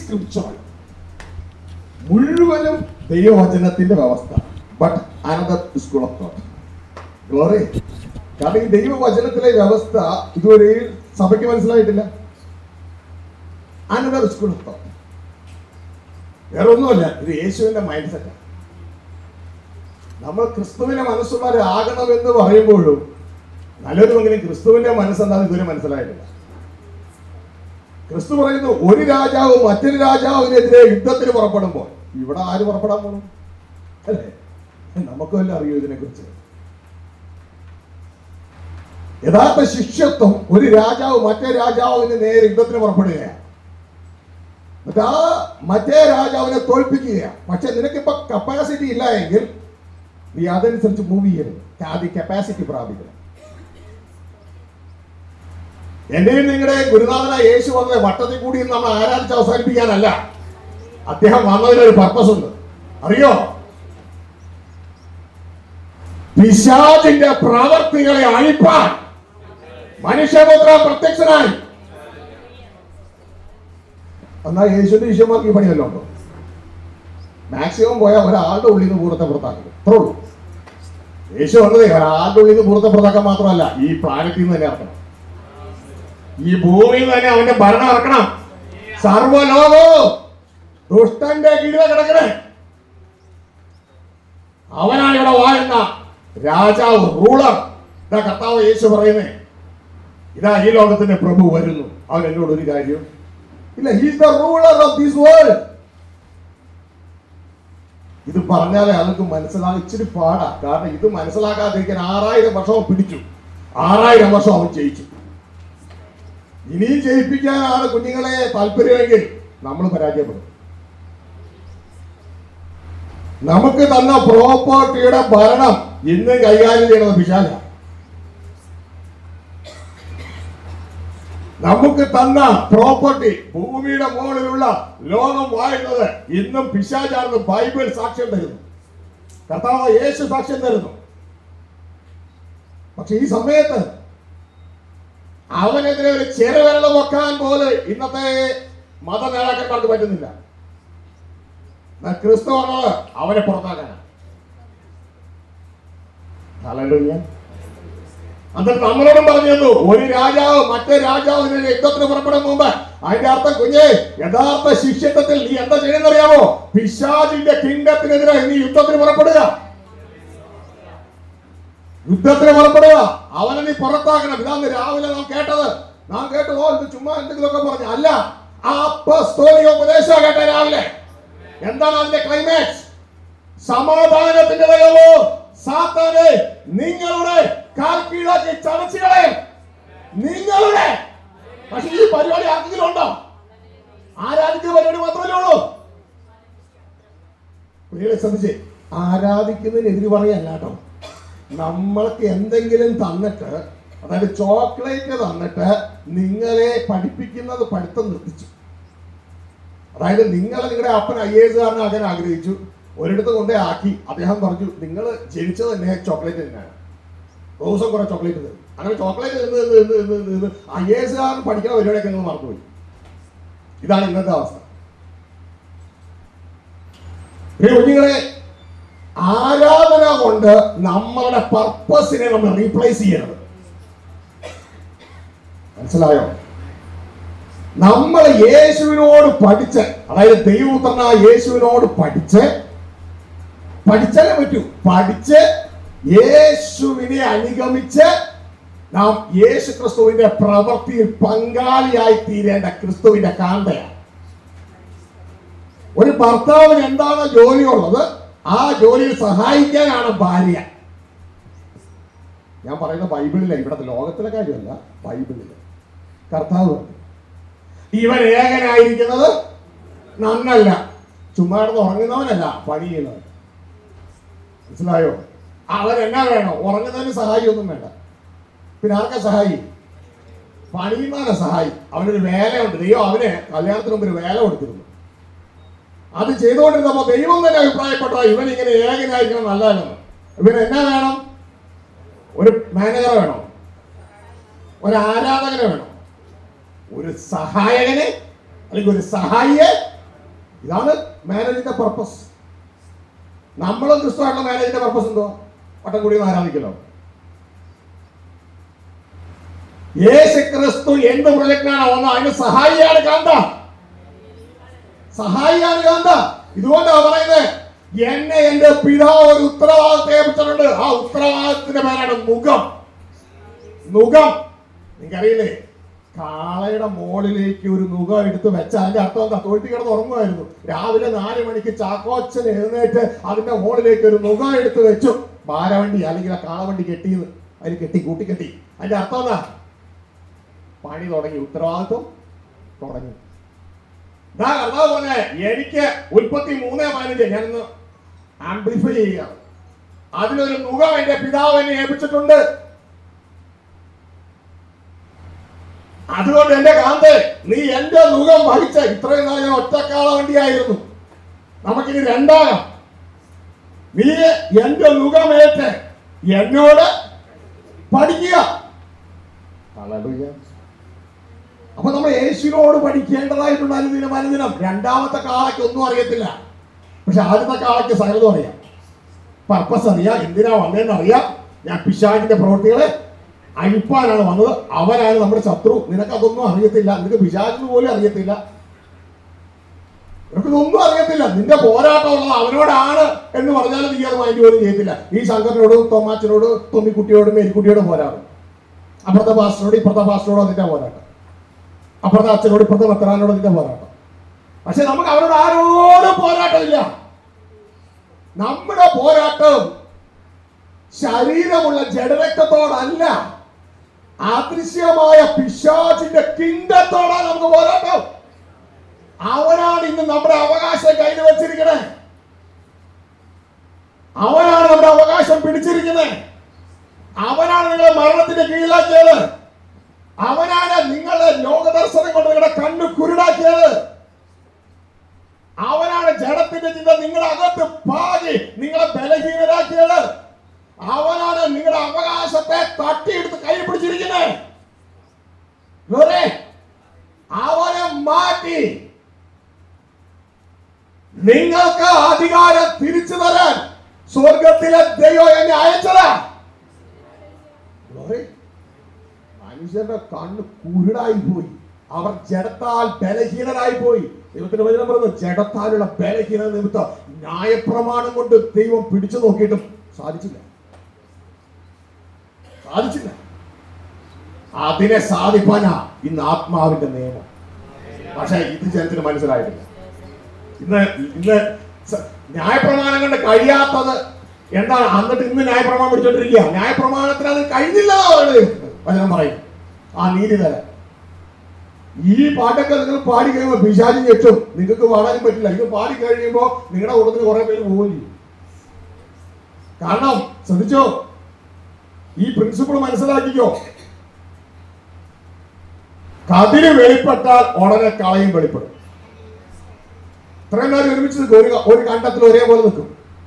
Scriptural മുഴുവനും ദൈവവചനത്തിന്റെ വ്യവസ്ഥ but another school of thought glory കാരണം ഈ ദൈവവചനത്തിലെ വ്യവസ്ഥ ഇതുവരെ സഭയ്ക്ക് മനസ്സിലായിട്ടില്ല അനദർ സ്കൂൾ ഓഫ് തോട്ട് വേറെ ഒന്നുമല്ല ഇത് യേശുവിന്റെ മൈൻഡ് സെറ്റ് നമ്മൾ ക്രിസ്തുവിനെ മനസ്സുള്ളവരാകണമെന്ന് പറയുമ്പോഴും നല്ലൊരുമെങ്കിലും ക്രിസ്തുവിന്റെ മനസ്സെന്താന്ന് ഇതുവരെ മനസ്സിലായിട്ടില്ല ക്രിസ്തു പറയുന്നു ഒരു രാജാവ് മറ്റൊരു രാജാവിനെതിരെ യുദ്ധത്തിന് പുറപ്പെടുമ്പോൾ ഇവിടെ ആര് പുറപ്പെടാൻ പോകണം അല്ലേ നമുക്ക് വല്ല അറിയോ ഇതിനെ കുറിച്ച് യഥാർത്ഥ ശിഷ്യത്വം ഒരു രാജാവ് മറ്റേ രാജാവിന് നേരെ യുദ്ധത്തിന് പുറപ്പെടുകയാണ് എന്നിട്ട് ആ മറ്റേ രാജാവിനെ തോൽപ്പിക്കുകയാണ് പക്ഷെ നിനക്കിപ്പോ കപ്പാസിറ്റി ഇല്ല എങ്കിൽ നീ അതനുസരിച്ച് മൂവ് ചെയ്യരുത് ആദ്യം കപ്പാസിറ്റി പ്രാപിക്കണം എന്റെയും നിങ്ങളുടെ ഗുരുനാഥനായ യേശു വന്നത് വട്ടത്തിൽ കൂടി നമ്മൾ ആരാധിച്ച് അവസാനിപ്പിക്കാനല്ല അദ്ദേഹം വന്നതിനൊരു പർപ്പസ് ഉണ്ട് അറിയോ പിശാചിന്റെ പ്രവർത്തികളെ അഴിപ്പാൻ മനുഷ്യപുത്ര പ്രത്യക്ഷനായി എന്നാ യേശുവിന്റെ ശിഷ്യന്മാർക്ക് ഈ പണിയല്ലോ ഉണ്ടോ മാക്സിമം പോയാൽ ഒരാളുടെ ഉള്ളിൽ നിന്ന് ഭൂതത്തെ പുറത്താക്കും അത്രേ ഉള്ളൂ യേശു വന്നതേ ഒരാളുടെ ഉള്ളിൽ നിന്ന് ഭൂതത്തെ പുറത്താക്കാൻ മാത്രമല്ല ഈ പ്ലാനറ്റിൽ നിന്ന് തന്നെ ഇറക്കണം ഈ ഭൂമിയിൽ നിന്ന് തന്നെ അവന്റെ ഭരണം ഇറക്കണം സർവലോകവും ദുഷ്ടന്റെ കീഴിലെ കിടക്കണേ അവനാണ് ഇവിടെ വാഴുന്ന രാജാവ് റൂളർ ഇതാ കർത്താവ് യേശു പറയുന്നേ ഇതാ ഈ ലോകത്തിന്റെ പ്രഭു വരുന്നു അവൻ എന്നോട് ഒരു കാര്യം ഇല്ല he's the ruler of this world ഇത് പറഞ്ഞാലേ ആൾക്ക് മനസ്സിലാകാൻ ഇച്ചിരി പാടാ കാരണം ഇത് മനസ്സിലാക്കാതിരിക്കാൻ ആറായിരം വർഷം അവൻ പിടിച്ചു ആറായിരം വർഷം അവൻ ജയിച്ചു ഇനിയും ജയിപ്പിക്കാനാണ് കുഞ്ഞുങ്ങളെ താല്പര്യമെങ്കിൽ നമ്മൾ പരാജയപ്പെടും നമുക്ക് തന്ന പ്രോപ്പർട്ടിയുടെ ഭരണം ഇന്ന് കൈകാര്യം ചെയ്യണത് പിശാല നമുക്ക് തന്ന പ്രോപ്പർട്ടി ഭൂമിയുടെ മുകളിലുള്ള ലോകം വാഴുന്നത് ഇന്നും പിശാചാണെന്ന് ബൈബിൾ സാക്ഷ്യം തരുന്നു കർത്താവ് യേശു സാക്ഷ്യം തരുന്നു പക്ഷെ ഈ സമയത്ത് അവനെതിരെ ഒരു ചെറുവിരൽ വെക്കാൻ പോലും ഇന്നത്തെ മത നേതാക്കന്മാർക്ക് പറ്റുന്നില്ല എന്നാൽ ക്രിസ്തു പറഞ്ഞത് അവനെ പുറത്താക്കാനാണ് ഹല്ലേലൂയ. എന്നിട്ട് നമ്മളോടും പറഞ്ഞു തന്നു ഒരു രാജാവ് മറ്റേ രാജാവിനെ യുദ്ധത്തിന് പുറപ്പെടും മുമ്പ് അതിന്റെ അർത്ഥം കുഞ്ഞെ യഥാർത്ഥ ശിഷ്യത്വത്തിൽ നീ എന്താ ചെയ്യുന്നറിയാമോ പിശാചിന്റെ കിങ്കത്തിനെതിരെ നീ യുദ്ധത്തിന് പുറപ്പെടുക യുദ്ധത്തിന് പുറപ്പെടുക അവനെ നീ പുറത്താക്കണം ഇതാന്ന് രാവിലെ നാം കേട്ടത് നാം കേട്ടു ഓ ഇത് ചുമ്മാ എന്തെങ്കിലുമൊക്കെ പറഞ്ഞു അല്ല ആ അപ്പസ്തോലിക ഉപദേശം കേട്ട രാവിലെ എന്താണ് അതിന്റെ ക്ലൈമാക്സ് സമാധാനത്തിന്റെ ദൈവമോ സാത്താനെ നിങ്ങളുടെ കാൽ കീഴാക്കി ചതച്ചു കളയും നിങ്ങളുടെ പക്ഷെ ഈ പരിപാടി ആർക്കെങ്കിലും ഉണ്ടോ ആരാധിക്കുന്ന പരിപാടി മാത്രമല്ലേ ഉള്ളൂ കുട്ടികളെ ശ്രദ്ധിച്ചേ ആരാധിക്കുന്നതിനെതിര് പറയല്ല കേട്ടോ നമ്മൾക്ക് എന്തെങ്കിലും തന്നിട്ട് അതായത് ചോക്ലേറ്റ് തന്നിട്ട് നിങ്ങളെ പഠിപ്പിക്കുന്നത് പഠിത്തം നിർത്തിച്ചു അതായത് നിങ്ങൾ നിങ്ങളുടെ അപ്പൻ ഐ എസ് കാരനാകാൻ ആഗ്രഹിച്ചു ഒരിടത്ത് കൊണ്ടേ ആക്കി അദ്ദേഹം പറഞ്ഞു നിങ്ങൾ ജനിച്ചത് തന്നെ ചോക്ലേറ്റ് തന്നെയാണ് ദിവസം കുറെ ചോക്ലേറ്റ് തരും അങ്ങനെ ചോക്ലേറ്റ് നിന്ന് നിന്ന് നിന്ന് നിന്ന് നിന്ന് ഐ എസ് കാരൻ പഠിക്കുന്ന പരിപാടിയൊക്കെ നിങ്ങൾ മറന്നുപോയി ഇതാണ് ഇന്നത്തെ അവസ്ഥ പ്രിയ കുഞ്ഞുങ്ങളെ ആരാധന കൊണ്ട് നമ്മളുടെ പർപ്പസിനെ നമ്മൾ റീപ്ലേസ് ചെയ്യരുത് മനസ്സിലായോ നമ്മൾ യേശുവിനോട് പഠിച്ച് അതായത് ദൈവപുത്രനായ യേശുവിനോട് പഠിച്ച് പഠിച്ചാലേ പറ്റൂ പഠിച്ച് യേശുവിനെ അനുഗമിച്ച് നാം യേശു ക്രിസ്തുവിന്റെ പ്രവൃത്തിയിൽ പങ്കാളിയായി തീരേണ്ട ക്രിസ്തുവിന്റെ കാന്തയാണ് ഒരു ഭർത്താവിന് എന്താണ് ജോലിയുള്ളത് ആ ജോലിയിൽ സഹായിക്കാനാണ് ഭാര്യ ഞാൻ പറയുന്ന ബൈബിളിലെ ഇവിടുത്തെ ലോകത്തിലെ കാര്യമല്ല ബൈബിളില് കർത്താവ് പറഞ്ഞു, ഇവൻ ഏകനായിരിക്കുന്നത് നന്നല്ല ചുമ്മാ കിടന്ന് ഉറങ്ങുന്നവനല്ല പണി ചെയ്യുന്നവൻ മനസ്സിലായോ അവൻ എന്നാ വേണം ഉറങ്ങുന്നതിന് സഹായിയൊന്നും വേണ്ട പിന്നെ ആർക്കാ സഹായി പണിയുന്നവനെ സഹായി അവനൊരു വേലയുണ്ട് ദൈവം അവന് കല്യാണത്തിന് മുമ്പ് ഒരു വേല കൊടുത്തിരുന്നു അത് ചെയ്തുകൊണ്ടിരുന്നപ്പോ ദൈവം തന്നെ അഭിപ്രായപ്പെട്ട ഇവൻ ഇങ്ങനെ ഏകനായിരിക്കണം നല്ലതല്ലെന്ന് ഇവന് എന്നാ വേണം ഒരു മാനേജറെ വേണോ ഒരു ആരാധകനെ വേണോ ഒരു സഹായകനെ അല്ലെങ്കിൽ ഒരു സഹായിയെ ഇതാണ് മാരേജിന്റെ പർപ്പസ് നമ്മളും ക്രിസ്തുവായിട്ടുള്ള മാരേജിന്റെ പർപ്പസ് എന്തോ വട്ടം കൂടി ആരാധിക്കലോ യേശു ക്രിസ്തു എന്ത് പ്രൊജക്റ്റാണ് വന്ന അതിന് സഹായിയാണ് കാന്ത സഹായിയാണ് കാന്ത ഇതുകൊണ്ടാണ് പറയുന്നത് എന്നെ എന്റെ പിതാവ് ഒരു ഉത്തരവാദിത്തം ഏൽപ്പിച്ചിട്ടുണ്ട് ആ ഉത്തരവാദിത്തത്തിന്റെ പേരാണ് മുഖം മുഖം നിങ്ങൾക്കറിയില്ലേ കാളയുടെ മോളിലേക്ക് ഒരു നുകം എടുത്ത് വെച്ച അതിന്റെ അർത്ഥം എന്താ തൊഴുത്തി കിടന്ന് ഉറങ്ങുമായിരുന്നു രാവിലെ നാല് മണിക്ക് ചാക്കോച്ചൻ എഴുന്നേറ്റ് അതിന്റെ മോളിലേക്ക് ഒരു നുകം എടുത്ത് വെച്ചു ഭാരവണ്ടി അല്ലെങ്കിൽ ആ കാളവണ്ടി കെട്ടിയത് അതിൽ കെട്ടി കൂട്ടി കെട്ടി അതിന്റെ അർത്ഥം എന്താ പണി തുടങ്ങി ഉത്തരവാദിത്വം തുടങ്ങി ഇതാ കർത്താവ് പറഞ്ഞ എനിക്ക് ഉൽപ്പത്തി മൂന്നേ പതിനഞ്ച് ഞാനൊന്ന് ആംപ്ലിഫൈ ചെയ്യുകയാണ് അതിലൊരു മുഖം എന്റെ പിതാവ് എന്നെ ഏൽപ്പിച്ചിട്ടുണ്ട് അതുകൊണ്ട് എന്റെ കാന്തെ നീ എന്റെ മുഖം വഹിച്ച ഇത്രയും നാൾ ഞാൻ ഒറ്റക്കാള വണ്ടിയായിരുന്നു നമുക്കിനി രണ്ടാകാം നീ എന്റെ മുഖമേറ്റ് എന്നോട് പഠിക്കുക Hallelujah. അപ്പൊ നമ്മൾ യേശുവിനോട് പഠിക്കേണ്ടതായിട്ടുണ്ട് അനുദിനം അനുദിനം രണ്ടാമത്തെ കാളയ്ക്ക് ഒന്നും അറിയത്തില്ല പക്ഷെ ആദ്യത്തെ കാളയ്ക്ക് സകലതും അറിയാം പർപ്പസ് അറിയാം എന്തിനാ വന്നതെന്ന് അറിയാം ഞാൻ പിശാചിന്റെ പ്രവൃത്തികളെ അഴിപ്പാനാണ് വന്നത് അവനാണ് നമ്മുടെ ശത്രു നിനക്ക് അതൊന്നും അറിയത്തില്ല നിനക്ക് പിശാചിന് പോലും അറിയത്തില്ല നിനക്ക് ഇതൊന്നും അറിയത്തില്ല നിന്റെ പോരാട്ടം ഉള്ളത് അവനോടാണ് എന്ന് പറഞ്ഞാലും നീ അത് മൈൻഡ് പോലും ചെയ്യത്തില്ല ഈ ശങ്കരനോടും തോമാച്ചനോട് തൊമ്മിക്കുട്ടിയോടും മേരിക്കുട്ടിയോടും പോരാടും അപ്പുറത്തെ പാസ്റ്ററോട് ഇപ്പുറത്തെ പാസ്റ്ററോട് അതിന്റെ പോരാട്ടം അപ്പുറത്തെ അച്ഛനോട് ഇപ്പുറത്തെ ഭർത്തനാനോട് അതിന്റെ പോരാട്ടം പക്ഷെ നമുക്ക് അവരോട് ആരോടും പോരാട്ടമില്ല നമ്മുടെ പോരാട്ടം ശരീരമുള്ള ജഡരക്തത്തോടല്ല അദൃശ്യമായ പിശാചിന്റെ കിണ്ടത്തോടാണ് നമുക്ക് പോരാട്ടം അവനാണ് ഇന്ന് നമ്മുടെ അവകാശം കയ്യിൽ വെച്ചിരിക്കണേ അവനാണ് നമ്മുടെ അവകാശം പിടിച്ചിരിക്കുന്നത് അവനാണ് നിങ്ങളെ മരണത്തിന്റെ കീഴിലാക്കിയത് അവനാണ് നിങ്ങളുടെ ലോകദർശനം കൊണ്ട് നിങ്ങളുടെ കണ്ണ് കുരുടാക്കിയത് അവനാണ് ജഡത്തിന്റെ ചിന്ത നിങ്ങളുടെ അകത്ത് പാകി നിങ്ങളെ ബലഹീനരാക്കിയത് അവനാണ് നിങ്ങളുടെ അവകാശത്തെ തട്ടിയെടുത്ത് കൈ പിടിച്ചിരിക്കുന്നത് വേറെ അവനെ മാറ്റി നിങ്ങൾക്ക് അധികാരം തിരിച്ചു തരാൻ സ്വർഗത്തിലെ ദൈവം എന്നെ അയച്ചതാ Glory. മനുഷ്യരുടെ കണ്ണ് കുരുടായി പോയി അവർ ജഡത്താൽ ബലഹീനരായി പോയി ദൈവത്തിന്റെ വചനം പറഞ്ഞു ജഡത്താലുള്ള ബലഹീന നിമിത്തം ന്യായപ്രമാണം കൊണ്ട് ദൈവം പിടിച്ചു നോക്കിയിട്ടും സാധിച്ചില്ല സാധിച്ചില്ല അതിനെ സാധിപ്പാനാ ഇന്ന് ആത്മാവിന്റെ നിയമം പക്ഷെ ഇത് ജനത്തിന് മനസ്സിലായിട്ടില്ല ഇന്ന് ഇന്ന് സ- ന്യായപ്രമാണം കൊണ്ട് കഴിയാത്തത് എന്താണ് എന്നിട്ട് ഇന്ന് ന്യായപ്രമാണം പിടിച്ചോണ്ടിരിക്കുക ന്യായപ്രമാണത്തിന് അത് കഴിഞ്ഞില്ല എന്നാ പറയുന്നത് വചനം പറയും ആ നീതി തരാൻ ഈ പാട്ടൊക്കെ നിങ്ങൾ പാടി കഴിയുമ്പോൾ പിശാചി ഞെട്ടും നിങ്ങൾക്ക് പാടാനും പറ്റില്ല ഇത് പാടി കഴിയുമ്പോൾ നിങ്ങളുടെ കൂട്ടത്തിൽ കുറെ പേര് പോവുകയും ചെയ്യും കാരണം ശ്രദ്ധിച്ചോ ഈ പ്രിൻസിപ്പിൾ മനസ്സിലാക്കിക്കോ കതിര് വെളിപ്പെട്ടാൽ ഉടനെ കളയും വെളിപ്പെടും ഇത്രയും നേരം ഒരുമിച്ച് നിൽക്കും ഒരു ഒരു കണ്ടത്തിൽ ഒരേപോലെ നിൽക്കും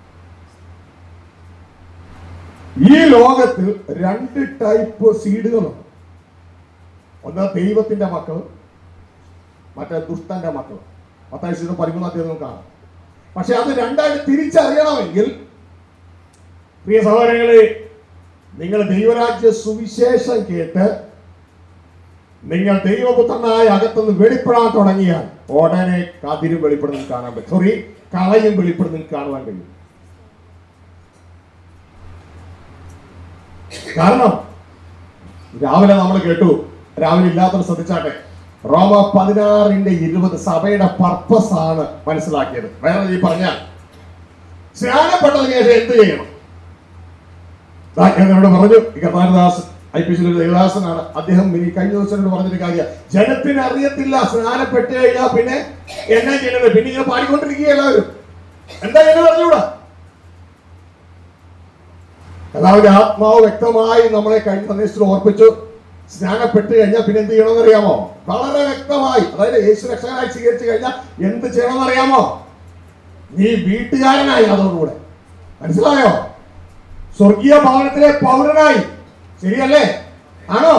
ഈ ലോകത്തിൽ രണ്ട് ടൈപ്പ് സീഡുകളുണ്ട് ഒന്ന് ദൈവത്തിന്റെ മക്കൾ മറ്റേ ദുഷ്ടന്റെ മക്കൾ പത്താഴ്ച പതിമൂന്നാം തീയതി നമുക്ക് കാണാം പക്ഷെ അത് രണ്ടായിട്ട് തിരിച്ചറിയണമെങ്കിൽ പ്രിയ സഹോദരങ്ങളെ നിങ്ങൾ ദൈവരാജ്യ സുവിശേഷം കേട്ട് നിങ്ങൾ ദൈവപുത്രനായ അകത്തുനിന്ന് വെളിപ്പെടാൻ തുടങ്ങിയാൽ ഉടനെ കതിരും വെളിപ്പെടുന്നത് കാണാൻ പറ്റും സോറി കളയും വെളിപ്പെടുന്നത് കാണുവാൻ കഴിയും കാരണം രാവിലെ നമ്മൾ കേട്ടു രാവിലെ ഇല്ലാത്തവർ ശ്രദ്ധിച്ചാട്ടെ റോമ പതിനാറിന്റെ ഇരുപത് സഭയുടെ പർപ്പസ് ആണ് മനസ്സിലാക്കിയത് വേറെ ഈ പറഞ്ഞാൽ സ്നാനപ്പെട്ടതിന് ശേഷം എന്ത് ചെയ്യണം ദാ ഞാൻ എന്നോട് പറഞ്ഞു ഈ കർത്താരദാസ് ഐ പി സിയിലെ ദേവദാസനാണ് അദ്ദേഹം ഈ കഴിഞ്ഞ ദിവസം എന്നോട് പറഞ്ഞൊരു കാര്യം ജനത്തിന് അറിയത്തില്ല സ്നാനപ്പെട്ട് കഴിഞ്ഞാൽ പിന്നെ എന്നാ ചെയ്യുന്നത് പിന്നെ ഇങ്ങനെ പാടിക്കൊണ്ടിരിക്കുക എല്ലാവരും എന്താ എന്ന് പറഞ്ഞുകൂടാ കർത്താവിന്റെ ആത്മാവ് വ്യക്തമായി നമ്മളെ കഴിഞ്ഞ സന്ദേശത്തിൽ ഓർപ്പിച്ചു സ്നാനപ്പെട്ട് കഴിഞ്ഞാൽ പിന്നെ എന്ത് ചെയ്യണമെന്ന് അറിയാമോ വളരെ വ്യക്തമായി അതായത് യേശു രക്ഷകനായി സ്വീകരിച്ചു കഴിഞ്ഞാൽ എന്ത് ചെയ്യണമെന്ന് അറിയാമോ നീ വീട്ടുകാരനായി അതോടുകൂടെ മനസ്സിലായോ സ്വർഗീയ ഭവനത്തിലെ പൗരനായി ശരിയല്ലേ ആണോ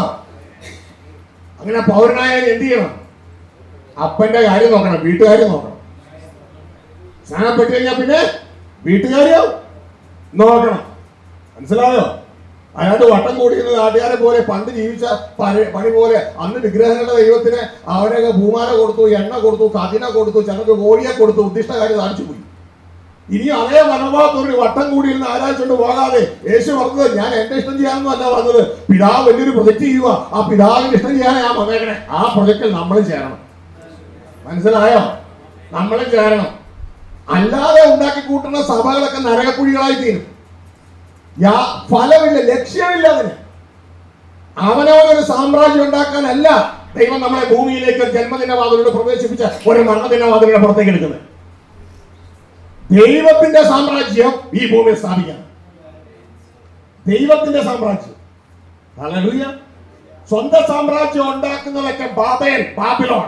അങ്ങനെ പൗരനായാൽ എന്ത് ചെയ്യണം അപ്പന്റെ കാര്യം നോക്കണം വീട്ടുകാര്യം നോക്കണം സ്നാനപ്പെട്ട് കഴിഞ്ഞാൽ പിന്നെ വീട്ടുകാരെയോ നോക്കണം മനസ്സിലായോ അയാളുടെ വട്ടം കൂടിയിരുന്ന നാട്ടുകാരെ പോലെ പണ്ട് ജീവിച്ച പഴയ പണി പോലെ അന്ന് വിഗ്രഹങ്ങളുടെ ദൈവത്തിന് അവരൊക്കെ ഭൂമാല കൊടുത്തു എണ്ണ കൊടുത്തു കതിന കൊടുത്തു ചിലർക്ക് കോഴിയെ കൊടുത്തു ഉദ്ദിഷ്ട കാര്യം സാധിച്ചു പോയി ഇനി അതേ മനോഭാവത്തോട് വട്ടം കൂടിയിരുന്ന് ആരാധിച്ചുകൊണ്ട് പോകാതെ യേശു പറഞ്ഞത് ഞാൻ എന്റെ ഇഷ്ടം ചെയ്യാനൊന്നും അല്ല പറഞ്ഞത് പിതാവ് വലിയൊരു പ്രൊജക്ട് ചെയ്യുക ആ പിതാവിന്റെ ഇഷ്ടം ചെയ്യാനാ ഞാൻ വന്നേക്കണേ ആ പ്രൊജക്റ്റിൽ നമ്മളും ചേരണം മനസ്സിലായോ നമ്മളും ചേരണം അല്ലാതെ ഉണ്ടാക്കി കൂട്ടുന്ന സഭകളൊക്കെ നരകക്കുഴികളായി തീരും യാ ഫലമില്ല ലക്ഷ്യമില്ല അതിന് അവനവനൊരു സാമ്രാജ്യം ഉണ്ടാക്കാനല്ല ദൈവം നമ്മളെ ഭൂമിയിലേക്ക് ഒരു ജന്മദിന വാതിലൂടെ പ്രവേശിപ്പിച്ച ഒരു മരണദിന വാതിലൂടെ പുറത്തേക്ക് എടുക്കുന്നത് ദൈവത്തിന്റെ സാമ്രാജ്യം ഈ ഭൂമിയിൽ സ്ഥാപിക്കണം ദൈവത്തിന്റെ സാമ്രാജ്യം ഹല്ലേലൂയ സ്വന്തം സാമ്രാജ്യം ഉണ്ടാക്കുന്നതൊക്കെ ബാബേൽ ബാബിലോൺ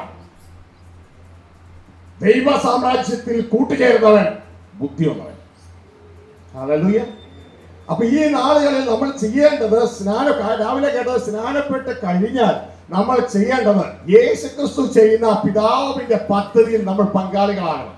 ദൈവ സാമ്രാജ്യത്തിൽ കൂട്ടുചേരുന്നവൻ ബുദ്ധിയുള്ളവൻ ഹല്ലേലൂയ അപ്പൊ ഈ നാളുകളിൽ നമ്മൾ ചെയ്യേണ്ടത് സ്നാന രാവിലെ കേട്ടത് സ്നാനപ്പെട്ട് കഴിഞ്ഞാൽ നമ്മൾ ചെയ്യേണ്ടത് യേശു ക്രിസ്തു ചെയ്യുന്ന പിതാവിന്റെ പദ്ധതിയിൽ നമ്മൾ പങ്കാളികളാകണം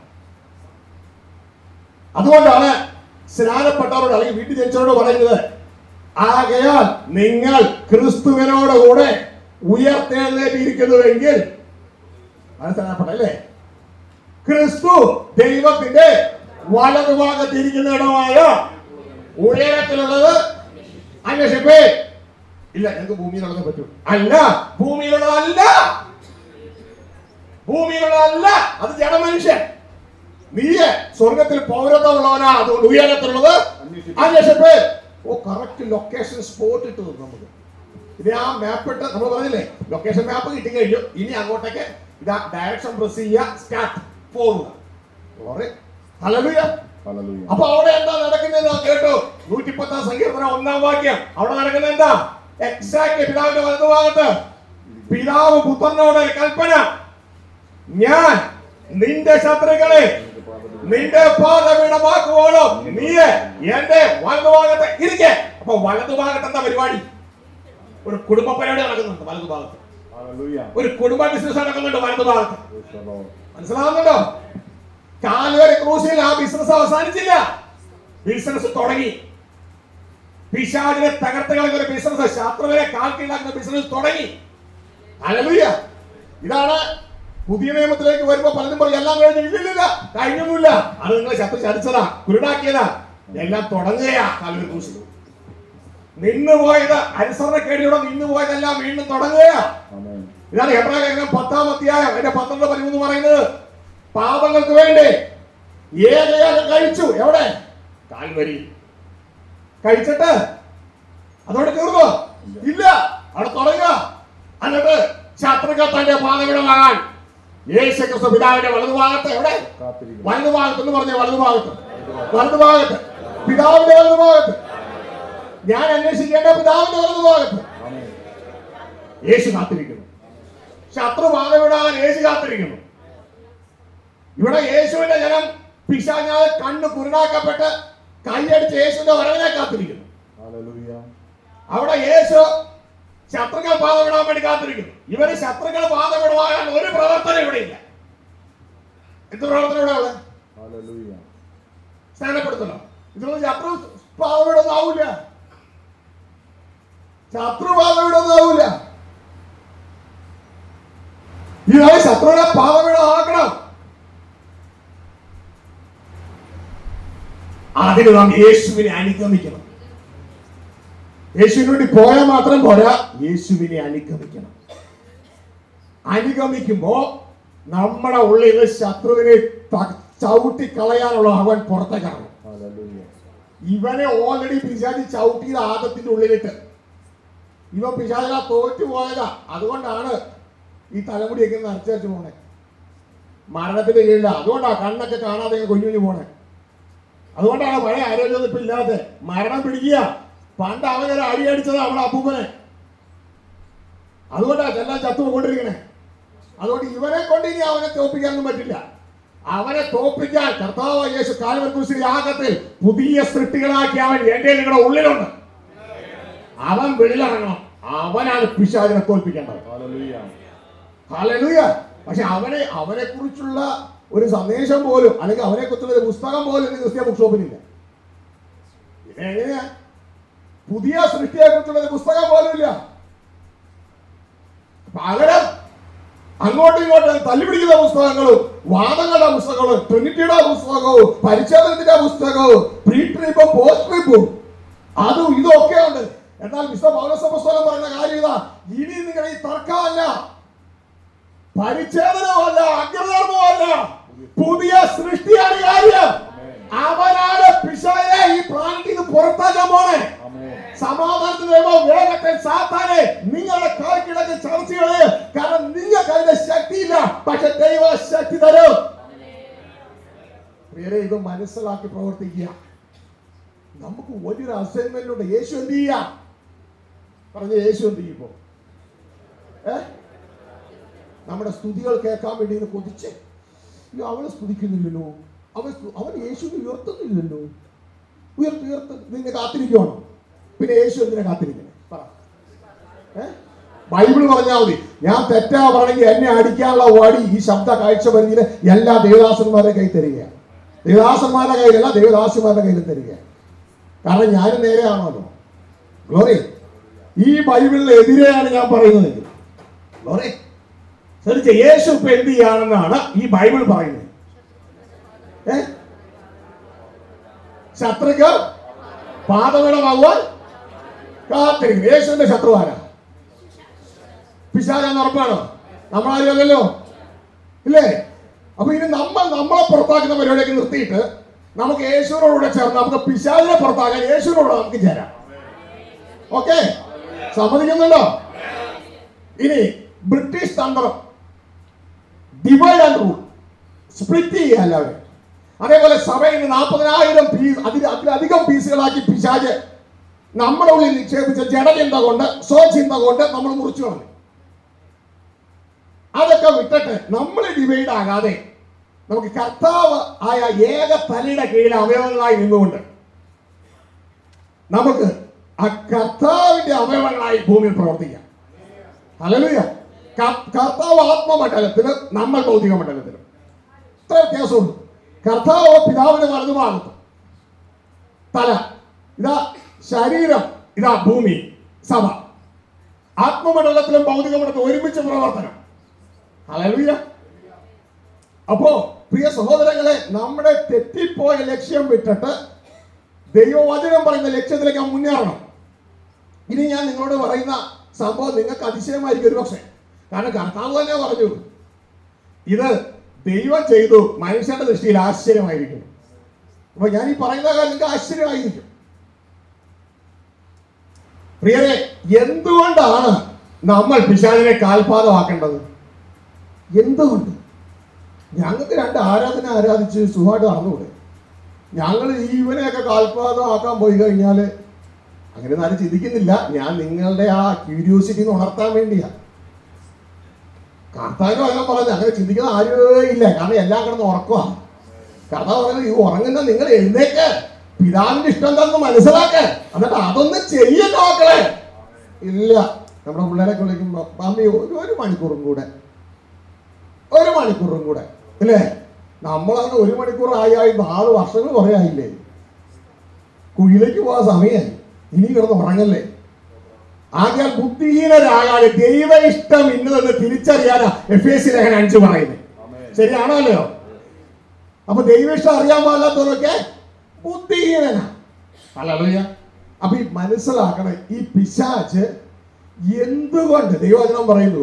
അതുകൊണ്ടാണ് സ്നാനപ്പെട്ടവരോട് അല്ലെങ്കിൽ വീട്ടിൽ ജനിച്ചവരോട് പറയുന്നത് ആകയാൽ നിങ്ങൾ ക്രിസ്തുവിനോട് കൂടെ ഉയർത്തെഴുന്നേറ്റിരിക്കുന്നുവെങ്കിൽ അത് സ്നാനപ്പെട്ടല്ലേ ക്രിസ്തു ദൈവത്തിന്റെ വലതുഭാഗത്തിരിക്കുന്നിടമായ ഉയരത്തിലുള്ളത് അന്വേഷിപ്പേ ഇല്ല ഞങ്ങൾക്ക് ഭൂമിയിലുള്ളത് പറ്റൂ അല്ല ഭൂമിയിലുള്ളതല്ല ഭൂമിയിലുള്ളതല്ല അത് ജഡമനുഷ്യൻ നീയെ സ്വർഗത്തിൽ പൗരത്വമുള്ളവനാ അതുകൊണ്ട് ഉയരത്തിലുള്ളത് അന്വേഷിപ്പേ ഓ കറക്റ്റ് ലൊക്കേഷൻ സ്പോട്ട് ഇട്ട് തന്നു നമുക്ക് ഇനി ആ മാപ്പ് ഇട്ട് നമ്മൾ പറഞ്ഞില്ലേ ലൊക്കേഷൻ മാപ്പ് കിട്ടി കഴിഞ്ഞു ഇനി അങ്ങോട്ടേക്ക് ഇതാ ഡയറക്ഷൻ പ്രസ് ചെയ്യുക സ്റ്റാർട്ട് പോകുക ഹലലുയ ഹല്ലേലൂയ അപ്പൊ അവിടെ എന്താ നടക്കുന്നത് കേട്ടോ നൂറ്റിപ്പത്താം സങ്കീർത്തനം ഒന്നാം വാക്യം അവിടെ നടക്കുന്നത് എന്താ എക്സാക്ട് പിതാവിന്റെ വലതുഭാഗത്ത് പിതാവ് പുത്രനോട് ഒരു കൽപ്പന ഞാൻ നിന്റെ ശത്രുക്കളെ നിന്റെ പാതപീഠമാക്കുവോളം നീ എന്റെ വലതുഭാഗത്ത് ഇരിക്കെ അപ്പൊ വലതുഭാഗത്ത് എന്താ പരിപാടി ഒരു കുടുംബ പരിപാടി നടക്കുന്നുണ്ട് വലതുഭാഗത്ത് ഹല്ലേലൂയ ഒരു കുടുംബ ബിസിനസ് നടക്കുന്നുണ്ട് വലതുഭാഗത്ത് Praise the Lord. മനസ്സിലാവുന്നുണ്ടോ കാൽവരി ക്രൂസിൽ ആ ബിസിനസ് അവസാനിച്ചില്ല ബിസിനസ് തുടങ്ങി പിശാചിനെ തകർത്ത് കളഞ്ഞ ഒരു ബിസിനസ് ശത്രുവിനെ കാൽ കീഴാക്കുന്ന ബിസിനസ് തുടങ്ങി ഹല്ലേലൂയ ഇതാണ് പുതിയ നിയമത്തിലേക്ക് വരുമ്പോ പലരും പറയും എല്ലാം കഴിഞ്ഞു ഇല്ലില്ല കഴിഞ്ഞൊന്നുമില്ല അത് നിങ്ങൾ ശത്രു ചതിച്ചതാ കുരുടാക്കിയതാ എല്ലാം തുടങ്ങുകയാ കാൽവരി ക്രൂസിൽ നിന്ന് പോയത് അനുസരണക്കേടിലൂടെ നിന്ന് പോയതെല്ലാം വീണ്ടും തുടങ്ങുകയാ ആമേൻ ഇതാണ് ഹെബ്രായ ലേഖനം പത്താം അധ്യായം അതിന്റെ പന്ത്രണ്ട് പതിമൂന്ന് പറയുന്നത് പാപങ്ങൾക്ക് വേണ്ടി ഏകയാഗം കഴിച്ചു എവിടെ കാൽവരി കഴിച്ചിട്ട് അതോടെ തീർന്നു ഇല്ല അവിടെ തുടങ്ങുക എന്നിട്ട് ശത്രുക്കൾ തന്റെ പാതവിടമാകാൻ യേശു ക്രിസ്തു പിതാവിന്റെ വലതുഭാഗത്ത് എവിടെ കാത്തിരിക്കുന്നു വലതുഭാഗത്ത് എന്ന് പറഞ്ഞ വലതുഭാഗത്ത് വലതുഭാഗത്ത് പിതാവിന്റെ വലതുഭാഗത്ത് ഞാൻ അന്വേഷിക്കേണ്ട പിതാവിന്റെ വലതുഭാഗത്ത് ആമേൻ യേശു കാത്തിരിക്കുന്നു ശത്രു ബാധവിടാൻ യേശു കാത്തിരിക്കുന്നു ഇവിടെ യേശുവിന്റെ ജനം പിശാഞ്ഞാൽ കണ്ണ് കുരുടാക്കപ്പെട്ട് കൈയടിച്ച് യേശുവിന്റെ വരവിനെ കാത്തിരിക്കുന്നു ഹല്ലേലൂയ അവിടെ യേശു ശത്രുക്കൾ പാതവിടാൻ വേണ്ടി കാത്തിരിക്കുന്നു ഇവര് ശത്രുക്കൾ പാതവിടുവാൻ ഒരു പ്രവർത്തനം ഇവിടെ ഇല്ല എന്ത് പ്രവർത്തനം ഇവിടെ ഉള്ളത് ഹല്ലേലൂയ സ്നാനപ്പെടുത്തണം ഇതൊന്നും ശത്രു പാതവിടൊന്നും ആവൂല ശത്രു പാതവിടൊന്നും ആവൂല ഇതാണ് ശത്രുവിനെ പാതവിടം ആക്കണം അതിന് നാം യേശുവിനെ അനുഗമിക്കണം യേശുവിന് വേണ്ടി പോയാൽ മാത്രം പോരാ യേശുവിനെ അനുഗമിക്കണം അനുഗമിക്കുമ്പോ നമ്മുടെ ഉള്ളിൽ നിന്ന് ശത്രുവിനെ ത- ചവിട്ടി കളയാനുള്ള അവൻ പുറത്തേക്ക് ഇറങ്ങും ഹല്ലേലൂയ ഇവനെ ഓൾറെഡി പിശാചി ചവിട്ടിയത് ആദത്തിന്റെ ഉള്ളിലിട്ട് ഇവൻ പിശാചില തോറ്റു പോയതാ അതുകൊണ്ടാണ് ഈ തലമുടിയൊക്കെ നരച്ചു പോണേ മരണത്തിന്റെ കീഴില അതുകൊണ്ടാ കണ്ണൊക്കെ കാണാതെ ഇങ്ങനെ കുഞ്ഞു കുഞ്ഞു പോണേ അതുകൊണ്ടാണ് പഴയ ആരോഗ്യം ഇപ്പൊ ഇല്ലാത്ത മരണം പിടിക്കുക പണ്ട് അവനൊരു അടി അടിച്ചത് അവളെ അപ്പൂപ്പനെ അതുകൊണ്ടാ എല്ലാം ചത്തുകൊണ്ടിരിക്കണേ അതുകൊണ്ട് ഇവനെ കൊണ്ട് ഇനി അവനെ തോപ്പിക്കാനൊന്നും പറ്റില്ല അവനെ തോപ്പിക്കാൻ കർത്താവ് യേശു കാൽവൻകുരിശിൽ യാഗത്തിൽ പുതിയ സൃഷ്ടികളാക്കി അവൻ എന്റെ നിങ്ങളുടെ ഉള്ളിലുണ്ട് അവൻ വെളിയിലിറങ്ങണം അവനാണ് പിശാചിനെ തോൽപ്പിക്കേണ്ടത് ഹല്ലേലൂയ ഹല്ലേലൂയ പക്ഷെ അവനെ അവനെ കുറിച്ചുള്ള ഒരു സന്ദേശം പോലും അല്ലെങ്കിൽ അവനെ കുറിച്ചുള്ള ഒരു പുസ്തകം പോലും ഇന്ന് ക്രിസ്ത്യ ബുക്ക് ഷോപ്പിലില്ല പിന്നെ എങ്ങനെയാ പുതിയ സൃഷ്ടിയെ കുറിച്ചുള്ള ഒരു പുസ്തകം പോലും ഇല്ല പകരം അങ്ങോട്ടും ഇങ്ങോട്ടും തല്ലുപിടിക്കുന്ന പുസ്തകങ്ങളും വാദങ്ങളുടെ പുസ്തകങ്ങളും ട്രിനിറ്റിയുടെ പുസ്തകവും പരിശോധനത്തിന്റെ പുസ്തകവും പ്രീ ട്രിപ്പും പോസ്റ്റ് ട്രിപ്പും അതും ഇതും ഒക്കെ ഉണ്ട് എന്നാൽ വിശുദ്ധ പൗരസ പുസ്തകം പറയുന്ന കാര്യം ഇതാ ഇനി നിങ്ങൾ ഈ തർക്കമല്ല പരിച്ഛേദനമല്ല അഗ്രധർമ്മമല്ല പുതിയ സൃഷ്ടിയാണ് കാര്യം അവനാണ് പിശാചിനെ ഈ പ്ലാനറ്റിൽ നിന്ന് പുറത്താക്കാൻ പോണേ ആമേൻ സമാധാനത്തിന് ദൈവം വേഗത്തിൽ സാത്താനെ നിങ്ങളുടെ കാൽക്കിടക്ക് ചർച്ചകള് കാരണം നിങ്ങൾക്ക് അതിന്റെ ശക്തിയില്ല പക്ഷെ ദൈവ ശക്തി തരും പ്രിയരെ ഇത് മനസ്സിലാക്കി പ്രവർത്തിക്കുക നമുക്ക് വലിയൊരു അസൈൻമെന്റ് ഉണ്ട് യേശു എന്ത് ചെയ്യാ പറഞ്ഞ യേശു എന്ത് ചെയ്യും ഇപ്പോ ഏ നമ്മുടെ സ്തുതികൾ കേൾക്കാൻ വേണ്ടി ഇന്ന് കൊതിച്ച് അയ്യോ, അവളെ സ്തുതിക്കുന്നില്ലല്ലോ അവൻ സ്തു- അവൻ യേശുവിനെ ഉയർത്തുന്നില്ലല്ലോ ഉയർത്ത് ഉയർത്ത് നിന്നെ കാത്തിരിക്കുവാണോ പിന്നെ യേശു എന്തിനാ കാത്തിരിക്കുന്നത് പറ ഏ? ബൈബിൾ പറഞ്ഞാൽ മതി ഞാൻ തെറ്റാ പറയണമെങ്കിൽ എന്നെ അടിക്കാനുള്ള വടി ഈ ശബ്ദ കാഴ്ച പരിധിയിൽ എല്ലാ ദേവദാസന്മാരുടെ കയ്യിൽ തരികയാണ് ദേവദാസന്മാരുടെ കയ്യിലല്ല ദേവദാസിമാരുടെ കയ്യിൽ തരികയാണ് കാരണം ഞാനും നേരെയാണല്ലോ ഗ്ലോറി ഈ ബൈബിളിന് എതിരെയാണ് ഞാൻ പറയുന്നതെങ്കിൽ ഗ്ലോറി ശ്രദ്ധിച്ച യേശു ഇപ്പൊ എന്ത് ചെയ്യാണെന്നാണ് ഈ ബൈബിൾ പറയുന്നത് ഏ ശത്രുക്ക് പാതകടമാകുവാൻ കാത്തിരിക്കുന്നു യേശുവിന്റെ ശത്രു ആരാ പിശാചെന്ന് ഉറപ്പാണോ നമ്മളാരും അല്ലല്ലോ ഇല്ലേ അപ്പൊ ഇനി നമ്മൾ നമ്മളെ പുറത്താക്കുന്ന പരിപാടിയൊക്കെ നിർത്തിയിട്ട് നമുക്ക് യേശുവിനോടുകൂടെ ചേർന്ന് നമുക്ക് പിശാചിനെ പുറത്താക്കാൻ യേശുവിനോട് നമുക്ക് ചേരാം ഓക്കെ സമ്മതിക്കുന്നുണ്ടോ ഇനി ബ്രിട്ടീഷ് തന്ത്രം ഡിവൈഡ് ആൻഡ് റൂൾ സ്പ്ലിറ്റ് ചെയ്യുക എല്ലാവരും അതേപോലെ സഭയിൽ നിന്ന് നാൽപ്പതിനായിരം പീസ് അതിൽ അതിലധികം പീസുകളാക്കി പിശാജ് നമ്മുടെ ഉള്ളിൽ നിക്ഷേപിച്ച ജഡചിന്ത കൊണ്ട് സ്വചിന്ത കൊണ്ട് നമ്മൾ മുറിച്ചു കളഞ്ഞു അതൊക്കെ വിട്ടിട്ട് നമ്മൾ ഡിവൈഡ് ആകാതെ നമുക്ക് കർത്താവ് ആയ ഏക തലയുടെ കീഴിൽ അവയവങ്ങളായി നിന്നുകൊണ്ട് നമുക്ക് ആ കർത്താവിന്റെ അവയവങ്ങളായി ഭൂമിയിൽ പ്രവർത്തിക്കാം ഹല്ലേലൂയ ക- കർത്താവ് ആത്മമണ്ഡലത്തിലും നമ്മൾ ഭൗതിക മണ്ഡലത്തിലും ഇത്ര വ്യത്യാസമുള്ളൂ കർത്താവ് പിതാവിന്റെ വലതുഭാഗത്ത് തല ഇതാ ശരീരം ഇതാ ഭൂമി സഭ ആത്മമണ്ഡലത്തിലും ഭൗതിക മണ്ഡലത്തിലും ഒരുമിച്ച് പ്രവർത്തനം ഹല്ലേലൂയ അപ്പോ പ്രിയ സഹോദരങ്ങളെ നമ്മുടെ തെറ്റിപ്പോയ ലക്ഷ്യം വിട്ടിട്ട് ദൈവവചനം പറയുന്ന ലക്ഷ്യത്തിലേക്ക് നാം മുന്നേറണം ഇനി ഞാൻ നിങ്ങളോട് പറയുന്ന സംഭവം നിങ്ങൾക്ക് അതിശയമായിരിക്കും ഒരു പക്ഷേ കാരണം കർത്താവ് തന്നെ പറഞ്ഞു ഇത് ദൈവം ചെയ്തു മനുഷ്യന്റെ ദൃഷ്ടിയിൽ ആശ്ചര്യമായിരിക്കും അപ്പൊ ഞാൻ ഈ പറയുന്ന കാര്യം നിങ്ങൾക്ക് ആശ്ചര്യമായിരിക്കും പ്രിയരെ എന്തുകൊണ്ടാണ് നമ്മൾ പിശാചിനെ കാൽപാദമാക്കേണ്ടത് എന്തുകൊണ്ട് ഞങ്ങൾക്ക് രണ്ട് ആരാധന ആരാധിച്ച് സുഖമായിട്ട് നടന്നുകൂടെ ഞങ്ങൾ ഇവനെയൊക്കെ കാൽപാദമാക്കാൻ പോയി കഴിഞ്ഞാൽ അങ്ങനെ ഒന്നും ആരും ചിന്തിക്കുന്നില്ല ഞാൻ നിങ്ങളുടെ ആ ക്യൂരിയോസിറ്റി ഉണർത്താൻ വേണ്ടിയാ കർത്താവ് അങ്ങനെ പറഞ്ഞു അങ്ങനെ ചിന്തിക്കുന്ന ആരും ഇല്ല കാരണം എല്ലാം കിടന്ന് ഉറക്കുക കർത്താവ് പറയുന്നത് ഈ ഉറങ്ങുന്ന നിങ്ങൾ എഴുന്നേക്ക് പിതാവിന്റെ ഇഷ്ടം എന്താണെന്ന് മനസ്സിലാക്ക എന്നിട്ട് അതൊന്നും ചെയ്യണ്ട മക്കളെ ഇല്ല നമ്മുടെ പിള്ളേരൊക്കെ വിളിക്കുമ്പോ മമ്മി ഒരു ഒരു മണിക്കൂറും കൂടെ ഒരു മണിക്കൂറും കൂടെ അല്ലേ നമ്മളങ്ങനെ ഒരു മണിക്കൂർ ആയി ആയി നാല് വർഷങ്ങൾ കുറേ ആയില്ലേ കുഴിയിലേക്ക് പോകാൻ സമയമായി ഇനി കിടന്ന് ഉറങ്ങല്ലേ ആകയാൽ ബുദ്ധിഹീനരാകാതെ ദൈവ ഇഷ്ടം ഇന്നതെന്ന് തിരിച്ചറിയാനാ എഫ് എസ് ലേഖനം അഞ്ച് പറയുന്നത് ആമേൻ ശരിയാണല്ലോ അപ്പൊ ദൈവ ഇഷ്ടം അറിയാൻ പാടില്ലാത്തവരൊക്കെ ബുദ്ധിഹീനനാ അല്ലല്ലോ അപ്പൊ ഈ മനസ്സിലാക്കണം ഈ പിശാച്ച് എന്തുകൊണ്ട് ദൈവവചനം പറയുന്നു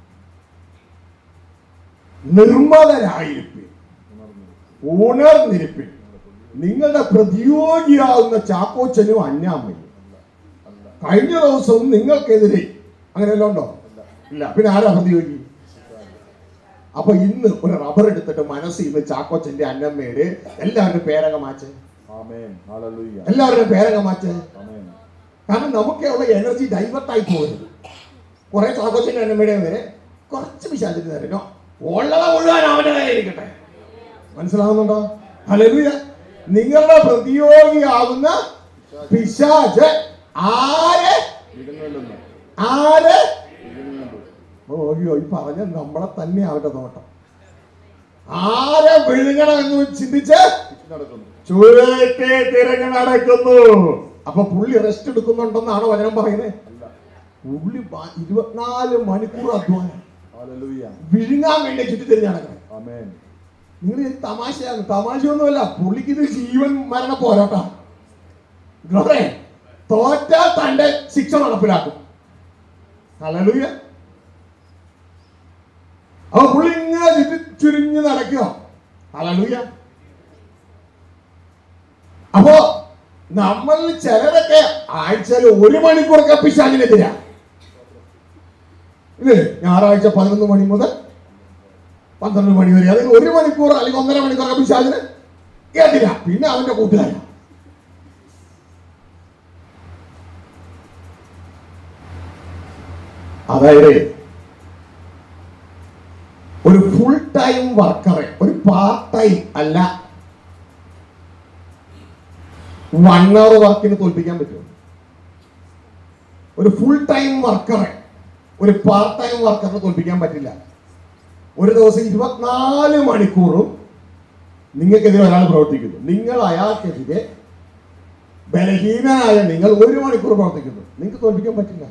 നിർമ്മലരായിരിക്കും ഉണർന്നു ഉണർന്നിരിപ്പിൻ നിങ്ങളുടെ പ്രതിയോഗിയാവുന്ന ചാക്കോച്ചനും അന്നാമ്മയും അല്ല കഴിഞ്ഞ ദിവസം നിങ്ങൾക്കെതിരെ അങ്ങനെ വല്ലതും ഉണ്ടോ ഇല്ല പിന്നെ ആരാ പ്രതിയോഗി അപ്പൊ ഇന്ന് ഒരു റബ്ബർ എടുത്തിട്ട് മനസ്സിൽ ഇന്ന് ചാക്കോച്ചന്റെ അന്നമ്മയുടെ എല്ലാവരുടെയും പേരങ്ങ് മാച്ച് ആമേൻ ഹല്ലേലൂയ എല്ലാവരുടെയും പേരങ്ങ് മാച്ച് ആമേൻ കാരണം നമുക്കുള്ള എനർജി ഡൈവേർട്ടായി പോകരുത് കുറെ ചാക്കോച്ചന്റെ അന്നമ്മയുടെ നേരെ കുറച്ച് പിശാചിന്റെ നേരെ നോ ഉള്ളത് മുഴുവൻ അവന്റെ നേരെ ഇരിക്കട്ടെ മനസ്സിലാവുന്നുണ്ടോ ഹല്ലേലൂയ നിങ്ങളുടെ പ്രതിയോഗിയാകുന്ന പിശാച് ആരെ ഇടുന്നുണ്ടെന്ന് ആരെ ഇടുന്നുണ്ട് ഓ, അയ്യോ ഈ പറഞ്ഞ നമ്മളെ തന്നെ അവരുടെ നോട്ടം ആരെ വിഴുങ്ങണമെന്ന് ചിന്തിച്ച് ചുറ്റി നടക്കുന്നു ചുഴറ്റി തിരഞ്ഞു നടക്കുന്നു അപ്പൊ പുള്ളി റെസ്റ്റ് എടുക്കുന്നുണ്ടെന്നാണ് വചനം പറയുന്നത് അല്ല പുള്ളി ബ- ഇരുപത്തിനാല് മണിക്കൂർ അധ്വാനം ഹല്ലേലൂയ വിഴുങ്ങാൻ വേണ്ടി ചുറ്റി തിരിഞ്ഞ് നടക്കണം ആമേൻ നിങ്ങൾ ഇത് തമാശയാണ് തമാശയൊന്നുമല്ല പുള്ളിക്ക് ഇത് ജീവൻ മരണ പോരാട്ടാ ഗ്ലോറെ തോറ്റാൽ തന്റെ ശിക്ഷ നടപ്പിലാക്കും ഹല്ലേലൂയ അപ്പൊ പുള്ളി ഇങ്ങനെ ചുറ്റി ചുരുങ്ങി നടക്കുക ഹല്ലേലൂയ അപ്പോ നമ്മൾ ചിലരൊക്കെ ആഴ്ചയിൽ ഒരു മണിക്കൂറൊക്കെ പിശാചിനെതിരാ ഇല്ലേ ഞായറാഴ്ച പതിനൊന്ന് മണി മുതൽ പന്ത്രണ്ട് മണി വരെ അല്ലെങ്കിൽ ഒരു മണിക്കൂർ അല്ലെങ്കിൽ ഒന്നര മണിക്കൂർ പിശാചിന് കേട്ടില്ല പിന്നെ അവന്റെ കൂട്ടുകാരൻ അതായത് ഒരു ഫുൾ ടൈം വർക്കറെ ഒരു പാർട്ട് ടൈം അല്ല വൺ അവർ വർക്കിന് തോൽപ്പിക്കാൻ പറ്റുമോ ഒരു ഫുൾ ടൈം വർക്കറെ ഒരു പാർട്ട് ടൈം വർക്കറിനെ തോൽപ്പിക്കാൻ പറ്റില്ല ഒരു ദിവസം ഇരുപത്തിനാല് മണിക്കൂറും നിങ്ങൾക്കെതിരെ ഒരാൾ പ്രവർത്തിക്കുന്നു നിങ്ങൾ അയാൾക്കെതിരെ ബലഹീനനായ നിങ്ങൾ ഒരു മണിക്കൂർ പ്രവർത്തിക്കുന്നു നിങ്ങൾക്ക് തോൽപ്പിക്കാൻ പറ്റില്ല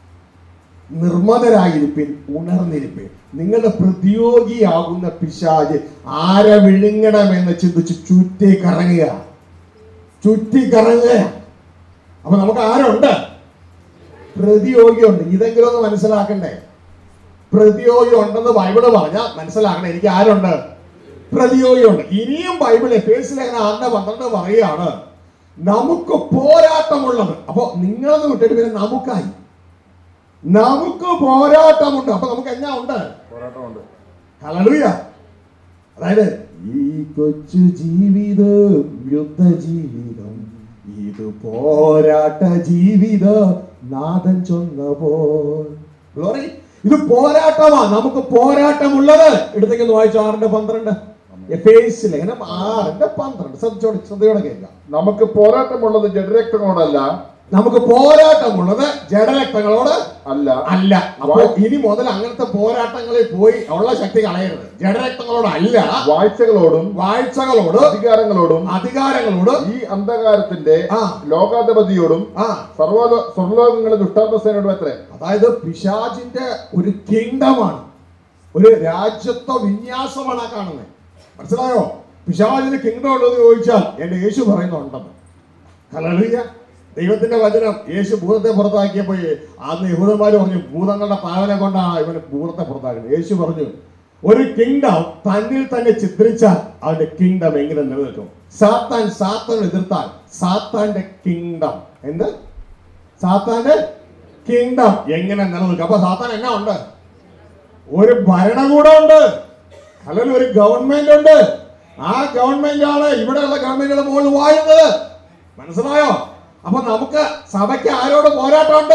നിർമ്മതരായിരിപ്പിൻ ഉണർന്നിരിപ്പിൻ നിങ്ങളുടെ പ്രതിയോഗിയാകുന്ന പിശാജ് ആരെ വിഴുങ്ങണമെന്ന് ചിന്തിച്ച് ചുറ്റി കറങ്ങുക ചുറ്റി കറങ്ങുക അപ്പൊ നമുക്ക് ആരുണ്ട് പ്രതിയോഗിയുണ്ട് ഇതെങ്കിലും ഒന്ന് മനസ്സിലാക്കണ്ടേ പ്രതിയോഗി ഉണ്ടെന്ന് ബൈബിള് പറഞ്ഞാൽ മനസ്സിലാക്കണം എനിക്ക് ആരുണ്ട് പ്രതിയോഗിയുണ്ട് ഇനിയും ബൈബിൾ എഫേസ് ലേഖനം ആറിന്റെ പന്ത്രണ്ട് പറയുകയാണ് നമുക്ക് പോരാട്ടമുള്ളത് അപ്പൊ നിങ്ങളെന്ന് വിട്ടിട്ട് പിന്നെ നമുക്കായി നമുക്ക് പോരാട്ടമുണ്ട് അപ്പൊ നമുക്ക് എന്നാ ഉണ്ട് പോരാട്ടമുണ്ട് ഹല്ലേലൂയ അതായത് ഈ കൊച്ചു ജീവിതം യുദ്ധ ജീവിതം ഇത് പോരാട്ട ജീവിത നാഥൻ ചൊന്നപ്പോൾ ഗ്ലോറി ഇത് പോരാട്ടമാ നമുക്ക് പോരാട്ടമുള്ളത് എടുത്തേക്കൊന്ന് വായിച്ചു ആറിന്റെ പന്ത്രണ്ട് എഫേസ് ലേഖനം ആറിന്റെ പന്ത്രണ്ട് ശ്രദ്ധിച്ചോടെ ശ്രദ്ധയോടെ കേൾക്കാം നമുക്ക് പോരാട്ടമുള്ളത് ജഡരക്തങ്ങളോടല്ല നമുക്ക് പോരാട്ടമുള്ളത് ജഡരക്തങ്ങളോട് അല്ല അല്ല അപ്പോൾ ഇനി മുതൽ അങ്ങനത്തെ പോരാട്ടങ്ങളിൽ പോയി ഉള്ള ശക്തി കളയരുത് ജഡരക്തങ്ങളോട് അല്ല വാഴ്ചകളോടും വാഴ്ചകളോട് അധികാരങ്ങളോടും അധികാരങ്ങളോട് ഈ അന്ധകാരത്തിന്റെ ആ ലോകാധിപതിയോടും ആ സർവ്വ സ്വർലോകങ്ങളുടെ ദുഷ്ടാന്തസേനയോടും എത്ര അതായത് പിശാചിന്റെ ഒരു കിങ്ഡമാണ് ഒരു രാജ്യത്വ വിന്യാസമാണ് ആ കാണുന്നത് മനസ്സിലായോ പിശാചിന് കിങ്ഡം ഉള്ളത് ചോദിച്ചാൽ എന്റെ യേശു പറയുന്നുണ്ടെന്ന് ഹല്ലേലൂയ ദൈവത്തിന്റെ വചനം യേശു ഭൂതത്തെ പുറത്താക്കിയപ്പോ അന്ന് യഹൂദന്മാർ പറഞ്ഞു ഭൂതങ്ങളുടെ പാവനെ കൊണ്ടാണ് ഇവന് ഭൂതത്തെ പുറത്താക്കുന്നത് യേശു പറഞ്ഞു ഒരു കിങ്ഡം തന്നിൽ തന്നെ ചിത്രിച്ചാൽ അവന്റെ കിങ്ഡം എങ്ങനെ നിലനിൽക്കും സാത്താൻ സാത്താൻ എതിർത്താൽ സാത്താന്റെ കിങ്ഡം എന്ത് സാത്താന്റെ കിങ്ഡം എങ്ങനെ നിലനിൽക്കും അപ്പൊ സാത്താൻ എന്നാ ഉണ്ട് ഒരു ഭരണകൂടം ഉണ്ട് അല്ലെങ്കിൽ ഒരു ഗവൺമെന്റ് ഉണ്ട് ആ ഗവൺമെന്റ് ആണ് ഇവിടെയുള്ള ഗവൺമെന്റുകളുടെ മുകളിൽ വാഴുന്നത് മനസ്സിലായോ അപ്പൊ നമുക്ക് സഭയ്ക്ക് ആരോട് പോരാട്ടമുണ്ട്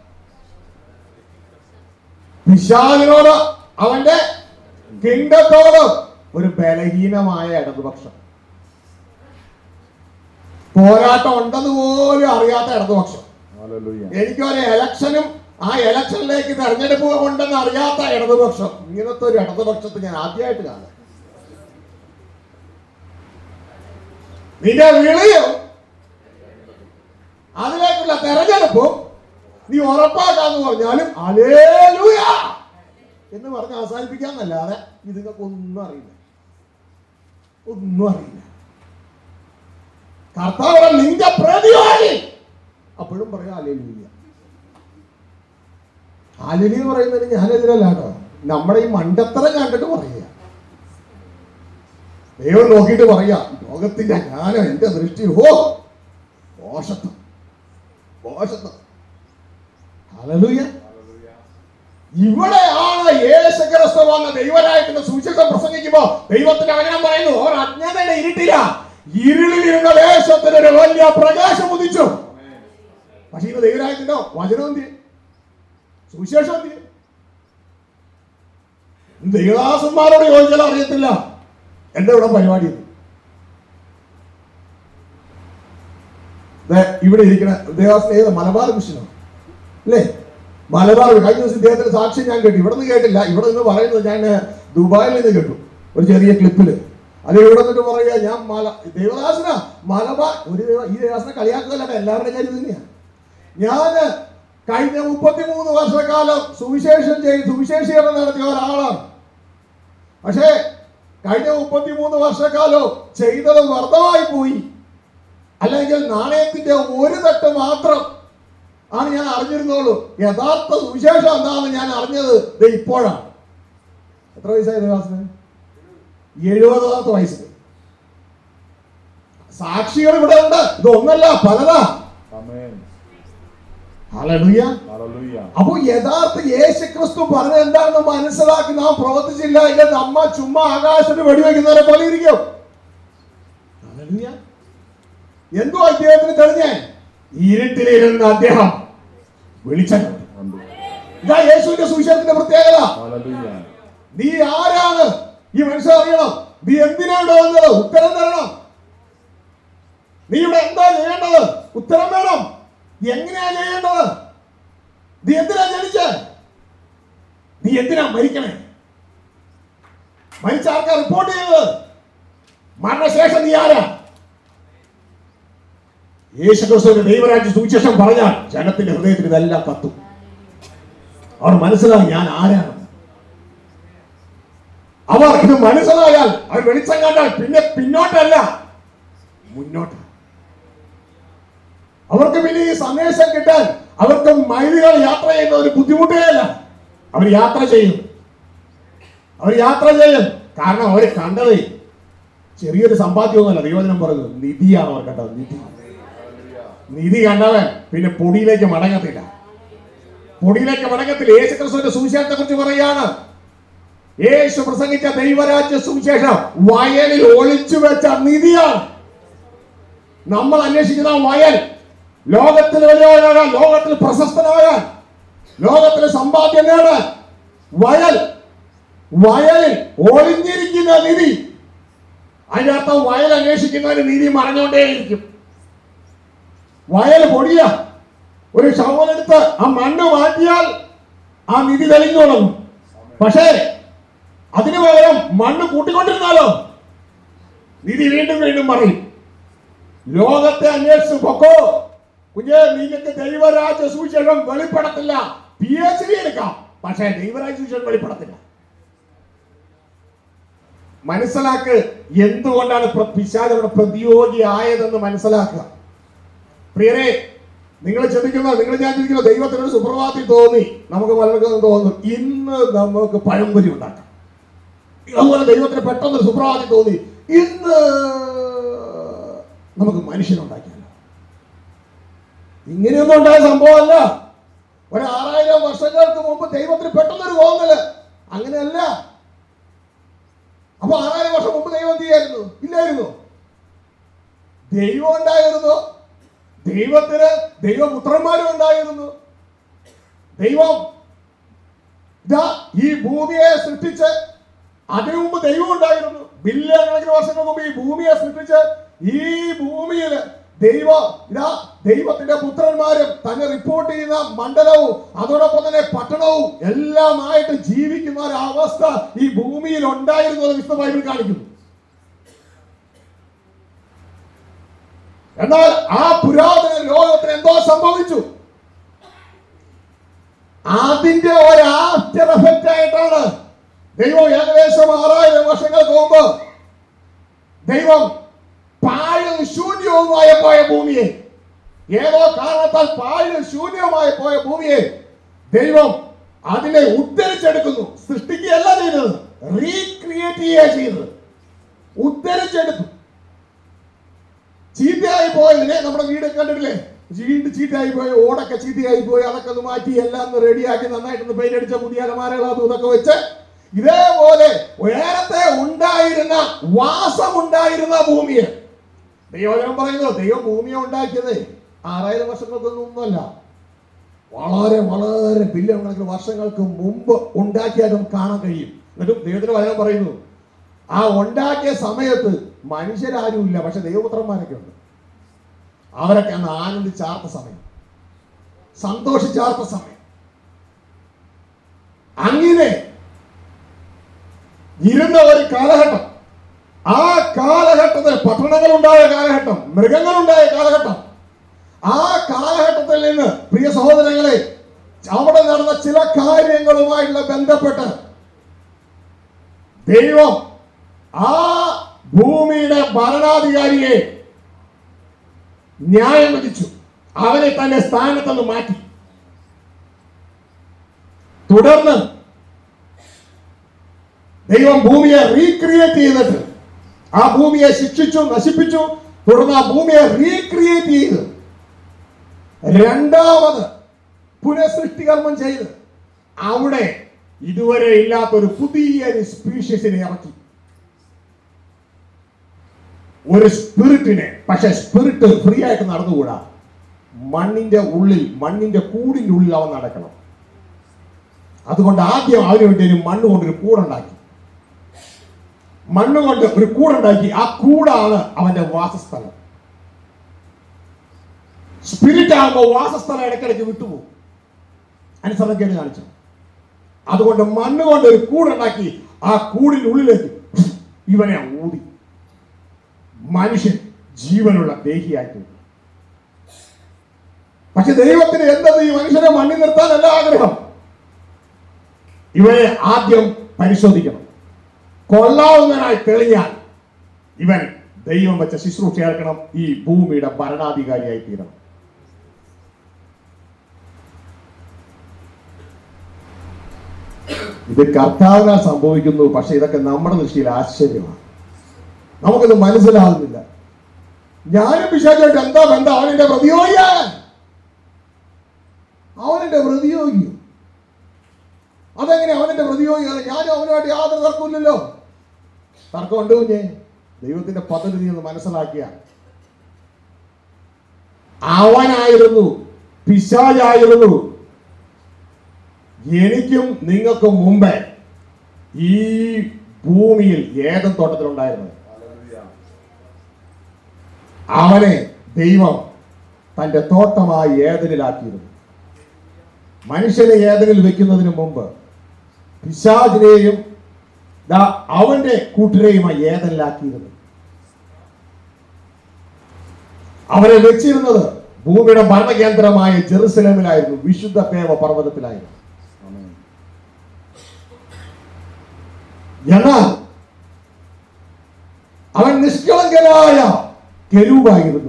പിശാലിനോട് അവന്റെ കിങ്ഡത്തോട് ഒരു ബലഹീനമായ ഇടതുപക്ഷം പോരാട്ടം ഉണ്ടെന്ന് പോലും അറിയാത്ത ഇടതുപക്ഷം ഹല്ലേലൂയ എനിക്കൊരു ഇലക്ഷനും ആ ഇലക്ഷനിലേക്ക് തെരഞ്ഞെടുപ്പ് ഉണ്ടെന്ന് അറിയാത്ത ഇടതുപക്ഷം ഇങ്ങനത്തെ ഒരു ഇടതുപക്ഷത്തെ ഞാൻ ആദ്യമായിട്ട് കാണും നിന്റെ വിളിയും അതിലേക്കുള്ള തെരഞ്ഞെടുപ്പും നീ ഉറപ്പാക്കാന്ന് പറഞ്ഞാലും അലേലൂയ എന്ന് പറഞ്ഞ് അവസാനിപ്പിക്കാന്നല്ലാതെ ഇത് നിങ്ങൾക്ക് ഒന്നും അറിയില്ല ഒന്നും അറിയില്ല കർത്താവ് നിന്റെ പ്രതിവാദി അപ്പോഴും പറയാം അലേലൂയ ആലിനി എന്ന് പറയുന്നതിന് ഞാനെതിരല്ല കേട്ടോ നമ്മുടെ ഈ മണ്ടത്തരം കണ്ടിട്ട് പറയുക ദൈവം നോക്കിയിട്ട് പറയാ ലോകത്തിന്റെ ജ്ഞാനം എന്റെ ദൃഷ്ടി ഓ ദോഷത്വം ദോഷത്വം ഹല്ലേലൂയ ഇവിടെയാണ് യേശു ക്രിസ്തു വന്ന ദൈവരായിട്ടുള്ള സുവിശേഷം പ്രസംഗിക്കുമ്പോ ദൈവത്തിന്റെ വചനം പറയുന്നു അവർ അജ്ഞതയുടെ ഇരുട്ടില്ല ഇരുളിലിരുന്ന ദേശത്തിന് ഒരു വലിയ പ്രകാശം ഉദിച്ചു പക്ഷെ ഇത് ദൈവരായതിന്റെ വചനം എന്ത് ചെയ്യും? സുവിശേഷം എന്ത് ചെയ്യും? ദൈവദാസന്മാരോട് ചോദിച്ചാൽ അറിയത്തില്ല എന്റെ ഇവിടെ പരിപാടി ഇത്. ദേ, ഇവിടെ ഇരിക്കുന്ന ദേവാസന ഏത് മലബാർ മിഷനോ അല്ലേ മലബാർ കഴിഞ്ഞ ദിവസം ഇദ്ദേഹത്തിന്റെ സാക്ഷ്യം ഞാൻ കേട്ടു ഇവിടെ നിന്ന് കേട്ടില്ല ഇവിടെ നിന്ന് പറയുന്നത് ഞാൻ ദുബായിൽ നിന്ന് കേട്ടു ഒരു ചെറിയ ക്ലിപ്പില് അത് ഇവിടെ നിന്നിട്ട് പറയുക ഞാൻ മല ദേവദാസന മലബാർ ഒരു ദേവ- ഈ ദേവദാസനെ കളിയാക്കുകയല്ല എല്ലാവരുടെയും കാര്യം തന്നെയാണ് ഞാൻ കഴിഞ്ഞ മുപ്പത്തിമൂന്ന് വർഷക്കാലം സുവിശേഷം ചെയ്ത് സുവിശേഷീകരണം നടത്തിയ ഒരാളാണ് പക്ഷേ കഴിഞ്ഞ മുപ്പത്തിമൂന്ന് വർഷക്കാലം ചെയ്തത് വ്യർത്ഥമായി പോയി അല്ലെങ്കിൽ നാണയത്തിന്റെ ഒരു തട്ട് മാത്രം ആണ് ഞാൻ അറിഞ്ഞിരുന്നുള്ളൂ യഥാർത്ഥ സുവിശേഷം എന്താണെന്ന് ഞാൻ അറിഞ്ഞത് ദേ ഇപ്പോഴാണ് എത്ര വയസ്സായി ദേവാസിന് എഴുപതാമത്തെ വയസ്സിൽ സാക്ഷികൾ ഇവിടെ ഉണ്ട് ഇതൊന്നല്ല പലതാ ആമേൻ ഹല്ലേലൂയ ഹല്ലേലൂയ അപ്പൊ യഥാർത്ഥ യേശു ക്രിസ്തു പറഞ്ഞ എന്താണെന്ന് മനസ്സിലാക്കി നാം പ്രവർത്തിച്ചില്ല എങ്കിൽ നമ്മ ചുമ്മാ ആകാശത്ത് വെടിവെക്കുന്നവരെ പോലെ ഇരിക്കും ഹല്ലേലൂയ. എന്തോ അദ്ദേഹത്തിന് തെളിഞ്ഞേ ഇരുട്ടിലിരുന്ന അദ്ദേഹം വിളിച്ചു ഉണ്ട് ഇതാ യേശുവിന്റെ സുവിശേഷത്തിന്റെ പ്രത്യേകത ഹല്ലേലൂയ നീ ആരാണ് ഈ മനുഷ്യൻ അറിയണം നീ എന്തിനാണ് വന്നത് ഉത്തരം തരണം നീ ഇവിടെ എന്താ ചെയ്യേണ്ടത് ഉത്തരം വേണം എങ്ങനെയാ ചെയ്യേണ്ടത് നീ എന്തിനാ ജനിച്ചേ നീ എന്തിനാ മരിക്കണേ മരിച്ച ആർക്കാ റിപ്പോർട്ട് ചെയ്തത് മരണശേഷം നീ ആരാ യേശുക്രിസ്തുവിന്റെ ദൈവരാജ്യ സുവിശേഷം പറഞ്ഞാൽ ജനത്തിന്റെ ഹൃദയത്തിൽ ഇതെല്ലാം കത്തും അവർ മനസ്സിലാവും ഞാൻ ആരാണ് അവർ ഇത് മനസ്സിലായാൽ അവർ വെളിച്ചം കണ്ടാൽ പിന്നെ പിന്നോട്ടല്ല മുന്നോട്ട് അവർക്ക് പിന്നെ ഈ സന്ദേശം കിട്ടാൻ അവർക്ക് മൈലുകൾ യാത്ര ചെയ്യുന്ന ഒരു ബുദ്ധിമുട്ടേ അല്ല അവർ യാത്ര ചെയ്യും അവർ യാത്ര ചെയ്യും കാരണം അവർ കണ്ടത് ചെറിയൊരു സമ്പാദ്യമൊന്നുമല്ല ദൈവജനം പറഞ്ഞു നിധിയാണ് അവർ കണ്ടത് നിധി നിധി കണ്ടവൻ പിന്നെ പൊടിയിലേക്ക് മടങ്ങത്തില്ല പൊടിയിലേക്ക് മടങ്ങത്തില്ല യേശു ക്രിസ്തുവിന്റെ സുവിശേഷത്തെ കുറിച്ച് പറയാണ് യേശു പ്രസംഗിച്ച ദൈവരാജ്യ സുവിശേഷം വയലിൽ ഒളിച്ചു വെച്ച നിധിയാണ് നമ്മൾ അന്വേഷിക്കുന്ന വയൽ ലോകത്തിൽ വലിയവനാകാൻ ലോകത്തിൽ പ്രശസ്തനാകാൻ ലോകത്തിൽ സമ്പാദ്യം നേടാൻ വയൽ വയലിൽ ഒളിഞ്ഞിരിക്കുന്ന നിധി അതിനർത്ഥം വയൽ അന്വേഷിക്കുന്നവന് നിധി മറഞ്ഞുകൊണ്ടേയിരിക്കും വയൽ പൊടിയ ഒരു ഷവലെടുത്ത് ആ മണ്ണ് മാറ്റിയാൽ ആ നിധി തെളിഞ്ഞു തുടങ്ങും പക്ഷേ അതിനു പകരം മണ്ണ് കൂട്ടിക്കൊണ്ടിരുന്നാലോ നിധി വീണ്ടും വീണ്ടും പറയും ലോകത്തെ അന്വേഷിച്ച് പൊക്കോ കുഞ്ഞെ നിങ്ങൾക്ക് ദൈവരാജ്യ സുവിശേഷം വെളിപ്പെടത്തില്ല പി എച്ച് ഡി എടുക്കാം പക്ഷേ ദൈവരാജ്യ സുവിശേഷം വെളിപ്പെടത്തില്ല മനസ്സിലാക്ക് എന്തുകൊണ്ടാണ് പ്ര- പിശാച് അവിടെ പ്രതിയോഗി ആയതെന്ന് മനസ്സിലാക്കുക പ്രിയരെ നിങ്ങൾ ചിന്തിക്കുന്നത് നിങ്ങൾ ഞാൻ ചിന്തിക്കുന്നത് ദൈവത്തിനൊരു സുപ്രഭാതി തോന്നി നമുക്ക് പലർക്കും തോന്നും ഇന്ന് നമുക്ക് പഴംപൊരി ഉണ്ടാക്കാം അതുപോലെ ദൈവത്തിന് പെട്ടെന്ന് ഒരു സുപ്രഭാതി തോന്നി ഇന്ന് നമുക്ക് മനുഷ്യനുണ്ടാക്കിയാലോ ഇങ്ങനെയൊന്നും ഉണ്ടായ സംഭവമല്ല ഒരു ആറായിരം വർഷങ്ങൾക്ക് മുമ്പ് ദൈവത്തിന് പെട്ടെന്നൊരു തോന്നല് അങ്ങനെയല്ല അപ്പൊ ആറായിരം വർഷം മുമ്പ് ദൈവം എന്ത് ചെയ്യായിരുന്നു ഇല്ലായിരുന്നു ദൈവം ഉണ്ടായിരുന്നു ദൈവത്തിന് ദൈവപുത്രന്മാരും ഉണ്ടായിരുന്നു ദൈവം ഇതാ ഈ ഭൂമിയെ സൃഷ്ടിച്ച് അതിനു മുമ്പ് ദൈവം ഉണ്ടായിരുന്നു ബില്യൺ കണക്കിന് വർഷങ്ങൾക്ക് മുമ്പ് ഈ ഭൂമിയെ സൃഷ്ടിച്ച് ഈ ഭൂമിയിൽ ദൈവം ഇതാ ദൈവത്തിന്റെ പുത്രന്മാരും തന്നെ റിപ്പോർട്ട് ചെയ്യുന്ന മണ്ഡലവും അതോടൊപ്പം തന്നെ പട്ടണവും എല്ലാമായിട്ട് ജീവിക്കുന്ന ഒരു അവസ്ഥ ഈ ഭൂമിയിൽ ഉണ്ടായിരുന്നു എന്ന് വിശുദ്ധ ബൈബിൾ കാണിക്കുന്നു എന്നാൽ ആ പുരാതന ലോകത്തിന് എന്തോ സംഭവിച്ചു അതിന്റെ ഒരു ആഫ്റ്റർ എഫക്റ്റ് ആയിട്ടാണ് ദൈവം ഏകദേശം ആറായിരം വർഷങ്ങൾക്ക് മുമ്പ് ദൈവം പാഴും ശൂന്യവുമായ പോയ ഭൂമിയെ ഏതോ കാരണത്താൽ പാഴും ശൂന്യവുമായി പോയ ഭൂമിയെ ദൈവം അതിനെ ഉദ്ധരിച്ചെടുക്കുന്നു സൃഷ്ടിക്കുകയല്ല ചെയ്തത് റീക്രിയേറ്റ് ചെയ്യുക ചെയ്തത് ഉദ്ധരിച്ചെടുത്തു ചീത്തയായി പോയതിനെ നമ്മുടെ വീട് കണ്ടിട്ടില്ലേ വീട് ചീത്തയായി പോയി ഓടൊക്കെ ചീത്തയായി പോയി അതൊക്കെ ഒന്ന് മാറ്റി എല്ലാം ഒന്ന് റെഡിയാക്കി നന്നായിട്ടൊന്ന് പെയിന്റ് അടിച്ച പുതിയ അലമാരകൾ അതും ഇതൊക്കെ വെച്ച് ഇതേപോലെ നേരത്തെ ഉണ്ടായിരുന്ന വാസം ഉണ്ടായിരുന്ന ഭൂമിയെ ദൈവജനം പറയുന്നു ദൈവം ഭൂമിയെ ഉണ്ടാക്കിയത് ആറായിരം വർഷങ്ങൾക്കൊന്നും ഒന്നുമല്ല വളരെ വളരെ ബില്യൺ കണക്കിന് വർഷങ്ങൾക്ക് മുമ്പ് ഉണ്ടാക്കിയാലും കാണാൻ കഴിയും എന്നിട്ടും ദൈവത്തിന് വചനം പറയുന്നു ആ ഉണ്ടാക്കിയ സമയത്ത് മനുഷ്യരാരുമില്ല പക്ഷെ ദൈവപുത്രന്മാരൊക്കെ ഉണ്ട് അവരൊക്കെ അന്ന് ആനന്ദിച്ചാർത്ത സമയം സന്തോഷിച്ചാർത്ത സമയം അങ്ങനെ ഇരുന്ന ഒരു കാലഘട്ടം ആ കാലഘട്ടത്തിൽ പട്ടണങ്ങളുണ്ടായ കാലഘട്ടം മൃഗങ്ങളുണ്ടായ കാലഘട്ടം ആ കാലഘട്ടത്തിൽ നിന്ന് പ്രിയ സഹോദരങ്ങളെ അവിടെ നടന്ന ചില കാര്യങ്ങളുമായിട്ടുള്ള ബന്ധപ്പെട്ട് ദൈവം ആ ഭൂമിയുടെ ഭരണാധികാരിയെ ന്യായം വിധിച്ചു അവനെ തന്റെ സ്ഥാനത്ത് നിന്ന് മാറ്റി തുടർന്ന് ദൈവം ഭൂമിയെ റീക്രിയേറ്റ് ചെയ്തിട്ട് ആ ഭൂമിയെ ശിക്ഷിച്ചു നശിപ്പിച്ചു തുടർന്ന് ആ ഭൂമിയെ റീക്രിയേറ്റ് ചെയ്ത് രണ്ടാമത് പുനഃസൃഷ്ടികർമ്മം ചെയ്ത് അവിടെ ഇതുവരെ ഇല്ലാത്തൊരു പുതിയൊരു സ്പീഷ്യസിനെ ഇറക്കി ഒരു സ്പിരിറ്റിനെ പക്ഷെ സ്പിരിറ്റ് ഫ്രീ ആയിട്ട് നടന്നുകൂടാ മണ്ണിന്റെ ഉള്ളിൽ മണ്ണിന്റെ കൂടിന്റെ ഉള്ളിൽ അവൻ നടക്കണം അതുകൊണ്ട് ആദ്യം അവന് വേണ്ടി ഒരു മണ്ണ് കൊണ്ടൊരു കൂടുണ്ടാക്കി മണ്ണ് കൊണ്ട് ഒരു കൂടുണ്ടാക്കി ആ കൂടാണ് അവന്റെ വാസസ്ഥലം സ്പിരിറ്റ് ആകുമ്പോൾ വാസസ്ഥലം ഇടയ്ക്കിടയ്ക്ക് വിട്ടുപോകും അനുസരണക്കേട് കാണിച്ചു അതുകൊണ്ട് മണ്ണ് കൊണ്ട് ഒരു കൂടുണ്ടാക്കി ആ കൂടിനുള്ളിലേക്ക് ഇവനെ ഊതി മനുഷ്യൻ ജീവനുള്ള ദേഹിയായിട്ട് പക്ഷെ ദൈവത്തിന് എന്തത് ഈ മനുഷ്യനെ മണ്ണിൽ നിർത്താനല്ല ആഗ്രഹം ഇവനെ ആദ്യം പരിശോധിക്കണം കൊള്ളാവുന്നതിനായി തെളിഞ്ഞാൽ ഇവൻ ദൈവം വെച്ച ശുശ്രൂഷ ഏൽക്കണം ഈ ഭൂമിയുടെ ഭരണാധികാരിയായി തീരണം ഇത് കർത്താവിനാൽ സംഭവിക്കുന്നു പക്ഷെ ഇതൊക്കെ നമ്മുടെ ദൃഷ്ടിയിൽ ആശ്ചര്യമാണ് നമുക്കിത് മനസ്സിലാകുന്നില്ല ഞാനും പിശാചായിട്ട് എന്താ ബന്ധം അവനെന്റെ പ്രതിയോഗിയാണ് അവനെന്റെ പ്രതിയോഗി അതെങ്ങനെ അവനെന്റെ പ്രതിയോഗിയാണ് ഞാനും അവനുമായിട്ട് യാതൊരു തർക്കമില്ലല്ലോ തർക്കമുണ്ട് കുഞ്ഞെ ദൈവത്തിന്റെ പദ്ധതി നീ ഒന്ന് മനസ്സിലാക്കിയ അവനായിരുന്നു പിശാചായിരുന്നു എനിക്കും നിങ്ങൾക്കും മുമ്പേ ഈ ഭൂമിയിൽ ഏതും തോട്ടത്തിലുണ്ടായിരുന്നത് അവനെ ദൈവം തന്റെ തോട്ടമായി ഏതനിലാക്കിയിരുന്നു മനുഷ്യനെ ഏതനിൽ വെക്കുന്നതിന് മുമ്പ് പിശാചിനെയും ദാ അവന്റെ കൂട്ടരെയുമായി ഏതനിലാക്കിയിരുന്നു അവരെ വെച്ചിരുന്നത് ഭൂമിയുടെ ഭരണകേന്ദ്രമായ ജെറുസലേമിലായിരുന്നു വിശുദ്ധ ദേവ പർവ്വതത്തിലായിരുന്നു എന്നാൽ അവൻ നിഷ്കളങ്കനായ കെരൂപായിരുന്നു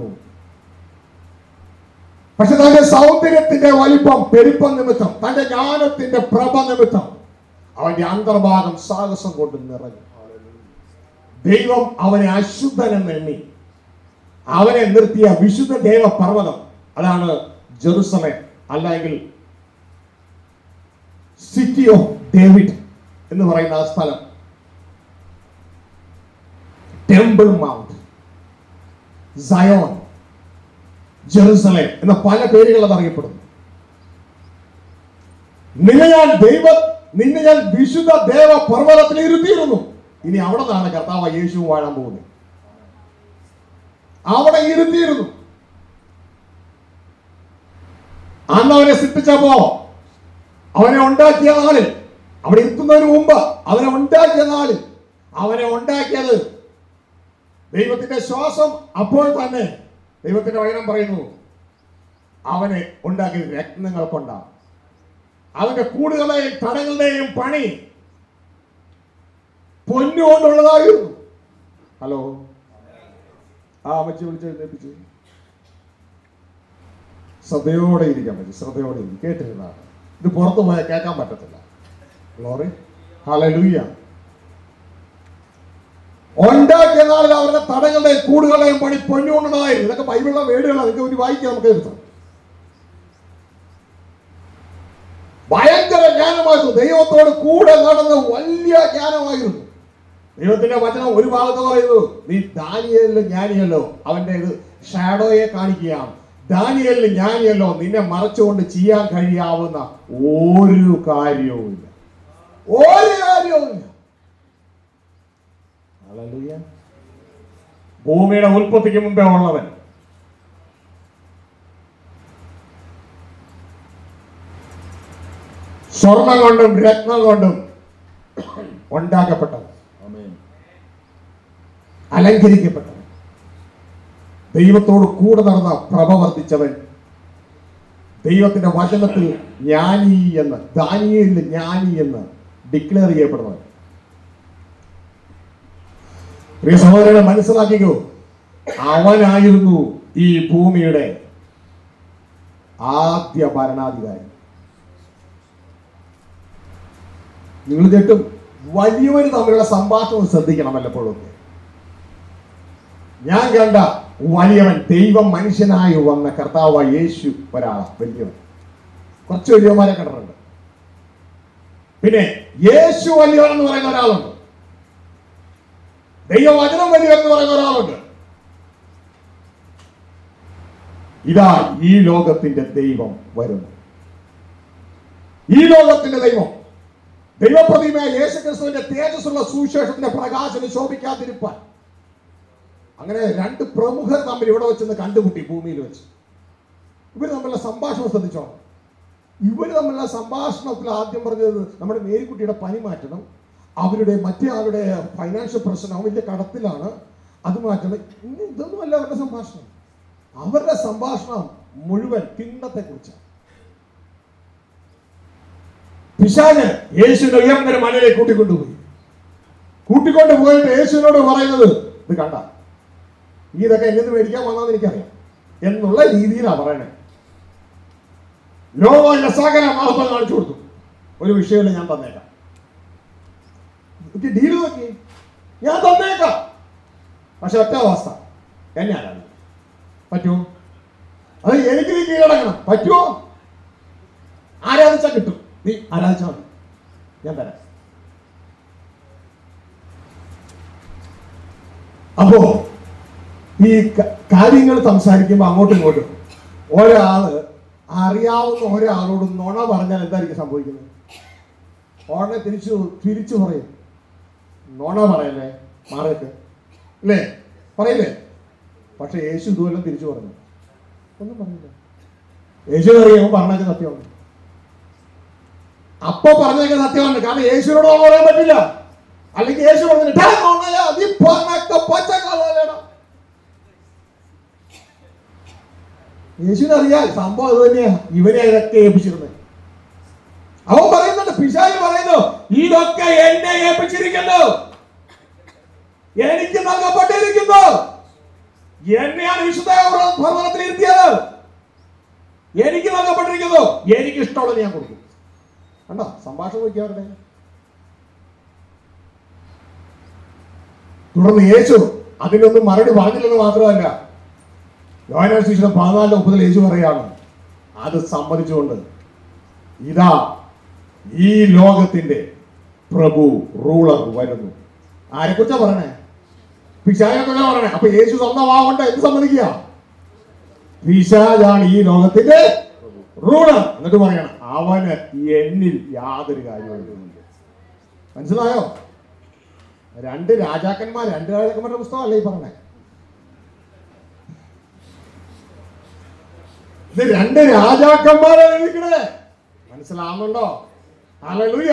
പക്ഷെ തന്റെ സൗന്ദര്യത്തിന്റെ വലിപ്പം പെരുപ്പം നിമിത്തം തന്റെ ജ്ഞാനത്തിന്റെ പ്രഭ നിമിത്തം അവന്റെ അന്തർഭാഗം സാഹസം കൊണ്ട് നിറഞ്ഞു ദൈവം അവനെ അശുദ്ധനെന്ന് എണ്ണി അവനെ നിർത്തിയ വിശുദ്ധ ദേവ പർവ്വതം അതാണ് ജെറുസലേം അല്ലെങ്കിൽ സിറ്റി ഓഫ് ഡേവിഡ് എന്ന് പറയുന്ന ആ സ്ഥലം ടെമ്പിൾ മൗണ്ട് സയോൺ ജെറുസലേം എന്ന പല പേരുകൾ അത് അറിയപ്പെടുന്നു നിന്നെ ഞാൻ ദൈവ നിന്നെ ഞാൻ വിശുദ്ധ ദേവ പർവ്വതത്തിൽ ഇരുത്തിയിരുന്നു ഇനി അവിടെ നിന്നാണ് കർത്താവ് യേശു വാഴാൻ പോകുന്നത് അവിടെ ഇരുത്തിയിരുന്നു അന്ന് അവനെ സൃഷ്ടിച്ചപ്പോ അവനെ ഉണ്ടാക്കിയ നാളിൽ അവിടെ എത്തുന്നതിന് മുമ്പ് അവനെ ഉണ്ടാക്കിയ നാളിൽ അവനെ ഉണ്ടാക്കിയത് ദൈവത്തിന്റെ ശ്വാസം അപ്പോൾ തന്നെ ദൈവത്തിന്റെ വചനം പറയുന്നു അവനെ ഉണ്ടാക്കിയത് രത്നങ്ങൾ കൊണ്ടാണ് അവന്റെ കൂടുകളെയും തടങ്ങളുടെയും പണി പൊന്നുകൊണ്ടുള്ളതായിരുന്നു ഹലോ ആ അമ്മച്ചി വിളിച്ചെഴുന്നേപ്പിച്ചു ശ്രദ്ധയോടെ ഇരിക്കാൻ പറ്റും ശ്രദ്ധയോടെ ഇരിക്കും കേട്ടിരുന്നതാണ് ഇത് പുറത്തു പോയാൽ കേൾക്കാൻ പറ്റത്തില്ല ഗ്ലോറി ഹലലൂയ ഉണ്ടാക്കിയ നാളിൽ അവരുടെ തടങ്ങളുടെയും കൂടുകളുടെയും പണി പൊന്നുകൊണ്ടതായിരുന്നു ഇതൊക്കെ ബൈബിളിലെ വേടുകളാണ് നിങ്ങൾക്ക് ഒരു വായിക്കാം നമുക്ക് എടുത്തു ഭയങ്കര ജ്ഞാനമായിരുന്നു ദൈവത്തോട് കൂടെ നടന്ന വലിയ ജ്ഞാനമായിരുന്നു ദൈവത്തിന്റെ വചനം ഒരു ഭാഗത്ത് പറയുന്നു നീ ദാനിയലിൽ ജ്ഞാനിയല്ലോ അവന്റെ ഇത് ഷാഡോയെ കാണിക്കുകയാണ് ദാനിയലിൽ ജ്ഞാനിയല്ലോ നിന്നെ മറച്ചുകൊണ്ട് ചെയ്യാൻ കഴിയാവുന്ന ഒരു കാര്യവുമില്ല ഒരു കാര്യവുമില്ല ഹല്ലേലൂയ. ഭൂമിയുടെ ഉൽപ്പത്തിക്ക് മുമ്പേ ഉള്ളവൻ സ്വർണം കൊണ്ടും രത്നം കൊണ്ടും ഉണ്ടാക്കപ്പെട്ടത് അലങ്കരിക്കപ്പെട്ടവൻ ദൈവത്തോട് കൂടെ നടന്ന പ്രഭ വർദ്ധിച്ചവൻ ദൈവത്തിന്റെ വചനത്തിൽ ജ്ഞാനി എന്ന് ദാനിയേലിൽ ജ്ഞാനി എന്ന് ഡിക്ലെയർ ചെയ്യപ്പെടുന്നവൻ പ്രിയ സഹോദരനെ മനസ്സിലാക്കിക്കോ അവനായിരുന്നു ഈ ഭൂമിയുടെ ആദ്യ ഭരണാധികാരി നിങ്ങൾ കേട്ടും വലിയവർ തമ്മിലുള്ള സംഭാഷണം ശ്രദ്ധിക്കണം വല്ലപ്പോഴും ഒക്കെ ഞാൻ കണ്ട വലിയവൻ ദൈവം മനുഷ്യനായി വന്ന കർത്താവ് യേശു ഒരാളാ വലിയവൻ കുറച്ച് വലിയവന്മാരെ കണ്ടിട്ടുണ്ട് പിന്നെ യേശു വലിയവൻ എന്ന് പറയുന്ന ഒരാളുണ്ട് ദൈവവചനം വലിയവൻ എന്ന് പറയുന്ന ഒരാളുണ്ട് ഇതാ ഈ ലോകത്തിന്റെ ദൈവം വരുന്നു ഈ ലോകത്തിന്റെ ദൈവം ദൈവപ്രതിമയായ യേശു ക്രിസ്തുവിന്റെ തേജസ്സുള്ള സുവിശേഷത്തിന്റെ പ്രകാശനം ശോഭിക്കാതിരിപ്പാൻ അങ്ങനെ രണ്ട് പ്രമുഖർ തമ്മിൽ ഇവിടെ വെച്ചെന്ന് കണ്ടുമുട്ടി ഭൂമിയിൽ വെച്ച് ഇവർ തമ്മിലുള്ള സംഭാഷണം ശ്രദ്ധിച്ചോ ഇവർ തമ്മിലുള്ള സംഭാഷണത്തിൽ ആദ്യം പറഞ്ഞത് നമ്മുടെ മേരിക്കുട്ടിയുടെ പനി മാറ്റണം അവരുടെ മറ്റേ ആളുടെ ഫൈനാൻഷ്യൽ പ്രശ്നം വലിയ കടത്തിലാണ് അത് മാറ്റണം ഇന്ന് ഇതൊന്നുമല്ല അവരുടെ സംഭാഷണം അവരുടെ സംഭാഷണം മുഴുവൻ കിണ്ണത്തെ കുറിച്ചാണ് പിശാന് യേശുവിന്റെ ഉയർന്നൊരു മലയിലേക്ക് കൂട്ടിക്കൊണ്ടുപോയി കൂട്ടിക്കൊണ്ട് പോയിട്ട് യേശുവിനോട് പറയുന്നത് ഇത് കണ്ട നീ ഇതൊക്കെ എന്നെ മേടിക്കാൻ വന്നതെന്ന് എനിക്കറിയാം എന്നുള്ള രീതിയിലാണ് പറയണേ ലോകത്തിന്റെ സകല മഹത്വം കാണിച്ചു കൊടുത്തു ഒരു വിഷയമില്ല ഞാൻ തന്നേക്കാം എനിക്ക് ഡീല് നോക്കി ഞാൻ തന്നേക്കാം പക്ഷെ ഒറ്റ അവസ്ഥ എന്നെ ആരാധിക്കും പറ്റുമോ അത് എനിക്ക് നീ കീഴടങ്ങണം പറ്റുമോ ആരാധിച്ചാൽ കിട്ടും നീ ആരാധിച്ചാൽ മതി ഞാൻ തരാം അപ്പോ ഈ ക- കാര്യങ്ങൾ സംസാരിക്കുമ്പോൾ അങ്ങോട്ടും ഇങ്ങോട്ടും ഒരാള് അറിയാവുന്ന ഒരാളോട് നുണ പറഞ്ഞാൽ എന്തായിരിക്കും സംഭവിക്കുന്നത് ഉടനെ തിരിച്ചു തിരിച്ചു പറയും നുണ പറയല്ലേ മാറിയൊക്കെ അല്ലേ പറയില്ലേ പക്ഷെ യേശു ഇതുവല്ലം തിരിച്ചു പറഞ്ഞു ഒന്നും പറഞ്ഞില്ല യേശു അറിയാമോ പറഞ്ഞൊക്കെ സത്യമാണ് അപ്പൊ പറഞ്ഞൊക്കെ സത്യമാണ് കാരണം യേശുവിനോട് നുണ പറയാൻ പറ്റില്ല അല്ലെങ്കിൽ യേശു പറഞ്ഞു "ടാ നുണയാ, നീ പറഞ്ഞൊക്കെ പച്ചക്കള്ളല്ലേടാ." യേശുവിന് അറിയാം സംഭവം അത് തന്നെയാ ഇവനെ ഇതൊക്കെ ഏൽപ്പിച്ചിരുന്നത് അവൻ പറയുന്നുണ്ട് പിശാചി പറയുന്നു ഇതൊക്കെ എന്നെ ഏൽപ്പിച്ചിരിക്കുന്നു എനിക്ക് നൽകപ്പെട്ടിരിക്കുന്നു എന്നെയാണ് വിശുദ്ധ പർവ്വതത്തിൽ ഇരുത്തിയത് എനിക്ക് നൽകപ്പെട്ടിരിക്കുന്നു എനിക്ക് ഇഷ്ടമുള്ളത് ഞാൻ കൊടുക്കും കണ്ടോ സംഭാഷണം നോക്കിയവരുടെ തുടർന്ന് യേശു അതിനൊന്നും മറുപടി പറഞ്ഞില്ലെന്ന് മാത്രമല്ല യോഹന്നാൻ ശിശുരം പതിനാലിന് മുപ്പതിൽ യേശു പറയാണ് അത് സമ്മതിച്ചുകൊണ്ട് ഇതാ ഈ ലോകത്തിന്റെ പ്രഭു റൂളർ വരുന്നു ആരെ കുറിച്ചാ പറയണേ പിശാചിനെ കുറിച്ചാ പറയണേ അപ്പൊ യേശു സ്വന്തമാവണ്ട എന്ത് സമ്മതിക്കുക പിശാജാണ് ഈ ലോകത്തിന്റെ റൂളർ എന്നിട്ട് പറയണം അവന് എന്നിൽ യാതൊരു കാര്യവും മനസ്സിലായോ രണ്ട് രാജാക്കന്മാർ രണ്ട് രാജാക്കന്മാരുടെ പുസ്തകമല്ല ഈ പറഞ്ഞേ ഇത് രണ്ട് രാജാക്കന്മാരാണ് എഴുതിക്കണേ മനസ്സിലാവുന്നുണ്ടോ ഹല്ലേലൂയ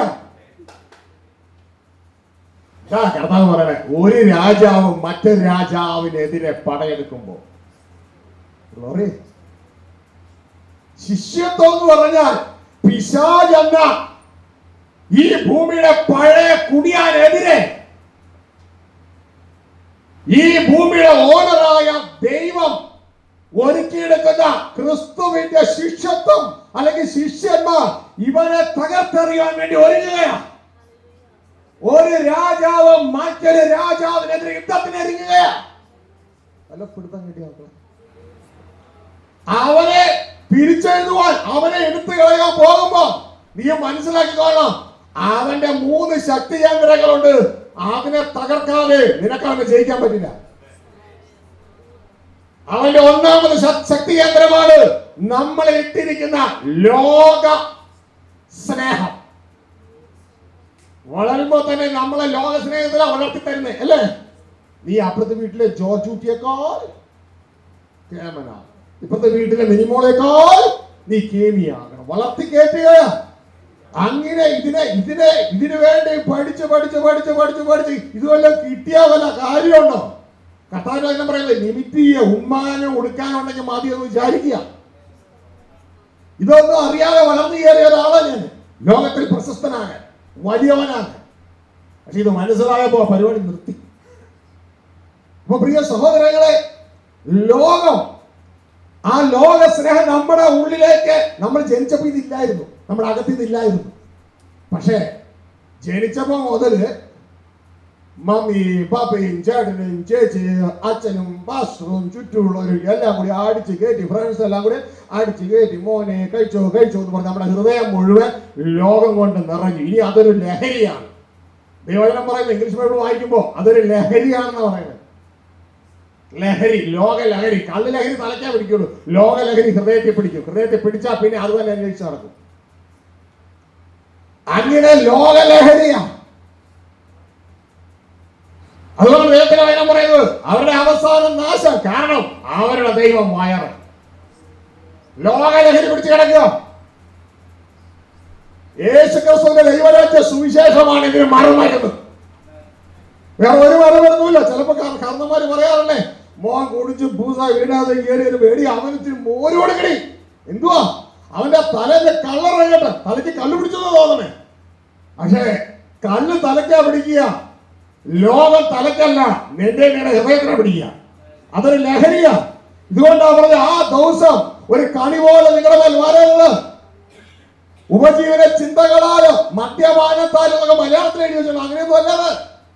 ഇതാ കർത്താവ് പറയണേ ഒരു രാജാവ് മറ്റൊരു രാജാവിനെതിരെ പടയെടുക്കുമ്പോ ഗ്ലോറി ശിഷ്യത്വം എന്ന് പറഞ്ഞാൽ പിശാജ് എന്ന ഈ ഭൂമിയുടെ പഴയ കുടിയാനെതിരെ ഈ ഭൂമിയുടെ ഓണറായ ദൈവം ഒരുക്കിയെടുക്കുന്ന ക്രിസ്തുവിന്റെ ശിഷ്യത്വം അല്ലെങ്കിൽ ശിഷ്യന്മാർ ഇവനെ തകർത്തെറിയാൻ വേണ്ടി ഒരുങ്ങുകയാണ് ഒരു രാജാവ് മറ്റൊരു രാജാവിനെതിരെ യുദ്ധത്തിന് ഒരുങ്ങുകയാണ് വല്ല പിടുത്തം കിട്ടിയ മക്കളെ അവനെ പിരിച്ചെഴുതുവാൻ അവനെ എടുത്തു കളയാൻ പോകുമ്പോ നീ മനസ്സിലാക്കിക്കോളണം അവന്റെ മൂന്ന് ശക്തി കേന്ദ്രങ്ങളുണ്ട് അതിനെ തകർക്കാതെ നിനക്കവനെ ജയിക്കാൻ പറ്റില്ല അവന്റെ ഒന്നാമത് ശ- ശക്തി കേന്ദ്രമാണ് നമ്മളെ ഇട്ടിരിക്കുന്ന ലോക സ്നേഹം വളരുമ്പോ തന്നെ നമ്മളെ ലോക സ്നേഹത്തിലാണ് വളർത്തി തരുന്നത് അല്ലേ നീ അപ്പുറത്തെ വീട്ടിലെ ജോർജ് ഊട്ടിയേക്കാൾ കേമന ഇപ്പുറത്തെ വീട്ടിലെ മിനിമോളേക്കാൾ നീ കേമിയാകണം വളർത്തി കയറ്റുകയാ അങ്ങനെ ഇതിനെ ഇതിനെ ഇതിനു വേണ്ടി പഠിച്ച് പഠിച്ച് പഠിച്ച് പഠിച്ച് പഠിച്ച് ഇതുവല്ല കിട്ടിയ വല്ല കാര്യമുണ്ടോ കർത്താവിന്റെ വചനം പറയുന്നത് ലിമിറ്റ് ചെയ്യുക ഉമ്മാനും ഉടുക്കാനുണ്ടെങ്കിൽ മതി എന്ന് വിചാരിക്കുക ഇതൊന്നും അറിയാതെ വളർന്നു കയറിയ ഒരാളാണ് ഞാൻ ലോകത്തിൽ പ്രശസ്തനാകാൻ വലിയവനാകാൻ പക്ഷെ ഇത് മനസ്സിലായപ്പോ ആ പരിപാടി നിർത്തി അപ്പൊ പ്രിയ സഹോദരങ്ങളെ ലോകം ആ ലോക സ്നേഹം നമ്മുടെ ഉള്ളിലേക്ക് നമ്മൾ ജനിച്ചപ്പോൾ ഇതില്ലായിരുന്നു നമ്മുടെ അകത്ത് ഇതില്ലായിരുന്നു പക്ഷേ ജനിച്ചപ്പോ മുതല് മമ്മിയും പാപ്പയും ചേട്ടനും ചേച്ചിയും അച്ഛനും പാസ്റ്ററും ചുറ്റുമുള്ളവരും എല്ലാം കൂടി അടിച്ച് കയറ്റി ഫ്രണ്ട്സ് എല്ലാം കൂടി അടിച്ച് കയറ്റി മോനെ കഴിച്ചോ കഴിച്ചോ എന്ന് പറഞ്ഞ് നമ്മുടെ ഹൃദയം മുഴുവൻ ലോകം കൊണ്ട് നിറഞ്ഞു ഇനി അതൊരു ലഹരിയാണ് ദൈവജനം പറയുന്നത് ഇംഗ്ലീഷ് ബൈബിൾ വായിക്കുമ്പോൾ അതൊരു ലഹരിയാണെന്ന് പറയുന്നത് ലഹരി ലോക ലഹരി കള്ള് ലഹരി തലയ്ക്കാ പിടിക്കുള്ളൂ ലോക ലഹരി ഹൃദയത്തെ പിടിക്കും ഹൃദയത്തെ പിടിച്ചാൽ പിന്നെ അത് തന്നെ അന്വേഷിച്ച് നടക്കും അങ്ങനെ ലോക ലഹരിയാണ് അതുകൊണ്ട് ദൈവത്തിന് വചനം പറയുന്നത് അവരുടെ അവസാനം നാശം കാരണം അവരുടെ ദൈവം വയറ് ലോക ലഹരി പിടിച്ച് കിടക്കുക യേശു ക്രിസ്തുവിന്റെ ദൈവരാജ്യ സുവിശേഷമാണ് ഇതിന് മറുമരുന്ന് വേറെ ഒരു മറുമരുന്നുമില്ല ചിലപ്പോ കാരണന്മാര് പറയാറുണ്ടേ മോൻ കുടിച്ച് പൂസ വീടാതെ കയറി ഒരു പേടി അവനത്തിന് മോര് കൊടുക്കണേ എന്തുവാ അവന്റെ തലന്റെ കള്ളറിയട്ടെ തലയ്ക്ക് കല്ല് പിടിച്ചെന്ന് തോന്നണേ പക്ഷേ കല്ല് തലയ്ക്കാ പിടിക്കുക ലോകം തലക്കല്ല നിന്റെ നിന്റെ ഹൃദയത്തിനെ പിടിക്കുക അതൊരു ലഹരിയാ ഇതുകൊണ്ടാ പറഞ്ഞ ആ ദിവസം ഒരു കണി പോലെ നിങ്ങളുടെ മേൽ വരരുത് ഉപജീവന ചിന്തകളാലോ മദ്യപാനത്താലോ എന്നൊക്കെ മലയാളത്തിൽ എഴുതി വെച്ചു അങ്ങനെയൊന്നും അല്ലാതെ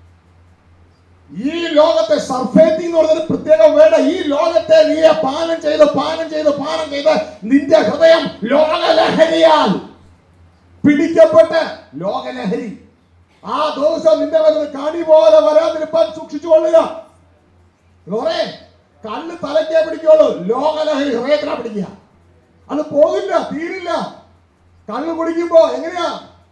ഈ ലോകത്തെ സർഫേത്തി എന്ന് പറഞ്ഞൊരു പ്രത്യേക വേണ്ട ഈ ലോകത്തെ നീ പാനം ചെയ്ത് പാനം ചെയ്ത് പാനം ചെയ്ത് നിന്റെ ഹൃദയം ലോകലഹരിയാൽ പിടിക്കപ്പെട്ട് ലോകലഹരി ആ ദിവസം നിന്റെ വരുന്ന കണി പോലെ വരാതിരിപ്പാൻ സൂക്ഷിച്ചു കൊള്ളുക ലോറേ കണ്ണ് തലക്കേ പിടിക്കുള്ളൂ ലോകലഹരി ഹൃദയത്തിനാ പിടിക്കുക അത് പോകില്ല തീരില്ല കള്ള് കുടിക്കുമ്പോ എങ്ങനെയാ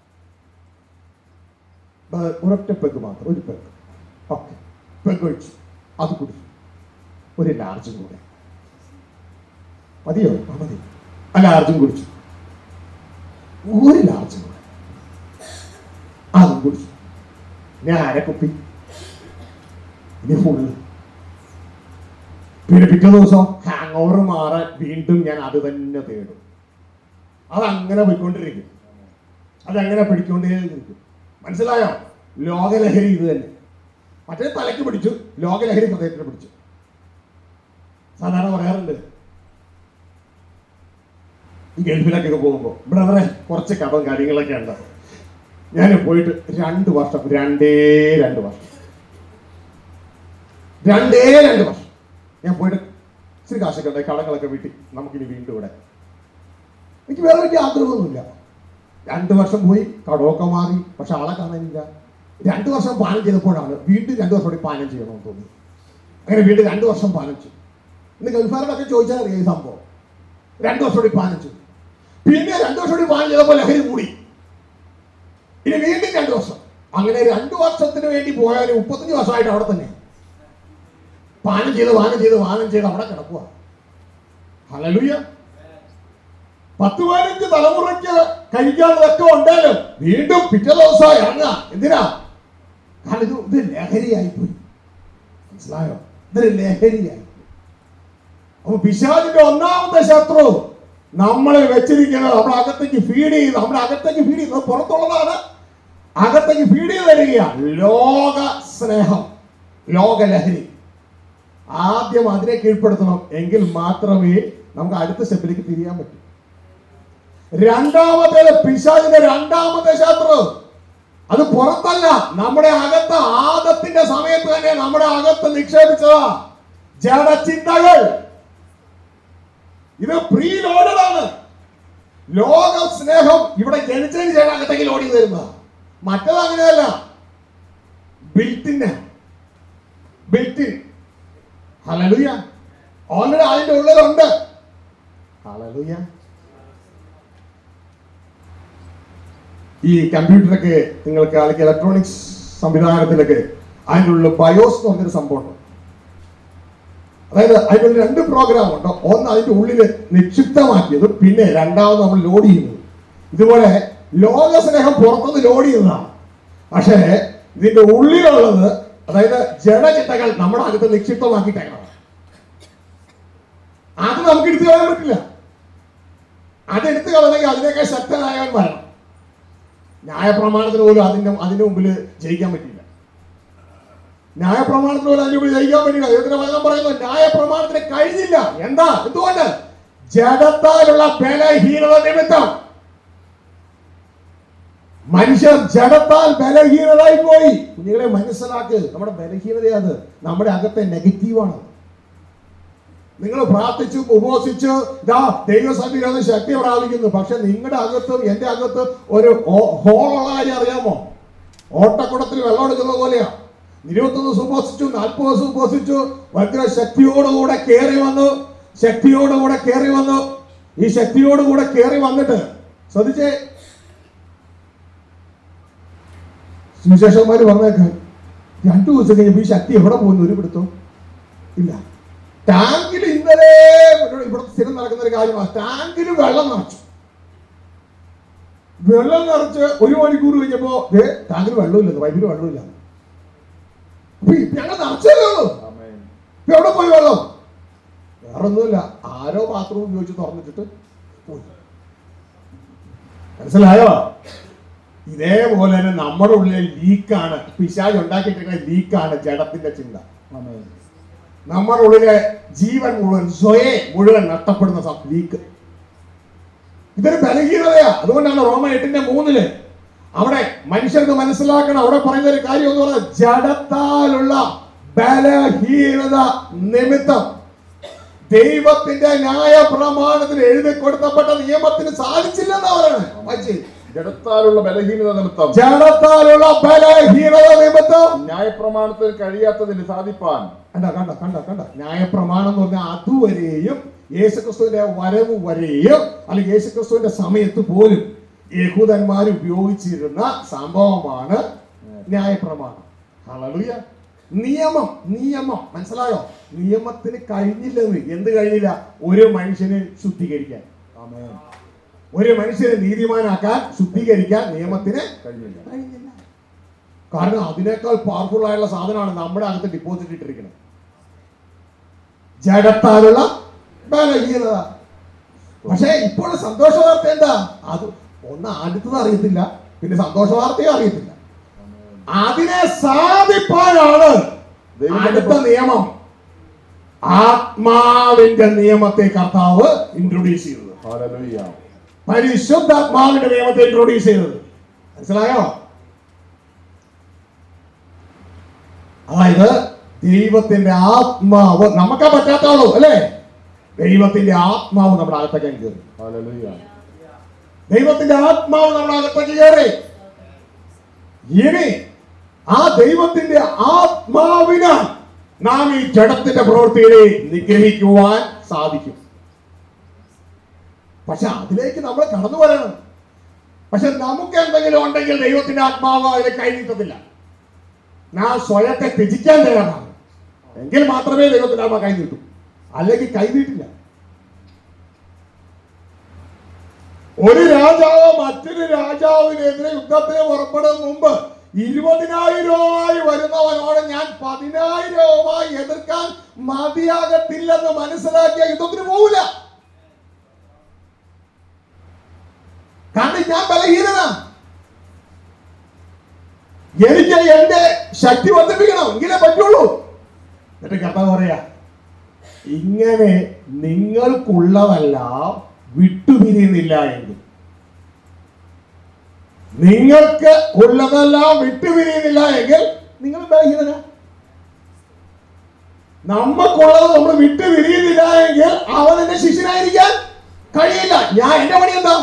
ബ- ഒരൊറ്റ പെഗ് മാത്രം ഒരു പെഗ് ഓക്കെ പെഗ് ഒഴിച്ചു അത് കുടിച്ചു ഒരു ലാർജും കൂടെ മതിയോ ആ മതി ആ ലാർജും കുടിച്ചു ഒരു ലാർജും കൂടെ അതും കുടിച്ചു ഞാൻ അരക്കുപ്പി ഇനി ഫുള്ള് പിന്നെ പിറ്റേ ദിവസം ഹാങ് ഓവർ മാറാൻ വീണ്ടും ഞാൻ അത് തന്നെ തേടും അതങ്ങനെ പോയിക്കൊണ്ടിരിക്കും അതങ്ങനെ പിടിക്കൊണ്ടേയിരിക്കും മനസ്സിലായോ ലോകലഹരി ഇത് തന്നെ മറ്റേ തലയ്ക്ക് പിടിച്ചു ലോകലഹരി ഹൃദയത്തിന് പിടിച്ചു സാധാരണ പറയാറുണ്ട് ഈ ഗൾഫിലൊക്കെ പോകുമ്പോൾ ബ്രദറെ കുറച്ച് കഥവും കാര്യങ്ങളൊക്കെ ഉണ്ട് ഞാൻ പോയിട്ട് രണ്ട് വർഷം രണ്ടേ രണ്ട് വർഷം രണ്ടേ രണ്ട് വർഷം ഞാൻ പോയിട്ട് ഇച്ചിരി കാശൊക്കെ ഉണ്ടായി കടങ്ങളൊക്കെ വീട്ടി നമുക്കിനി വീണ്ടും ഇവിടെ എനിക്ക് വേറെ വലിയ ആഗ്രഹമൊന്നുമില്ല രണ്ട് വർഷം പോയി കടമൊക്കെ മാറി പക്ഷെ ആളെ കാണാനില്ല രണ്ട് വർഷം പാനം ചെയ്തപ്പോഴാണ് വീണ്ടും രണ്ട് വർഷം കൂടി പാനം ചെയ്യണമെന്ന് തോന്നി അങ്ങനെ വീണ്ടും രണ്ട് വർഷം പാനം ചെയ്തു ഇന്ന് ഗൾഫാരോടൊക്കെ ചോദിച്ചാൽ അറിയാം ഈ സംഭവം രണ്ട് വർഷം കൂടി പാനം ചെയ്തു പിന്നെ രണ്ട് വർഷം കൂടി പാനം ചെയ്തപ്പോൾ ലഹരി കൂടി ഇനി വീണ്ടും രണ്ട് വർഷം അങ്ങനെ രണ്ട് വർഷത്തിന് വേണ്ടി പോയാൽ മുപ്പത്തഞ്ച് വർഷമായിട്ട് അവിടെ തന്നെ പാനം ചെയ്ത് പാനം ചെയ്ത് പാനം ചെയ്ത് അവിടെ കിടക്കുക ഹലലുയ പത്ത് പതിനഞ്ച് തലമുറയ്ക്ക് കഴിക്കാനുള്ളതൊക്കെ ഉണ്ടായാലും വീണ്ടും പിറ്റേ ദിവസം ഇറങ്ങുക എന്തിനാ കാരണം ഇത് ഇത് ലഹരിയായി പോയി മനസ്സിലായോ ഇതൊരു ലഹരിയായി അപ്പൊ പിശാചിന്റെ ഒന്നാമത്തെ ശത്രു നമ്മളെ വെച്ചിരിക്കുന്നത് നമ്മുടെ അകത്തേക്ക് ഫീഡ് ചെയ്ത് നമ്മുടെ അകത്തേക്ക് ഫീഡ് ചെയ്യുന്നത് പുറത്തുള്ളതാണ് അകത്തേക്ക് ഫീഡ് ചെയ്ത് തരികയാണ് ലോക സ്നേഹം ലോക ലഹരി ആദ്യം അതിനെ കീഴ്പ്പെടുത്തണം എങ്കിൽ മാത്രമേ നമുക്ക് അടുത്ത സ്റ്റെപ്പിലേക്ക് തിരിയാൻ പറ്റൂ രണ്ടാമത്തെ പിശാചിന്റെ രണ്ടാമത്തെ ശത്രു അത് പുറത്തല്ല നമ്മുടെ അകത്ത് ആദത്തിന്റെ സമയത്ത് തന്നെ നമ്മുടെ അകത്ത് നിക്ഷേപിച്ചതാ ജഡചിന്തകൾ ഇത് പ്രീ ലോഡഡാണ് ലോക സ്നേഹം ഇവിടെ ജനിച്ചതിന് ശേഷം അകത്തേക്ക് ലോഡ് ചെയ്ത് തരുന്നതാ മറ്റത് അങ്ങനെയല്ല ബിൽറ്റിന് ബിൽറ്റിൻ ഹലലുയ ഓൾറെഡി അതിന്റെ ഉള്ളിലുണ്ട് ഹലലുയ ഈ കമ്പ്യൂട്ടറൊക്കെ നിങ്ങൾക്ക് അല്ലെങ്കിൽ ഇലക്ട്രോണിക്സ് സംവിധാനത്തിലൊക്കെ അതിൻ്റെ ഉള്ളിൽ ബയോസ് എന്ന് പറഞ്ഞൊരു സംഭവമുണ്ട് അതായത് അതിൻ്റെ ഉള്ളിൽ രണ്ട് പ്രോഗ്രാം ഉണ്ട് ഒന്ന് അതിന്റെ ഉള്ളിൽ നിക്ഷിപ്തമാക്കിയത് പിന്നെ രണ്ടാമത് നമ്മൾ ലോഡ് ചെയ്യുന്നത് ഇതുപോലെ ലോക സ്നേഹം പുറത്തുനിന്ന് ലോഡ് ചെയ്യുന്നതാണ് പക്ഷേ ഇതിന്റെ ഉള്ളിലുള്ളത് അതായത് ജഡചിന്തകൾ നമ്മുടെ അകത്ത് നിക്ഷിപ്തമാക്കിയിട്ടേക്കണം അത് നമുക്ക് എടുത്തു കളയാൻ പറ്റില്ല അത് എടുത്തു കളയണമെങ്കിൽ അതിനേക്കാൾ ശക്തനായവൻ വരണം ന്യായപ്രമാണത്തിന് പോലും അതിന്റെ അതിന്റെ മുമ്പിൽ ജയിക്കാൻ പറ്റില്ല ന്യായപ്രമാണത്തിന് പോലും അതിന്റെ മുമ്പിൽ ജയിക്കാൻ പറ്റില്ല ദൈവത്തിന്റെ വചനം പറയുന്നു ന്യായപ്രമാണത്തിന് കഴിഞ്ഞില്ല എന്താ എന്തുകൊണ്ട് ജഡത്താലുള്ള ബലഹീനത നിമിത്തം മനുഷ്യർ ജഡത്താൽ ബലഹീനരായി പോയി കുഞ്ഞുങ്ങളെ മനസ്സിലാക്ക് നമ്മുടെ ബലഹീനത അത് നമ്മുടെ അകത്തെ നെഗറ്റീവാണ് നിങ്ങൾ പ്രാർത്ഥിച്ചു ഉപവസിച്ചു ഇതാ ദൈവസന്നിധിയിലാണ് ശക്തി പ്രാപിക്കുന്നു പക്ഷെ നിങ്ങളുടെ അകത്തും എന്റെ അകത്തും ഒരു ഹോളുള്ള കാര്യം അറിയാമോ ഓട്ടക്കുടത്തിൽ വെള്ളം എടുക്കുന്ന പോലെയാ ഇരുപത്തൊന്ന് ദിവസം ഉപവസിച്ചു നാൽപ്പത് ദിവസം ഉപവസിച്ചു ഭയങ്കര ശക്തിയോടുകൂടെ കയറി വന്നു ശക്തിയോടുകൂടെ കയറി വന്നു ഈ ശക്തിയോടുകൂടെ കയറി വന്നിട്ട് ശ്രദ്ധിച്ചേ സുവിശേഷന്മാര് പറഞ്ഞേക്കാൻ രണ്ടു ദിവസം കഴിഞ്ഞപ്പോ ഈ ശക്തി എവിടെ പോകുന്നു ഒരു പിടുത്തം ഇല്ല ടാങ്കിൽ ഇന്നലെ ഇവിടെ സ്ഥിരം നടക്കുന്ന ഒരു കാര്യമാണ് ടാങ്കിൽ വെള്ളം നിറച്ചു വെള്ളം നിറച്ച് ഒരു മണിക്കൂർ കഴിഞ്ഞപ്പോ ദേ ടാങ്കിൽ വെള്ളമില്ലെന്ന് പൈപ്പിൽ വെള്ളമില്ല അപ്പൊ ഈ ഞങ്ങൾ നിറച്ചല്ലേ ഉള്ളൂ ആമേൻ ഇപ്പൊ എവിടെ പോയി വെള്ളം വേറൊന്നുമില്ല ആരോ ബാത്റൂം ഉപയോഗിച്ച് തുറന്നിട്ടിട്ട് പോയി മനസ്സിലായോ ഇതേപോലെ തന്നെ നമ്മുടെ ഉള്ളിലെ ലീക്കാണ് പിശാജ് ഉണ്ടാക്കിയിട്ടിരിക്കുന്ന ലീക്കാണ് ജഡത്തിന്റെ ചിന്ത ആമേൻ നമ്മുടെ ഉള്ളിലെ ജീവൻ മുഴുവൻ സ്വയെ മുഴുവൻ നഷ്ടപ്പെടുന്ന സം- ലീക്ക് ഇതൊരു ബലഹീനതയാ അതുകൊണ്ടാണ് റോമ എട്ടിന്റെ മൂന്നില് അവിടെ മനുഷ്യർക്ക് മനസ്സിലാക്കണം അവിടെ പറയുന്ന ഒരു കാര്യം എന്ന് പറഞ്ഞാൽ ജഡത്താലുള്ള ബലഹീനത നിമിത്തം ദൈവത്തിന്റെ ന്യായ പ്രമാണത്തിന് എഴുതി കൊടുത്തപ്പെട്ട നിയമത്തിന് സാധിച്ചില്ലെന്നാ പറയുന്നത് വായിച്ചേ. ജഡത്താലുള്ള ബലഹീനത നിമിത്തം ജഡത്താലുള്ള ബലഹീനത നിമിത്തം ന്യായപ്രമാണത്തിന് കഴിയാത്തതിന് സാധിപ്പാൻ കണ്ട കണ്ട കണ്ട കണ്ട ന്യായപ്രമാണം എന്ന് പറഞ്ഞാൽ അതുവരെയും യേശുക്രിസ്തുവിന്റെ വരവ് വരെയും അല്ലെങ്കിൽ യേശുക്രിസ്തുവിന്റെ സമയത്ത് പോലും യഹൂദന്മാർ ഉപയോഗിച്ചിരുന്ന സംഭവമാണ് ന്യായപ്രമാണം ഹല്ലേലൂയ നിയമം നിയമം മനസ്സിലായോ നിയമത്തിന് കഴിഞ്ഞില്ലെന്ന് എന്ത് കഴിഞ്ഞില്ല ഒരു മനുഷ്യനെ ശുദ്ധീകരിക്കാൻ ആമേൻ ഒരു മനുഷ്യനെ നീതിമാനാക്കാൻ ശുദ്ധീകരിക്കാൻ നിയമത്തിന് കഴിഞ്ഞില്ല കഴിഞ്ഞില്ല കാരണം അതിനേക്കാൾ പവർഫുൾ ആയുള്ള സാധനമാണ് നമ്മുടെ അകത്ത് ഡിപ്പോസിറ്റ് ഇട്ടിരിക്കുന്നത് ജഡത്താലുള്ള ബലഹീനത പക്ഷേ ഇപ്പോൾ സന്തോഷ വാർത്ത എന്താ അത് ഒന്ന് അടുത്തത് അറിയത്തില്ല പിന്നെ സന്തോഷ വാർത്തയും അറിയത്തില്ല ആമേൻ. അതിനെ സാധിപ്പാനാണ് ദൈവത്തിന്റെ അടുത്ത നിയമം ആത്മാവിന്റെ നിയമത്തെ കർത്താവ് ഇൻട്രൊഡ്യൂസ് ചെയ്തത് ഹല്ലേലൂയ പരിശുദ്ധാത്മാവിന്റെ നിയമത്തെ ഇൻട്രൊഡ്യൂസ് ചെയ്തത് മനസ്സിലായോ അതായത് ദൈവത്തിന്റെ ആത്മാവ് നമുക്കാ പറ്റാത്തുള്ളൂ അല്ലേ ദൈവത്തിന്റെ ആത്മാവ് നമ്മുടെ അകത്തേക്ക് കയറി ഹല്ലേലൂയ ദൈവത്തിന്റെ ആത്മാവ് നമ്മുടെ അകത്തേക്ക് കയറി ഇനി ആ ദൈവത്തിന്റെ ആത്മാവിനാൽ നാം ഈ ജഡത്തിന്റെ പ്രവൃത്തികളെ നിഗ്രഹിക്കുവാൻ സാധിക്കും പക്ഷെ അതിലേക്ക് നമ്മൾ കടന്നു വരണം പക്ഷെ നമുക്ക് എന്തെങ്കിലും ഉണ്ടെങ്കിൽ ദൈവത്തിന്റെ ആത്മാവ് അതിൽ കൈനീട്ടത്തില്ല നാം സ്വയത്തെ ത്യജിക്കാൻ തയ്യാറാണ് എങ്കിൽ മാത്രമേ ദൈവത്തിന്റെ ആത്മാവ് കൈനീട്ടൂ അല്ലെങ്കിൽ കൈനീട്ടില്ല ഒരു രാജാവ് മറ്റൊരു രാജാവിനെതിരെ യുദ്ധത്തിന് പുറപ്പെടും മുമ്പ് ഇരുപതിനായിരവുമായി വരുന്നവനോട് ഞാൻ പതിനായിരവുമായി എതിർക്കാൻ മതിയാകത്തില്ലെന്ന് മനസ്സിലാക്കിയ യുദ്ധത്തിന് പോവില്ല കാരണം ഞാൻ ബലഹീനനാ എനിക്ക് എന്റെ ശക്തി വർദ്ധിപ്പിക്കണം എങ്കിലേ പറ്റുള്ളൂ എന്നിട്ട് കർത്താവ് പറയാ ഇങ്ങനെ നിങ്ങൾക്കുള്ളതെല്ലാം വിട്ടുപിരിയുന്നില്ല എങ്കിൽ നിങ്ങൾക്ക് ഉള്ളതെല്ലാം വിട്ടുപിരിയുന്നില്ല എങ്കിൽ നിങ്ങൾ ബലഹീനന നമുക്കുള്ളത് നമ്മൾ വിട്ടുപിരിയുന്നില്ല എങ്കിൽ അവൻ എന്റെ ശിഷ്യനായിരിക്കാൻ കഴിയില്ല ഞാൻ എന്റെ പണി എന്താ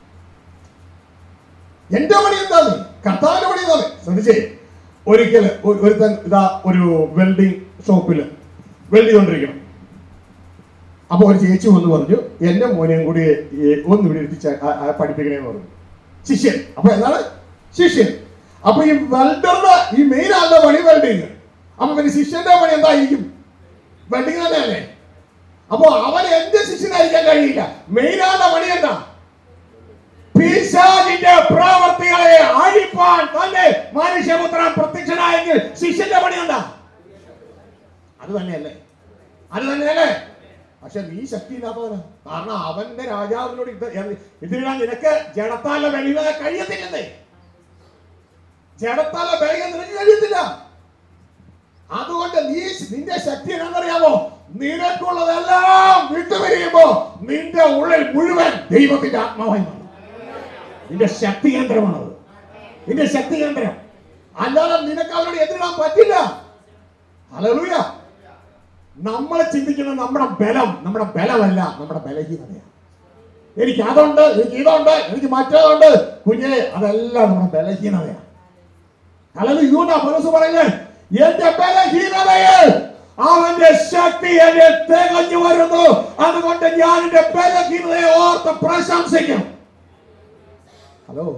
എന്റെ പണി എന്താണ് കർത്താവിന്റെ പണി എന്താണ് ശ്രദ്ധിച്ചേ ഒരിക്കൽ ഒരു- ഒരുത്തൻ ഇതാ ഒരു വെൽഡിംഗ് ഷോപ്പിൽ വെൽഡ് ചെയ്തോണ്ടിരിക്കണം അപ്പൊ ഒരു ചേച്ചി വന്ന് പറഞ്ഞു എന്റെ മോനെയും കൂടി ഈ ഒന്ന് ഇവിടെ ഇരുത്തി ച- ആ- ആ പഠിപ്പിക്കണേന്ന് പറഞ്ഞു ശിഷ്യൻ അപ്പൊ എന്താണ് ശിഷ്യൻ അപ്പൊ ഈ വെൽഡറുടെ ഈ മെയിൻ ആളുടെ പണി വെൽഡിങ് അപ്പൊ പിന്നെ ശിഷ്യന്റെ പണി എന്തായിരിക്കും വെൽഡിങ് തന്നെയല്ലേ അപ്പൊ അവൻ എന്റെ ശിഷ്യനായിരിക്കാൻ കഴിയില്ല മെയിൻ ആളുടെ പണി എന്താ പീസ് പിശാചിന്റെ പ്രവർത്തികളെ അഴിപ്പാൻ തന്നെ മനുഷ്യപുത്രൻ പ്രത്യക്ഷനായെങ്കിൽ ശിഷ്യന്റെ പണി എന്താ അത് തന്നെയല്ലേ അത് തന്നെയല്ലേ പക്ഷെ നീ ശക്തിയില്ലാത്തവന് കാരണം അവന്റെ രാജാവിനോട് ഇത് ഇതിനിടാൻ നിനക്ക് ജഡത്താല വെളിവ കഴിയത്തില്ലെന്നേ ജഡത്താല ബലഹീന നിനക്ക് കഴിയത്തില്ല അതുകൊണ്ട് നീ നിന്റെ ശക്തി എന്താണെന്നറിയാമോ നിനക്കുള്ളതെല്ലാം വിട്ടുപിരിയുമ്പോ നിന്റെ ഉള്ളിൽ മുഴുവൻ ദൈവത്തിന്റെ ആത്മാവായി മാറും നിന്റെ ശക്തി കേന്ദ്രമാണത് നിന്റെ ശക്തി കേന്ദ്രം അല്ലാതെ നിനക്ക് അവരോട് എതിരിടാൻ പറ്റില്ല ഹലലൂയ നമ്മൾ ചിന്തിക്കുന്ന നമ്മുടെ ബലം നമ്മുടെ ബലമല്ല നമ്മുടെ ബലഹീനതയാണ് എനിക്ക് അതുണ്ട് എനിക്ക് ഇതുണ്ട് എനിക്ക് മറ്റേതുണ്ട് കുഞ്ഞെ അതെല്ലാം നമ്മുടെ ബലഹീനതയാണ് അല്ലെങ്കിൽ ഇതുകൊണ്ടാ മനസ്സ് പറയുന്നത് എന്റെ ബലഹീനതയിൽ അവന്റെ ശക്തി എന്നെ തികഞ്ഞു വരുന്നു അതുകൊണ്ട് ഞാൻ എന്റെ ബലഹീനതയെ ഓർത്ത് പ്രശംസിക്കും ഹലോ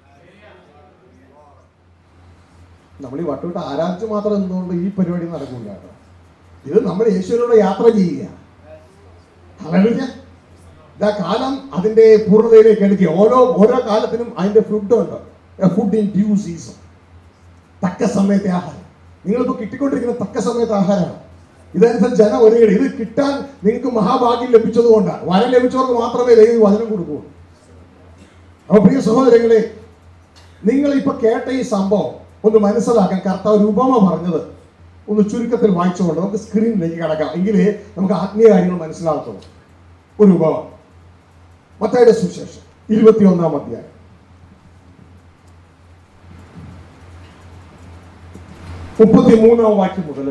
നമ്മൾ ഈ വട്ടുവിട്ട് ആരാധിച്ച് മാത്രം എന്തുകൊണ്ട് ഈ പരിപാടി നടക്കില്ല കേട്ടോ ഇത് നമ്മൾ യേശുവിനോട് യാത്ര ചെയ്യുക ഹല്ലേലൂയ. ഇതാ കാലം അതിന്റെ പൂർണ്ണതയിലേക്ക് എടുക്കുക ഓരോ ഓരോ കാലത്തിനും അതിന്റെ ഫുഡ് ഉണ്ട് ഫുഡ് ഇൻ ഡ്യൂ സീസൺ തക്ക സമയത്തെ ആഹാരം നിങ്ങളിപ്പോൾ കിട്ടിക്കൊണ്ടിരിക്കുന്ന തക്ക സമയത്തെ ആഹാരമാണ് ഇതനുസരിച്ച് ജനം ഒരുങ്ങി ഇത് കിട്ടാൻ നിങ്ങൾക്ക് മഹാഭാഗ്യം ലഭിച്ചതുകൊണ്ടാണ് വരം ലഭിച്ചവർക്ക് മാത്രമേ ദൈവം വചനം കൊടുക്കുകയുള്ളൂ അപ്പൊ പ്രിയ സഹോദരങ്ങളെ നിങ്ങൾ ഇപ്പൊ കേട്ട ഈ സംഭവം ഒന്ന് മനസ്സിലാക്കാൻ കർത്താവ് ഒരു ഉപമ പറഞ്ഞത് ഒന്ന് ചുരുക്കത്തിൽ വായിച്ചുകൊണ്ട് നമുക്ക് സ്ക്രീനിലേക്ക് കടക്കാം എങ്കിലേ നമുക്ക് ആത്മീയ കാര്യങ്ങൾ മനസ്സിലാകത്തുള്ളൂ ഒരു ഉപമ മത്തായുടെ സുശേഷം ഇരുപത്തിയൊന്നാം അധ്യായം മുപ്പത്തി മൂന്നാം വാക്യം മുതൽ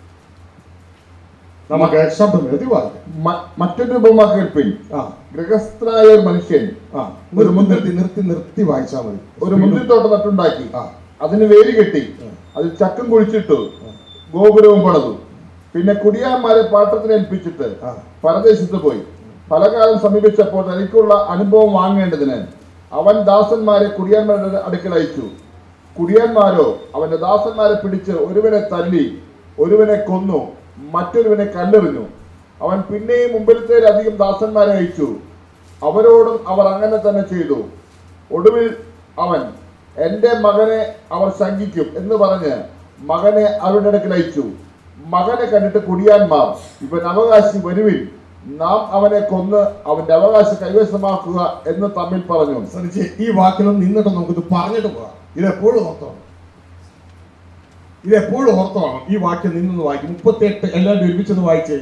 നമുക്ക് ശബ്ദം എഴുതി വായിക്കാം മ- മറ്റൊരു ഉപമ കേൾപ്പിൻ ആ ഗൃഹസ്ഥനായ ഒരു മനുഷ്യൻ ആ ഒരു നിർത്തി നിർത്തി നിർത്തി വായിച്ചാൽ മതി ഒരു മുന്തിരിത്തോട്ടം നട്ടുണ്ടാക്കി ആ അതിന് വേലി കെട്ടി അതിൽ ചക്കം കുഴിച്ചിട്ടു ഗോപുരവും പണിതു പിന്നെ കുടിയാന്മാരെ പാട്ടത്തിന് ഏൽപ്പിച്ചിട്ട് ആ. പരദേശത്ത് പോയി പലകാലം സമീപിച്ചപ്പോൾ തനിക്കുള്ള അനുഭവം വാങ്ങേണ്ടതിന് അവൻ ദാസന്മാരെ കുടിയാന്മാരുടെ അടുക്കൽ അയച്ചു കുടിയാന്മാരോ അവന്റെ ദാസന്മാരെ പിടിച്ച് ഒരുവനെ തല്ലി ഒരുവനെ കൊന്നു മറ്റൊരുവനെ കല്ലെറിഞ്ഞു അവൻ പിന്നെയും മുമ്പിലത്തേലധികം ദാസന്മാരെ അയച്ചു അവരോടും അവർ അങ്ങനെ തന്നെ ചെയ്തു ഒടുവിൽ അവൻ എൻ്റെ മകനെ അവർ ശങ്കിക്കും എന്ന് പറഞ്ഞ് മകനെ അവരുടെ അടുക്കൽ അയച്ചു മകനെ കണ്ടിട്ട് കുടിയാന്മാർ ഇവൻ അവകാശി വരുവിൻ നാം അവനെ കൊന്ന് അവന്റെ അവകാശം കൈവശമാക്കുക എന്ന് തമ്മിൽ പറഞ്ഞു ശ്രദ്ധിച്ച് ഈ വാക്കിലും നിന്നിട്ട് നമുക്കിത് പറഞ്ഞിട്ട് പോകാം ഇതെപ്പോഴും ഓർത്തോണം ഇതെപ്പോഴും ഓർത്തോണം ഈ വാക്യം നിന്നൊന്ന് വായിക്കും മുപ്പത്തിയെട്ട് എല്ലാവരും ഒരുമിച്ചൊന്ന് വായിച്ചേ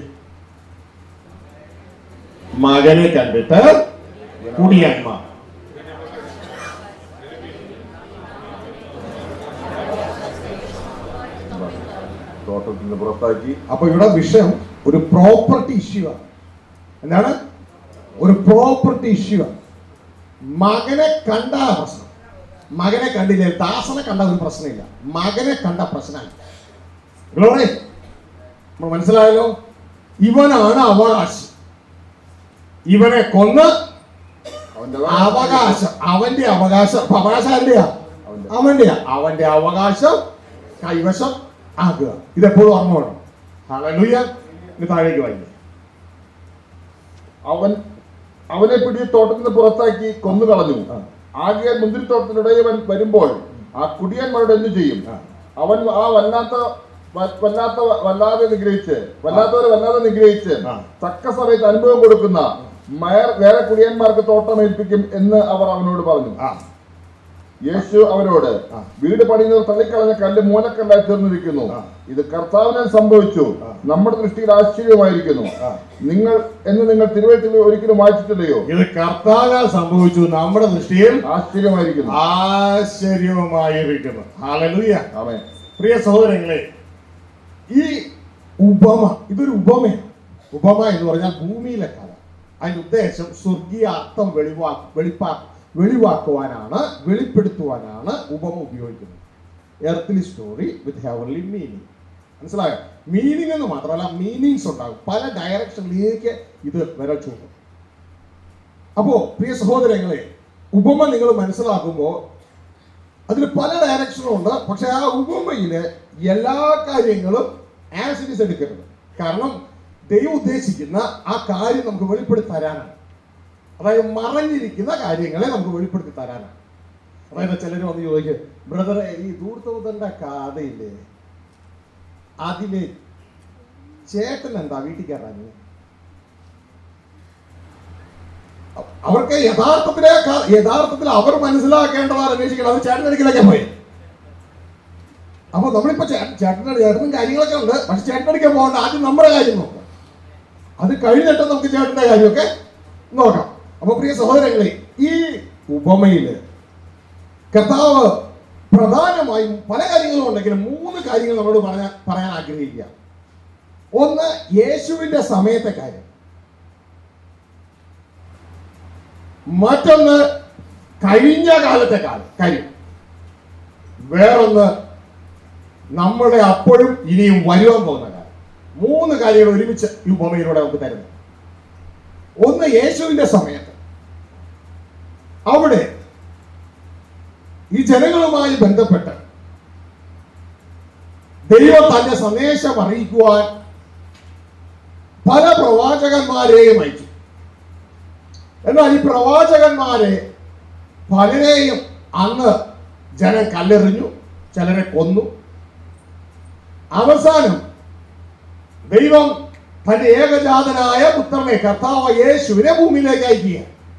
മകനെ കണ്ടിട്ട് കുടിയന്മാർ തോട്ടത്തിന് പുറത്താക്കി അപ്പൊ ഇവിടെ വിഷയം ഒരു പ്രോപ്പർട്ടി ഇഷ്യൂ ആണ് എന്താണ് ഒരു പ്രോപ്പർട്ടി ഇഷ്യൂ ആണ് മകനെ കണ്ട പ്രശ്നം മകനെ കണ്ടില്ലേ ദാസനെ കണ്ട ഒരു പ്രശ്നമില്ല മകനെ കണ്ട പ്രശ്നമാണ് ഗ്ലോറി നമ്മൾ മനസ്സിലായല്ലോ ഇവനാണ് അവകാശി ഇവനെ കൊന്ന് അവന്റെ അവകാശം അവന്റെ അവകാശം അപ്പൊ അവകാശം ആരുടെയാ അവന്റെ. അവന്റെയാ അവന്റെ അവകാശം കൈവശം ആക്കുക ഇതെപ്പോഴും ഓർമ്മ വേണം ഹല്ലേലൂയ ഇനി താഴേക്ക് വായിക്കും അവൻ അവനെ പിടി തോട്ടത്തിന് പുറത്താക്കി കൊന്നു കളഞ്ഞു ആ. ആകെ മുന്തിരിത്തോട്ടത്തിനിടയവൻ വരുമ്പോൾ ആ കുടിയന്മാരോട് എന്തു ചെയ്യും ആ. അവൻ ആ വല്ലാത്ത വ- വല്ലാത്ത വല്ലാതെ നിഗ്രഹിച്ച് വല്ലാത്തവരെ വല്ലാതെ നിഗ്രഹിച്ച് ആ. തക്ക സമയത്ത് അനുഭവം കൊടുക്കുന്ന മയർ വേറെ കുടിയന്മാർക്ക് തോട്ടം ഏൽപ്പിക്കും എന്ന് അവർ അവനോട് പറഞ്ഞു ആ യേശു അവരോട് ആ. വീട് പണിയുന്നവർ തള്ളിക്കളഞ്ഞ കല്ല് മൂലക്കല്ലായി തീർന്നിരിക്കുന്നു ആ. ഇത് കർത്താവിനെ സംഭവിച്ചു ആ. നമ്മുടെ ദൃഷ്ടിയിൽ ആശ്ചര്യമായിരിക്കുന്നു ആ. നിങ്ങൾ എന്ന് നിങ്ങൾ തിരുവഴുത്തിൽ ഒരിക്കലും വായിച്ചിട്ടില്ലയോ ഇത് കർത്താവാൽ സംഭവിച്ചു നമ്മുടെ ദൃഷ്ടിയിൽ ആശ്ചര്യമായിരിക്കുന്നു ആശ്ചര്യമായിരിക്കുന്നു ഹാലലൂയ ആമേൻ പ്രിയ സഹോദരങ്ങളെ ഈ ഉപമ ഇതൊരു ഉപമയാണ് ഉപമ എന്ന് പറഞ്ഞാൽ ഭൂമിയിലെ കഥ അതിന്റെ ഉദ്ദേശം സ്വർഗീയ അർത്ഥം വെളിവാ വെളിപ്പാ വെളിവാക്കുവാനാണ് വെളിപ്പെടുത്തുവാനാണ് ഉപമ ഉപയോഗിക്കുന്നത് earthly story with heavenly meaning മനസ്സിലായോ മീനിങ് എന്ന് മാത്രമല്ല മീനിങ്സ് ഉണ്ടാകും പല ഡയറക്ഷനിലേക്ക് ഇത് വിരൽ ചൂണ്ടും അപ്പോ പ്രിയ സഹോദരങ്ങളെ ഉപമ നിങ്ങൾ മനസ്സിലാക്കുമ്പോൾ അതിൽ പല ഡയറക്ഷനും ഉണ്ട് പക്ഷെ ആ ഉപമയില് എല്ലാ കാര്യങ്ങളും ആസ് ഇറ്റ് ഇസ് എടുക്കരുത് കാരണം ദൈവം ഉദ്ദേശിക്കുന്ന ആ കാര്യം നമുക്ക് വെളിപ്പെടുത്തി തരാനാണ് അതായത് മറഞ്ഞിരിക്കുന്ന കാര്യങ്ങളെ നമുക്ക് വെളിപ്പെടുത്തി തരാനാണ് അതായത് ചിലർ വന്ന് ചോദിക്കും ബ്രദറെ ഈ ദൂർത്തവുതന്റെ കഥയില്ലേ അതില് ചേട്ടൻ എന്താ വീട്ടിൽ കയറാൻ അവർക്ക് യഥാർത്ഥത്തിലെ ക- യഥാർത്ഥത്തിൽ അവർ മനസ്സിലാക്കേണ്ടതാണ് അന്വേഷിക്കണം അത് ചേട്ടനടിക്കലൊക്കെ പോയി അപ്പൊ നമ്മളിപ്പോ ചേ- ചേട്ടൻ്റെ ചേട്ടനും കാര്യങ്ങളൊക്കെ ഉണ്ട് പക്ഷെ ചേട്ടനടിക്കാൻ പോകണ്ട ആദ്യം നമ്മുടെ കാര്യം നോക്കാം അത് കഴിഞ്ഞിട്ട് നമുക്ക് ചേട്ടന്റെ കാര്യമൊക്കെ നോക്കാം അപ്പൊ പ്രിയ സഹോദരങ്ങളെ ഈ ഉപമയില് കർത്താവ് പ്രധാനമായും പല കാര്യങ്ങളും ഉണ്ടെങ്കിലും മൂന്ന് കാര്യങ്ങൾ നമ്മളോട് പറയാൻ പറയാൻ ആഗ്രഹിക്കുക ഒന്ന് യേശുവിന്റെ സമയത്തെ കാര്യം മറ്റൊന്ന് കഴിഞ്ഞ കാലത്തെ കാലം കാര്യം വേറൊന്ന് നമ്മുടെ അപ്പോഴും ഇനിയും വരുവാൻ പോകുന്ന കാര്യം മൂന്ന് കാര്യങ്ങൾ ഒരുമിച്ച് ഈ ഉപമയിലൂടെ നമുക്ക് തരുന്നു ഒന്ന് യേശുവിന്റെ സമയത്ത് അവിടെ ഈ ജനങ്ങളുമായി ബന്ധപ്പെട്ട് ദൈവം തന്റെ സന്ദേശം അറിയിക്കുവാൻ പല പ്രവാചകന്മാരെയും അയച്ചു എന്നാൽ ഈ പ്രവാചകന്മാരെ പലരെയും അന്ന് ജനം കല്ലെറിഞ്ഞു ചിലരെ കൊന്നു അവസാനം ദൈവം തന്റെ ഏകജാതനായ പുത്രനെ കർത്താവ് യേശുവിനെ ഭൂമിയിലേക്ക് അയക്കുക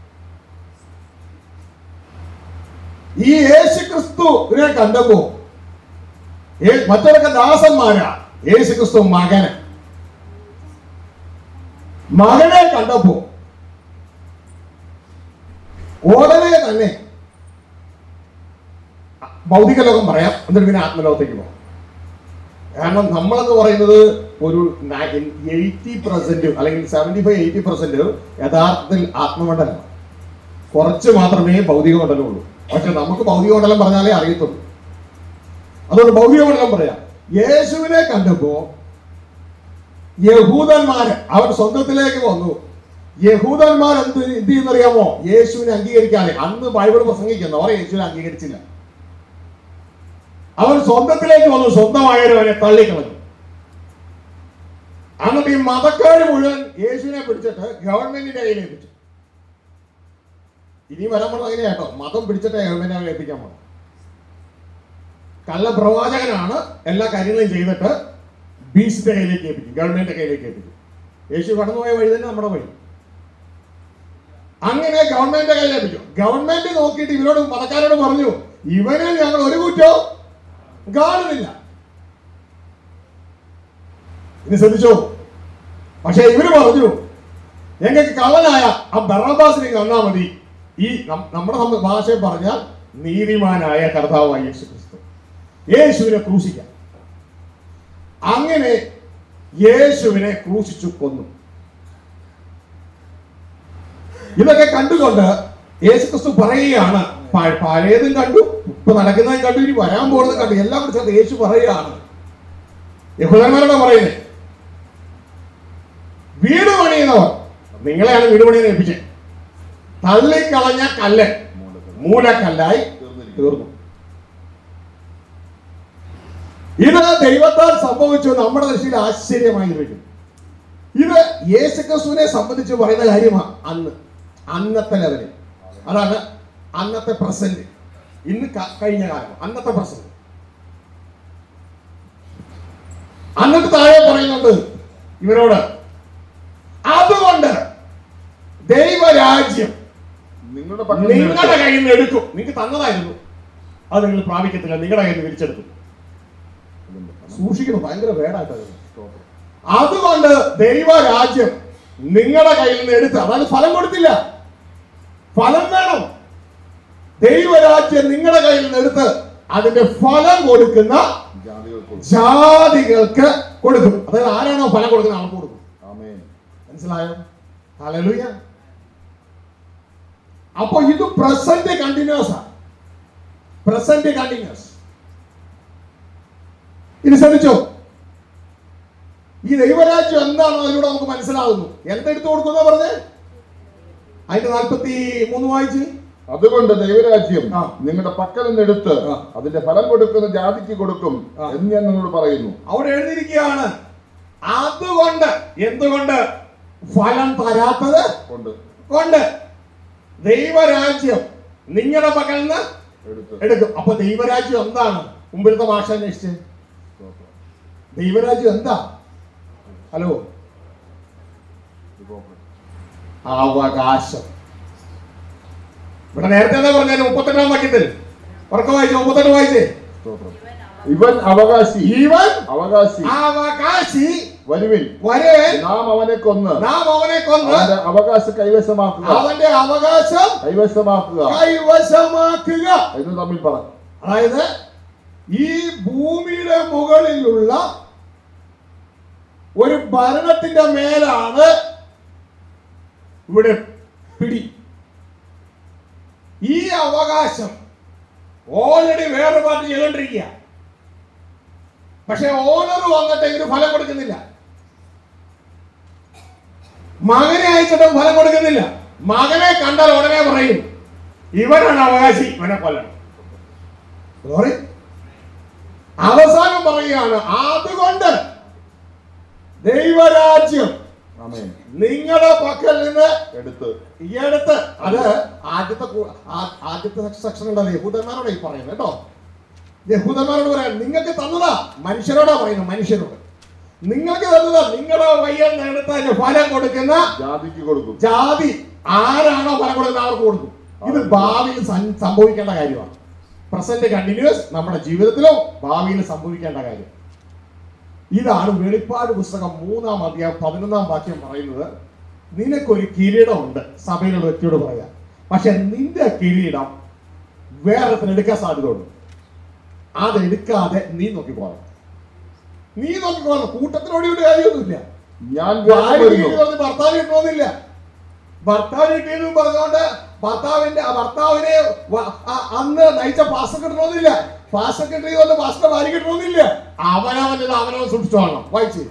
ഈ യേശു ക്രിസ്തുവിനെ കണ്ടപ്പോ ഏ- മറ്റവരൊക്കെ ദാസന്മാരാ യേശു ക്രിസ്തു മകന് മകനെ കണ്ടപ്പോ ഉടനെ തന്നെ ഭൗതിക ലോകം പറയാം എന്നിട്ട് പിന്നെ ആത്മലോകത്തേക്ക് പോകാം കാരണം നമ്മളെന്ന് പറയുന്നത് ഒരു എയ്റ്റി പെർസെന്റ് അല്ലെങ്കിൽ സെവന്റി ഫൈവ് എയ്റ്റി പെർസെന്റ് യഥാർത്ഥത്തിൽ ആത്മമണ്ഡലമാണ് കുറച്ച് മാത്രമേ ഭൗതിക മണ്ഡലം ഉള്ളൂ പക്ഷെ നമുക്ക് ഭൗതിക മണ്ഡലം പറഞ്ഞാലേ അറിയത്തുള്ളൂ അതുകൊണ്ട് ഭൗതിക മണ്ഡലം പറയാം യേശുവിനെ കണ്ടപ്പോ യഹൂദന്മാര് അവർ സ്വന്തത്തിലേക്ക് വന്നു യഹൂദന്മാർ എന്ത് എന്ത് ചെയ്യുന്നറിയാമോ യേശുവിനെ അംഗീകരിക്കാതെ അന്ന് ബൈബിൾ പ്രസംഗിക്കുന്നവർ യേശുവിനെ അംഗീകരിച്ചില്ല അവർ സ്വന്തത്തിലേക്ക് വന്നു സ്വന്തമായവരെ തള്ളിക്കളഞ്ഞു എന്നിട്ട് ഈ മതക്കാര് മുഴുവൻ യേശുവിനെ പിടിച്ചിട്ട് ഗവൺമെന്റിന്റെ കയ്യിൽ ഏൽപ്പിച്ചു ഇനി വരാൻ പോകുന്നത് അങ്ങനെ കേട്ടോ മതം പിടിച്ചിട്ട് ഗവൺമെന്റിനെ ഏൽപ്പിക്കാൻ പോകണം കള്ള പ്രവാചകനാണ് എല്ലാ കാര്യങ്ങളും ചെയ്തിട്ട് ബീച്ചിന്റെ കയ്യിലേക്ക് ഏൽപ്പിക്കും ഗവൺമെന്റിന്റെ കയ്യിലേക്ക് ഏൽപ്പിക്കും യേശു കടന്നുപോയ വഴി തന്നെ നമ്മുടെ വഴി അങ്ങനെ ഗവൺമെന്റിന്റെ കയ്യിൽ ഏൽപ്പിച്ചു ഗവൺമെന്റ് നോക്കിയിട്ട് ഇവരോട് മതക്കാരോട് പറഞ്ഞു ഇവന് ഞങ്ങൾ ഒരു കുറ്റവും കാണുന്നില്ല ഇനി ശ്രദ്ധിച്ചോ പക്ഷെ ഇവര് പറഞ്ഞു ഞങ്ങൾക്ക് കള്ളനായ ആ ബറാബാസിനെ കണ്ടാ മതി ഈ നം- നമ്മുടെ നമ്മ- ഭാഷയിൽ പറഞ്ഞാൽ നീതിമാനായ കർത്താവായ യേശു ക്രിസ്തു യേശുവിനെ ക്രൂശിക്കാം അങ്ങനെ യേശുവിനെ ക്രൂശിച്ചു കൊന്നു ഇതൊക്കെ കണ്ടുകൊണ്ട് യേശു ക്രിസ്തു പറയുകയാണ് പ- പഴയതും കണ്ടു ഇപ്പൊ നടക്കുന്നതും കണ്ടു ഇനി വരാൻ പോകുന്നതും കണ്ടു എല്ലാം കൂടി ചേർത്ത് യേശു പറയുകയാണ് യഹൂദന്മാരോട് പറയുന്നത് വീട് പണിയുന്നവർ നിങ്ങളെയാണ് വീട് പണിയാൻ ഏൽപ്പിച്ചത് തള്ളിക്കളഞ്ഞ കല്ല് മൂലക്കല്ലായി തീർന്നു ഇത് ദൈവത്താൽ സംഭവിച്ചു നമ്മുടെ ദൃഷ്ടിയിൽ ആശ്ചര്യമായിരിക്കും ഇത് യേശുക്രിസ്തുവിനെ സംബന്ധിച്ച് പറയുന്ന കാര്യമാണ് അന്ന് അന്നത്തെ ലെവലിൽ അതാണ് അന്നത്തെ പ്രസന്റ് ഇന്ന് ക- കഴിഞ്ഞ കാലം അന്നത്തെ പ്രസന്റ് എന്നിട്ട് താഴെ പറയുന്നുണ്ട് ഇവരോട് അതുകൊണ്ട് ദൈവരാജ്യം നിങ്ങളുടെ പക്കൽ നിങ്ങളുടെ കയ്യിൽ നിന്ന് എടുക്കും നിങ്ങൾക്ക് തന്നതായിരുന്നു അത് നിങ്ങൾ പ്രാപിക്കത്തില്ല നിങ്ങളുടെ കയ്യിൽ നിന്ന് തിരിച്ചെടുക്കും സൂക്ഷിക്കണം ഭയങ്കര വേടായിട്ടായിരുന്നു അതുകൊണ്ട് ദൈവരാജ്യം നിങ്ങളുടെ കയ്യിൽ നിന്ന് എടുത്ത് അതായത് ഫലം കൊടുത്തില്ല ഫലം വേണം ദൈവരാജ്യം നിങ്ങളുടെ കയ്യിൽ നിന്ന് എടുത്ത് അതിന്റെ ഫലം കൊടുക്കുന്ന ജാതികൾക്കുള്ള ജാതികൾക്ക് കൊടുക്കും അതായത് ആരാണോ ഫലം കൊടുക്കുന്ന ആൾക്ക് കൊടുക്കും ആമേൻ മനസ്സിലായോ ഹല്ലേലൂയ അപ്പൊ ഇത് പ്രസന്റ് കണ്ടിന്യൂസ് ആണ് പ്രസന്റ് കണ്ടിന്യൂസ് ഇനി ശ്രമിച്ചോ ഈ ദൈവരാജ്യം എന്താണോ അതിലൂടെ നമുക്ക് മനസ്സിലാകുന്നു എന്തെടുത്തു കൊടുക്കുന്ന പറഞ്ഞ് അതിന്റെ നാൽപ്പത്തി മൂന്ന് വായിച്ച് അതുകൊണ്ട് ദൈവരാജ്യം ആ. നിങ്ങളുടെ പക്കൽ നിന്ന് എടുത്ത് ആ. അതിന്റെ ഫലം കൊടുക്കുന്ന ജാതിക്ക് കൊടുക്കും ആ. എന്ന് ഞാൻ നിങ്ങളോട് പറയുന്നു അവിടെ എഴുതിയിരിക്കുകയാണ് അതുകൊണ്ട് എന്തുകൊണ്ട് ഫലം തരാത്തത് കൊണ്ട് കൊണ്ട് ദൈവരാജ്യം നിങ്ങളുടെ പക്കൽ നിന്ന് എടുത്ത് എടുക്കും അപ്പൊ ദൈവരാജ്യം എന്താണ് മുമ്പിലത്തെ ഭാഷ അന്വേഷിച്ച് സ്തോത്രം. ദൈവരാജ്യം എന്താ ഹലോ സ്തോത്രം. അവകാശം ഇവിടെ നേരത്തെ എന്താ പറഞ്ഞാൽ മുപ്പത്തെട്ടാം വാക്യത്തിൽ ഉറക്കം വായിച്ചു മുപ്പത്തെട്ട് വായിച്ചേ സ്തോത്രം. ഇവൻ അവകാശി ഇവൻ അവകാശി അവകാശി വരുവിൻ വരെ നാം അവനെ കൊന്ന് നാം അവനെ കൊന്ന് അവന്റെ അവകാശം കൈവശമാക്കുക അവന്റെ അവകാശം കൈവശമാക്കുക കൈവശമാക്കുക എന്ന് തമ്മിൽ പറഞ്ഞു അതായത് ഈ ഭൂമിയുടെ മുകളിലുള്ള ഒരു ഭരണത്തിന്റെ മേലാണ് ഇവിടെ പിടി ഈ അവകാശം ഓൾറെഡി വേറെ പാർട്ടി ചെയ്തോണ്ടിരിക്കുക പക്ഷെ ഓണർ വന്നിട്ട് ഇതിന് ഫലം കൊടുക്കുന്നില്ല മകനെ അയച്ചിട്ടും ഫലം കൊടുക്കുന്നില്ല മകനെ കണ്ടാൽ ഉടനെ പറയും ഇവനാണ് അവകാശി ഇവനെ കൊല്ലണം Glory. അവസാനം പറയുകയാണ് അതുകൊണ്ട് ദൈവരാജ്യം ആമേൻ നിങ്ങളുടെ പക്കൽ നിന്ന് എടുത്ത് ഈ അടുത്ത് അത് ആദ്യത്തെ കൂ- ആ- ആദ്യത്തെ സെക്ഷൻ ഉണ്ടല്ലോ യഹൂദന്മാരോട് ഈ പറയുന്നത് കേട്ടോ യഹൂദന്മാരോട് പറയാം നിങ്ങൾക്ക് തന്നതാ മനുഷ്യരോടാ പറയുന്നത് മനുഷ്യരോട് നിങ്ങൾക്ക് തന്നതാ നിങ്ങളുടെ വയ്യ നേടത്തതിന് ഫലം കൊടുക്കുന്ന ജാതിക്ക് കൊടുക്കും ജാതി ആരാണോ ഫലം കൊടുക്കുന്നത് അവർക്ക് കൊടുക്കും ഇത് ഭാവിയിൽ സം- സംഭവിക്കേണ്ട കാര്യമാണ് പ്രസന്റ് കണ്ടിന്യൂസ് നമ്മുടെ ജീവിതത്തിലും ഭാവിയിൽ സംഭവിക്കേണ്ട കാര്യം ഇതാണ് വെളിപ്പാട് പുസ്തകം മൂന്നാം അധ്യായം പതിനൊന്നാം വാക്യം പറയുന്നത് നിനക്കൊരു കിരീടമുണ്ട് സഭയിലുള്ള വ്യക്തിയോട് പറയാം പക്ഷെ നിന്റെ കിരീടം വേറെ എടുക്കാൻ സാധ്യതയുണ്ട് അതെടുക്കാതെ നീ നോക്കിക്കോളാം നീ നോക്കിക്കോളാം കൂട്ടത്തിനോട് ഒരു കാര്യമൊന്നുമില്ല ഞാൻ വേഗം ഭാര്യ വരുന്നു വീട്ടിൽ വന്ന് ഭർത്താവ് കിട്ടണമെന്നില്ല ഭർത്താവ് കിട്ടിയെന്ന് പറഞ്ഞുകൊണ്ട് ഭർത്താവിന്റെ ആ ഭർത്താവിനെ വ- ആ- അന്ന് നയിച്ച പാസ കിട്ടണമെന്നില്ല പാസ കിട്ടിയത് കൊണ്ട് പാസിന്റെ ഭാര്യ കിട്ടണമെന്നില്ല അവനവൻ്റെ അവനവൻ സൂക്ഷിച്ചോളണം വായിച്ച്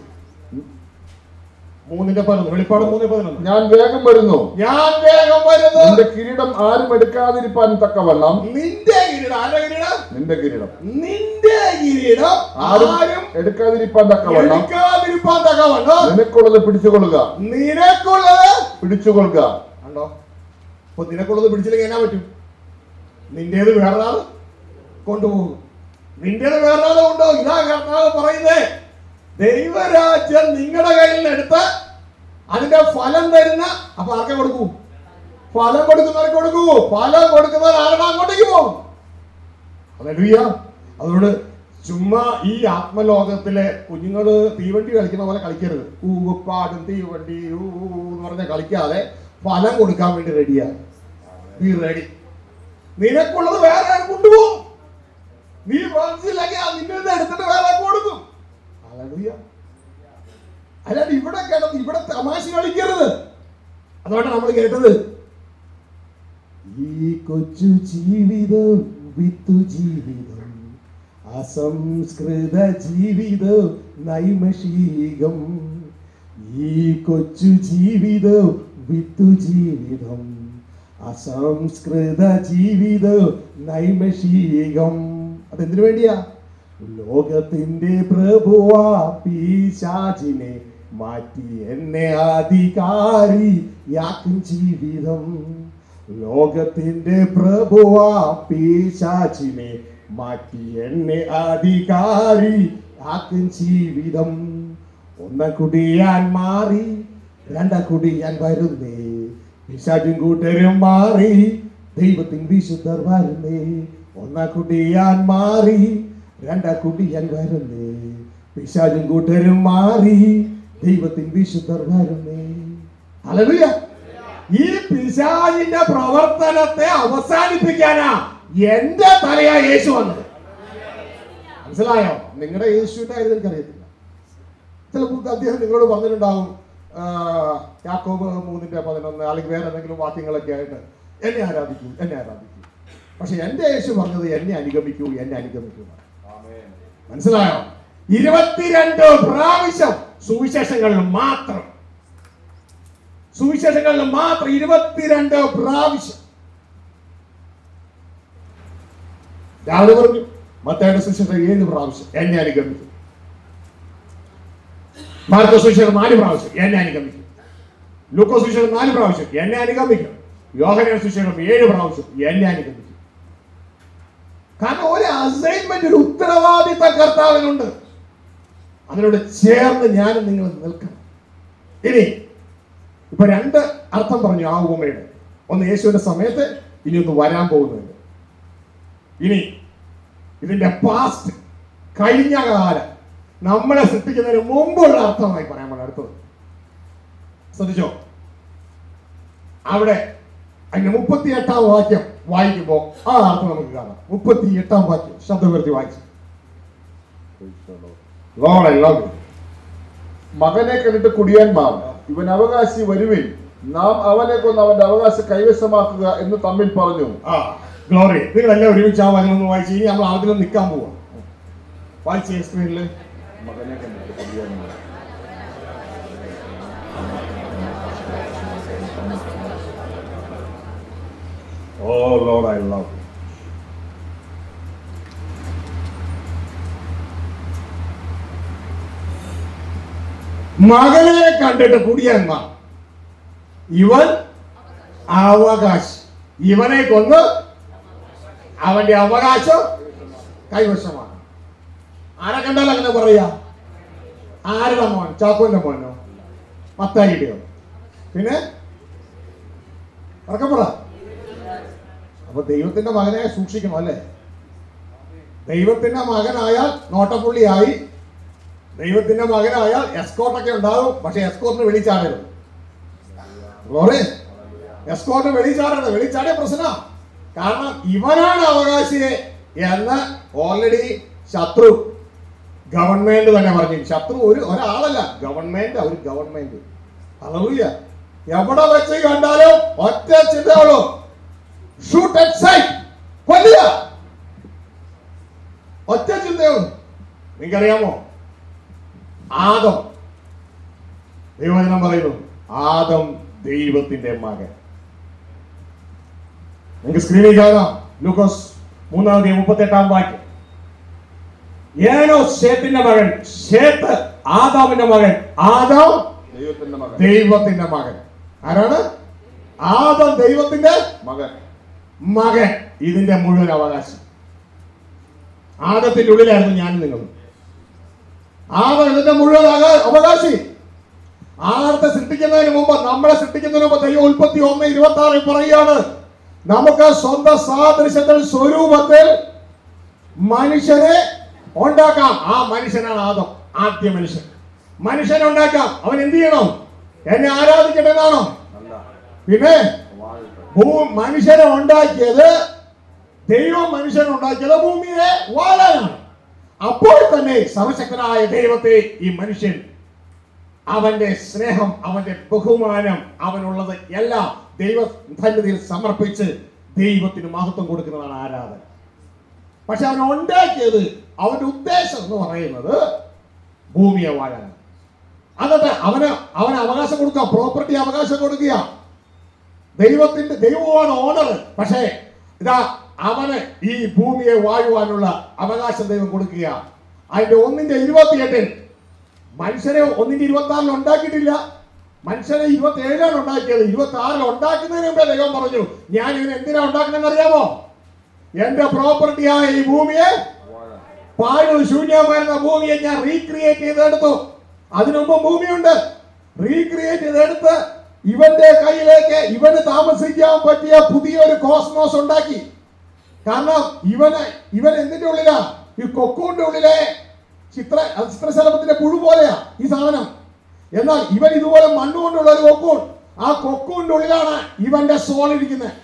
മൂന്നിന്റെ പതിനൊന്ന് വെളിപ്പാട് മൂന്നിന്റെ പതിനൊന്ന് ഞാൻ വേഗം വരുന്നു ഞാൻ വേഗം വരുന്നു നിന്റെ കിരീടം ആരും എടുക്കാതിരിപ്പാൻ തക്കവണ്ണം നിന്റെ കിരീടം ആരുടെ കിരീടം നിന്റെ കിരീടം നിന്റെ കിരീടം ആരും ആരും എടുക്കാതിരിപ്പാൻ തക്കവണ്ണം എടുക്കാതിരിപ്പാൻ തക്കവണ്ണം നിനക്കുള്ളത് പിടിച്ചുകൊള്ളുക നിനക്കുള്ളത് പിടിച്ചുകൊള്ളുക കണ്ടോ അപ്പൊ നിനക്കുള്ളത് പിടിച്ചില്ലെങ്കിൽ എന്നാ പറ്റും നിന്റേത് വേറൊരാൾ കൊണ്ടുപോകും നിന്റേത് വേറൊരാൾ കൊണ്ടുപോകും ഇതാ കർത്താവ് പറയുന്നേ ദൈവരാജ്യം നിങ്ങളുടെ കയ്യിൽ നിന്ന് എടുത്ത് അതിന്റെ ഫലം തരുന്ന അപ്പൊ ആർക്കെ കൊടുക്കൂ ഫലം കൊടുക്കുന്നവർക്ക് കൊടുക്കൂ ഫലം കൊടുക്കുന്നവർ ആരുടെ അങ്ങോട്ടേക്ക് പോകും ഹല്ലേലൂയ അതുകൊണ്ട് ചുമ്മാ ഈ ആത്മലോകത്തിലെ കുഞ്ഞുങ്ങള് തീവണ്ടി കളിക്കുന്ന പോലെ കളിക്കരുത് ഊപ്പാടും തീവണ്ടി ഊ ഊ എന്ന് പറഞ്ഞ കളിക്കാതെ ഫലം കൊടുക്കാൻ വേണ്ടി റെഡിയാണ് ബി റെഡി നിനക്കുള്ളത് വേറെ ആൾ കൊണ്ടുപോകും നീ മനസ്സിലാക്കി ആ നിന്റെ ഇത് എടുത്തിട്ട് വേറെ ആൾക്ക് കൊടുക്കും ഹല്ലേലൂയ അല്ലാണ്ട് ഇവിടെ കിടന്ന് ഇവിടെ തമാശ കളിക്കരുത് അതുകൊണ്ട് നമ്മൾ കേട്ടത് ഈ കൊച്ചു ജീവിതം വിത്തു ജീവിതം അസംസ്കൃത ജീവിതം നൈമഷീകം ഈ കൊച്ചു ജീവിതം വിത്തു ജീവിതം അസംസ്കൃത ജീവിതം നൈമഷീകം അതെന്തിനു വേണ്ടിയാ ലോകത്തിന്റെ പ്രഭുവാ പീശാചിനെ മാറ്റി എന്നെ അധികാരിയാക്കും ജീവിതം ലോകത്തിന്റെ പ്രഭുവാ പീശാചിനെ മാറ്റി എന്നെ അധികാരിയാക്കും ജീവിതം ഒന്ന കുടിയാൻ മാറി രണ്ട കുടിയാൻ വരുന്നേ പിശാചും കൂട്ടരും മാറി ദൈവത്തിൻ വിശുദ്ധർ വരുന്നേ ഒന്ന കുടിയാൻ മാറി രണ്ട കുടിയാൻ വരുന്നേ പിശാചും കൂട്ടരും മാറി ദൈവത്തിൻ വിശുദ്ധർ വരുന്നേ ഹല്ലേലൂയ ഈ പിശാചിന്റെ പ്രവർത്തനത്തെ അവസാനിപ്പിക്കാനാ എന്റെ തലയാ യേശു വന്നത് മനസ്സിലായോ നിങ്ങളുടെ യേശുവിന്റെ കാര്യം എനിക്കറിയത്തില്ല ചിലപ്പോൾ അദ്ദേഹം നിങ്ങളോട് പറഞ്ഞിട്ടുണ്ടാവും ആ, യാക്കോബ് മൂന്നിന്റെ പതിനൊന്ന് അല്ലെങ്കിൽ വേറെ എന്തെങ്കിലും വാക്യങ്ങളൊക്കെ ആയിട്ട് എന്നെ ആരാധിക്കൂ എന്നെ ആരാധിക്കൂ പക്ഷെ എന്റെ യേശു പറഞ്ഞത് എന്നെ അനുഗമിക്കൂ എന്നെ അനുഗമിക്കൂ എന്നാണ്. മനസ്സിലായോ ഇരുപത്തിരണ്ട് പ്രാവശ്യം സുവിശേഷങ്ങളിൽ മാത്രം സുവിശേഷങ്ങളിൽ മാത്രം ഇരുപത്തിരണ്ട് പ്രാവശ്യം രാവിലെ പറഞ്ഞു മത്തയുടെ സുവിശേഷം ഏഴ് പ്രാവശ്യം എന്നെ അനുഗമിക്കും മാർക്കോ സുവിശേഷം നാല് പ്രാവശ്യം എന്നെ അനുഗമിക്കും ലൂക്കോ സുവിശേഷം നാല് പ്രാവശ്യം എന്നെ അനുഗമിക്കും യോഹന സുശേഷം ഏഴ് പ്രാവശ്യം എന്നെ അനുഗമിച്ചു കാരണം ഒരു അസൈൻമെന്റ് ഒരു ഉത്തരവാദിത്ത കർത്താവിനുണ്ട് അതിനോട് ചേർന്ന് ഞാനും നിങ്ങൾ നിൽക്കണം ഇനി ഇപ്പൊ രണ്ട് അർത്ഥം പറഞ്ഞു ആ ഉപമയുടെ ഒന്ന് യേശുവിന്റെ സമയത്ത് ഇനി ഒന്ന് വരാൻ പോകുന്നുണ്ട് ഇനി ഇതിന്റെ പാസ്റ്റ് കഴിഞ്ഞ കാലം നമ്മളെ സൃഷ്ടിക്കുന്നതിന് മുമ്പുള്ള അർത്ഥമായി പറയാൻ പോണ അടുത്തത് ശ്രദ്ധിച്ചോ അവിടെ അതിന്റെ മുപ്പത്തി എട്ടാം വാക്യം വായിക്കുമ്പോ ആ അർത്ഥം നമുക്ക് കാണാം മുപ്പത്തി എട്ടാം വാക്യം ശബ്ദവൃത്തി വായിച്ചു Lord, I love you. മകനെ കണ്ടിട്ട് കുടിയന്മാർ ഇവൻ അവകാശി വരുവിൻ നാം അവനെ കൊന്ന് അവന്റെ അവകാശം കൈവശമാക്കുക എന്ന് തമ്മിൽ പറഞ്ഞു ആ ഗ്ലോറി നിങ്ങളെല്ലാം ഒരുമിച്ച് ആ വചനം ഒന്ന് വായിച്ച് ഇനി നമ്മൾ ആദ്യം നിൽക്കാൻ പോവാ വായിച്ചേ സ്ക്രീനിൽ മകനെ കണ്ടിട്ട് കുടിയന്മാർ ഓ ലോഡ് ഐ ലവ് മകനെ കണ്ടിട്ട് കുടിയന്മാർ ഇവൻ അവകാശം ഇവനെ കൊന്ന് അവന്റെ അവകാശം കൈവശമാണ് ആരെ കണ്ടാൽ അങ്ങനെ പറയാ ആരുടെ മോൻ ചാക്കോന്റെ മോനോ മത്തായിയുടെയോ പിന്നെ ഉറക്കം പറ അപ്പൊ ദൈവത്തിന്റെ മകനെ സൂക്ഷിക്കണം അല്ലേ ദൈവത്തിന്റെ മകനായാൽ നോട്ടപ്പുള്ളിയായി ദൈവത്തിന്റെ മകനായാൽ എസ്കോട്ടൊക്കെ ഉണ്ടാകും പക്ഷെ എസ്കോട്ടിന് വെളിച്ചാടരുത് ഗ്ലോറി എസ്കോട്ട് വെളിച്ചാടരുത് വെളിച്ചാടിയ പ്രശ്ന കാരണം ഇവനാണ് അവകാശിയെ എന്ന് ഓൾറെഡി ശത്രു ഗവൺമെന്റ് തന്നെ പറഞ്ഞു ശത്രു ഒരു ഒരാളല്ല ഗവൺമെന്റ് ഒരു ഗവൺമെന്റ് അളവില്ല എവിടെ വെച്ച് കണ്ടാലും ഒറ്റ ചിന്തയുള്ളൂ ഷൂട്ട് അറ്റ് സൈറ്റ് കൊല്ലുക ഒറ്റ ചിന്തയുള്ളൂ നിങ്ങൾക്കറിയാമോ ആദം ദൈവവചനം പറയുന്നു ആദം ദൈവത്തിന്റെ മകൻ നിങ്ങൾക്ക് സ്ക്രീനിൽ കാണാം ലൂക്കോസ് മൂന്നാമത് മുപ്പത്തി എട്ടാം വാക്യം ഏനോ ഷേത്തിന്റെ മകൻ ഷേത്ത് ആദാമിന്റെ മകൻ ആദാം ദൈവത്തിന്റെ മകൻ ദൈവത്തിന്റെ മകൻ ആരാണ് ആദം ദൈവത്തിന്റെ മകൻ മകൻ ഇതിന്റെ മുഴുവൻ അവകാശം ആദത്തിന്റെ ഉള്ളിലായിരുന്നു ഞാൻ നിങ്ങളും ആദം ഇതിന്റെ മുഴുവൻ ആകാ- അവകാശി ആദത്തെ സൃഷ്ടിക്കുന്നതിന് മുമ്പ് നമ്മളെ സൃഷ്ടിക്കുന്നതിന് മുമ്പ് ദൈവം ഉൽപ്പത്തി ഒന്ന് ഇരുപത്തി ആറിൽ പറയുകയാണ് നമുക്ക് സ്വന്തം സാദൃശ്യത്തിൽ സ്വരൂപത്തിൽ മനുഷ്യനെ ഉണ്ടാക്കാം ആ മനുഷ്യനാണ് ആദം ആദ്യ മനുഷ്യൻ മനുഷ്യനെ ഉണ്ടാക്കാം അവൻ എന്ത് ചെയ്യണം എന്നെ ആരാധിക്കട്ടെ എന്നാണോ അല്ല പിന്നെ വാഴട്ടെ ഭൂ മനുഷ്യനെ ഉണ്ടാക്കിയത് ദൈവം മനുഷ്യനെ ഉണ്ടാക്കിയത് ഭൂമിയെ വാഴാനാണ് അപ്പോൾ തന്നെ സർവശക്തനായ ദൈവത്തെ ഈ മനുഷ്യൻ അവന്റെ സ്നേഹം അവന്റെ ബഹുമാനം അവനുള്ളത് എല്ലാം ദൈവ സന്നിധിയിൽ സമർപ്പിച്ച് ദൈവത്തിന് മഹത്വം കൊടുക്കുന്നതാണ് ആരാധന പക്ഷെ അവൻ ഉണ്ടാക്കിയത് അവന്റെ ഉദ്ദേശം എന്ന് പറയുന്നത് ഭൂമിയെ വാഴാനാണ് എന്നിട്ട് അവന് അവന് അവകാശം കൊടുക്കുക പ്രോപ്പർട്ടി അവകാശം കൊടുക്കുക ദൈവത്തിന്റെ ദൈവമാണ് ഓണർ പക്ഷേ ഇതാ അവന് ഈ ഭൂമിയെ വാഴുവാനുള്ള അവകാശം ദൈവം കൊടുക്കുക അതിന്റെ ഒന്നിന്റെ ഇരുപത്തിയെട്ടിൽ മനുഷ്യനെ ഒന്നിന്റെ ഇരുപത്തി ആറിൽ ഉണ്ടാക്കിയിട്ടില്ല മനുഷ്യനെ ഇരുപത്തി ഏഴിലാണ് ഉണ്ടാക്കിയത് ഇരുപത്തി ആറിൽ ഉണ്ടാക്കുന്നതിന് മുമ്പേ ദൈവം പറഞ്ഞു ഞാൻ ഇതിനെ എന്തിനാ ഉണ്ടാക്കുന്നതെന്ന് അറിയാമോ എന്റെ പ്രോപ്പർട്ടിയായ ഈ ഭൂമിയെ വാഴ പാഴും ശൂന്യമായിരുന്ന ഭൂമിയെ ഞാൻ റീക്രിയേറ്റ് ചെയ്തെടുത്തു അതിനു മുമ്പ് ഭൂമിയുണ്ട് റീക്രിയേറ്റ് ചെയ്തെടുത്ത് ഇവന്റെ കയ്യിലേക്ക് ഇവന് താമസിക്കാൻ പറ്റിയ പുതിയൊരു കോസ്മോസ് ഉണ്ടാക്കി കാരണം ഇവന് ഇവൻ എന്തിന്റെ ഉള്ളിലാ ഈ കൊക്കൂന്റെ ഉള്ളിലെ ചിത്ര അത് ചിത്രശലഭത്തിന്റെ പുഴു പോലെയാ ഈ സാധനം എന്നാൽ ഇവൻ ഇതുപോലെ മണ്ണുകൊണ്ടുള്ള ഒരു കൊക്കൂൺ ആ കൊക്കൂന്റെ ഉള്ളിലാണ് ഇവന്റെ സോൾ ഇരിക്കുന്നത്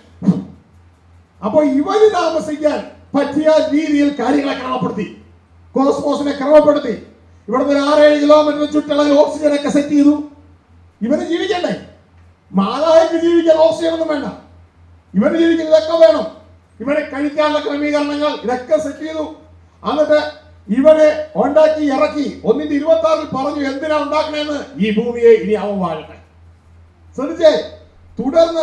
അപ്പൊ ഇവന് താമസിക്കാൻ പറ്റിയ രീതിയിൽ കാര്യങ്ങളെ ക്രമപ്പെടുത്തി കോസ്മോസിനെ ക്രമപ്പെടുത്തി ഇവിടുന്ന് ഒരു ആറേഴ് കിലോമീറ്റർ ചുറ്റളവിൽ ഓക്സിജൻ ഒക്കെ സെറ്റ് ചെയ്തു ഇവന് ജീവിക്കണ്ടേ മാതാവിക്ക് ജീവിക്കാൻ ഓക്സിജൻ ഒന്നും വേണ്ട ഇവന് ജീവിക്കാൻ ഇതൊക്കെ വേണം ഇവനെ കഴിക്കാനുള്ള ക്രമീകരണങ്ങൾ ഇതൊക്കെ സെറ്റ് ചെയ്തു എന്നിട്ട് ഇവനെ ഉണ്ടാക്കി ഇറക്കി ഒന്നിന്റെ ഇരുപത്തി ആറിൽ പറഞ്ഞു എന്തിനാ ഉണ്ടാക്കണേന്ന് ഈ ഭൂമിയെ ഇനി അവൻ വാഴട്ടെ ശ്രദ്ധിച്ചേ തുടർന്ന്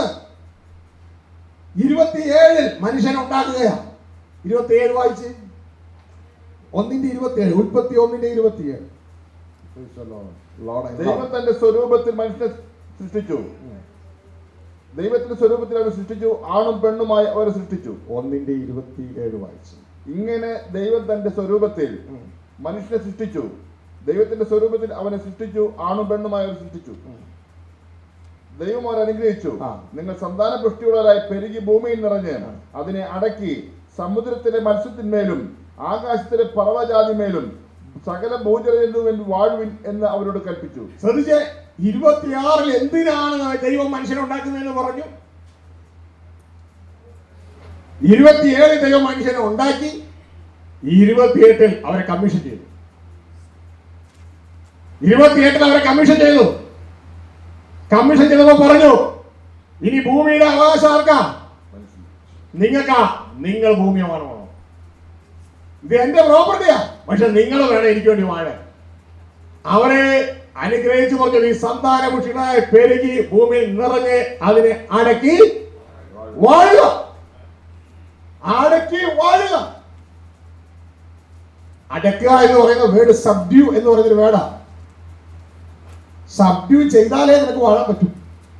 ഇരുപത്തിയേഴിൽ മനുഷ്യനെ ഉണ്ടാക്കുകയാണ് ഇരുപത്തിയേഴ് വായിച്ച് ഒന്നിന്റെ ഇരുപത്തിയേഴ് ഉൽപ്പത്തി ഒന്നിന്റെ ഇരുപത്തിയേഴ് Praise the Lord. Lord, I love ദൈവം തന്റെ സ്വരൂപത്തിൽ മനുഷ്യനെ സൃഷ്ടിച്ചു ദൈവത്തിന്റെ സ്വരൂപത്തിൽ അവരെ സൃഷ്ടിച്ചു ആണും പെണ്ണുമായി അവരെ സൃഷ്ടിച്ചു ഒന്നിന്റെ ഇരുപത്തി ഏഴ് വായിച്ചു ഇങ്ങനെ ദൈവം തന്റെ സ്വരൂപത്തിൽ ഉം. മനുഷ്യനെ സൃഷ്ടിച്ചു ദൈവത്തിന്റെ സ്വരൂപത്തിൽ അവനെ സൃഷ്ടിച്ചു ആണും പെണ്ണുമായി അവരെ സൃഷ്ടിച്ചു ഉം. ദൈവം അവരെ അനുഗ്രഹിച്ചു ആ. നിങ്ങൾ സന്താന പുഷ്ടിയുള്ളവരായി പെരുകി ഭൂമിയിൽ നിറഞ്ഞ് ആ. അതിനെ അടക്കി സമുദ്രത്തിലെ മത്സ്യത്തിന്മേലും ആകാശത്തിലെ പർവ്വജാതിമേലും സകല ഭൂജലജന്തുവിൽ വാഴുവിൻ എന്ന് അവരോട് കൽപ്പിച്ചു ശ്രദ്ധിച്ച് ഇരുപത്തിയാറിൽ എന്തിനാണ് ദൈവം മനുഷ്യനെ ഉണ്ടാക്കുന്നതെന്ന് പറഞ്ഞു ഇരുപത്തിയേഴിൽ ദൈവം മനുഷ്യനെ ഉണ്ടാക്കി ഇരുപത്തിയെട്ടിൽ അവരെ കമ്മീഷൻ ചെയ്തു ഇരുപത്തിയെട്ടിൽ അവരെ കമ്മീഷൻ ചെയ്തു കമ്മീഷൻ ചെയ്തപ്പോ പറഞ്ഞു ഇനി ഭൂമിയുടെ അവകാശം ആർക്കാ നിങ്ങൾക്കാ നിങ്ങൾ ഭൂമി വാങ്ങണോ ഇത് എന്റെ പ്രോപ്പർട്ടിയാ പക്ഷെ നിങ്ങൾ വേണം എനിക്ക് വേണ്ടി വാഴാൻ അവരെ അനുഗ്രഹിച്ചു പറഞ്ഞു ഈ സന്താന പുഷികളായ പെരുകി ഭൂമിയിൽ നിറഞ്ഞ് അതിനെ അടക്കി വാഴുക അടക്കി വാഴുക അടക്കുക എന്ന് പറയുന്ന വേർഡ് സബ്ഡ്യൂ എന്ന് പറയുന്നൊരു വേർഡാ സബ്ഡ്യൂ ചെയ്താലേ നിനക്ക് വാഴാൻ പറ്റൂ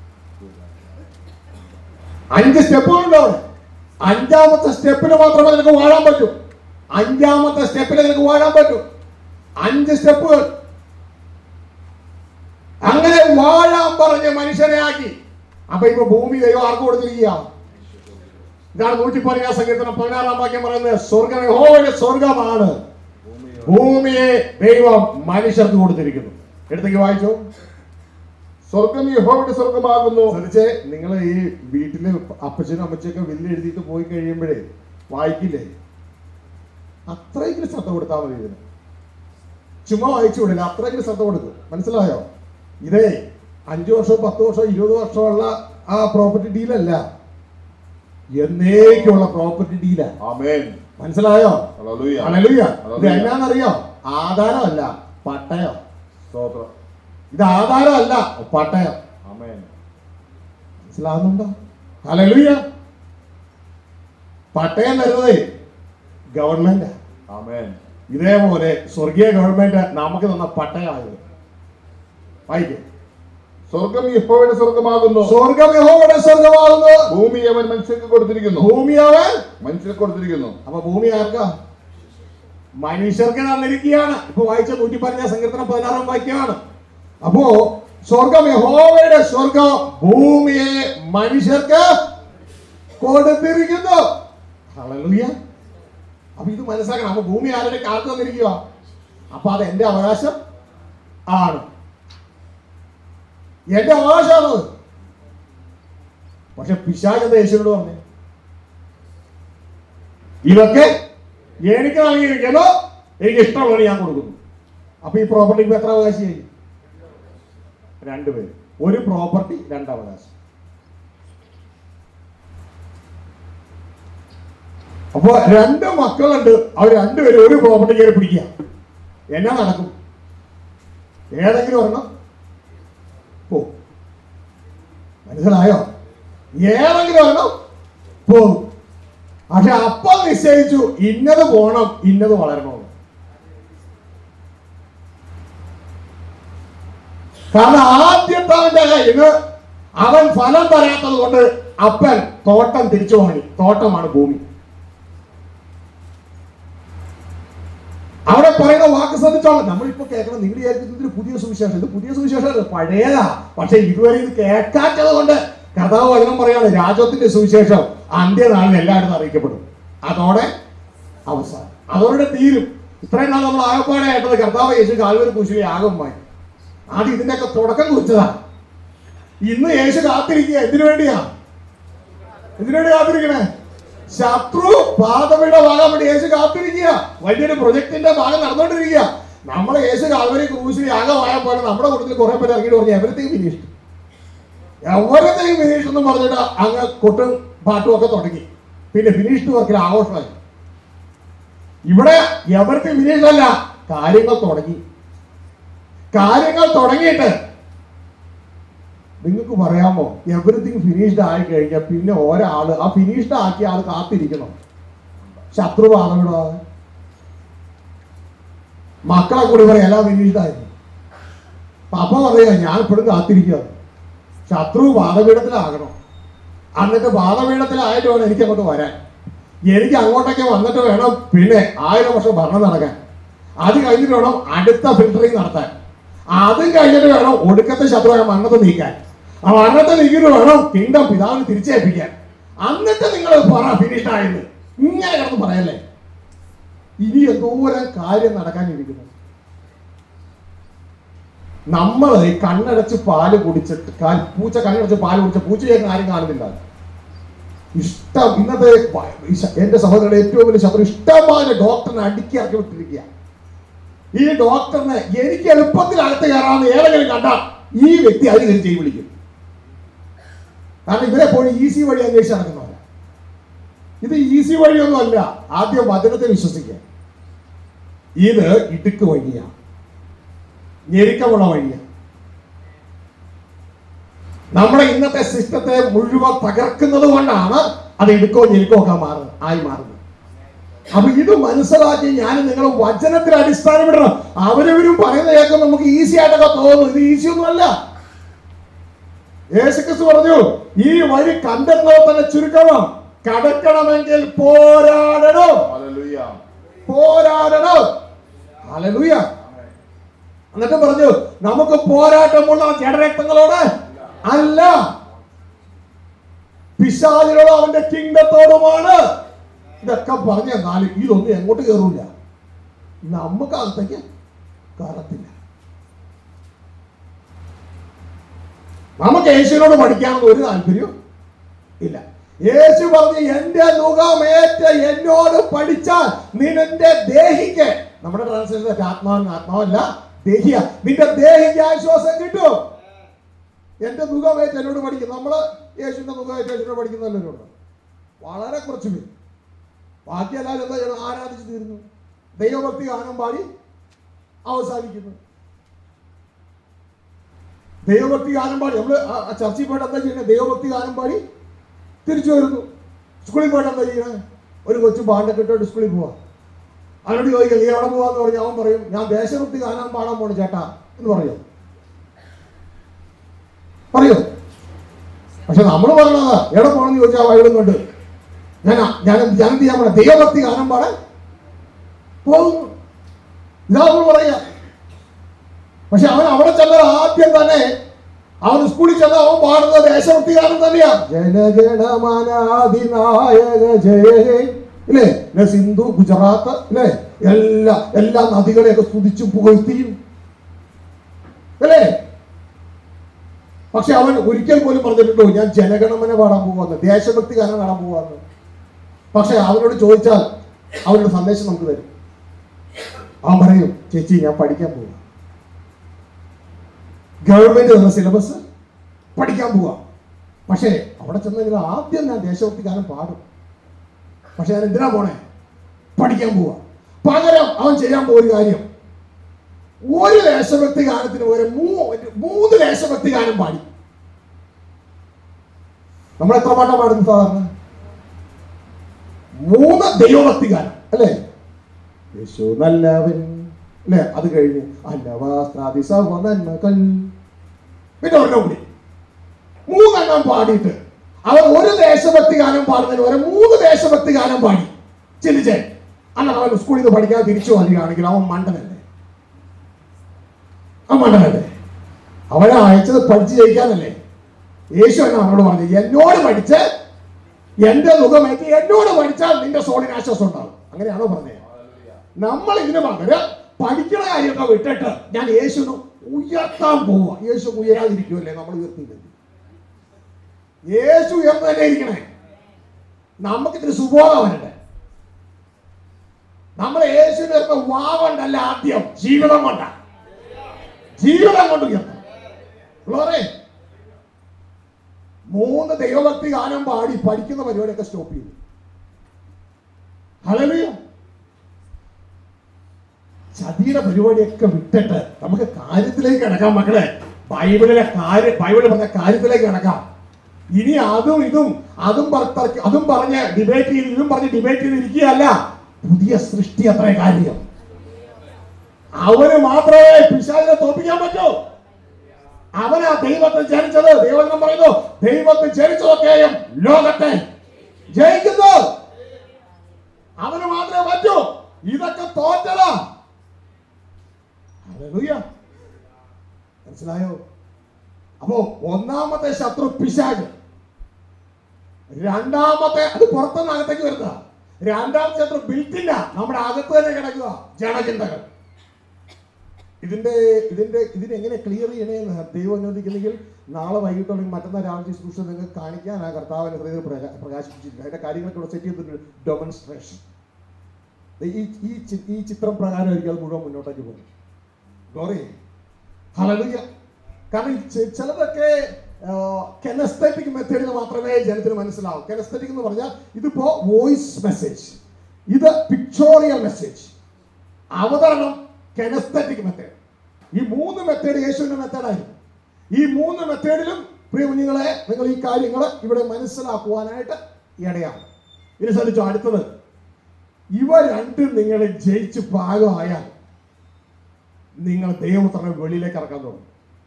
അഞ്ച് സ്റ്റെപ്പുകളുണ്ട് അവിടെ അഞ്ചാമത്തെ സ്റ്റെപ്പിന് മാത്രമേ നിനക്ക് വാഴാൻ പറ്റൂ അഞ്ചാമത്തെ സ്റ്റെപ്പിൽ നിനക്ക് വാഴാൻ പറ്റൂ അഞ്ച് സ്റ്റെപ്പുകൾ അങ്ങനെ വാഴാൻ പറഞ്ഞ് മനുഷ്യനെ ആക്കി അപ്പൊ ഇപ്പൊ ഭൂമി ദൈവം ആർക്ക് കൊടുത്തിരിക്കുക ഇതാണ് നൂറ്റി പതിനാറ് സങ്കീർത്തനം പതിനാറാം വാക്യം പറയുന്നത് സ്വർഗം യഹോവയുടെ സ്വർഗമാണ് ഭൂമിയെ ദൈവം മനുഷ്യർക്ക് കൊടുത്തിരിക്കുന്നു എടുത്തേക്ക് വായിച്ചു സ്വർഗം യഹോവയുടെ സ്വർഗമാകുന്നു ശ്രദ്ധിച്ച് നിങ്ങൾ ഈ വീട്ടില് അപ്പച്ചനും അമ്മച്ചൊക്കെ വില്ല് എഴുതിയിട്ട് പോയി കഴിയുമ്പോഴേ വായിക്കില്ലേ അത്രയെങ്കിലും ശ്രദ്ധ കൊടുത്താൽ മതി ഇതിന് ചുമ്മാ വായിച്ചു വിടില്ല അത്രയെങ്കിലും ശ്രദ്ധ കൊടുക്കും മനസ്സിലായോ ഇതേ അഞ്ചു വർഷമോ പത്ത് വർഷമോ ഇരുപത് വർഷമുള്ള ആ പ്രോപ്പർട്ടി ഡീലല്ല എന്നേക്കുള്ള പ്രോപ്പർട്ടി ഡീലാ ആമേൻ മനസ്സിലായോ ഹല്ലേലൂയ ഹല്ലേലൂയ ഇത് ഹല്ലേലൂയ. എന്നാന്നറിയോ ആധാരമല്ല പട്ടയം സ്തോത്രം ഇത് ആധാരമല്ല പട്ടയം ആമേൻ മനസ്സിലാവുന്നുണ്ടോ ഹല്ലേലൂയ പട്ടയം തരുന്നത് ഗവൺമെന്റ് ആമേൻ ഇതേപോലെ സ്വർഗീയ ഗവൺമെന്റ് നമുക്ക് തന്ന പട്ടയമായത് വായിക്കും സ്വർഗം യഹോവയുടെ സ്വർഗമാകുന്നു സ്വർഗം യഹോവയുടെ സ്വർഗമാകുന്നു ഭൂമി അവൻ മനുഷ്യർക്ക് കൊടുത്തിരിക്കുന്നു ഭൂമി അവൻ മനുഷ്യർക്ക് കൊടുത്തിരിക്കുന്നു അപ്പൊ ഭൂമി ആർക്കാ മനുഷ്യർക്ക് തന്നിരിക്കുകയാണ് ഇപ്പൊ വായിച്ച നൂറ്റി പറഞ്ഞ സങ്കീർത്തനം പതിനാറാം വാക്യമാണ് അപ്പോ സ്വർഗം യഹോവയുടെ സ്വർഗം ഭൂമിയെ മനുഷ്യർക്ക് കൊടുത്തിരിക്കുന്നു ഹല്ലേലൂയ അപ്പൊ ഇത് മനസ്സിലാക്കണം അപ്പൊ ഭൂമി ആരുടെ കാത്തു തന്നിരിക്കുക അപ്പൊ അത് എന്റെ അവകാശം ആണ് എന്റെ അവകാശമാണത് പക്ഷെ പിശാചെന്ത യേശുവിനോട് പറഞ്ഞു ഇതൊക്കെ എനിക്ക് നൽകിയിരിക്കുന്നു എനിക്ക് ഇഷ്ടമുള്ളത് ഞാൻ കൊടുക്കുന്നു അപ്പൊ ഈ പ്രോപ്പർട്ടിക്ക് എത്ര അവകാശിയായി രണ്ടുപേര് ഒരു പ്രോപ്പർട്ടി രണ്ട് അവകാശം അപ്പൊ രണ്ട് മക്കളുണ്ട് അവർ രണ്ടുപേരും ഒരു പ്രോപ്പർട്ടി കയറി പിടിക്കുക എന്നാ നടക്കും ഏതെങ്കിലും ഒരെണ്ണം പോ മനസ്സിലായോ ഏതെങ്കിലും ഒരെണ്ണം പോകും പക്ഷെ അപ്പം നിശ്ചയിച്ചു ഇന്നത് പോണം ഇന്നത് വളരണമെന്ന് കാരണം ആദ്യത്തെ അവന്റെ കയ്യിന്ന് അവൻ ഫലം തരാത്തത് കൊണ്ട് അപ്പൻ തോട്ടം തിരിച്ചു വാങ്ങി തോട്ടമാണ് ഭൂമി അവിടെ പറയുന്ന വാക്ക് ശ്രദ്ധിച്ചോളാം നമ്മളിപ്പോ കേൾക്കണം നിങ്ങൾ വിചാരിക്കുന്നത് ഇതൊരു പുതിയ സുവിശേഷം ഇത് പുതിയ സുവിശേഷം അല്ല, പഴയതാ പക്ഷെ ഇതുവരെ ഇത് കേൾക്കാത്തത് കൊണ്ട് കർത്താവ് വചനം പറയാണ് രാജ്യത്തിന്റെ സുവിശേഷം അന്ത്യനാളിൽ എല്ലായിടത്തും അറിയിക്കപ്പെടും അതോടെ അവസാനം അതോടെ തീരും ഇത്രയും നാൾ നമ്മൾ ആകപ്പാടെ ആയിട്ടത് കർത്താവ് യേശു കാൽവരി കുശിലെ ആകമായി ആദ്യം ഇതിന്റെയൊക്കെ തുടക്കം കുറിച്ചതാ ഇന്ന് യേശു കാത്തിരിക്കുക എന്തിനു വേണ്ടിയാ എന്തിനു വേണ്ടി കാത്തിരിക്കണേ ശത്രു പാതയുടെ ഭാഗം വേണ്ടി യേശു കാത്തിരിക്കുക വലിയൊരു പ്രൊജക്ടിന്റെ ഭാഗം നടന്നുകൊണ്ടിരിക്കുക നമ്മളെ യേശു കാൽവരി ക്രൂശിൽ യാഗമായ പോലെ നമ്മുടെ കൂട്ടത്തിൽ കുറെ പേര് ഇറങ്ങിയിട്ട് പറഞ്ഞു എവരത്തെയും ഫിനിഷ് എവരത്തെയും ഫിനിഷ് എന്ന് പറഞ്ഞിട്ട് അങ്ങ് കൊട്ടും പാട്ടും ഒക്കെ തുടങ്ങി പിന്നെ ഫിനിഷ്ഡ് വർക്കിൽ ആഘോഷമായി ഇവിടെ എവർക്ക് ഫിനിഷ് അല്ല കാര്യങ്ങൾ തുടങ്ങി കാര്യങ്ങൾ തുടങ്ങിയിട്ട് നിങ്ങൾക്ക് പറയാമോ എവറിത്തിങ് ഫിനിഷ്ഡ് ആയി കഴിഞ്ഞാൽ പിന്നെ ഒരാള് ആ ഫിനിഷ്ഡ് ആക്കിയ ആൾ കാത്തിരിക്കണം ശത്രുവാദം വിടാതെ മക്കളെ കൂടി പറയാം എല്ലാം ഫിനിഷ്ഡ് ആയി അപ്പൊ പറയാ ഞാൻ ഇപ്പോഴും കാത്തിരിക്കുക ശത്രു വാദപീഠത്തിലാകണം എന്നിട്ട് പാതപീഠത്തിലായിട്ട് വേണം എനിക്ക് അങ്ങോട്ട് വരാൻ എനിക്ക് അങ്ങോട്ടേക്ക് വന്നിട്ട് വേണം പിന്നെ ആയിരം വർഷം ഭരണം നടക്കാൻ അത് കഴിഞ്ഞിട്ട് വേണം അടുത്ത ഫിൽറ്ററിങ് നടത്താൻ അതും കഴിഞ്ഞിട്ട് വേണം ഒടുക്കത്തെ ശത്രുവായ മരണത്തെ നീക്കാൻ ആ മരണത്തെ നീക്കിയിട്ട് വേണം കിങ്ഡം പിതാവിന് തിരിച്ചേൽപ്പിക്കാൻ എന്നിട്ട് നിങ്ങൾ പറ ഫിനിഷ് ആയെന്ന് ഇങ്ങനെ കിടന്ന് പറയല്ലേ ഇനി എന്തോരം കാര്യം നടക്കാനിരിക്കുന്നു നമ്മൾ കണ്ണടച്ച് പാല് കുടിച്ചിട്ട് കാൽ പൂച്ച കണ്ണടച്ച് പാല് കുടിച്ച പൂച്ച ചെയ്യുന്ന ആരും കാണുന്നില്ല ഇഷ്ടം ഇന്നത്തെ പ- ഈ ശ- എന്റെ സഹോദരയുടെ ഏറ്റവും വലിയ ശത്രു ഇഷ്ടമായ ഡോക്ടറിനെ അടുക്കി ഇറക്കി വിട്ടിരിക്കുക ഈ ഡോക്ടറിനെ എനിക്ക് എളുപ്പത്തിൽ അകത്ത് കയറാമെന്ന് ഏതെങ്കിലും കണ്ടാൽ ഈ വ്യക്തി അതിന് കയറി ചെയ്ത് വിളിക്കും കാരണം ഇവരെ പോയി ഈസി വഴി അന്വേഷിച്ച് നടക്കുന്നവരാ ഇത് ഈസി വഴിയൊന്നും അല്ല ആദ്യം വചനത്തെ വിശ്വസിക്കുക ഇത് ഇടുക്ക് വഴിയാണ് ഞെരുക്കമുള്ള വഴിയാണ് നമ്മുടെ ഇന്നത്തെ സിസ്റ്റത്തെ മുഴുവൻ തകർക്കുന്നത് കൊണ്ടാണ് അത് ഇടുക്കോ ഞെരുക്കോ ഒക്കെ മാറുന്നത് ആയി മാറുന്നത് അപ്പൊ ഇത് മനസ്സിലാക്കി ഞാൻ നിങ്ങൾ വചനത്തിൽ അടിസ്ഥാനപ്പെടണം അവരവരും പറയുന്ന കേൾക്കും നമുക്ക് ഈസി ആയിട്ടൊക്കെ തോന്നുന്നു ഇത് ഈസി ഒന്നും അല്ല യേശുക്രിസ്തു പറഞ്ഞു ഈ വഴി കണ്ടെന്നോ തന്നെ ചുരുക്കണം കടക്കണമെങ്കിൽ പോരാടണം ഹല്ലേലൂയ പോരാടണം ഹല്ലേലൂയ എന്നിട്ട് പറഞ്ഞു നമുക്ക് പോരാട്ടമുള്ള ജഡരക്തങ്ങളോട് അല്ല പിശാചിനോട് അവന്റെ കിങ്ഡത്തോടുമാണ് ഇതൊക്കെ പറഞ്ഞ എന്നാലും ഇതൊന്നും എങ്ങോട്ട് കയറൂല നമുക്ക് അകത്തേക്ക് കയറത്തില്ല നമുക്ക് യേശുവിനോട് പഠിക്കാനൊന്നും ഒരു താല്പര്യവും ഇല്ല യേശു പറഞ്ഞു എന്റെ മുഖമേറ്റ എന്നോട് പഠിച്ചാൽ നിന്റെ ദേഹിക്ക് നമ്മുടെ ട്രാൻസ്ലേഷൻ ആത്മാവിന് ആത്മാവല്ല ദേഹിയ നിന്റെ ദേഹിക്ക് ആശ്വാസം കിട്ടും എന്റെ മുഖമേറ്റ് എന്നോട് പഠിക്കും നമ്മള് യേശുവിന്റെ മുഖമേറ്റ് യേശുവിനോട് പഠിക്കുന്നവരുണ്ട് വളരെ കുറച്ച് പേര് ബാക്കി എല്ലാവരും എന്താ ചെയ്യണം ആരാധിച്ച് തീരുന്നു ദൈവഭക്തി ഗാനം പാടി അവസാനിക്കുന്നു ദൈവഭക്തി ഗാനം പാടി നമ്മള് ആ- ആ ചർച്ചയിൽ പോയിട്ട് എന്താ ചെയ്യണേ ദൈവഭക്തി ഗാനം പാടി തിരിച്ചു വരുന്നു സ്കൂളിൽ പോയിട്ട് എന്താ ചെയ്യണേ ഒരു കൊച്ചു ബാണ്ടൊക്കെ ഇട്ടോട്ട് സ്കൂളിൽ പോവാ അവനോട് ചോദിക്കുക നീ എവിടെ പോവാന്ന് പറഞ്ഞാൽ അവൻ പറയും ഞാൻ ദേശഭക്തി ഗാനം പാടാൻ പോണു ചേട്ടാ എന്ന് പറയോ പറയോ പക്ഷെ നമ്മൾ പറയണതാ എവിടെ പോകണമെന്ന് ചോദിച്ചാൽ വയലും കൊണ്ട് ഞാൻ ഞാൻ ഞാൻ എന്ത് ചെയ്യാൻ പോണേ ദൈവഭക്തി ഗാനം പാടാൻ പോകുന്നു ഇതാ നമ്മൾ പറയാ പക്ഷെ അവൻ അവിടെ ചെന്നാൽ ആദ്യം തന്നെ അവൻ സ്കൂളിൽ ചെന്ന അവൻ പാടുന്നത് ദേശഭക്തി ഗാനം തന്നെയാ ജനഗണമനാധിനായക ജയ ഹേ. ഇല്ലേ ഇല്ലേ, സിന്ധു ഗുജറാത്ത് ഇല്ലേ എല്ലാ എല്ലാ നദികളെയൊക്കെ സ്തുതിച്ചും പുകഴ്ത്തിയും അല്ലേ പക്ഷെ അവൻ ഒരിക്കൽ പോലും പറഞ്ഞിട്ടുണ്ടോ ഞാൻ ജനഗണമന പാടാൻ പോവാന്ന് ദേശഭക്തി ഗാനം പാടാൻ പോവാന്ന് പക്ഷെ അവനോട് ചോദിച്ചാൽ അവനൊരു സന്ദേശം നമുക്ക് തരും അവൻ പറയും ചേച്ചി ഞാൻ പഠിക്കാൻ പോവാ ഗവൺമെന്റ് തന്ന സിലബസ് പഠിക്കാൻ പോവാ പക്ഷേ അവിടെ ചെന്നെങ്കിൽ ആദ്യം ഞാൻ ദേശഭക്തി ഗാനം പാടും പക്ഷെ ഞാൻ എന്തിനാ പോണേ പഠിക്കാൻ പോവാ പകരം അവൻ ചെയ്യാൻ പോകുന്ന കാര്യം ഒരു ദേശഭക്തി ഗാനത്തിന് പകരം മൂ- മൂന്ന് ദേശഭക്തി ഗാനം പാടി നമ്മൾ എത്ര പാട്ടാ പാടുന്നത് സാധാരണ മൂന്ന് ദൈവഭക്തി ഗാനം അല്ലേ യേശു നല്ലവൻ അല്ലേ അത് കഴിഞ്ഞ് അന്നവാസ്ത്രാദി സർവനന്മകൾ പിന്നെ ഒരെണ്ണം കൂടി മൂന്നെണ്ണം പാടിയിട്ട് അവൻ ഒരു ദേശഭക്തി ഗാനം പാടുന്നതിന് വരെ മൂന്ന് ദേശഭക്തി ഗാനം പാടി ചിന്തിച്ചേ അല്ല അവൻ സ്കൂളിൽ നിന്ന് പഠിക്കാതെ തിരിച്ചു വരികയാണെങ്കിൽ അവൻ മണ്ടനല്ലേ അവൻ മണ്ടനല്ലേ അവനെ അയച്ചത് പഠിച്ച് ജയിക്കാനല്ലേ യേശു എന്നാ അവനോട് പറഞ്ഞു എന്നോട് പഠിച്ച് എന്റെ മുഖമേറ്റ് എന്നോട് പഠിച്ചാൽ നിന്റെ സോളിന് ആശ്വാസം ഉണ്ടാവും അങ്ങനെയാണോ പറഞ്ഞത് നമ്മൾ ഇതിന് പകരം പഠിക്കണ കാര്യമൊക്കെ വിട്ടിട്ട് ഞാൻ യേശുവിന് ഉയർത്താൻ പോവുക യേശു ഉയരാതിരിക്കുമല്ലേ നമ്മൾ ഉയർത്തിയില്ലെങ്കിൽ യേശു ഉയർന്നു തന്നെ ഇരിക്കണേ നമുക്ക് ഇതിന് സുബോധം വരണ്ടേ നമ്മൾ യേശുവിന് ഉയർന്ന വാ കൊണ്ടല്ല ആദ്യം ജീവിതം കൊണ്ട ജീവിതം കൊണ്ട് ഉയർത്തണം ഫ്ലോറേ മൂന്ന് ദൈവഭക്തി ഗാനം പാടി പഠിക്കുന്ന പരിപാടിയൊക്കെ സ്റ്റോപ്പ് ചെയ്തു ഹലോ ചതിയുടെ പരിപാടിയൊക്കെ വിട്ടിട്ട് നമുക്ക് കാര്യത്തിലേക്ക് കിടക്കാം മക്കളെ ബൈബിളിലെ കാര്യം ബൈബിൾ പറഞ്ഞ കാര്യത്തിലേക്ക് കിടക്കാം ഇനി അതും ഇതും അതും പറ- തർക്ക- അതും പറഞ്ഞ് ഡിബേറ്റ് ചെയ്ത് ഇതും പറഞ്ഞ് ഡിബേറ്റ് ചെയ്ത് ഇരിക്കുകയല്ല പുതിയ സൃഷ്ടി അത്ര കാര്യം അവന് മാത്രമേ പിശാചിനെ തോപ്പിക്കാൻ പറ്റൂ അവനാ ദൈവത്തെ ജനിച്ചത് ദൈവം പറയുന്നു ദൈവത്തെ ജനിച്ചതൊക്കെയും ലോകത്തെ ജയിക്കുന്നു അവന് മാത്രമേ പറ്റൂ ഇതൊക്കെ തോറ്റതാ ഹല്ലേലൂയ. മനസ്സിലായോ അപ്പോ ഒന്നാമത്തെ ശത്രു പിശാച് രണ്ടാമത്തെ അത് പുറത്തുനിന്ന് അകത്തേക്ക് വരുന്ന രണ്ടാമത്തെ ശത്രു ബിൽറ്റില്ല നമ്മുടെ അകത്ത് തന്നെ കിടക്കുക ജനചിന്തകൾ ഇതിന്റെ ഇതിന്റെ ഇതിനെ എങ്ങനെ ക്ലിയർ ചെയ്യണേന്ന് ദൈവം അനുവദിക്കുന്നെങ്കിൽ നാളെ വൈകിട്ടോ അല്ലെങ്കിൽ മറ്റന്നാൾ രാവിലെ ശുശ്രൂഷ നിങ്ങൾക്ക് കാണിക്കാൻ ആ കർത്താവിനെ ഹൃദയം പ്രകാ- പ്രകാശിപ്പിച്ചിട്ടുണ്ട് അതിന്റെ കാര്യങ്ങളൊക്കെ ഇവിടെ സെറ്റ് ചെയ്തിട്ടുണ്ട് ഡെമോൺസ്ട്രേഷൻ ഈ ഈ ചി- ഈ ചിത്രം പ്രകാരമായിരിക്കും അത് മുഴുവൻ മുന്നോട്ടേക്ക് പോകുന്നത് ഗോറി ഹല്ലേലൂയ കാരണം ഈ ചി- ചിലതൊക്കെ കെനസ്തറ്റിക് മെത്തേഡിൽ മാത്രമേ ജനത്തിന് മനസ്സിലാവൂ കെനസ്തറ്റിക് എന്ന് പറഞ്ഞാൽ ഇതിപ്പോ വോയിസ് മെസ്സേജ് ഇത് പിക്ചോറിയൽ മെസ്സേജ് അവതരണം കെനസ്തറ്റിക് മെത്തേഡ് ഈ മൂന്ന് മെത്തേഡ് യേശുവിന്റെ മെത്തേഡായിരുന്നു ഈ മൂന്ന് മെത്തേഡിലും പ്രിയ കുഞ്ഞുങ്ങളെ നിങ്ങൾ ഈ കാര്യങ്ങൾ ഇവിടെ മനസ്സിലാക്കുവാനായിട്ട് ഇടയാണ് ഇനി ശ്രദ്ധിച്ചോ അടുത്തത് ഇവ രണ്ടും നിങ്ങൾ ജയിച്ച് പാകമായാൽ നിങ്ങൾ ദൈവപുത്രനെ വെളിയിലേക്ക് ഇറക്കാൻ തുടങ്ങും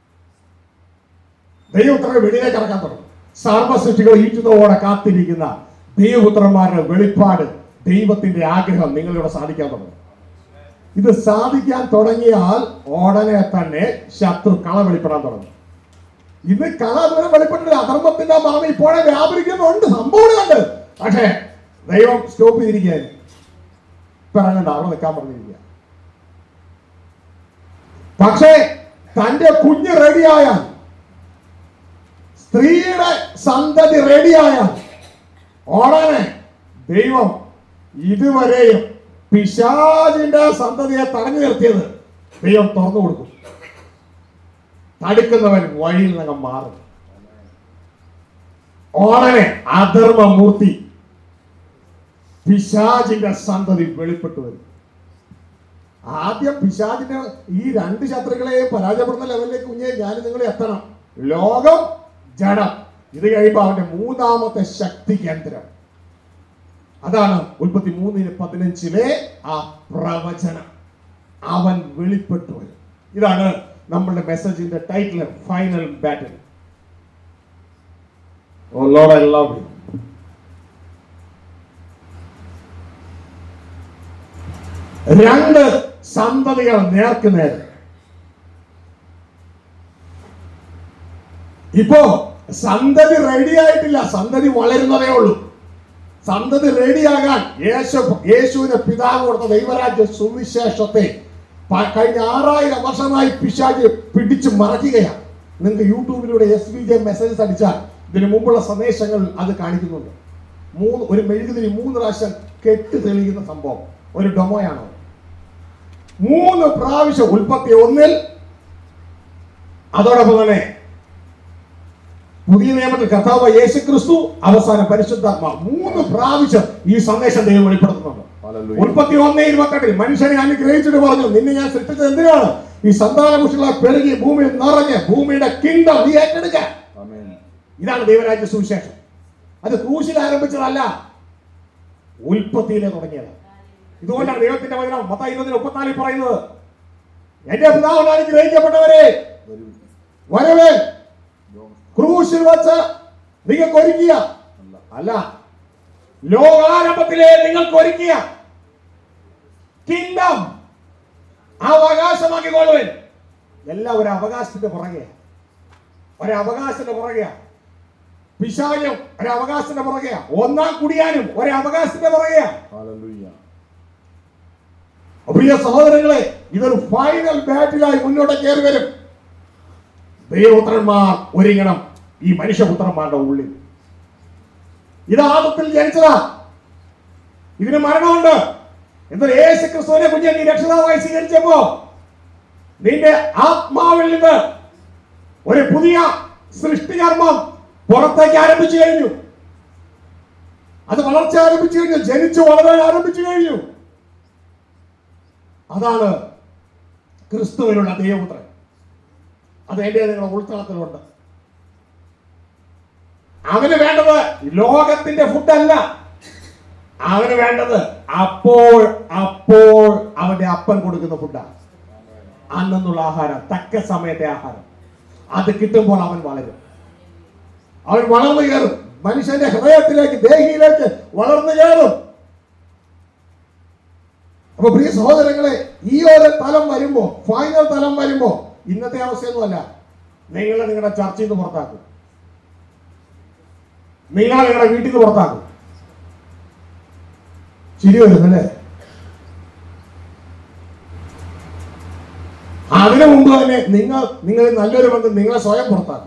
ദൈവപുത്രനെ വെളിയിലേക്ക് ഇറക്കാൻ തുടങ്ങും സർവസൃഷ്ടികൾ ഈറ്റുന്നതോടെ കാത്തിരിക്കുന്ന ദൈവപുത്രന്മാരുടെ വെളിപ്പാട് ദൈവത്തിന്റെ ആഗ്രഹം നിങ്ങളിവിടെ സാധിക്കാൻ തുടങ്ങും ഇത് സാധിക്കാൻ തുടങ്ങിയാൽ ഉടനെ തന്നെ ശത്രു കള വെളിപ്പെടാൻ തുടങ്ങും ഇന്ന് കള അതുവരെ വെളിപ്പെട്ടില്ല അധർമ്മത്തിന്റെ മാമ ഇപ്പോഴെ വ്യാപരിക്കുന്നുണ്ട് സംഭവമുണ്ട് പക്ഷേ ദൈവം സ്റ്റോപ്പ് ചെയ്തിരിക്കുകയാണ് പിറങ്ങണ്ട അവിടെ നിൽക്കാൻ പറഞ്ഞിരിക്കുക പക്ഷേ തന്റെ കുഞ്ഞ് റെഡിയായാൽ സ്ത്രീയുടെ സന്തതി റെഡിയായാൽ ഉടനെ ദൈവം ഇതുവരെയും പിശാചിന്റെ സന്തതിയെ തടഞ്ഞു നിർത്തിയത് ദൈവം തുറന്നു കൊടുക്കും തടുക്കുന്നവൻ വഴിയിൽ നിന്ന് മാറും ഉടനെ അധർമ്മമൂർത്തി പിശാചിന്റെ സന്തതി വെളിപ്പെട്ടു വരും ആദ്യം പിശാചിന്റെ ഈ രണ്ട് ശത്രുക്കളെയും പരാജയപ്പെടുന്ന ലെവലിലേക്ക് കുഞ്ഞെ ഞാൻ നിങ്ങൾ എത്തണം ലോകം ജഡം ഇത് കഴിയുമ്പോൾ അവന്റെ മൂന്നാമത്തെ ശക്തി കേന്ദ്രം അതാണ് ഉൽപ്പത്തി മൂന്നിന് പതിനഞ്ചിലെ ആ പ്രവചനം അവൻ വെളിപ്പെട്ടു വരും ഇതാണ് നമ്മളുടെ മെസ്സേജിന്റെ title final battle O Lord I love you രണ്ട് സന്തതികൾ നേർക്ക് നേരെ ഇപ്പോ സന്തതി റെഡി ആയിട്ടില്ല സന്തതി വളരുന്നതേ ഉള്ളൂ സന്തതി റെഡിയാകാൻ യേശു യേശുവിന്റെ പിതാവ് കൊടുത്ത ദൈവരാജ്യ സുവിശേഷത്തെ പ- കഴിഞ്ഞ ആറായിരം വർഷമായി പിശാച് പിടിച്ചു മറയ്ക്കുകയാണ് നിങ്ങൾക്ക് യൂട്യൂബിലൂടെ എസ് വി ജെ മെസ്സേജസ് അടിച്ചാൽ ഇതിനു മുമ്പുള്ള സന്ദേശങ്ങൾ അത് കാണിക്കുന്നുണ്ട് മൂന്ന് ഒരു മെഴുകുതിരി മൂന്ന് പ്രാവശ്യം കെട്ട് തെളിയുന്ന സംഭവം ഒരു ഡൊമോയാണോ മൂന്ന് പ്രാവശ്യം ഉൽപ്പത്തി ഒന്നിൽ അതോടൊപ്പം തന്നെ പുതിയ നിയമത്തിൽ കർത്താവ് യേശു ക്രിസ്തു അവസാനം പരിശുദ്ധാത്മ മൂന്ന് പ്രാവശ്യം ഈ സന്ദേശം ദൈവം വെളിപ്പെടുത്തുന്നുണ്ട് ഹല്ലേലൂയ. ഉൽപ്പത്തി ഒന്ന് ഇരുപത്തെട്ടിൽ മനുഷ്യനെ അനുഗ്രഹിച്ചിട്ട് പറഞ്ഞു നിന്നെ ഞാൻ സൃഷ്ടിച്ചത് എന്തിനാണ് ഈ സന്താനപുഷ്ടികളെ പെരുകി ഭൂമിയിൽ നിറഞ്ഞ് ഭൂമിയുടെ കിങ്ഡം നീ ഏറ്റെടുക്കാൻ ആമേൻ. ഇതാണ് ദൈവരാജ്യ സുവിശേഷം അത് ക്രൂശിൽ ആരംഭിച്ചതല്ല ഉൽപ്പത്തിയിലെ തുടങ്ങിയത് ഇതുകൊണ്ടാണ് ദൈവത്തിന്റെ വചനം മത്ത ഇരുപതിന് മുപ്പത്തിനാലിൽ പറയുന്നത് എന്റെ പിതാവിനാൽ അനുഗ്രഹിക്കപ്പെട്ടവരെ വരുവിൻ. വരവേ ലോകം ക്രൂശിൽ വച്ച് നിങ്ങൾക്ക് ഒരുക്കിയ അല്ല. അല്ല ലോകാരംഭത്തിലെ നിങ്ങൾക്ക് ഒരുക്കിയ കിങ്ഡം അവകാശമാക്കിക്കൊള്ളുവൻ എല്ലാം ഒരു അവകാശത്തിന്റെ പുറകെ ഒരു അവകാശത്തിന്റെ പുറകെ പിശാചും ഒരു അവകാശത്തിന്റെ പുറകെ ഒന്നാം കുടിയാനും ഒരു അവകാശത്തിന്റെ പുറകെ ഹല്ലേലൂയ. പ്രിയ സഹോദരങ്ങളെ ഇതൊരു ഫൈനൽ ബാറ്റിലായി മുന്നോട്ട് കയറി വരും ദൈവപുത്രന്മാർ ഒരുങ്ങണം ഈ മനുഷ്യപുത്രന്മാരുടെ ഉള്ളിൽ ഇത് ആദത്തിൽ ജനിച്ചതാ ഇതിന് മരണമുണ്ട് എന്നാൽ യേശു ക്രിസ്തുവിനെ കുഞ്ഞെ നീ രക്ഷിതാവായി സ്വീകരിച്ചപ്പോ നിന്റെ ആത്മാവിൽ നിന്ന് ഒരു പുതിയ സൃഷ്ടികർമ്മം പുറത്തേക്ക് ആരംഭിച്ചു കഴിഞ്ഞു അത് വളർച്ച ആരംഭിച്ചു കഴിഞ്ഞു ജനിച്ചു വളരാൻ ആരംഭിച്ചു കഴിഞ്ഞു അതാണ് ക്രിസ്തുവിനുള്ള ദൈവപുത്രൻ അത് എന്റെ നിങ്ങളുടെ ഉൾത്തളത്തിലുണ്ട് അവന് വേണ്ടത് ലോകത്തിന്റെ ഫുഡല്ല അവന് വേണ്ടത് അപ്പോൾ അപ്പോൾ അവന്റെ അപ്പൻ കൊടുക്കുന്ന ഫുഡാണ് അന്നുള്ള ആഹാരം തക്ക സമയത്തെ ആഹാരം അത് കിട്ടുമ്പോൾ അവൻ വളരും അവൻ വളർന്നു കയറും മനുഷ്യന്റെ ഹൃദയത്തിലേക്ക് ദേഹിയിലേക്ക് വളർന്നു കയറും അപ്പൊ പ്രിയ സഹോദരങ്ങളെ ഈ ഒരു തലം വരുമ്പോ ഫൈനൽ തലം വരുമ്പോ ഇന്നത്തെ അവസ്ഥയൊന്നുമല്ല നിങ്ങൾ നിങ്ങളുടെ ചർച്ചയിൽ നിന്ന് പുറത്താക്കും നിങ്ങൾ നിങ്ങളുടെ വീട്ടിൽ നിന്ന് പുറത്താക്കും ചിരി വരുന്നല്ലേ അതിനു മുമ്പ് തന്നെ നിങ്ങൾ നിങ്ങളിൽ നല്ലൊരു ബന്ധം നിങ്ങളെ സ്വയം പുറത്താക്കും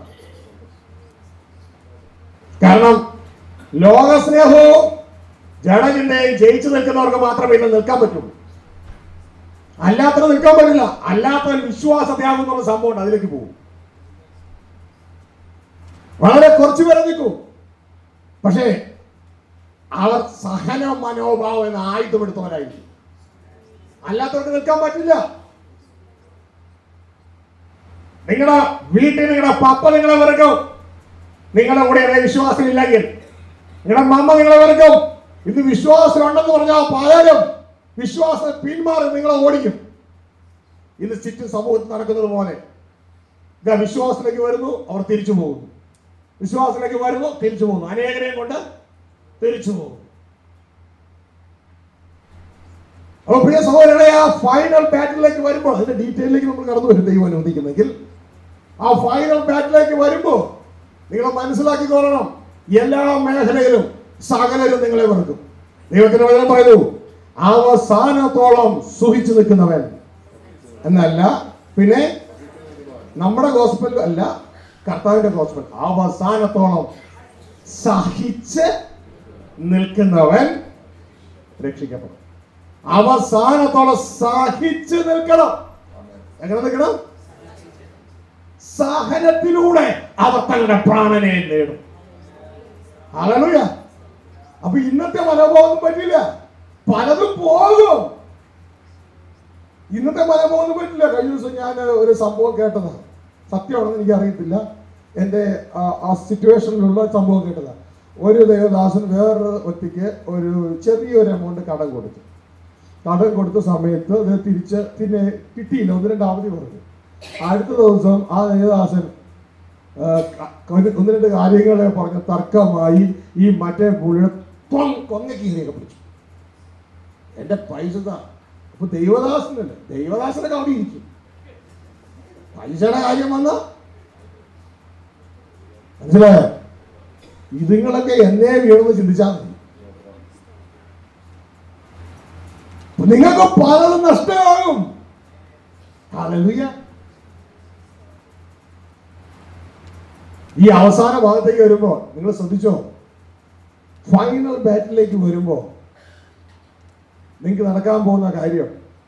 കാരണം ലോകസ്നേഹവും ജഡചിന്തയും ജയിച്ചു നിൽക്കുന്നവർക്ക് മാത്രമേ ഇന്ന് നിൽക്കാൻ പറ്റുള്ളൂ അല്ലാത്തത് നിൽക്കാൻ പറ്റില്ല അല്ലാത്ത വിശ്വാസത്യാഗം എന്നുള്ള സംഭവം ഉണ്ട് അതിലേക്ക് പോകും വളരെ കുറച്ച് പേരെ നിൽക്കും പക്ഷേ അവർ സഹന മനോഭാവം എന്ന ആയുധമെടുത്തവരായിരിക്കും അല്ലാത്തവർക്ക് നിൽക്കാൻ പറ്റില്ല നിങ്ങളുടെ വീട്ടിൽ നിങ്ങളുടെ പപ്പ നിങ്ങളെ വെറുക്കും നിങ്ങളുടെ കൂടെ ഇറങ്ങിയ വിശ്വാസം ഇല്ലെങ്കിൽ നിങ്ങളുടെ മമ്മ നിങ്ങളെ വെറുക്കും ഇത് വിശ്വാസം ഉണ്ടെന്ന് പറഞ്ഞാൽ പലരും വിശ്വാസം പിന്മാറി നിങ്ങളെ ഓടിക്കും ഇത് ചുറ്റും സമൂഹത്തിൽ നടക്കുന്നത് പോലെ ഇതാ വിശ്വാസത്തിലേക്ക് വരുന്നു അവർ തിരിച്ചു പോകുന്നു വിശ്വാസത്തിലേക്ക് വരുന്നു തിരിച്ചു പോകുന്നു അനേകരെയും കൊണ്ട് തിരിച്ചു പോകുന്നു അപ്പൊ പ്രിയ സഹോദരനെ ആ ഫൈനൽ ബാറ്റിലേക്ക് വരുമ്പോൾ അതിന്റെ ഡീറ്റെയിലേക്ക് നമ്മൾ കടന്നു വരും ദൈവം അനുവദിക്കുന്നെങ്കിൽ ആ ഫൈനൽ ബാറ്റിലേക്ക് വരുമ്പോൾ നിങ്ങൾ മനസ്സിലാക്കിക്കൊള്ളണം എല്ലാ മേഖലയിലും സകലരും നിങ്ങളെ വെറുക്കും ദൈവത്തിന്റെ വചനം പറയുന്നു അവസാനത്തോളം സുഹിച്ചു നിൽക്കുന്നവൻ എന്നല്ല പിന്നെ നമ്മുടെ ഗോസ്പൽ അല്ല കർത്താവിന്റെ ഗോസ്പൽ അവസാനത്തോളം സഹിച്ച് നിൽക്കുന്നവൻ രക്ഷിക്കപ്പെടും അവസാനത്തോളം സഹിച്ച് നിൽക്കണം എങ്ങനെ നിൽക്കണം സഹനത്തിലൂടെ അവർ തങ്ങളുടെ പ്രാണനെ നേടും ഹല്ലേലൂയ അപ്പൊ ഇന്നത്തെ മനോഭാവം പറ്റില്ല പലതും പോകും ഇന്നത്തെ മനോഭാവം പറ്റില്ല കഴിഞ്ഞ ദിവസം ഞാൻ ഒരു സംഭവം കേട്ടതാണ് സത്യമാണെന്ന് എനിക്ക് അറിയത്തില്ല എൻ്റെ ആ- ആ സിറ്റുവേഷനിലുള്ള സംഭവം കേട്ടതാണ് ഒരു ദേവദാസൻ വേറൊരു വ്യക്തിക്ക് ഒരു ചെറിയൊരു എമൗണ്ട് കടം കൊടുത്തു കടം കൊടുത്ത സമയത്ത് ഇത് തിരിച്ച് പിന്നെ കിട്ടിയില്ല ഒന്ന് രണ്ട് അവധി പറഞ്ഞു അടുത്ത ദിവസം ആ ദേവദാസൻ ആ, ക- ഒന്ന് ഒന്ന് രണ്ട് കാര്യങ്ങളെ പറഞ്ഞ് തർക്കമായി ഈ മറ്റേ പുള്ളിയുടെ കൊങ്ങക്കീറിയൊക്കെ പിടിച്ചു എന്റെ പൈസ താ അപ്പൊ ദൈവദാസനല്ലേ ദൈവദാസനൊക്കെ അവിടെ ഇരിക്കും പൈസയുടെ കാര്യം വന്ന മനസ്സിലായോ ഇതുങ്ങളൊക്കെ എന്നേ വീണെന്ന് ചിന്തിച്ചാൽ മതി അപ്പൊ നിങ്ങൾക്ക് പലതും നഷ്ടമാകും ഹല്ലേലൂയ ഈ അവസാന ഭാഗത്തേക്ക് വരുമ്പോ നിങ്ങൾ ശ്രദ്ധിച്ചോ ഫൈനൽ ബാറ്റിലേക്ക് വരുമ്പോ നിങ്ങൾക്ക് നടക്കാൻ പോകുന്ന കാര്യം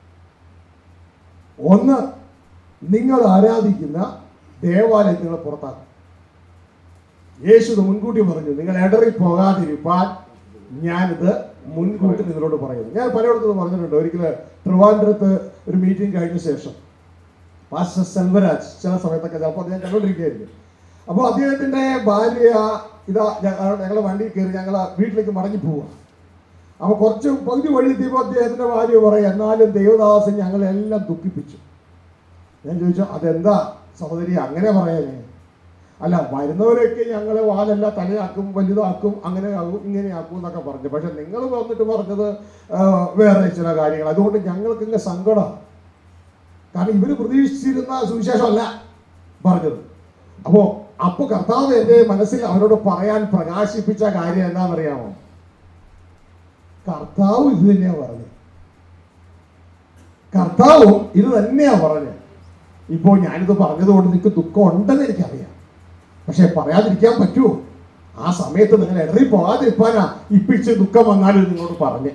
ഒന്ന് നിങ്ങൾ ആരാധിക്കുന്ന ദേവാലയം നിങ്ങൾ പുറത്താക്കും യേശു ഇത് മുൻകൂട്ടി പറഞ്ഞു നിങ്ങൾ ഇടറി പോകാതിരിപ്പാൻ ഞാനിത് മുൻകൂട്ടി നിങ്ങളോട് പറയുന്നു ഞാൻ പലയിടത്തും പറഞ്ഞിട്ടുണ്ട് ഒരിക്കലും ട്രിവാൻഡ്രത്ത് ഒരു മീറ്റിംഗ് കഴിഞ്ഞ ശേഷം പാസ്റ്റർ സെൽവരാജ് ചില സമയത്തൊക്കെ ചിലപ്പോൾ അദ്ദേഹം കണ്ടുകൊണ്ടിരിക്കുകയായിരിക്കും അപ്പോൾ അദ്ദേഹത്തിന്റെ ഭാര്യ ഇതാ ഞങ്ങൾ വണ്ടിയിൽ കയറി ഞങ്ങൾ വീട്ടിലേക്ക് മടങ്ങി പോവുക അപ്പൊ കുറച്ച് പകുതി വഴി എത്തിയപ്പോൾ അദ്ദേഹത്തിന്റെ ഭാര്യ പറയും എന്നാലും ദേവദാസൻ ഞങ്ങളെല്ലാം ദുഃഖിപ്പിച്ചു ഞാൻ ചോദിച്ചു അതെന്താ സഹോദരി അങ്ങനെ പറയാനേ അല്ല വരുന്നവരൊക്കെ ഞങ്ങളെ വാലെല്ലാം തലയാക്കും വലുതാക്കും അങ്ങനെ ആക്കും ഇങ്ങനെ ആക്കും എന്നൊക്കെ പറഞ്ഞു പക്ഷെ നിങ്ങൾ വന്നിട്ട് പറഞ്ഞത് ആ, വേറെ ചില കാര്യങ്ങൾ അതുകൊണ്ട് ഞങ്ങൾക്ക് ഇങ്ങനെ സങ്കടം കാരണം ഇവര് പ്രതീക്ഷിച്ചിരുന്ന സുവിശേഷമല്ല പറഞ്ഞത് അപ്പോ അപ്പൊ കർത്താവ് എന്റെ മനസ്സിൽ അവരോട് പറയാൻ പ്രകാശിപ്പിച്ച കാര്യം എന്താണെന്നറിയാമോ കർത്താവ് ഇത് തന്നെയാ പറഞ്ഞത് കർത്താവും ഇത് തന്നെയാ പറഞ്ഞത് ഇപ്പോ ഞാനിത് പറഞ്ഞതുകൊണ്ട് നിങ്ങൾക്ക് ദുഃഖം ഉണ്ടെന്ന് എനിക്കറിയാം പക്ഷെ പറയാതിരിക്കാൻ പറ്റുമോ ആ സമയത്ത് നിങ്ങൾ ഇടറി പോകാതിരിക്കാനാ ഇപ്പിച്ച് ദുഃഖം വന്നാലും ഇത് നിങ്ങളോട് പറഞ്ഞേ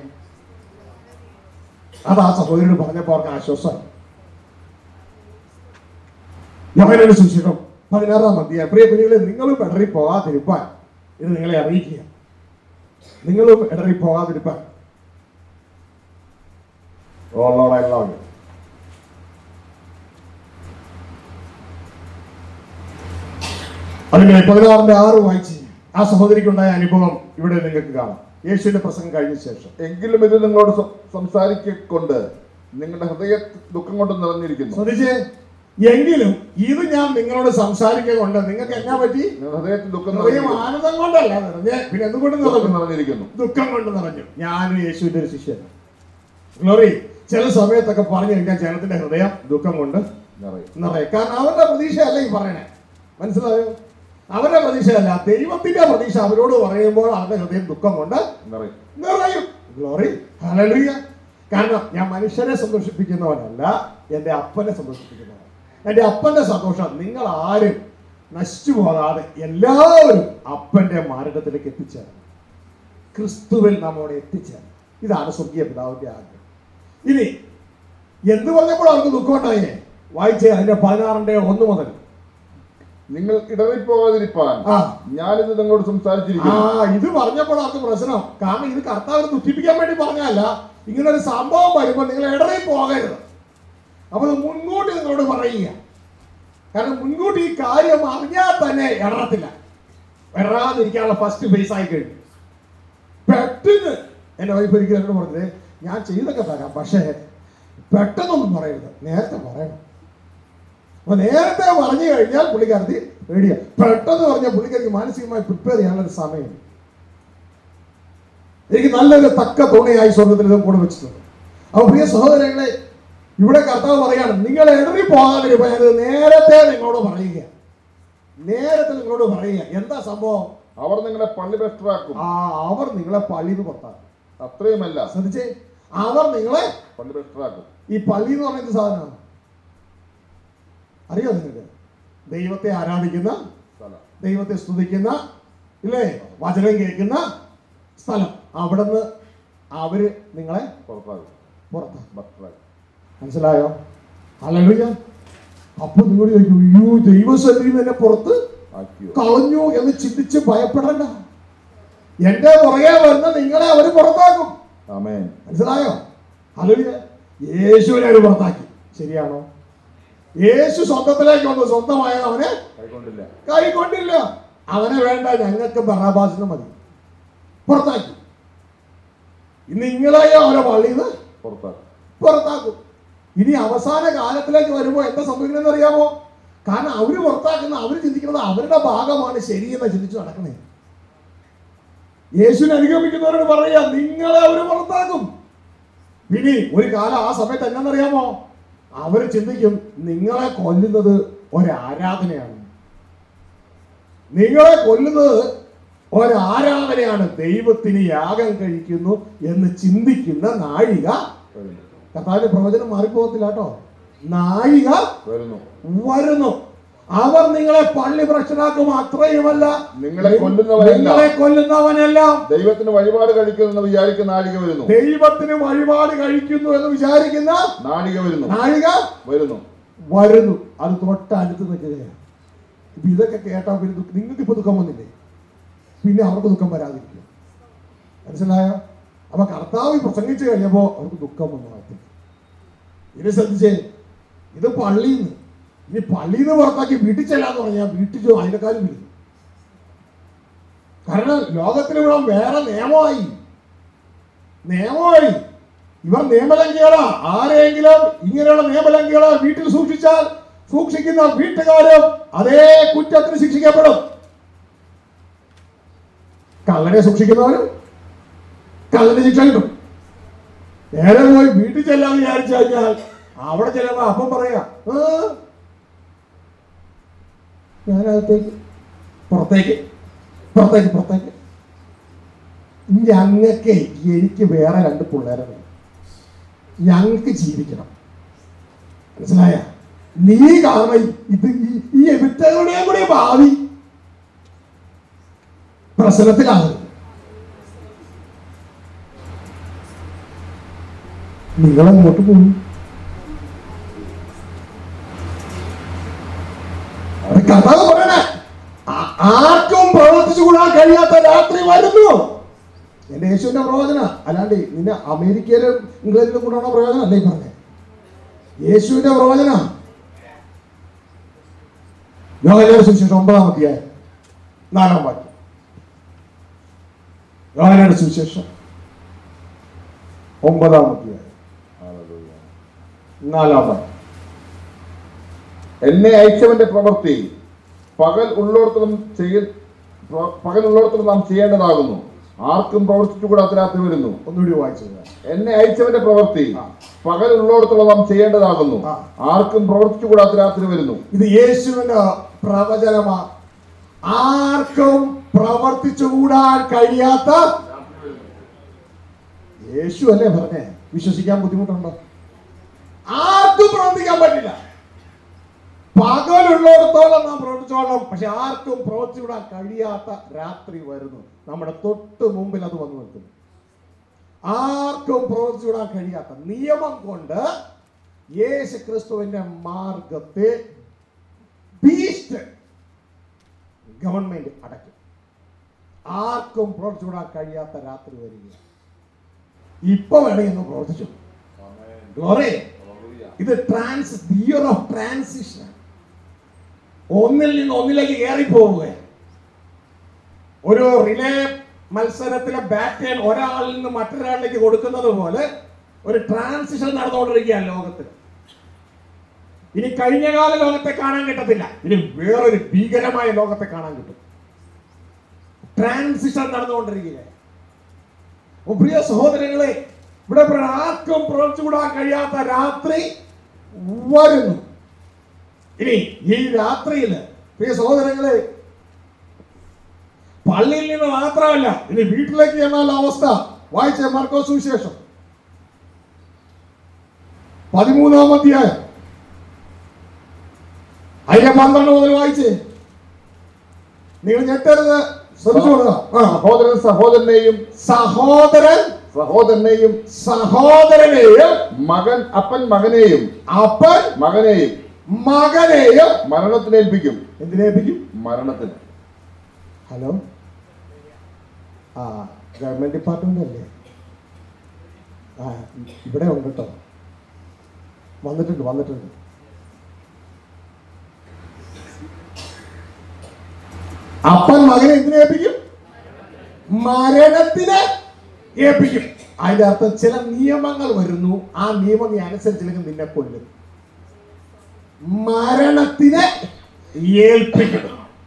അത് ആ സഹോദരനോട് പറഞ്ഞപ്പോൾ അവർക്ക് ആശ്വാസമായി യോഹനയുടെ സുശീലം പതിനാറാം അധ്യായം പ്രിയ കുഞ്ഞുങ്ങളെ നിങ്ങളും ഇടറി പോകാതിരിപ്പാൻ ഇത് നിങ്ങളെ അറിയിക്കുക നിങ്ങളും ഇടറി പോകാതിരിപ്പാൻ Oh Lord, I love you. അതിന്റെ പതിനാറിന്റെ ആറ് വായിച്ച് ആ സഹോദരിക്കുണ്ടായ അനുഭവം ഇവിടെ നിങ്ങൾക്ക് കാണാം യേശുവിന്റെ പ്രസംഗം കഴിഞ്ഞ ശേഷം എങ്കിലും ഇത് നിങ്ങളോട് സം- സംസാരിക്കൊണ്ട് നിങ്ങളുടെ ഹൃദയ ദുഃഖം കൊണ്ട് നിറഞ്ഞിരിക്കുന്നു ശ്രദ്ധിച്ചേ എങ്കിലും ഇത് ഞാൻ നിങ്ങളോട് സംസാരിക്കുന്നുണ്ട് നിങ്ങൾക്ക് എന്നാ പറ്റി നിങ്ങളുടെ ഹൃദയത്തിൽ ദുഃഖം ഹൃദയം നിറഞ്ഞിരിക്കുന്നു. ആനന്ദം കൊണ്ടല്ല നിറഞ്ഞ് പിന്നെ എന്തുകൊണ്ട് ദുഃഖം നിറഞ്ഞു നിറഞ്ഞിരിക്കുന്നു ദുഃഖം കൊണ്ട് നിറഞ്ഞു ഞാനും യേശുവിന്റെ ഒരു ശിഷ്യനാണ് ഗ്ലോറി ചില സമയത്തൊക്കെ പറഞ്ഞു കഴിഞ്ഞാൽ ജനത്തിന്റെ ഹൃദയം ദുഃഖം കൊണ്ട് നിറയും നിറയെ കാരണം അവരുടെ പ്രതീക്ഷയല്ല ഈ പറയണേ മനസ്സിലായോ അവരുടെ പ്രതീക്ഷയല്ല ദൈവത്തിന്റെ പ്രതീക്ഷ അവരോട് പറയുമ്പോൾ അവരുടെ ഹൃദയം ദുഃഖം കൊണ്ട് നിറയും നിറയും ഗ്ലോറി ഹല്ലേലൂയ കാരണം ഞാൻ മനുഷ്യരെ സന്തോഷിപ്പിക്കുന്നവനല്ല എൻ്റെ അപ്പനെ സന്തോഷിപ്പിക്കുന്നവൻ എൻ്റെ അപ്പന്റെ സന്തോഷം നിങ്ങൾ ആരും നശിച്ചു പോകാതെ എല്ലാവരും അപ്പന്റെ മാർഗത്തിലേക്ക് എത്തിച്ചേരണം ക്രിസ്തുവിൽ നമ്മോട് എത്തിച്ചേരണം ഇതാണ് സ്വർഗീയ പിതാവിന്റെ ആഗ്രഹം ഇനി എന്ത് പറഞ്ഞപ്പോൾ അവർക്ക് ദുഃഖം ഉണ്ടായേ വായിച്ചേ അതിന്റെ പതിനാറിന്റെ ഒന്ന് മുതൽ നിങ്ങൾ ഇടറിപ്പോകാതിരിപ്പാൻ ആ ഞാനിത് നിങ്ങളോട് ആ സംസാരിച്ചിരിക്കുന്നു ഇത് പറഞ്ഞപ്പോൾ അവർക്ക് പ്രശ്നം കാരണം ഇത് കർത്താവിനെ ദുഃഖിപ്പിക്കാൻ വേണ്ടി പറഞ്ഞല്ല ഇങ്ങനെ ഒരു സംഭവം വരുമ്പോൾ നിങ്ങൾ ഇടറി പോകരുത് അപ്പൊ ഇത് മുൻകൂട്ടി നിങ്ങളോട് പറയുക കാരണം മുൻകൂട്ടി ഈ കാര്യം അറിഞ്ഞാൽ തന്നെ ഇടറത്തില്ല ഇടറാതിരിക്കാനുള്ള ഫസ്റ്റ് ഫേസ് ആയി കഴിഞ്ഞു പെട്ടെന്ന് എൻ്റെ വൈഫ് ഒരിക്കലും എന്നോട് പറഞ്ഞത് ഞാൻ ചെയ്തൊക്കെ തരാം പക്ഷേ പെട്ടെന്നൊന്നും പറയരുത് നേരത്തെ പറയണം അപ്പൊ നേരത്തെ പറഞ്ഞു കഴിഞ്ഞാൽ പുള്ളിക്കാരത്തി റെഡിയാ പെട്ടെന്ന് പറഞ്ഞാൽ പുള്ളിക്കാരിക്ക് മാനസികമായി പ്രിപ്പയർ ചെയ്യാനുള്ള ഒരു സമയം എനിക്ക് നല്ലൊരു തക്ക തുണയായി സ്വർഗത്തിൽ ഇത് കൂടെ വെച്ചിട്ടുണ്ട് അപ്പൊ പ്രിയ സഹോദരങ്ങളെ ഇവിടെ കർത്താവ് പറയാണ് നിങ്ങൾ ഇടറി പോകാതിരിപ്പോ ഞാനിത് നേരത്തെ നിങ്ങളോട് പറയുക നേരത്തെ നിങ്ങളോട് പറയുക എന്താ സംഭവം അവർ നിങ്ങളെ പള്ളി ഭ്രഷ്ടരാക്കും ആ അവർ നിങ്ങളെ പള്ളിന്ന് പുറത്താക്കും അത്രയുമല്ല ശ്രദ്ധിച്ചേ അവർ നിങ്ങളെ പള്ളി ഭ്രഷ്ടരാക്കും ഈ പള്ളി എന്ന് പറയുന്ന സാധനമാണ് അറിയോ നിങ്ങൾക്ക് ദൈവത്തെ ആരാധിക്കുന്ന സ്ഥലം ദൈവത്തെ സ്തുതിക്കുന്ന ഇല്ലേ വചനം കേൾക്കുന്ന സ്ഥലം അവിടുന്ന് അവര് നിങ്ങളെ പുറത്താകും പുറത്താക്കും ഭക്തരാകും മനസ്സിലായോ അല്ലല്ലോ അപ്പൊ നിങ്ങളോട് ചോദിക്കും അയ്യോ ദൈവസന്നിധിയിൽ നിന്ന് എന്നെ പുറത്ത് ആക്കിയോ കളഞ്ഞു എന്ന് ചിന്തിച്ച് ഭയപ്പെടണ്ട എന്റെ പുറകെ വരുന്ന നിങ്ങളെ അവര് പുറത്താക്കും ആമേൻ മനസ്സിലായോ അല്ലെങ്കിൽ യേശുവിനെ അവർ പുറത്താക്കി ശരിയാണോ യേശു സ്വന്തത്തിലേക്ക് വന്നു സ്വന്തമായത് അവനെ കൈകൊണ്ടില്ല കൈകൊണ്ടില്ല അവനെ വേണ്ട ഞങ്ങൾക്ക് ബറാബാസിന് മതി പുറത്താക്കി നിങ്ങളെയോ അവരെ പള്ളിയിൽ നിന്ന് പുറത്താക്കും പുറത്താക്കും ഇനി അവസാന കാലത്തിലേക്ക് വരുമ്പോൾ എന്താ സംഭവിക്കണമെന്ന് അറിയാമോ കാരണം അവര് പുറത്താക്കുന്ന അവര് ചിന്തിക്കുന്നത് അവരുടെ ഭാഗമാണ് ശരിയെന്ന് ചിന്തിച്ചു നടക്കണേ യേശുവിനെ അനുഗമിക്കുന്നവരോട് പറയാ നിങ്ങളെ അവര് പുറത്താക്കും ഇനി ഒരു കാലം ആ സമയത്ത് എന്നാന്നറിയാമോ അവര് ചിന്തിക്കും നിങ്ങളെ കൊല്ലുന്നത് ഒരാരാധനയാണ് നിങ്ങളെ കൊല്ലുന്നത് ഒരാരാധനയാണ് ദൈവത്തിന് യാഗം കഴിക്കുന്നു എന്ന് ചിന്തിക്കുന്ന നാഴിക വരുന്നു കർത്താവിന്റെ പ്രവചനം മാറിപ്പോകത്തില്ല കേട്ടോ നാഴിക വരുന്നു വരുന്നു അവർ നിങ്ങളെ പള്ളി ഭ്രഷ്ടനാക്കും അത്രയുമല്ല നിങ്ങളെ കൊല്ലുന്നവരെല്ലാം നിങ്ങളെ കൊല്ലുന്നവനെല്ലാം ദൈവത്തിന് വഴിപാട് കഴിക്കുമെന്ന് വിചാരിക്കുന്ന നാഴിക വരുന്നു ദൈവത്തിന് വഴിപാട് കഴിക്കുന്നു എന്ന് വിചാരിക്കുന്ന നാഴിക വരുന്നു നാഴിക വരുന്നു വരുന്നു അത് തൊട്ടടുത്ത് നിൽക്കുകയാണ് ഇപ്പൊ ഇതൊക്കെ കേട്ടാ പിന്നെ ദുഃഖ- നിങ്ങൾക്ക് ഇപ്പൊ ദുഃഖം വന്നില്ലേ പിന്നെ അവർക്ക് ദുഃഖം വരാതിരിക്കും മനസ്സിലായോ അപ്പൊ കർത്താവ് ഈ പ്രസംഗിച്ചു കഴിഞ്ഞപ്പോ അവർക്ക് ദുഃഖം വന്നു നടത്തി ഇനി ശ്രദ്ധിച്ചേ ഇത് പള്ളിയിൽ നിന്ന് ഇനി പള്ളിയിൽ നിന്ന് പുറത്താക്കി വീട്ടിൽ ചെല്ലാന്ന് പറഞ്ഞാൽ വീട്ടിൽ ചോ അതിനെക്കാളും വിളിക്കും കാരണം ലോകത്തിന് ഇവിടെ വേറെ നിയമമായി നിയമമായി ഇവർ നിയമലംഘികളാ ആരെങ്കിലും ഇങ്ങനെയുള്ള നിയമലംഘികളെ വീട്ടിൽ സൂക്ഷിച്ചാൽ സൂക്ഷിക്കുന്ന വീട്ടുകാരും അതേ കുറ്റത്തിന് ശിക്ഷിക്കപ്പെടും കള്ളനെ സൂക്ഷിക്കുന്നവരും കള്ളന് ശിക്ഷ കിട്ടും നേരെ പോയി വീട്ടിൽ ചെല്ലാൻ വിചാരിച്ചു കഴിഞ്ഞാൽ അവിടെ ചെല്ലുമ്പോ അപ്പം പറയാ "ആ, ഞാനകത്തേക്ക് പുറത്തേക്ക് പുറത്തേക്ക് പുറത്തേക്ക് ഞങ്ങൾക്ക് എനിക്ക് വേറെ രണ്ട് പിള്ളേരെ വേണം ഞങ്ങൾക്ക് ജീവിക്കണം മനസ്സിലായ നീ കാരണം ഇത് ഈ- ഈ എവിറ്റകളുടെയും കൂടി ഭാവി പ്രശ്നത്തിലാകരുത് നിങ്ങൾ അങ്ങോട്ട് പോകും കഥാവ് പറയണേ ആ- ആർക്കും പ്രവർത്തിച്ചു കൂടാൻ കഴിയാത്ത രാത്രി വരുന്നു എന്റെ യേശുവിന്റെ പ്രവചന അല്ലാണ്ട് നിന്നെ അമേരിക്കയിലും ഇംഗ്ലണ്ടിലും കൂടാണോ പ്രയോജനം അല്ലേ ഈ പറഞ്ഞേ യേശുവിന്റെ പ്രവചന യോഹനാന്റെ സുവിശേഷം ഒമ്പതാം അധ്യായം നാലാം വാക്യം യോഹനാന്റെ സുവിശേഷം ഒമ്പതാം അധ്യായം ഹല്ലേലൂയ. നാലാം വാക്യം എന്നെ അയച്ചവന്റെ പ്രവൃത്തി പകൽ ഉള്ളിടത്തോളം ചെയ്യ പ്ര- പകൽ ഉള്ളിടത്തോളം നാം ചെയ്യേണ്ടതാകുന്നു ആർക്കും പ്രവർത്തിച്ചുകൂടാത്ത രാത്രി വരുന്നു ഒന്നുകൂടി വായിച്ചത് എന്നെ അയച്ചവന്റെ പ്രവൃത്തി ആ. പകൽ ഉള്ളിടത്തോളം നാം ചെയ്യേണ്ടതാകുന്നു ആ. ആർക്കും പ്രവർത്തിച്ചുകൂടാത്ത രാത്രി വരുന്നു ഇത് യേശുവിന്റെ പ്രവചനമാ ആർക്കും പ്രവർത്തിച്ചുകൂടാൻ കഴിയാത്ത യേശു അല്ലേ പറഞ്ഞേ വിശ്വസിക്കാൻ ബുദ്ധിമുട്ടുണ്ടോ ആർക്കും പ്രവർത്തിക്കാൻ പറ്റില്ല പകലുള്ളിടത്തോളം നാം പ്രവർത്തിച്ചോളാം പക്ഷെ ആർക്കും പ്രവർത്തിച്ചുവിടാൻ കഴിയാത്ത രാത്രി വരുന്നു നമ്മുടെ തൊട്ട് മുമ്പിൽ അത് വന്നു നിൽക്കുന്നു ആർക്കും പ്രവർത്തിച്ചുവിടാൻ കഴിയാത്ത നിയമം കൊണ്ട് യേശു ക്രിസ്തുവിന്റെ മാർഗത്തെ ബീസ്റ്റ് ഗവൺമെന്റ് അടയ്ക്കും ആർക്കും പ്രവർത്തിച്ചുവിടാൻ കഴിയാത്ത രാത്രി വരിക ഇപ്പൊ വേണമെങ്കിൽ ഒന്ന് പ്രവർത്തിച്ചു Glory. ഇത് ട്രാൻസ് ഇയർ ഓഫ് ട്രാൻസിഷൻ ഒന്നിൽ നിന്ന് ഒന്നിലേക്ക് കയറി പോവുക ഒരു റിലേ മത്സരത്തിലെ ബാറ്റേൺ ഒരാളിൽ നിന്ന് മറ്റൊരാളിലേക്ക് കൊടുക്കുന്നത് പോലെ ഒരു ട്രാൻസിഷൻ നടന്നുകൊണ്ടിരിക്കുകയാണ് ലോകത്തിൽ ഇനി കഴിഞ്ഞകാല ലോകത്തെ കാണാൻ കിട്ടത്തില്ല ഇനി വേറൊരു ഭീകരമായ ലോകത്തെ കാണാൻ കിട്ടും ട്രാൻസിഷൻ നടന്നുകൊണ്ടിരിക്കുക ഓ, പ്രിയ സഹോദരങ്ങളെ ഇവിടെ പറയുന്ന ആർക്കും പ്രവർത്തിച്ചുകൂടാൻ കഴിയാത്ത രാത്രി വരുന്നു ഇനി ഈ രാത്രിയിൽ പ്രിയ സഹോദരങ്ങളെ പള്ളിയിൽ നിന്ന് മാത്രമല്ല ഇനി വീട്ടിലേക്ക് ചെന്നാൽ അവസ്ഥ വായിച്ച മാർക്കോ സുവിശേഷം പതിമൂന്നാം അധ്യായം അതിന്റെ പന്ത്രണ്ട് മുതൽ വായിച്ചേ നിങ്ങൾ ഞെട്ടരുത് ശ്രമിച്ചോളുക ആ സഹോദരൻ സഹോദരനെയും സഹോദരൻ സഹോദരനെയും സഹോദരനെയും മകൻ അപ്പൻ മകനെയും അപ്പൻ മകനെയും മകനെയും മരണത്തിനേൽപ്പിക്കും എന്തിനേൽപ്പിക്കും മരണത്തിന് ഹലോ ആ ഗവൺമെന്റ് ഡിപ്പാർട്ട്മെന്റ് അല്ലേ ആ ഇവിടെ ഉണ്ട് കേട്ടോ വന്നിട്ടുണ്ട് വന്നിട്ടുണ്ട് അപ്പൻ മകനെ എന്തിനെ ഏൽപ്പിക്കും മരണത്തിന് ഏൽപ്പിക്കും അതിന്റെ അർത്ഥം ചില നിയമങ്ങൾ വരുന്നു ആ നിയമം നീ അനുസരിച്ചില്ലെങ്കിൽ നിന്നെ കൊല്ലും മരണത്തിന് ഏൽപ്പിക്കും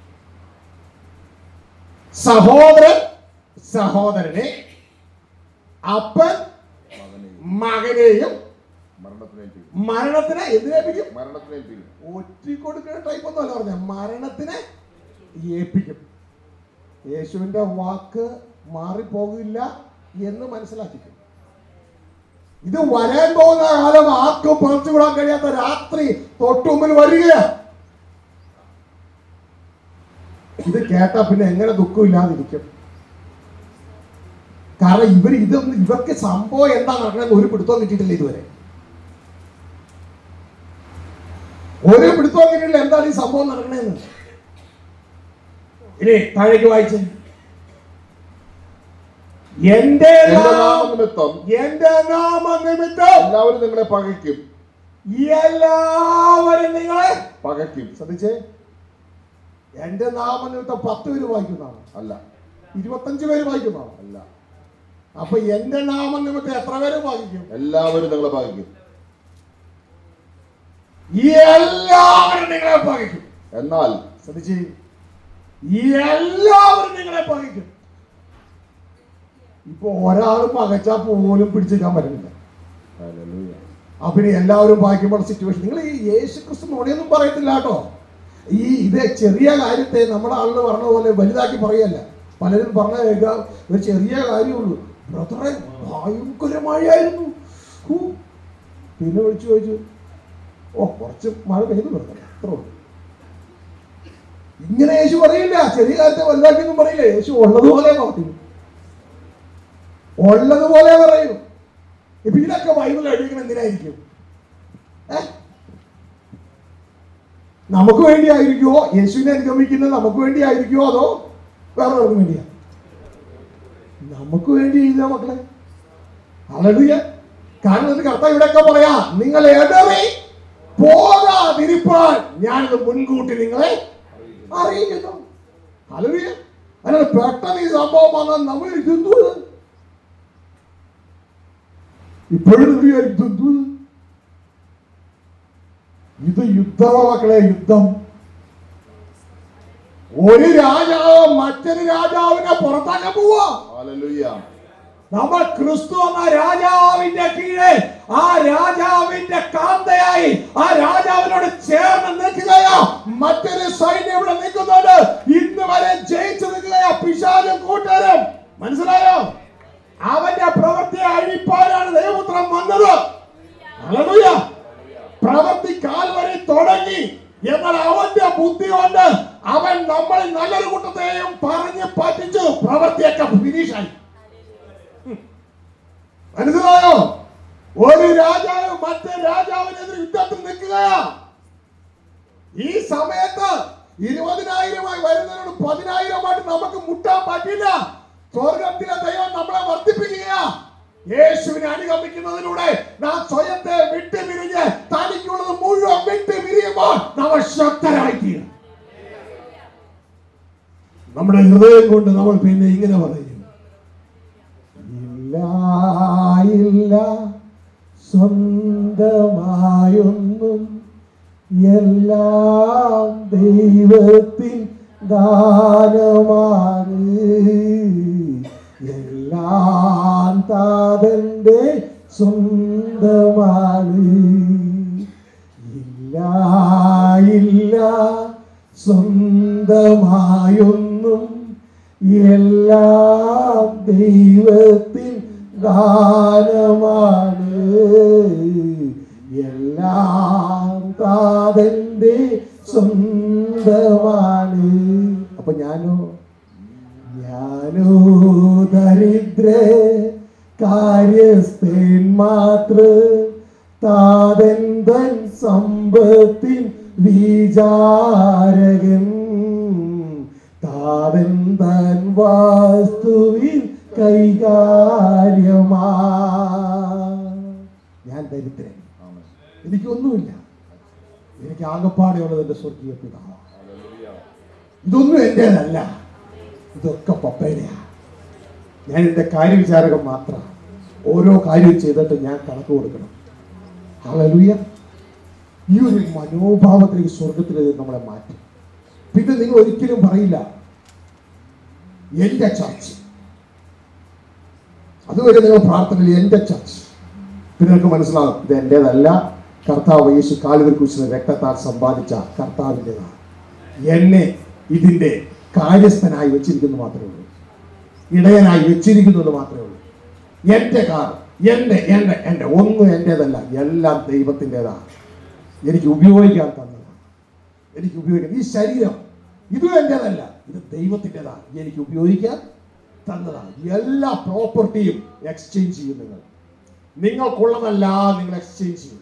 സഹോദരൻ സഹോദരനെ അപ്പൻ മകനെയും മകനെയും മരണത്തിനേൽപ്പിക്കും മരണത്തിന് എന്തിനേൽപ്പിക്കും മരണത്തിനേൽപ്പിക്കും ഒറ്റി കൊടുക്കുന്ന ടൈപ്പ് ഒന്നുമല്ല പറഞ്ഞ മരണത്തിന് ഏൽപ്പിക്കും യേശുവിന്റെ വാക്ക് മാറിപ്പോകില്ല എന്ന് മനസ്സിലാക്കിക്കും ഇത് വരാൻ പോകുന്ന കാലം ആർക്കും പറിച്ചുവിടാൻ കഴിയാത്ത രാത്രി തൊട്ടുമുമ്പിൽ വരികയാണ് ഇത് കേട്ടാ പിന്നെ എങ്ങനെ ദുഃഖമില്ലാതിരിക്കും കാരണം ഇവർ ഇതൊന്നും ഇവർക്ക് സംഭവം എന്താ നടക്കണമെന്ന് ഒരു പിടുത്തം കിട്ടിയിട്ടില്ല ഇതുവരെ ഒരു പിടുത്തം കിട്ടിയിട്ടില്ല എന്താണ് ഈ സംഭവം നടക്കണേന്ന് ഇനി താഴേക്ക് വായിച്ചേ എന്റെ എന്റെ നാമം- നാമനിമിത്തം എന്റെ നാമനിമിത്തം എല്ലാവരും നിങ്ങളെ പകയ്ക്കും എല്ലാവരും നിങ്ങളെ പകയ്ക്കും ശ്രദ്ധിച്ചേ എന്റെ നാമനിമിത്തം പത്ത് പേര് വായിക്കുന്നതാണ് അല്ല ഇരുപത്തഞ്ച് പേര് വായിക്കുന്നതാണ് അല്ല അപ്പൊ എന്റെ നാമനിമിത്തം എത്ര പേര് വായിക്കും എല്ലാവരും നിങ്ങളെ പകയ്ക്കും എല്ലാവരും നിങ്ങളെ പകയ്ക്കും എന്നാൽ ശ്രദ്ധിച്ചേ എല്ലാവരും നിങ്ങളെ പകയ്ക്കും ഇപ്പൊ ഒരാൾ പകച്ചാ പോലും പിടിച്ചെടുക്കാൻ പറ്റുന്നില്ല ഹല്ലേലൂയ. അപ്പൊ ഇനി എല്ലാവരും വായിക്കുമ്പോൾ സിറ്റുവേഷൻ നിങ്ങൾ ഈ യേശു ക്രിസ്തു നുണയൊന്നും പറയത്തില്ല കേട്ടോ ഈ ഇത് ചെറിയ കാര്യത്തെ നമ്മുടെ ആളിന് പറഞ്ഞ പോലെ വലുതാക്കി പറയല്ല പലരും പറഞ്ഞ കേൾക്കാം ഒരു ചെറിയ കാര്യമുള്ളൂ ബ്രദറെ ഭയങ്കര മഴയായിരുന്നു ഹൂ. പിന്നെ വിളിച്ചു ചോദിച്ചു ഓ കുറച്ച് മഴ പെയ്തു ബ്രദറെ അത്രേ ഉള്ളൂ ഇങ്ങനെ യേശു പറയില്ല ചെറിയ കാര്യത്തെ വലുതാക്കിയൊന്നും പറയില്ല യേശു ഉള്ളതുപോലെ പറയും ഉള്ളതുപോലെ പറയൂ ഇപ്പൊ ഇതൊക്കെ ബൈബിൾ എഴുതിക്കണം എന്തിനായിരിക്കും ഏ? നമുക്ക് വേണ്ടി ആയിരിക്കുമോ യേശുവിനെ അനുഗമിക്കുന്നത് നമുക്ക് വേണ്ടി ആയിരിക്കുമോ അതോ വേറൊരു വേണ്ടിയാ നമുക്ക് വേണ്ടി എഴുതുക മക്കളെ അളവിയ കാരണം ഇത് കർത്താവ് ഇവിടെയൊക്കെ പറയാ നിങ്ങൾ എടറി പോകാതിരിപ്പാൻ ഞാനിത് മുൻകൂട്ടി നിങ്ങളെ അറിയിക്കുന്നു അലവിയ അല്ലാതെ പെട്ടെന്ന് ഈ സംഭവം വന്നാൽ നമ്മൾ ഇതെന്തു ഇത്? ഇപ്പോഴും ഇത് വിചാരിക്കും, ഇതെന്തു ഇത്? ഇത് യുദ്ധമ മക്കളെ യുദ്ധം ഒരു രാജാവ് മറ്റൊരു രാജാവിനെ പുറത്താക്കാൻ പോവാ ഹല്ലേലൂയ നമ്മൾ ക്രിസ്തു എന്ന രാജാവിന്റെ കീഴെ ആ രാജാവിന്റെ കാന്തയായി ആ രാജാവിനോട് ചേർന്ന് നിൽക്കുകയാ മറ്റൊരു സൈന്യം ഇവിടെ നിൽക്കുന്നുണ്ട് ഇന്ന് വരെ ജയിച്ചു നിൽക്കുകയാ പിശാചും കൂട്ടരും മനസ്സിലായോ അവന്റെ പ്രവൃത്തിയെ അഴിപ്പാനാണ് ദൈവപുത്രം വന്നത് ഹല്ലേലൂയ. പ്രവൃത്തി കാൽ വരെ തുടങ്ങി എന്നാൽ അവന്റെ ബുദ്ധി കൊണ്ട് അവൻ നമ്മളിൽ നല്ലൊരു കൂട്ടത്തെയും പറഞ്ഞ് പറ്റിച്ചു പ്രവൃത്തിയൊക്കെ ഫിനിഷായി മനസ്സിലായോ ഒരു രാജാവ് മറ്റേ രാജാവിനെതിരെ യുദ്ധത്തിൽ നിൽക്കുകയാ ഈ സമയത്ത് ഇരുപതിനായിരമായി വരുന്നതിനോട് പതിനായിരമായിട്ട് നമുക്ക് മുട്ടാൻ പറ്റില്ല സ്വർഗത്തിലെ ദൈവം നമ്മളെ വർദ്ധിപ്പിക്കുകയാ യേശുവിനെ അനുഗമിക്കുന്നതിലൂടെ നാം സ്വയത്തെ വിട്ട് പിരിഞ്ഞ് തനിക്കുള്ളത് മുഴുവൻ വിട്ട് പിരിയുമ്പോൾ നമ്മൾ ശക്തരായി തീരും നമ്മുടെ ഹൃദയം കൊണ്ട് നമ്മൾ പിന്നെ ഇങ്ങനെ പറയും ഇല്ല ഇല്ല സ്വന്തമായൊന്നും എല്ലാം ദൈവത്തിൻ ദാനമാണ് എല്ലാം താതന്റെ സ്വന്തമാണ് ഇല്ല ഇല്ല സ്വന്തമായൊന്നും എല്ലാം ദൈവത്തിൻ ദാനമാണ് എല്ലാം താതന്റെ സ്വന്തമാണ് അപ്പൊ ഞാനോ ഞാനോ ദരിദ്ര കാര്യസ്ഥൻ മാത്ര താതൻ തൻ സമ്പത്തിൻ വിചാരകൻ താതൻ തൻ വാസ്തുവിൻ കൈകാര്യമാ ഞാൻ ദരിദ്രൻ ആമേൻ എനിക്കൊന്നുമില്ല എനിക്ക് ആകപ്പാടെയുള്ളത് എൻ്റെ സ്വർഗീയ പിതാവ് ഹല്ലേലൂയ ഇതൊന്നും എൻ്റെതല്ല ഇതൊക്കെ പപ്പയുടെയാ ഞാൻ എൻ്റെ കാര്യവിചാരകം മാത്രം ഓരോ കാര്യം ചെയ്തിട്ട് ഞാൻ കണക്ക് കൊടുക്കണം ഹല്ലേലൂയ ഈ ഒരു മനോഭാവത്തിലേക്ക് സ്വർഗത്തിലേക്ക് നമ്മളെ മാറ്റും പിന്നെ നിങ്ങൾ ഒരിക്കലും പറയില്ല എൻ്റെ ചർച്ച് അതുവരെ നിങ്ങൾ പ്രാർത്ഥനയിൽ എൻ്റെ ചർച്ച് പിന്നെ നിങ്ങൾക്ക് മനസ്സിലാകും ഇത് എൻ്റെതല്ല കർത്താവ് യേശു കാലുവൽ കുറിച്ച് രക്തത്താൽ സമ്പാദിച്ച കർത്താവിൻ്റെതാണ് എന്നെ ഇതിൻ്റെ കാര്യസ്ഥനായി വെച്ചിരിക്കുന്നു മാത്രമേ ഉള്ളൂ ഇടയനായി വെച്ചിരിക്കുന്നു എന്ന് മാത്രമേ ഉള്ളൂ എൻ്റെ കാർ എൻ്റെ എൻ്റെ എൻ്റെ ഒന്നും എൻ്റെതല്ല എല്ലാം ദൈവത്തിൻ്റെതാണ് എനിക്ക് ഉപയോഗിക്കാൻ തന്നതാണ് എനിക്ക് ഉപയോഗിക്കാൻ ഈ ശരീരം ഇതും എൻ്റെതല്ല ഇത് ദൈവത്തിൻ്റെതാണ് എനിക്ക് ഉപയോഗിക്കാൻ തന്നതാണ് എല്ലാ പ്രോപ്പർട്ടിയും എക്സ്ചേഞ്ച് ചെയ്യും നിങ്ങൾ നിങ്ങൾക്കുള്ളതല്ല നിങ്ങൾ എക്സ്ചേഞ്ച് ചെയ്യും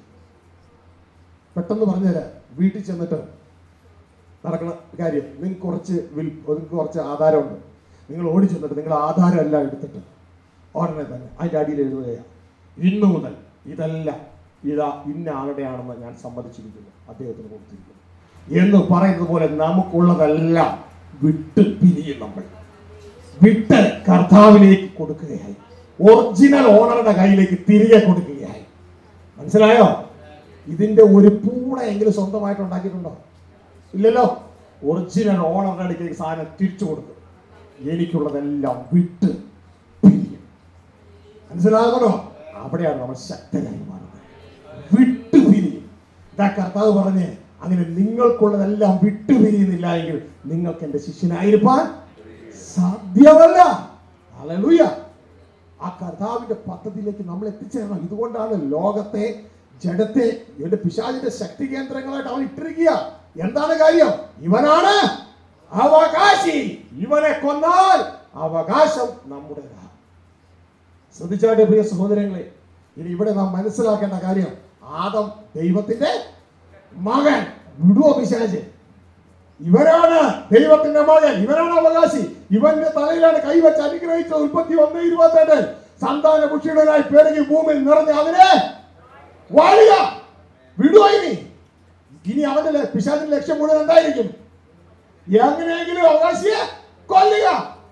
പെട്ടെന്ന് പറഞ്ഞുതരാം വീട്ടിൽ ചെന്നിട്ട് നടക്കുന്ന കാര്യം നിങ്ങൾക്ക് കുറച്ച് വിൽ നിങ്ങൾക്ക് കുറച്ച് ആധാരമുണ്ട് നിങ്ങൾ ഓടി ചെന്നിട്ട് നിങ്ങൾ ആധാരം എല്ലാം എടുത്തിട്ട് ഉടനെ തന്നെ അതിൻ്റെ അടിയിൽ എഴുതുകയാണ് ഇന്നു മുതൽ ഇതെല്ലാം ഇതാ ഇന്ന ആളുടെയാണെന്ന് ഞാൻ സമ്മതിച്ചിരിക്കുന്നു അദ്ദേഹത്തിന് കൊടുത്തിരിക്കുന്നു എന്ന് പറയുന്നത് പോലെ നമുക്കുള്ളതെല്ലാം വിട്ട് പിരിയും നമ്മൾ വിട്ട് കർത്താവിലേക്ക് കൊടുക്കുകയായി ഒറിജിനൽ ഓണറുടെ കയ്യിലേക്ക് തിരികെ കൊടുക്കുകയായി മനസ്സിലായോ ഇതിന്റെ ഒരു പൂടെയെങ്കിലും സ്വന്തമായിട്ട് ഉണ്ടാക്കിയിട്ടുണ്ടോ ഇല്ലല്ലോ ഒറിജിനൽ ഓണറുടെ അടുത്തേക്ക് സാധനം തിരിച്ചു കൊടുക്കും എനിക്കുള്ളതെല്ലാം വിട്ട് പിരിയും മനസ്സിലാകണോ അവിടെയാണ് നമ്മൾ ശക്തരായി മാറുന്നത് വിട്ടു പിരിയും ഇതാ കർത്താവ് പറഞ്ഞ് അങ്ങനെ നിങ്ങൾക്കുള്ളതെല്ലാം വിട്ടു പിരിയുന്നില്ല എങ്കിൽ നിങ്ങൾക്ക് എന്റെ ശിഷ്യനായിരിക്കാൻ സാധ്യമല്ല ഹല്ലേലൂയ ആ കർത്താവിന്റെ പദ്ധതിയിലേക്ക് നമ്മൾ എത്തിച്ചേരണം ഇതുകൊണ്ടാണ് ലോകത്തെ ജഡത്തെ ഇവന്റെ പിശാചിന്റെ ശക്തി കേന്ദ്രങ്ങളായിട്ട് അവൻ ഇട്ടിരിക്കുക എന്താണ് കാര്യം ഇവനാണ് അവകാശി ഇവനെ കൊന്നാൽ അവകാശം നമ്മുടേതാണ് ശ്രദ്ധിച്ചാട്ടെ പ്രിയ സഹോദരങ്ങളെ ഇനി ഇവിടെ നാം മനസ്സിലാക്കേണ്ട കാര്യം ആദം ദൈവത്തിന്റെ മകൻ വിടുവോ പിശാച് ഇവരാണ് ദൈവത്തിന്റെ മകൻ ഇവരാണ് അവകാശി ഇവന്റെ തലയിലാണ് കൈവച്ച് അനുഗ്രഹിച്ച ഉൽപ്പത്തി ഒന്ന് ഇരുപത്തെട്ട് സന്താന പുഷിയുടനായി പെരുകി ഭൂമിയിൽ നിറഞ്ഞ് അതിനെ വാഴുക വിടുവോ ഇനി ഇനി അവന്റെ ല- പിശാചിന്റെ ലക്ഷ്യം മുഴുവൻ എന്തായിരിക്കും എങ്ങനെയെങ്കിലും അവകാശിയെ കൊല്ലുക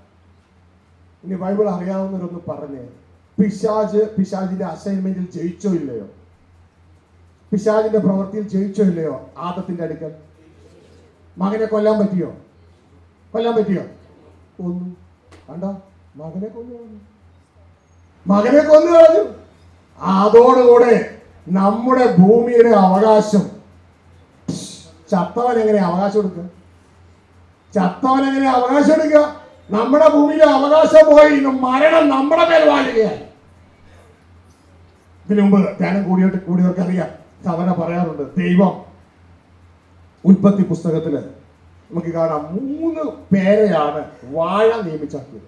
ഇനി ബൈബിൾ അറിയാവുന്നവരൊന്ന് പറഞ്ഞേ പിശാജ് പിശാജിന്റെ അസൈൻമെന്റിൽ ജയിച്ചോ ഇല്ലയോ പിശാചിന്റെ പ്രവൃത്തിയിൽ ജയിച്ചോ ഇല്ലയോ ആദത്തിന്റെ അടുക്കൽ മകനെ കൊല്ലാൻ പറ്റിയോ കൊല്ലാൻ പറ്റിയോ ഒന്നും കണ്ടോ മകനെ കൊന്നു കളഞ്ഞു മകനെ കൊന്നു കളഞ്ഞു അതോടുകൂടെ നമ്മുടെ ഭൂമിയുടെ അവകാശം ചത്തവൻ എങ്ങനെ അവകാശം എടുക്കുക ചത്തവൻ എങ്ങനെ അവകാശം എടുക്കുക നമ്മുടെ ഭൂമിയിലെ അവകാശം പോയി ഇന്ന് മരണം നമ്മുടെ മേൽ വാഴുകയായി ഇതിനു മുമ്പ് ധ്യാനം കൂടിയോട്ട് കൂടിയവർക്ക് അറിയാം കവന പറയാറുണ്ട് ദൈവം ഉൽപ്പത്തി പുസ്തകത്തില് നമുക്ക് കാണാം മൂന്ന് പേരെയാണ് വാഴ നിയമിച്ചാക്കിയത്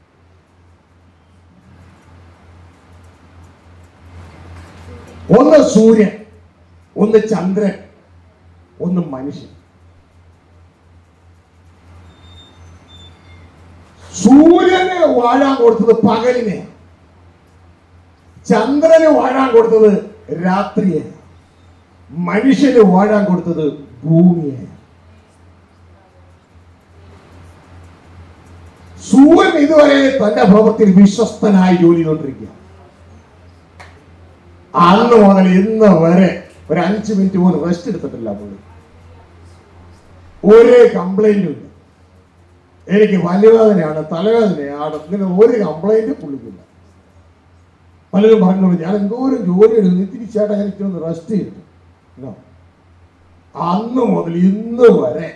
ഒന്ന് സൂര്യൻ ഒന്ന് ചന്ദ്രൻ ഒന്ന് മനുഷ്യൻ സൂര്യന് വാഴാൻ കൊടുത്തത് പകലിനെ ചന്ദ്രന് വാഴാൻ കൊടുത്തത് രാത്രിയെ മനുഷ്യന് വാഴാൻ കൊടുത്തത് ഭൂമിയെ സൂര്യൻ ഇതുവരെ തന്റെ പ്രവൃത്തിയിൽ വിശ്വസ്തനായി ജോലി ചെയ്തുകൊണ്ടിരിക്കുക അന്ന് മുതൽ ഇന്ന് വരെ ഒരു അഞ്ച് മിനിറ്റ് പോലും റെസ്റ്റ് എടുത്തിട്ടില്ല പുള്ളി ഒരു കംപ്ലൈന്റും ഇല്ല എനിക്ക് വലുവേദനയാണ് തലവേദനയാണ് ഇങ്ങനെ ഒരു കംപ്ലൈന്റ് പുള്ളിക്കില്ല പലരും പറഞ്ഞോളൂ ഞാൻ എന്തോരം ജോലി എടുക്കുന്നു തിരിച്ചായിട്ട് എനിക്കൊന്ന് റെസ്റ്റ് ചെയ്തിട്ട് ഇതാ. അന്ന് മുതൽ ഇന്ന് വരെ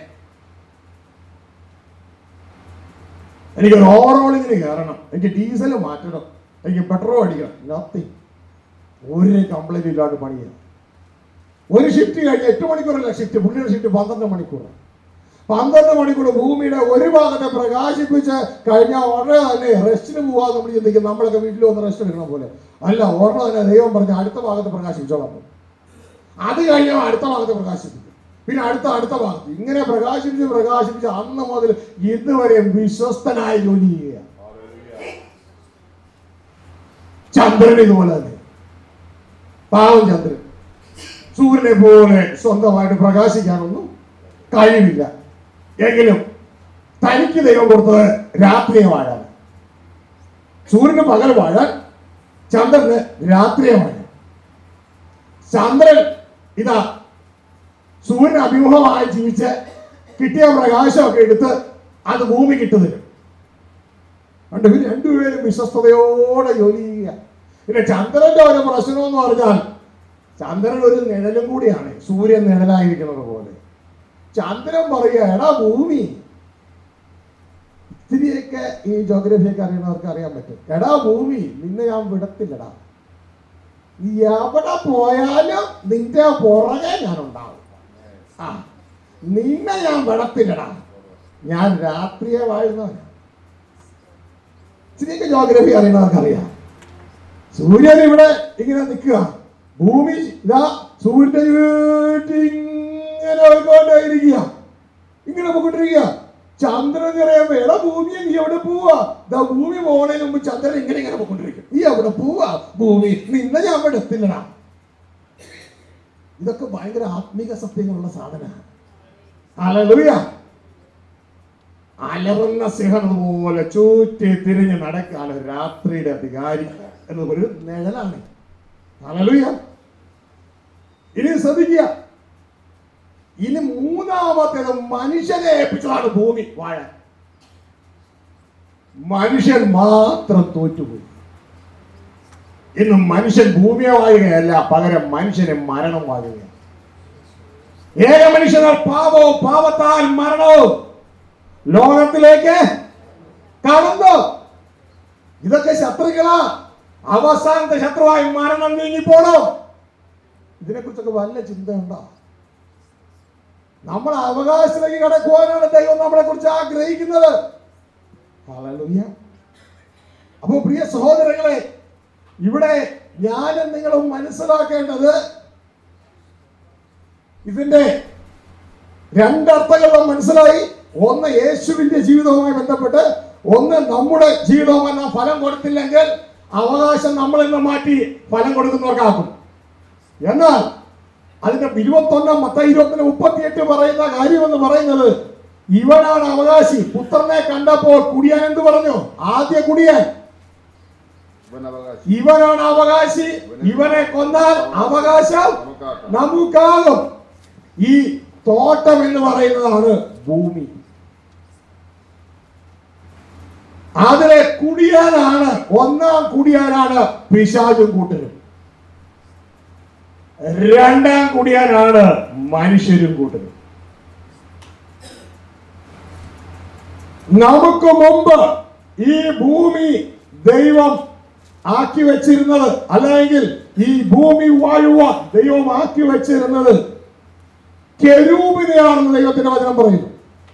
എനിക്ക് ഒരു ഓവറോളിങ്ങിന് കയറണം എനിക്ക് ഡീസൽ മാറ്റണം എനിക്ക് പെട്രോൾ അടിക്കണം നത്തിങ് ഒരു കംപ്ലൈന്റ് ഇല്ലാണ്ട് പണിയാണ് ഒരു ഷിഫ്റ്റ് കഴിഞ്ഞ് എട്ട് മണിക്കൂറല്ല ഷിഫ്റ്റ് പുള്ളിയുടെ ഷിഫ്റ്റ് പന്ത്രണ്ട് മണിക്കൂറാണ് പന്ത്രണ്ട് മണിക്കൂർ ഭൂമിയുടെ ഒരു ഭാഗത്തെ പ്രകാശിപ്പിച്ച് കഴിഞ്ഞാൽ ഉടനെ തന്നെ റെസ്റ്റിന് പോവാതെ നമ്മൾ ചിന്തിക്കും നമ്മളൊക്കെ വീട്ടിൽ വന്ന് റെസ്റ്റ് എടുക്കണം പോലെ അല്ല ഉടനെ തന്നെ ദൈവം പറഞ്ഞ അടുത്ത ഭാഗത്ത് പ്രകാശിപ്പിച്ചോളാം പോകും അത് കഴിഞ്ഞാൽ അടുത്ത ഭാഗത്ത് പ്രകാശിപ്പിക്കും പിന്നെ അടുത്ത അടുത്ത ഭാഗത്ത് ഇങ്ങനെ പ്രകാശിപ്പിച്ച് പ്രകാശിപ്പിച്ച് അന്ന് മുതൽ ഇതുവരെ വിശ്വസ്തനായി ജോലി ചെയ്യുക ചന്ദ്രൻ ഇതുപോലെ തന്നെ പാവം ചന്ദ്രൻ സൂര്യനെ പോലെ സ്വന്തമായിട്ട് പ്രകാശിക്കാനൊന്നും കഴിവില്ല എങ്കിലും തനിക്ക് ദൈവം കൊടുത്തത് രാത്രിയെ വാഴാൻ സൂര്യന് പകൽ വാഴാൻ ചന്ദ്രന് രാത്രിയെ വാഴാൻ ചന്ദ്രൻ ഇതാ സൂര്യൻ അഭിമുഖമായി ജീവിച്ച് കിട്ടിയ പ്രകാശമൊക്കെ എടുത്ത് അത് ഭൂമി കിട്ടുതരും അതുകൊണ്ട് ഇവർ രണ്ടുപേരും വിശ്വസ്തയോടെ ജോലി ചെയ്യുക പിന്നെ ചന്ദ്രന്റെ ഒരു പ്രശ്നം എന്ന് പറഞ്ഞാൽ ചന്ദ്രൻ ഒരു നിഴലും കൂടിയാണ് സൂര്യൻ നിഴലായിരിക്കുന്നത് പോലെ ചന്ദ്രൻ പറയുക എടാ ഭൂമി ഇത്തിരിയൊക്കെ ഈ ജോഗ്രഫിയൊക്കെ അറിയുന്നവർക്ക് അറിയാൻ പറ്റും എടാ ഭൂമി നിന്നെ ഞാൻ വിടത്തില്ലടാ നീ എവിടെ പോയാലും നിന്റെ പുറകെ ഞാൻ ഉണ്ടാവും ആ നിന്നെ ഞാൻ വിടത്തില്ലടാ ഞാൻ രാത്രിയെ വാഴുന്നവനാ ഇച്ചിരിയൊക്കെ ജോഗ്രഫി അറിയുന്നവർക്ക് അറിയാം സൂര്യൻ ഇവിടെ ഇങ്ങനെ നിൽക്കുക ഭൂമി ഇതാ സൂര്യന്റെ ചുറ്റും ഇങ്ങനെ പോയിക്കൊണ്ടേയിരിക്കുക ഇങ്ങനെ പോയിക്കൊണ്ടിരിക്കുക ചന്ദ്രൻ പറയുമ്പോ എടാ ഭൂമിയെ നീ എവിടെ പോവാ ഇതാ ഭൂമി പോണതിന് മുമ്പ് ചന്ദ്രൻ ഇങ്ങനെ ഇങ്ങനെ പോയിക്കൊണ്ടിരിക്കും നീ എവിടെ പോവാ ഭൂമി നിന്നെ ഞാൻ അവിടെ എത്തില്ലടാ ഇതൊക്കെ ഭയങ്കര ആത്മീക സത്യങ്ങളുള്ള സാധനമാണ് ഹല്ലേലൂയ അലറുന്ന സിംഹം പോലെ ചുറ്റി തിരിഞ്ഞ് നടക്കാണ് രാത്രിയുടെ അധികാരി എന്നത് ഒരു നിഴലാണ് ഹല്ലേലൂയ ഇനി ശ്രദ്ധിക്കുക ഇനി മൂന്നാമത്തേത് മനുഷ്യനെ ഏൽപ്പിച്ചതാണ് ഭൂമി വാഴ മനുഷ്യൻ മാത്രം തോറ്റുപോയി ഇന്ന് മനുഷ്യൻ ഭൂമിയെ വാഴുകയല്ല പകരം മനുഷ്യന് മരണം വാഴുകയാണ് ഏക മനുഷ്യനാൽ പാപവും പാപത്താൽ മരണവും ലോകത്തിലേക്ക് കടന്നു ഇതൊക്കെ ശത്രുക്കളാ അവസാനത്തെ ശത്രുവായി മരണം നീങ്ങിപ്പോണോ ഇതിനെക്കുറിച്ചൊക്കെ വല്ല ചിന്തയുണ്ടോ നമ്മൾ അവകാശത്തിലേക്ക് കടക്കുവാനാണ് ദൈവം നമ്മളെ കുറിച്ച് ആഗ്രഹിക്കുന്നത് ഹല്ലേലൂയ. അപ്പോ പ്രിയ സഹോദരങ്ങളെ ഇവിടെ ഞാനും നിങ്ങളും മനസ്സിലാക്കേണ്ടത് ഇതിന്റെ രണ്ടർത്ഥങ്ങൾ നാം മനസ്സിലായി ഒന്ന് യേശുവിന്റെ ജീവിതവുമായി ബന്ധപ്പെട്ട് ഒന്ന് നമ്മുടെ ജീവിതവുമായി നാം ഫലം കൊടുത്തില്ലെങ്കിൽ അവകാശം നമ്മളിൽ നിന്ന് മാറ്റി ഫലം കൊടുക്കുന്നവർക്കാക്കും എന്നാൽ അതിന്റെ ഇരുപത്തൊന്നാം മത്ത ഇരുപത്തിന് മുപ്പത്തിയെട്ട് പറയുന്ന കാര്യമെന്ന് പറയുന്നത് ഇവനാണ് അവകാശി പുത്രനെ കണ്ടപ്പോൾ കുടിയാൻ എന്ത് പറഞ്ഞു ആദ്യ കുടിയാൻ ഇവൻ അവകാശി ഇവനാണ് അവകാശി ഇവനെ കൊന്നാൽ അവകാശം നമുക്കാക്കാം നമുക്കാകും ഈ തോട്ടം എന്ന് പറയുന്നതാണ് ഭൂമി അതിലെ കുടിയാനാണ് ഒന്നാം കുടിയാനാണ് പിശാചും കൂട്ടരും രണ്ടാം കുടിയാനാണ് മനുഷ്യരും കൂട്ടരും നമുക്ക് മുമ്പ് ഈ ഭൂമി ദൈവം ആക്കി വെച്ചിരുന്നത് അല്ലെങ്കിൽ ഈ ഭൂമി വാഴുവാൻ ദൈവം ആക്കി വെച്ചിരുന്നത് കെരൂപിനെയാണെന്ന് ദൈവത്തിന്റെ വചനം പറയുന്നു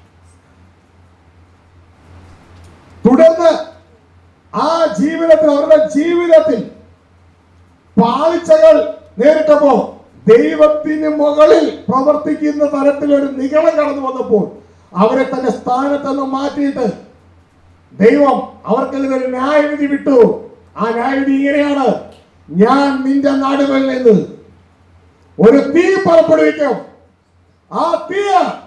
തുടർന്ന് ആ ജീവിതത്തിൽ അവരുടെ ജീവിതത്തിൽ പാളിച്ചകൾ നേരിട്ടപ്പോ ദൈവത്തിന് മുകളിൽ പ്രവർത്തിക്കുന്ന തരത്തിൽ ഒരു നിഗളം കടന്നു വന്നപ്പോൾ അവരെ തന്റെ സ്ഥാനത്ത് നിന്ന് മാറ്റിയിട്ട് ദൈവം അവർക്കെതിരെ ഒരു ന്യായവിധി വിട്ടു ആ ന്യായവിധി ഇങ്ങനെയാണ് ഞാൻ നിന്റെ നാടുകളിൽ നിന്ന് ഒരു തീ പുറപ്പെടുവിക്കും ആ തീ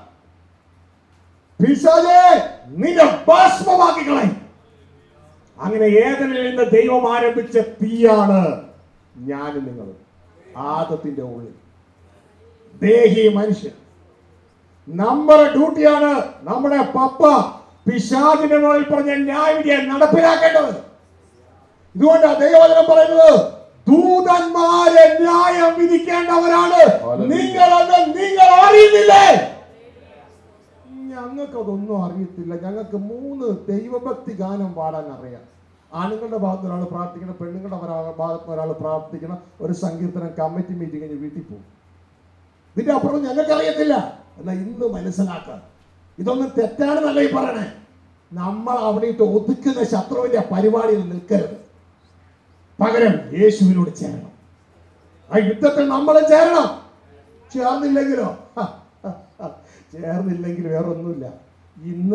പിശാചേ നിന്റെ ഭസ്മമാക്കി കളയും അങ്ങനെ ഏതനിൽ നിന്ന് ദൈവം ആരംഭിച്ച തീയാണ് ഞാനും നിങ്ങളും ആദത്തിന്റെ ഉള്ളിൽ ദേഹി മനുഷ്യൻ നമ്മുടെ ഡ്യൂട്ടിയാണ് നമ്മുടെ പപ്പ പിശാചിന്റെ മുകളിൽ പറഞ്ഞ ന്യായവിധിയെ നടപ്പിലാക്കേണ്ടത് ഇതുകൊണ്ടാണ് ദൈവവചനം പറയുന്നത് ദൂതന്മാരെ ന്യായം വിധിക്കേണ്ടവരാണ് നിങ്ങളെന്ന് നിങ്ങൾ അറിയുന്നില്ലേ ഞങ്ങൾക്കതൊന്നും അറിയത്തില്ല ഞങ്ങൾക്ക് മൂന്ന് ദൈവഭക്തി ഗാനം പാടാൻ അറിയാം ആണുങ്ങളുടെ ഭാഗത്ത് ഒരാൾ പ്രാർത്ഥിക്കണം പെണ്ണുങ്ങളുടെ ഒരാ- ഭാഗത്ത് ഒരാൾ പ്രാർത്ഥിക്കണം ഒരു സങ്കീർത്തനം കമ്മിറ്റി മീറ്റിംഗ് കഴിഞ്ഞ് വീട്ടിൽ പോകും ഇതിന്റെ അപ്പുറം ഞങ്ങൾക്ക് അറിയത്തില്ല എന്നാൽ ഇന്ന് മനസ്സിലാക്കാം ഇതൊന്നും തെറ്റാണെന്നല്ല ഈ പറയണേ നമ്മൾ അവിടെ ഇട്ട് ഒതുക്കുന്ന ശത്രുവിന്റെ പരിപാടിയിൽ നിൽക്കരുത് പകരം യേശുവിനോട് ചേരണം ആ യുദ്ധത്തിൽ നമ്മൾ ചേരണം ചേർന്നില്ലെങ്കിലോ ഹ, ഹ, ഹ. ചേർന്നില്ലെങ്കിൽ വേറൊന്നുമില്ല ഇന്ന്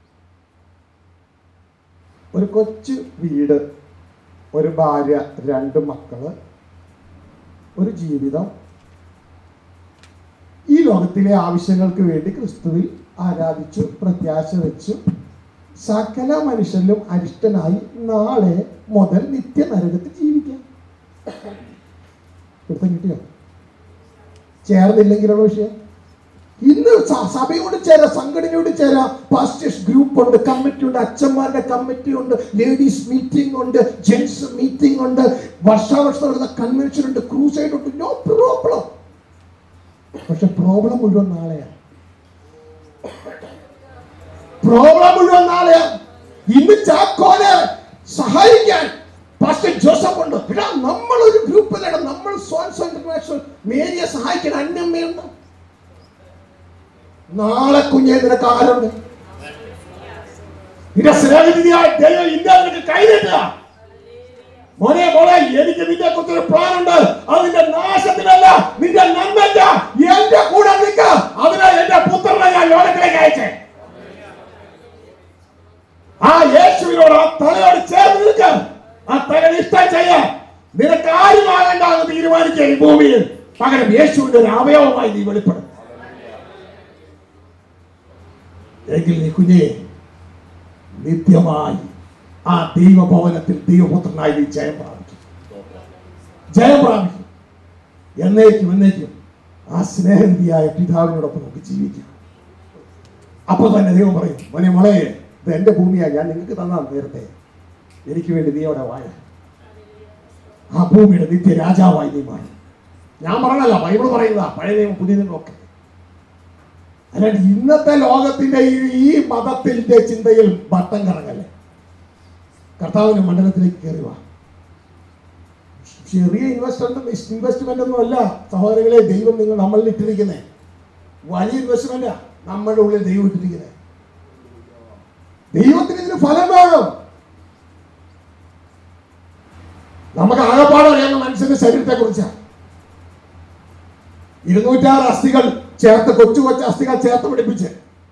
ഒരു കൊച്ചു വീട് ഒരു ഭാര്യ രണ്ട് മക്കള് ഒരു ജീവിതം ഈ ലോകത്തിലെ ആവശ്യങ്ങൾക്ക് വേണ്ടി ക്രിസ്തുവിൽ ആരാധിച്ചു പ്രത്യാശ വെച്ചു സകല മനുഷ്യരിലും അരിഷ്ടനായി നാളെ മുതൽ നിത്യ നരകത്തിൽ ജീവിക്കാം പിടുത്തം കിട്ടിയോ ചേർന്നില്ലെങ്കിലുള്ള വിഷയം ഇന്ന് സ- സഭയോട് ചേരാം സംഘടനയോട് ചേരാം പാസ്റ്റേഴ്സ് ഗ്രൂപ്പ് ഉണ്ട് കമ്മിറ്റി ഉണ്ട് അച്ഛന്മാരുടെ കമ്മിറ്റി ഉണ്ട് ലേഡീസ് മീറ്റിംഗ് ഉണ്ട് ജെന്റ്സ് മീറ്റിംഗ് ഉണ്ട് വർഷാവർഷം നടക്കുന്ന കൺവെൻഷൻ ഉണ്ട് ക്രൂസൈഡ് ഉണ്ട് നോ പ്രോബ്ലം പക്ഷെ പ്രോബ്ലം മുഴുവൻ നാളെയാണ് പ്രോബ്ലം മുഴുവൻ നാളെയാണ് ഇന്ന് ചാക്കോനെ സഹായിക്കാൻ പാസ്റ്റർ ജോസഫ് ഉണ്ട് എടാ നമ്മൾ ഒരു ഗ്രൂപ്പിലാണ് നമ്മൾ സ്വാൻസ് ഇന്റർനാഷണൽ മേരിയെ സഹായിക്കാൻ അന്നമ്മയുണ്ട് നാളെ കുഞ്ഞെ നിനക്ക് ആരുണ്ട് നിന്റെ സ്നേഹനിധിയായ ദൈവം ഇന്ത്യ നിനക്ക് കൈനീട്ടുക മോനെ മോളെ എനിക്ക് നിന്നെ കുറിച്ചൊരു പ്ലാൻ ഉണ്ട് അത് നിന്റെ നാശത്തിനല്ല നിന്റെ നന്മല്ല എന്റെ കൂടെ നിൽക്ക അതിനാ എന്റെ പുത്രനെ ഞാൻ ലോകത്തിലേക്ക് അയച്ചേ ആ യേശുവിനോട് ആ തലയോട് ചേർന്ന് നിൽക്ക ആ തല ഇഷ്ടം ചെയ്യ നിനക്ക് ആരുമാകണ്ടെന്ന് തീരുമാനിക്കുക ഈ ഭൂമിയിൽ പകരം യേശുവിന്റെ ഒരു അവയവമായി നീ വെളിപ്പെടും എങ്കിൽ നീ കുഞ്ഞെ നിത്യമായി ആ ദൈവഭവനത്തിൽ ദൈവപുത്രനായി നീ ജയം പ്രാപിക്കും ജയം പ്രാപിക്കും എന്നേക്കും എന്നേക്കും ആ സ്നേഹനിധിയായ പിതാവിനോടൊപ്പം നമുക്ക് ജീവിക്കാം അപ്പൊ തന്നെ ദൈവം പറയും മോനെ മോളെ ഇത് എന്റെ ഭൂമിയാണ് ഞാൻ നിങ്ങൾക്ക് തന്നാ നേരത്തെ എനിക്ക് വേണ്ടി നീ അവിടെ വാഴ ആ ഭൂമിയുടെ നിത്യ രാജാവായി നീ മാറി ഞാൻ പറഞ്ഞല്ല ബൈബിൾ പറയുന്നതാ പഴയ നിയമം പുതിയ നിയമം ഒക്കെ അല്ലാണ്ട് ഇന്നത്തെ ലോകത്തിന്റെ ഈ ഈ മതത്തിന്റെ ചിന്തയിൽ വട്ടം കറങ്ങല്ലേ കർത്താവിന്റെ മണ്ഡലത്തിലേക്ക് കയറി വാ ചെറിയ ഇൻവെസ്റ്റ്മെന്റ് ഇൻവെസ്റ്റ്മെന്റ് ഒന്നും അല്ല സഹോദരങ്ങളെ ദൈവം നിങ്ങൾ നമ്മളിൽ ഇട്ടിരിക്കുന്നേ വലിയ ഇൻവെസ്റ്റ്മെന്റാ നമ്മുടെ ഉള്ളിൽ ദൈവം ഇട്ടിരിക്കുന്നത് ദൈവത്തിന് ഇതിന് ഫലം വേണം നമുക്ക് ആകപ്പാട് അറിയാവുന്ന മനുഷ്യന്റെ ശരീരത്തെ കുറിച്ചാണ് ഇരുന്നൂറ്റാറ് അസ്ഥികൾ ചേർത്ത് കൊച്ചു കൊച്ചു അസ്ഥികൾ ചേർത്ത് പിടിപ്പിച്ച്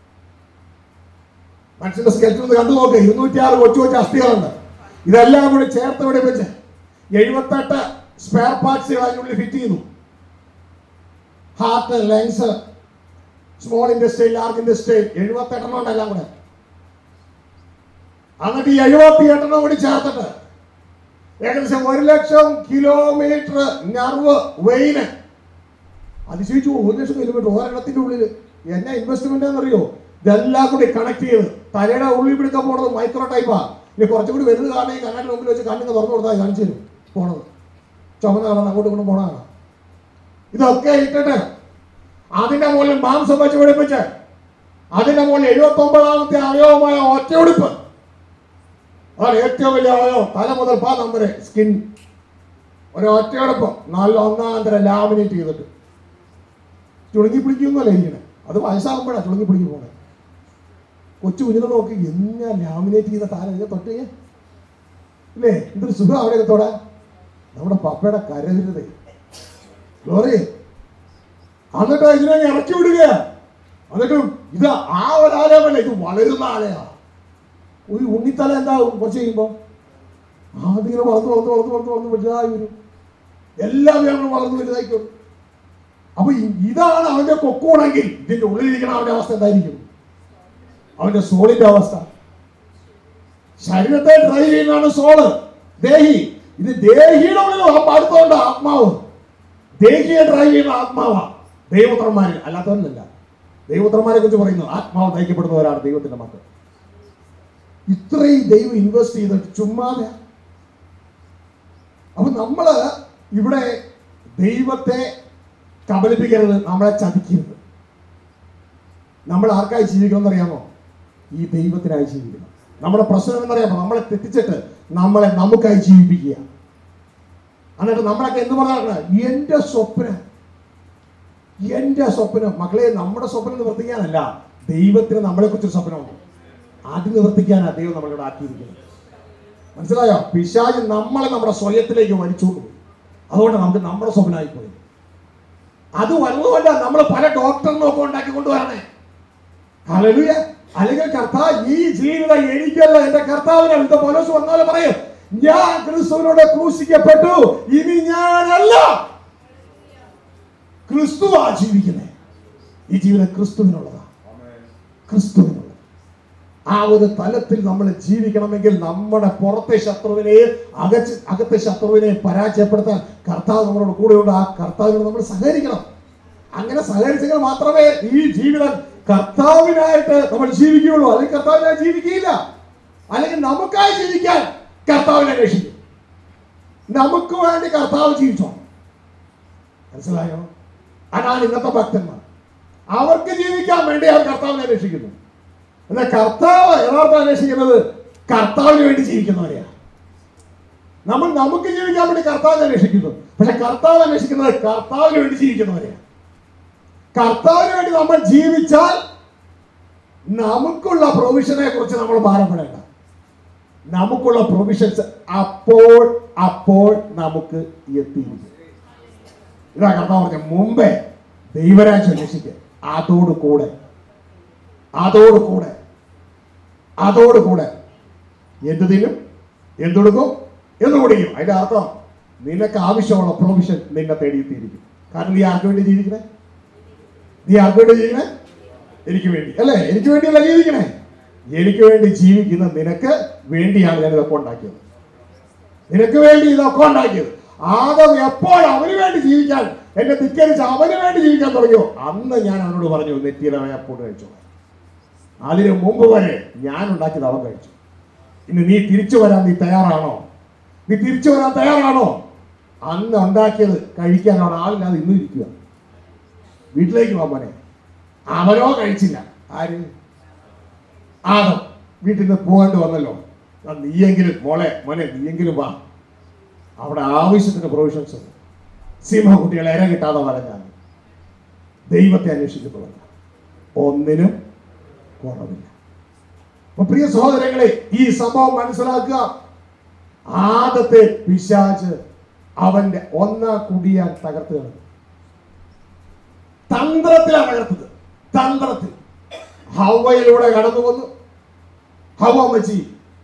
മനുഷ്യന്റെ സ്കെൽറ്റിൽ നിന്ന് കണ്ടു നോക്ക് ഇരുന്നൂറ്റിയാറ് കൊച്ചു കൊച്ചു അസ്ഥികളുണ്ട് ഇതെല്ലാം കൂടി ചേർത്ത് പിടിപ്പിച്ച് എഴുപത്തെട്ട് സ്പെയർ പാർട്സുകൾ അതിനുള്ളിൽ ഫിറ്റ് ചെയ്തു heart lungs small industry large industry എഴുപത്തെട്ടെണ്ണം ഉണ്ട് എല്ലാം കൂടെ എന്നിട്ട് ഈ എഴുപത്തി എട്ടെണ്ണം കൂടി ചേർത്തിട്ട് ഏകദേശം ഒരു ലക്ഷം കിലോമീറ്റർ ഞർവ് വെയിന് അതിശയിച്ചു പോകും. ഒരു ലക്ഷം കിലോമീറ്റർ ഒരെണ്ണത്തിന്റെ ഉള്ളിൽ എന്നാ ഇൻവെസ്റ്റ്മെന്റ് എന്നറിയോ ഇതെല്ലാം കൂടി കണക്ട് ചെയ്ത് തലയുടെ ഉള്ളിൽ പിടിക്കാൻ പോണത് മൈക്രോ ടൈപ്പാ ഇനി കുറച്ചും കൂടി വലുത് കാണാൻ ഈ കണ്ണാടിന് മുമ്പിൽ വെച്ച് കണ്ണിന് തുറന്നു കൊടുത്താൽ കാണിച്ചു തരും പോണത് ചുമന്ന കളർ അങ്ങോട്ട് ഇങ്ങോട്ടും പോണതാണ് ഇതൊക്കെ ഇട്ടിട്ട് അതിന്റെ മുകളിൽ മാംസം വെച്ച് പിടിപ്പിച്ച് അതിന്റെ മുകളിൽ എഴുപത്തി ഒമ്പതാമത്തെ അവയവമായ ഒറ്റയൊടിപ്പ് അതാണ് ഏറ്റവും വലിയ അവയവം തല മുതൽ പാദം വരെ സ്കിൻ ഒരു ഒറ്റയെടുപ്പ് നല്ല ഒന്നാം തരം ലാമിനേറ്റ് ചെയ്തിട്ട് ചുളുങ്ങി പിടിക്കുന്നല്ലേ ഇരിക്കണേ അത് വയസ്സാകുമ്പോഴാണ് ചുളുങ്ങി പിടിക്കും പോണേ കൊച്ചു കുഞ്ഞിനെ നോക്കി എന്നാ ലാമിനേറ്റ് ചെയ്ത താരം ഇതിനെ തൊട്ട് കഴിഞ്ഞാ? ഇല്ലേ എന്തൊരു സുഖം അവിടെയൊക്കെ തൊടാൻ നമ്മുടെ പപ്പയുടെ കരവിരുതേ ലോറി എന്നിട്ട് ഇതിനെ അങ്ങ് ഇറക്കി വിടുക എന്നിട്ട് ഇത് ആ ഒരു ആലയമല്ല ഇത് വളരുന്ന ആലയാ ഒരു ഉണ്ണിത്തല എന്താവും കുറച്ച് കഴിയുമ്പോൾ ആദ്യം വളർന്ന് വളർന്ന് വളർന്ന് വളർന്ന് വളർന്ന് വലുതായി വരും എല്ലാ വ്യാപനം വളർന്ന് വലുതായിക്കോളും അപ്പൊ ഇ- ഇതാണ് അവന്റെ കൊക്കോണെങ്കിൽ ഇതിന്റെ ഉള്ളിലിരിക്കുന്ന അവന്റെ അവസ്ഥ എന്തായിരിക്കും അവന്റെ സോളിന്റെ അവസ്ഥ ശരീരത്തെ ഡ്രൈവ് ചെയ്യുന്നതാണ് സോള് ദേഹി ഇത് ദേഹിയുടെ ഉള്ളിൽ അടുത്തോണ്ട് ആത്മാവ് ദേഹിയെ ഡ്രൈവ് ചെയ്യുന്ന ആത്മാവാ ദൈവപുത്രന്മാരിൽ അല്ലാത്തവരല്ല ദൈവപുത്രന്മാരെ കുറിച്ച് പറയുന്നു ആത്മാവ് നയിക്കപ്പെടുന്നവരാണ് ദൈവത്തിന്റെ മക്കൾ ഇത്രയും ദൈവം ഇൻവെസ്റ്റ് ചെയ്തിട്ട് ചുമ്മാതെ അപ്പൊ നമ്മള് ഇവിടെ ദൈവത്തെ കബലിപ്പിക്കരുത് നമ്മളെ ചതിക്കരുത് നമ്മൾ ആർക്കായി ജീവിക്കണം എന്നറിയാമോ ഈ ദൈവത്തിനായി ജീവിക്കണം നമ്മുടെ പ്രശ്നം എന്നറിയാമോ നമ്മളെ തെറ്റിച്ചിട്ട് നമ്മളെ നമുക്കായി ജീവിപ്പിക്കുക എന്നിട്ട് നമ്മളൊക്കെ എന്ത് പറഞ്ഞാണ് എന്റെ സ്വപ്നം എന്റെ സ്വപ്നം മക്കളെ നമ്മുടെ സ്വപ്നം നിവർത്തിക്കാനല്ല ദൈവത്തിന് നമ്മളെ കുറിച്ചൊരു സ്വപ്നമുണ്ട് അത് നിവർത്തിക്കാനാണ് ദൈവം നമ്മളിവിടെ ആക്കിയിരിക്കുന്നത് മനസ്സിലായോ പിശാജ് നമ്മളെ നമ്മുടെ സ്വയത്തിലേക്ക് വലിച്ചുകൊണ്ട് പോയി അതുകൊണ്ട് നമുക്ക് നമ്മുടെ സ്വപ്നമായി പോയി അത് വന്നതുമല്ല നമ്മൾ പല ഡോക്ടറിനൊക്കെ ഉണ്ടാക്കി കൊണ്ടുവരണേ ഹല്ലേലൂയ അല്ലെങ്കിൽ കർത്താവ് ഈ ജീവിതം എനിക്കല്ല എന്റെ കർത്താവിനെ വിധ പോലോസ് വന്നാലും പറയും ഞാൻ ക്രിസ്തുവിനോട് ക്രൂശിക്കപ്പെട്ടു ഇനി ഞാനല്ല ക്രിസ്തുവാ ജീവിക്കുന്നത് ഈ ജീവിതം ക്രിസ്തുവിനുള്ളതാ ക്രിസ്തുവിനുള്ളത് ആ ഒരു തലത്തിൽ നമ്മൾ ജീവിക്കണമെങ്കിൽ നമ്മുടെ പുറത്തെ ശത്രുവിനെ അകച്ച് അകത്തെ ശത്രുവിനെ പരാജയപ്പെടുത്താൻ കർത്താവ് നമ്മളോട് കൂടെയുണ്ട് ആ കർത്താവിനോട് നമ്മൾ സഹകരിക്കണം അങ്ങനെ സഹകരിച്ചെങ്കിൽ മാത്രമേ ഈ ജീവിതം കർത്താവിനായിട്ട് നമ്മൾ ജീവിക്കുകയുള്ളൂ അല്ലെങ്കിൽ കർത്താവിനായി ജീവിക്കുകയില്ല അല്ലെങ്കിൽ നമുക്കായി ജീവിക്കാൻ കർത്താവിനെ രക്ഷിക്കും നമുക്ക് വേണ്ടി കർത്താവ് ജീവിച്ചോ മനസ്സിലായോ അതാണ് ഇന്നത്തെ ഭക്തന്മാർ അവർക്ക് ജീവിക്കാൻ വേണ്ടി അവർ കർത്താവിനെ രക്ഷിക്കുന്നു എന്നാൽ കർത്താവ് യഥാർത്ഥം അന്വേഷിക്കുന്നത് കർത്താവിന് വേണ്ടി ജീവിക്കുന്നവരെയാണ് നമ്മൾ നമുക്ക് ജീവിക്കാൻ വേണ്ടി കർത്താവിനെ അന്വേഷിക്കുന്നു പക്ഷെ കർത്താവ് അന്വേഷിക്കുന്നത് കർത്താവിന് വേണ്ടി ജീവിക്കുന്നവരെയാണ് കർത്താവിന് വേണ്ടി നമ്മൾ ജീവിച്ചാൽ നമുക്കുള്ള പ്രൊവിഷനെ കുറിച്ച് നമ്മൾ ഭാരപ്പെടേണ്ട നമുക്കുള്ള പ്രൊവിഷൻസ് അപ്പോൾ അപ്പോൾ നമുക്ക് എത്തിയിരിക്കും ഇതാ കർത്താവ് പറഞ്ഞ മുമ്പേ ദൈവരാജ്യം അന്വേഷിക്കുക അതോട് കൂടെ അതോട് കൂടെ അതോട് കൂടെ എന്ത് തിന്നും എന്തൊടുക്കും എന്ന് കുടിക്കും അതിന്റെ അർത്ഥം നിനക്ക് ആവശ്യമുള്ള പ്രൊവിഷൻ നിന്നെ തേടിയെത്തിയിരിക്കും കാരണം നീ ആർക്ക് വേണ്ടി ജീവിക്കണേ നീ ആർക്ക് വേണ്ടി ജീവിക്കണേ എനിക്ക് വേണ്ടി അല്ലേ എനിക്ക് വേണ്ടിയല്ല ജീവിക്കണേ എനിക്ക് വേണ്ടി ജീവിക്കുന്ന നിനക്ക് വേണ്ടിയാണ് ഞാൻ ഇതൊക്കെ ഉണ്ടാക്കിയത് നിനക്ക് വേണ്ടി ഇതൊക്കെ ഉണ്ടാക്കിയത് ആദം എപ്പോൾ അവന് വേണ്ടി ജീവിക്കാൻ എന്നെ ധിക്കരിച്ച് അവന് വേണ്ടി ജീവിക്കാൻ തുടങ്ങിയോ അന്ന് ഞാൻ അവനോട് പറഞ്ഞു നെറ്റിയിലെ വേപ്പോട്ട് കഴിച്ചു അതിനു മുമ്പ് വരെ ഞാൻ ഉണ്ടാക്കിയത് അവൻ കഴിച്ചു ഇനി നീ തിരിച്ചു വരാൻ നീ തയ്യാറാണോ നീ തിരിച്ചു വരാൻ തയ്യാറാണോ അന്ന് ഉണ്ടാക്കിയത് കഴിക്കാനാണ് ആളില്ലാതെ ഇന്നും ഇരിക്കുക വീട്ടിലേക്ക് വാ മോനെ അവനോ കഴിച്ചില്ല ആര് ആദം വീട്ടിൽ നിന്ന് പോകേണ്ടി വന്നല്ലോ ആ, നീയെങ്കിലും മോളെ മോനെ നീയെങ്കിലും വാ അവിടെ ആവശ്യത്തിന് പ്രൊവിഷൻസ് ഉണ്ട് സിംഹകുട്ടികളെ ഇര കിട്ടാതെ വരഞ്ഞാൽ ദൈവത്തെ അന്വേഷിക്കുന്നവല്ല ഒന്നിനും കുറവില്ല അപ്പൊ പ്രിയ സഹോദരങ്ങളെ ഈ സംഭവം മനസ്സിലാക്കുക ആദത്തെ പിശാച് അവന്റെ ഒന്നാം കുടിയാൻ തകർത്ത് കളഞ്ഞു തന്ത്രത്തിലാണ് തകർത്തത് തന്ത്രത്തിൽ ഹവയിലൂടെ കടന്നു വന്നു ഹവ മച്ചി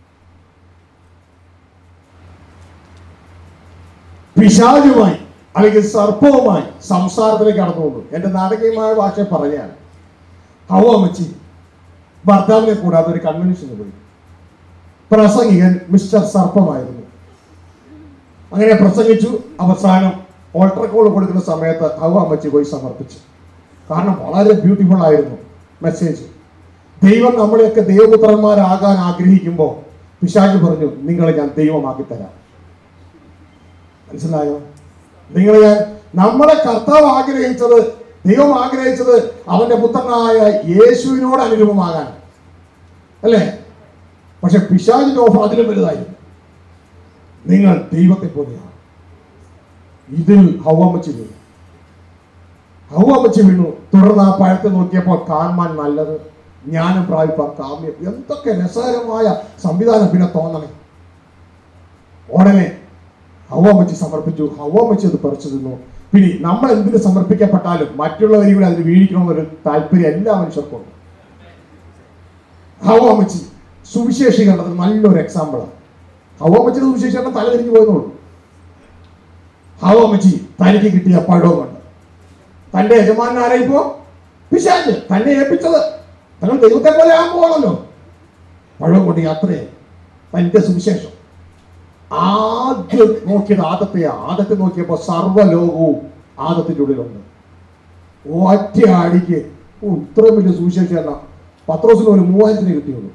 പിശാചുമായി അല്ലെങ്കിൽ സർപ്പവുമായി സംസാരത്തിലേക്ക് കടന്നു വന്നു എന്റെ നാടകീയമായ ഭാഷ പറഞ്ഞാൽ ഹവ മച്ചി ഭർത്താവിനെ കൂടാതെ ഒരു കൺവെൻഷന് പോയി പ്രസംഗികൻ മിസ്റ്റർ സർപ്പമായിരുന്നു അങ്ങനെ പ്രസംഗിച്ചു അവസാനം ഓൾട്ടർ കോൾ കൊടുക്കുന്ന സമയത്ത് ഹവ അമ്മച്ചി പോയി സമർപ്പിച്ചു കാരണം വളരെ ബ്യൂട്ടിഫുൾ ആയിരുന്നു മെസ്സേജ് ദൈവം നമ്മളെയൊക്കെ ദൈവപുത്രന്മാരാകാൻ ആഗ്രഹിക്കുമ്പോൾ പിശാച് പറഞ്ഞു നിങ്ങളെ ഞാൻ ദൈവമാക്കി തരാം മനസ്സിലായോ നിങ്ങളെ ഞാൻ നമ്മളെ കർത്താവ് ആഗ്രഹിച്ചത് ദൈവം ആഗ്രഹിച്ചത് അവന്റെ പുത്രനായ യേശുവിനോട് അനുരൂപമാകാൻ അല്ലേ പക്ഷെ പിശാചിന്റെ ഓഫർ അതിലും വലുതായിരുന്നു നിങ്ങൾ ദൈവത്തെ പോലെയാണ് ഇതിൽ ഹൗവമ്മച്ച് വീണു ഹൗവമ്മച്ച് വീണു തുടർന്ന് ആ പഴത്തെ നോക്കിയപ്പോൾ കാണാൻ നല്ലത് ജ്ഞാനം പ്രാപിപ്പാൻ കാമ്യം എന്തൊക്കെ രസകരമായ സംവിധാനം പിന്നെ തോന്നണേ ഉടനെ ഹൗവമ്മച്ച് സമർപ്പിച്ചു ഹൗവമ്മച്ച് അത് പറിച്ചു തിന്നു പിന്നെ നമ്മൾ എന്തിന് സമർപ്പിക്കപ്പെട്ടാലും മറ്റുള്ളവരെ കൂടെ അതിന് വീഴിക്കണമെന്നൊരു താല്പര്യം എല്ലാ മനുഷ്യർക്കും ഉണ്ട് ഹൗവമ്മച്ചി സുവിശേഷീകരണത്തിന് നല്ലൊരു എക്സാമ്പിളാണ് ഹൗവമ്മച്ചിയുടെ സുവിശേഷീകരണം തലതിരിഞ്ഞു പോയെന്നുള്ളൂ ഹൗവമ്മച്ചി തനിക്ക് കിട്ടിയ പഴവും കൊണ്ട് തന്റെ യജമാനാരായിപ്പോ പിശാച് തന്നെ ഏൽപ്പിച്ചത് തങ്ങൾ ദൈവത്തെ പോലെ ആകാൻ പോകണമല്ലോ പഴവും കൊണ്ട് യാത്രയായി തന്റെ സുവിശേഷം ആദ്യം നോക്കിയത് ആദത്തെ ആദത്തെ നോക്കിയപ്പോ സർവ്വലോകവും ആദത്തിന്റെ ഉള്ളിലുണ്ട് ഒറ്റ അടിക്ക് ഓ, ഇത്രയും വലിയ സുവിശേഷം പത്രോസിന് ഒരു മൂവായിരത്തിന് കിട്ടിയുള്ളൂ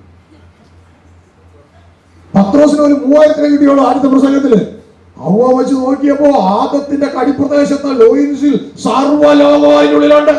പത്രോസിന് ഒരു മൂവായിരത്തിന് കിട്ടിയുള്ളൂ ആദ്യത്തെ പ്രസംഗത്തില് അവ വെച്ച് നോക്കിയപ്പോ ആദത്തിന്റെ കടിപ്രദേശത്ത് ലോയിൻസിൽ സർവ്വലോകവും അതിനുള്ളിലുണ്ട്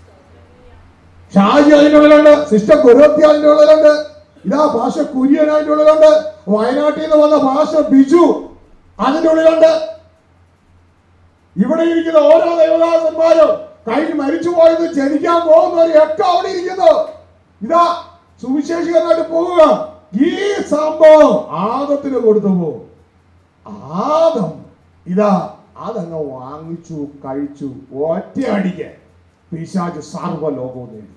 ഷാജി അതിന്റെ ഉള്ളിലുണ്ട് സിസ്റ്റർ ഗുരുവത്തി അതിന്റെ ഉള്ളിലുണ്ട് ഇതാ ഭാഷ കുര്യൻ അതിന്റെ ഉള്ളിലുണ്ട് വയനാട്ടിൽ നിന്ന് വന്ന ഭാഷ ബിജു അതിന്റെ ഉള്ളിലുണ്ട് ഇവിടെ ഇരിക്കുന്ന ഓരോ ദേവദാസന്മാരും കഴിഞ്ഞ് മരിച്ചു പോയത് ജനിക്കാൻ പോകുന്നവരൊക്കെ അവിടെ ഇരിക്കുന്നു ഇതാ സുവിശേഷകരമായിട്ട് പോവുക ഈ സംഭവം ആദത്തിന് കൊടുത്തു പോകും ആദം ഇതാ അതങ്ങ് വാങ്ങിച്ചു കഴിച്ചു ഒറ്റയടിക്ക് പിശാജ് സർവ്വലോകവും നേടി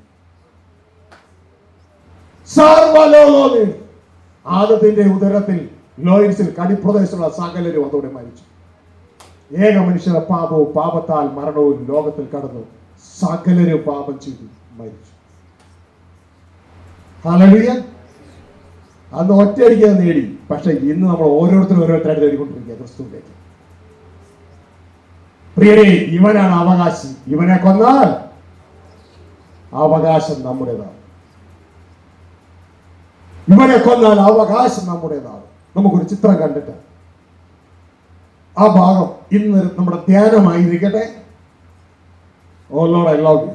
സർവ്വലോകവും നേടി ആദത്തിന്റെ ഉദരത്തിൽ ലോയിൻസിൽ കടിപ്രദേശമുള്ള സകലരും അതോടെ മരിച്ചു ഏക മനുഷ്യരുടെ പാപവും പാപത്താൽ മരണവും ലോകത്തിൽ കടന്നു സകലരും പാപം ചെയ്തു മരിച്ചു ഹല്ലേലൂയ അന്ന് ഒറ്റയടിക്ക് അത് നേടി പക്ഷെ ഇന്ന് നമ്മൾ ഓരോരുത്തരും ഓരോരുത്തരായിട്ട് നേടിക്കൊണ്ടിരിക്കുക ക്രിസ്തുവിലേക്ക് പ്രിയരെ ഇവനാണ് അവകാശി ഇവനെ കൊന്നാൽ അവകാശം നമ്മുടേതാണ് ഇവനെ കൊന്നാൽ അവകാശം നമ്മുടേതാണ് നമുക്കൊരു ചിത്രം കണ്ടിട്ട് ആ ഭാഗം ഇന്ന് നമ്മുടെ ധ്യാനമായിരിക്കട്ടെ O Lord I love you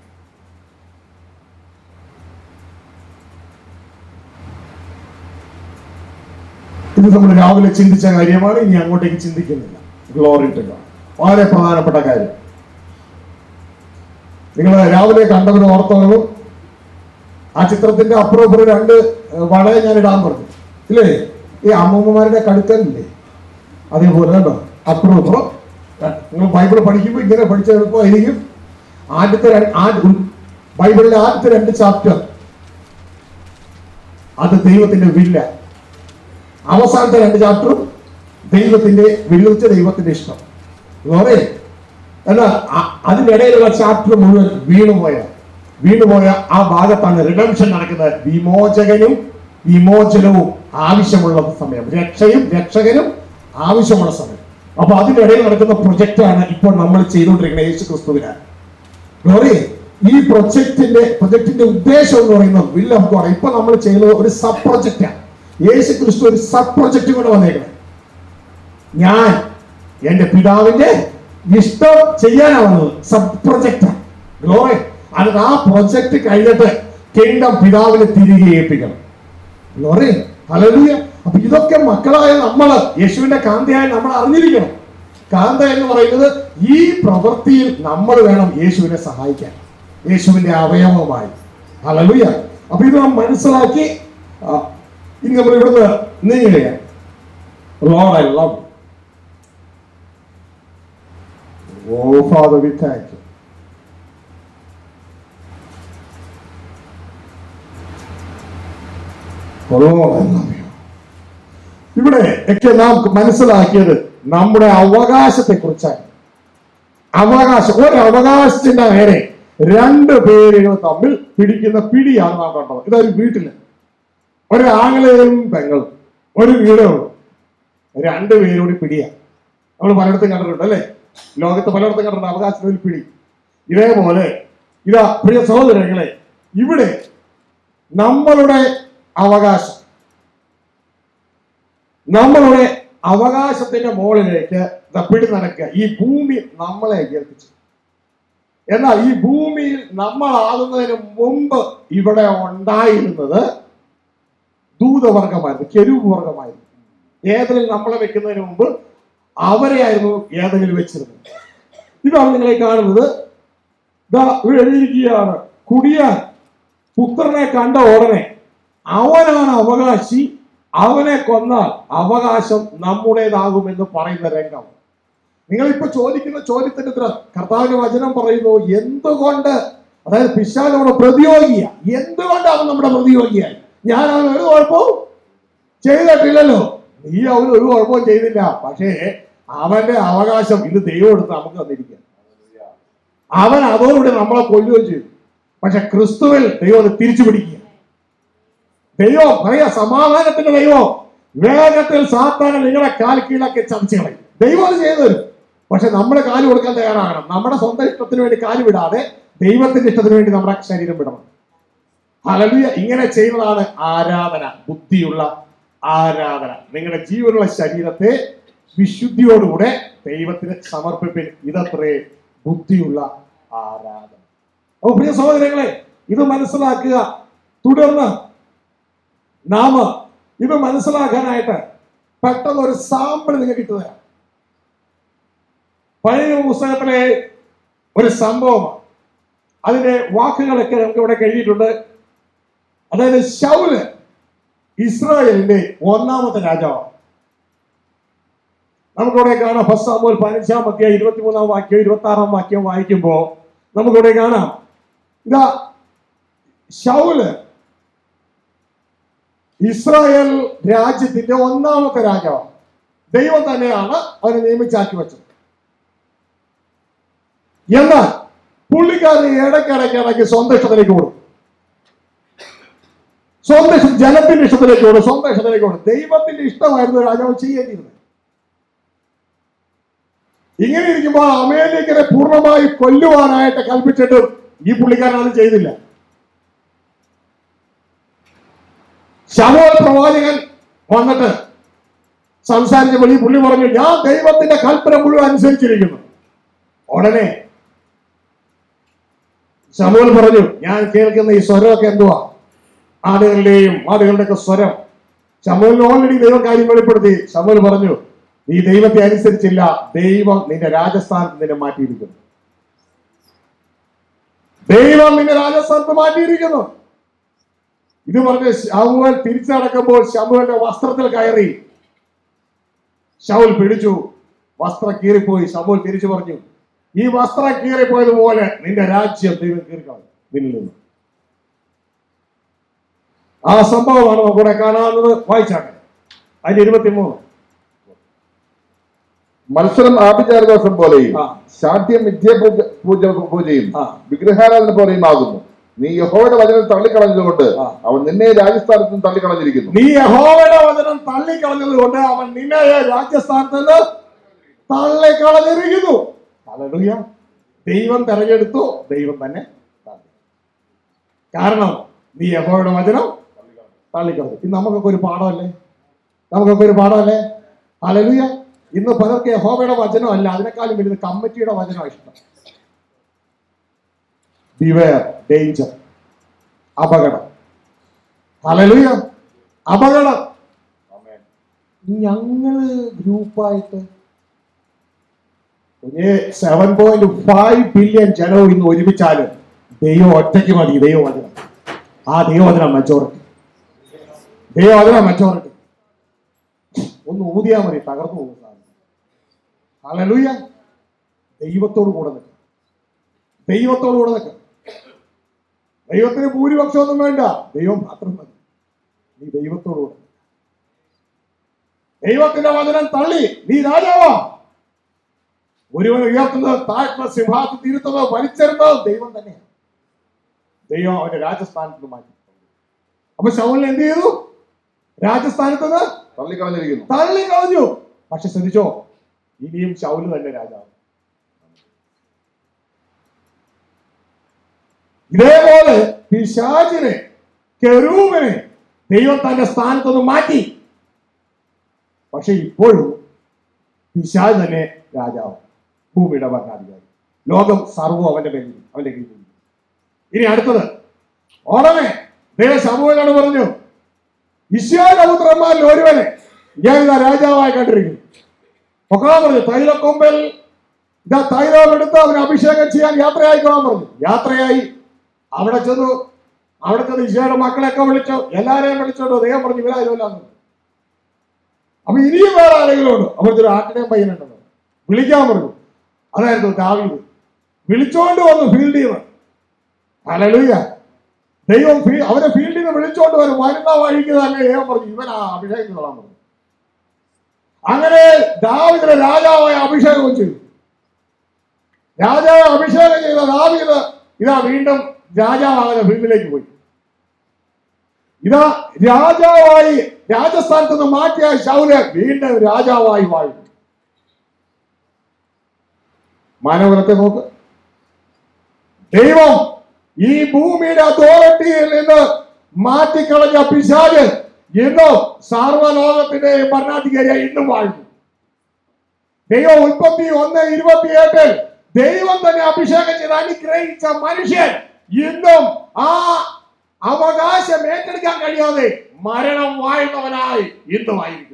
ഇത് നമ്മൾ രാവിലെ ചിന്തിച്ച കാര്യമാണ് ഇനി അങ്ങോട്ടേക്ക് ചിന്തിക്കുന്നില്ല ഗ്ലോറി ടു ഗോഡ് വളരെ പ്രധാനപ്പെട്ട കാര്യം നിങ്ങൾ രാവിലെ കണ്ടവർ ഓർത്തോളും ആ ചിത്രത്തിന്റെ അപ്പുറം ഇപ്പുറം രണ്ട് വളയെ ഞാൻ ഇടാൻ പറഞ്ഞു ഇല്ലേ ഈ അമ്മൂമ്മമാരുടെ കടുക്കലില്ലേ അതേപോലെ കണ്ടോ അപ്പുറം ഇപ്പുറം നിങ്ങൾ ബൈബിൾ പഠിക്കുമ്പോൾ ഇങ്ങനെ പഠിച്ച എളുപ്പമായിരിക്കും ആദ്യത്തെ ര- ആ- ഉം, ബൈബിളിലെ ആദ്യത്തെ രണ്ട് ചാപ്റ്റർ അത് ദൈവത്തിന്റെ വില്ല അവസാനത്തെ രണ്ട് ചാപ്റ്ററും ദൈവത്തിന്റെ വിളിച്ച ദൈവത്തിന്റെ ഇഷ്ടം ലോറേ എന്നാൽ അ- അതിനിടയിലുള്ള ചാപ്റ്റർ മുഴുവൻ വീണുപോയ വീണുപോയ ആ ഭാഗത്താണ് റിഡംഷൻ നടക്കുന്നത് വിമോചകനും വിമോചനവും ആവശ്യമുള്ള സമയം രക്ഷയും രക്ഷകനും ആവശ്യമുള്ള സമയം അപ്പൊ അതിനിടയിൽ നടക്കുന്ന പ്രൊജക്റ്റാണ് ഇപ്പോൾ നമ്മൾ ചെയ്തുകൊണ്ടിരിക്കുന്ന യേശു ക്രിസ്തുവിനാൽ ഗ്ലോറി ഈ പ്രൊജക്ടിന്റെ പ്രൊജക്ടിന്റെ ഉദ്ദേശം എന്ന് പറയുന്നത് വില്ല നമുക്ക് പറയാം ഇപ്പൊ നമ്മൾ ചെയ്യുന്നത് ഒരു സബ് പ്രൊജക്റ്റാണ് യേശു ക്രിസ്തു ഒരു സബ് പ്രൊജക്ട് കൊണ്ട് വന്നേക്കുന്നത് ഞാൻ എന്റെ പിതാവിന്റെ ഇഷ്ടം ചെയ്യാനാണ് സബ് പ്രൊജക്ട് ഗ്ലോറി അത് ആ പ്രൊജക്ട് കഴിഞ്ഞിട്ട് കിങ്ഡം പിതാവിനെ തിരികെ ഏൽപ്പിക്കണം ഗ്ലോറി ഹല്ലേലൂയ അപ്പൊ ഇതൊക്കെ മക്കളായ നമ്മൾ യേശുവിന്റെ കാന്തയായ നമ്മൾ അറിഞ്ഞിരിക്കണം കാന്ത എന്ന് പറയുന്നത് ഈ പ്രവൃത്തിയിൽ നമ്മൾ വേണം യേശുവിനെ സഹായിക്കാൻ യേശുവിന്റെ അവയവമായി ഹല്ലേലൂയ അപ്പൊ ഇത് നാം മനസ്സിലാക്കി ആ, ഇനി നമ്മൾ ഇവിടുന്ന് നീങ്ങുകയാണ് Lord, I love you. Oh, Father, we thank you. Oh, Lord, I love you. ഇവിടെ ഒക്കെ നാം മനസ്സിലാക്കിയത് നമ്മുടെ അവകാശത്തെ കുറിച്ചാണ് അവകാശം ഒരു അവകാശത്തിന്റെ നേരെ രണ്ട് പേരുകൾ തമ്മിൽ പിടിക്കുന്ന പിടിയാണ് നാം കണ്ടത് ഇതൊരു വീട്ടില് ഒരു ആംഗ്ലേയും പെങ്ങളും ഒരു വീടും രണ്ടു പേരോട് പിടിയാ നമ്മൾ പലയിടത്തും കണ്ടിട്ടുണ്ട് അല്ലേ ലോകത്ത് പലയിടത്തും കണ്ടിട്ടുണ്ട് അവകാശത്തിൽ പിടി ഇതേപോലെ ഇതാ പ്രിയ സഹോദരങ്ങളെ ഇവിടെ നമ്മളുടെ അവകാശം നമ്മളുടെ അവകാശത്തിന്റെ മുകളിലേക്ക് ദാ പിടി നടക്കുക ഈ ഭൂമി നമ്മളെ ഏൽപ്പിച്ചു എന്നാൽ ഈ ഭൂമിയിൽ നമ്മളാകുന്നതിന് മുമ്പ് ഇവിടെ ഉണ്ടായിരുന്നത് ദൂതവർഗമായിരുന്നു കെരുവ് വർഗമായിരുന്നു ഏതെങ്കിലും നമ്മളെ വെക്കുന്നതിന് മുമ്പ് അവരെയായിരുന്നു ഏതെങ്കിലും വെച്ചിരുന്നത് ഇതാണ് നിങ്ങളെ കാണുന്നത് ദാ ഇവിടെ എഴുതിയിരിക്കുകയാണ് കുടിയാൻ പുത്രനെ കണ്ട ഉടനെ അവനാണ് അവകാശി അവനെ കൊന്നാൽ അവകാശം നമ്മുടേതാകുമെന്ന് പറയുന്ന രംഗം നിങ്ങൾ ഇപ്പൊ ചോദിക്കുന്ന ചോദ്യത്തിന്റെ ഉത്തരം കർത്താവിന്റെ വചനം പറയുന്നു എന്തുകൊണ്ട് അതായത് പിശാലോട് പ്രതിയോഗിയ എന്തുകൊണ്ട് അവൻ നമ്മുടെ പ്രതിയോഗിയായി ഞാൻ അവൻ ഒരു കുഴപ്പവും ചെയ്തിട്ടില്ലല്ലോ നീ അവന് ഒരു കുഴപ്പവും ചെയ്തില്ല പക്ഷേ അവന്റെ അവകാശം ഇത് ദൈവം എടുത്ത് നമുക്ക് തന്നിരിക്കുക അവൻ അതോടുകൂടി നമ്മളെ കൊല്ലുകയും ചെയ്തു പക്ഷെ ക്രിസ്തുവിൽ ദൈവം അത് തിരിച്ചു പിടിക്കുക ദൈവം പറയാ സമാധാനത്തിന്റെ ദൈവം വേഗത്തിൽ സാത്താനെ നിങ്ങളെ കാൽ കീഴാക്കി ചതച്ചു കളയും ദൈവം അത് ചെയ്തു തരും പക്ഷെ നമ്മൾ കാല് കൊടുക്കാൻ തയ്യാറാകണം നമ്മുടെ സ്വന്തം ഇഷ്ടത്തിന് വേണ്ടി കാല് വിടാതെ ദൈവത്തിന്റെ ഇഷ്ടത്തിന് വേണ്ടി നമ്മുടെ ശരീരം വിടണം ഹലലുയ ഇങ്ങനെ ചെയ്യുന്നതാണ് ആരാധന ബുദ്ധിയുള്ള ആരാധന നിങ്ങളുടെ ജീവനുള്ള ശരീരത്തെ വിശുദ്ധിയോടുകൂടെ ദൈവത്തിന് സമർപ്പിപ്പിൻ ഇതത്രേ ബുദ്ധിയുള്ള ആരാധന അപ്പൊ പ്രിയ സഹോദരങ്ങളെ ഇത് മനസ്സിലാക്കുക തുടർന്ന് നാം ഇത് മനസ്സിലാക്കാനായിട്ട് പെട്ടെന്ന് ഒരു സാമ്പിൾ നിങ്ങൾക്ക് ഇട്ടു തരാം പഴയ പുസ്തകത്തിലെ ഒരു സംഭവമാണ് അതിന്റെ വാക്കുകളൊക്കെ നമുക്ക് ഇവിടെ എഴുതിയിട്ടുണ്ട് അതായത് ശൗല് ഇസ്രായേലിന്റെ ഒന്നാമത്തെ രാജാവാണ് നമുക്കിവിടെ കാണാം ഫസ്റ്റ് സാമൂൽ പതിനഞ്ചാം അധ്യായം ഇരുപത്തിമൂന്നാം വാക്യം ഇരുപത്തി ആറാം വാക്യം വായിക്കുമ്പോൾ നമുക്കിവിടെ കാണാം ഇതാ ശൗല് ഇസ്രായേൽ രാജ്യത്തിന്റെ ഒന്നാമത്തെ രാജാവാണ് ദൈവം തന്നെയാണ് അവനെ നിയമിച്ചാക്കി വെച്ചത് എന്നാൽ പുള്ളിക്കാരൻ ഇടയ്ക്കിടയ്ക്ക് ഇടയ്ക്ക് സ്വന്തം ഇഷ്ടത്തിലേക്ക് കൊടുക്കും സ്വന്തം ഇഷ്ടം ജനത്തിന്റെ ഇഷ്ടത്തിലേക്ക് കൊടുക്കും സ്വന്തം ഇഷ്ടത്തിലേക്ക് കൊടുക്കും ദൈവത്തിന്റെ ഇഷ്ടമായിരുന്നു രാജാവ് ചെയ്യേണ്ടിയിരുന്നത് ഇങ്ങനെ ഇരിക്കുമ്പോൾ അമേരിക്കനെ പൂർണ്ണമായി കൊല്ലുവാനായിട്ട് കൽപ്പിച്ചിട്ടും ഈ പുള്ളിക്കാരൻ അത് ചെയ്തില്ല ശമോൽ പ്രവാചകൻ വന്നിട്ട് സംസാരിച്ചപ്പോൾ ഈ പുള്ളി പറഞ്ഞു ഞാൻ ദൈവത്തിന്റെ കൽപ്പന മുഴുവൻ അനുസരിച്ചിരിക്കുന്നു ഉടനെ ശമോൽ പറഞ്ഞു ഞാൻ കേൾക്കുന്ന ഈ സ്വരമൊക്കെ എന്തുവാ ആടുകളുടെയും ആടുകളുടെ ഒക്കെ സ്വരം ശമൂലിന് ഓൾറെഡി ദൈവം കാര്യം വെളിപ്പെടുത്തി ശമൂൽ പറഞ്ഞു നീ ദൈവത്തെ അനുസരിച്ചില്ല ദൈവം നിന്റെ രാജസ്ഥാനത്ത് നിന്നെ മാറ്റിയിരിക്കുന്നു ദൈവം നിന്നെ രാജസ്ഥാനത്ത് മാറ്റിയിരിക്കുന്നു ഇത് പറഞ്ഞ് ശമുവൽ തിരിച്ചടക്കുമ്പോൾ ശമുവലിന്റെ വസ്ത്രത്തിൽ കയറി ശൗൽ പിടിച്ചു വസ്ത്രം കീറിപ്പോയി ശമുൽ തിരിച്ചു പറഞ്ഞു ഈ വസ്ത്രം കീറിപ്പോയതുപോലെ നിന്റെ രാജ്യം ദൈവം കീറിക്കളയും നിന്നിൽ നിന്ന് ആ സംഭവമാണ് നമുക്കിവിടെ കാണാവുന്നത് വായിച്ചാട്ടെ അതിന്റെ ഇരുപത്തിമൂന്ന് മത്സരം ആഭിചാര ദോഷം പോലെയും ആ. ശാഠ്യം മിഥ്യ പൂജ പൂജ പൂജയും ആ. വിഗ്രഹാരാധന പോലെയും ആകുന്നു നീ യഹോയുടെ വചനം തള്ളിക്കളഞ്ഞതുകൊണ്ട് ആ. അവൻ നിന്നെ രാജസ്ഥാനത്ത് നിന്ന് തള്ളിക്കളഞ്ഞിരിക്കുന്നു നീ യഹോവയുടെ വചനം തള്ളിക്കളഞ്ഞത് കൊണ്ട് അവൻ നിന്നെ രാജ്യസ്ഥാനത്ത് നിന്ന് തള്ളിക്കളഞ്ഞിരിക്കുന്നു ഹല്ലേലൂയ. ദൈവം തെരഞ്ഞെടുത്തു ദൈവം തന്നെ തള്ളി. കാരണം നീ യഹോവയുടെ വചനം തള്ളിക്കളഞ്ഞു ഇത് നമുക്കൊക്കെ ഒരു പാഠമല്ലേ നമുക്കൊക്കെ ഒരു പാഠമല്ലേ ഹല്ലേലൂയ ഇന്ന് പലർക്ക് യഹോവയുടെ വചനം അല്ല അതിനേക്കാളും വലുത് കമ്മിറ്റിയുടെ വചനമാണ് ഇഷ്ടം ബിവെയർ ഡേഞ്ചർ അപകടം ഹല്ലേലൂയ അപകടം ഞങ്ങള് ഗ്രൂപ്പായിട്ട് സെവൻ പോയിന്റ് ഫൈവ് ബില്യൺ ജനവും ഇന്ന് ഒരുമിച്ചാല് ദൈവം ഒറ്റയ്ക്ക് മതി ദൈവവചനം ആ ദൈവവചനം മെച്ചോറിറ്റി ദൈവവചനം മെച്ചോറിറ്റി ഒന്ന് ഊതിയാ മതി തകർന്നു പോകും ഹല്ലേലൂയ ദൈവത്തോട് കൂടെ നിൽക്കും ദൈവത്തോട് കൂടെ നിൽക്കും ദൈവത്തിന് ഭൂരിപക്ഷം ഒന്നും വേണ്ട ദൈവം മാത്രം മതി നീ ദൈവത്തോട് കൂടെ നിൽക്ക്. ദൈവത്തിന്റെ വചനം തള്ളി നീ രാജാവാ ഒരുവൻ ഉയർത്തുന്നത് താഴ്ന്ന സിംഹാസത്തിൽ ഇരുത്തുന്നത് വലിച്ചെറുന്നത് ദൈവം തന്നെയാണ് ദൈവം അവന്റെ രാജസ്ഥാനത്ത് നിന്ന് മാറ്റി അപ്പൊ ശൗലിനെ എന്ത് ചെയ്തു രാജസ്ഥാനത്ത് നിന്ന് തള്ളിക്കളഞ്ഞിരിക്കുന്നു തള്ളി കളഞ്ഞു പക്ഷെ ശ്രദ്ധിച്ചോ ഇനിയും ശൗല് തന്നെ രാജാവ് ഇതേപോലെ പിശാചിനെ കെരൂബിനെ ദൈവം തന്റെ സ്ഥാനത്തൊന്ന് മാറ്റി പക്ഷെ ഇപ്പോഴും പിശാജ് തന്നെ രാജാവ് ഭൂമിയുടെ ഭരണാധികാരി ലോകം സർവ്വം അവന്റെ മേലിൽ അവന്റെ കീഴിൽ ഇനി അടുത്തത് ഓടമേ ദൈവ സമൂഹത്തോട് പറഞ്ഞു ഇസ്യാപുത്രന്മാരിൽ ഒരുവനെ ഞാൻ ഇതാ രാജാവായി കണ്ടിരിക്കുന്നു പൊക്കാൻ പറഞ്ഞു തൈലക്കൊമ്പൽ ഇതാ തൈലം എടുത്ത് അവന് അഭിഷേകം ചെയ്യാൻ യാത്രയായിക്കോളാൻ പറഞ്ഞു യാത്രയായി അവിടെ ചെന്നു അവിടെ ചെന്ന് ഈശോയുടെ മക്കളെയൊക്കെ വിളിച്ചു എല്ലാരെയും വിളിച്ചോണ്ട് ദൈവം പറഞ്ഞു ഇവരാരുമില്ലാന്ന് അപ്പൊ ഇനിയും വേറെ ആരെങ്കിലും ഉണ്ട് അവിടുത്തെ ഒരു ആട്ടിനെയും പയ്യനുണ്ടെന്ന് വിളിക്കാൻ പറഞ്ഞു അതായിരുന്നു ദാവീദ് വിളിച്ചോണ്ട് വന്നു ഫീൽഡിൽ നിന്ന് ഹല്ലേലൂയ ദൈവം ഫീ- അവരെ ഫീൽഡിൽ നിന്ന് വിളിച്ചോണ്ട് വരും വരുന്ന വഴിക്ക് തന്നെ ദൈവം പറഞ്ഞു ഇവനാ അഭിഷേകം തൊടാൻ പറഞ്ഞു അങ്ങനെ ദാവിദിനെ രാജാവായ അഭിഷേകം ചെയ്തു രാജാവ് അഭിഷേകം ചെയ്ത ദാവീദ് ഇതാ വീണ്ടും രാജാവാകുന്ന ഫീൽഡിലേക്ക് പോയി ഇതാ രാജാവായി രാജസ്ഥാനത്ത് നിന്ന് മാറ്റിയ ശൗല് വീണ്ടും രാജാവായി വാഴും മാനവരത്തെ നോക്ക് ദൈവം ഈ ഭൂമിയുടെ അതോറിറ്റിയിൽ നിന്ന് മാറ്റിക്കളഞ്ഞ പിശാല് ഇന്നും സാർവലോകത്തിന്റെ ഭരണാധികാരിയായി ഇന്നും വാഴുന്നു ദൈവം ഉൽപ്പത്തി ഒന്ന് ഇരുപത്തിയെട്ടിൽ ദൈവം തന്നെ അഭിഷേകം ചെയ്ത് അനുഗ്രഹിച്ച മനുഷ്യൻ ഇന്നും ആ അവകാശം ഏറ്റെടുക്കാൻ കഴിയാതെ മരണം വാഴുന്നവനായി ഇന്നും ആയിരിക്കുന്നു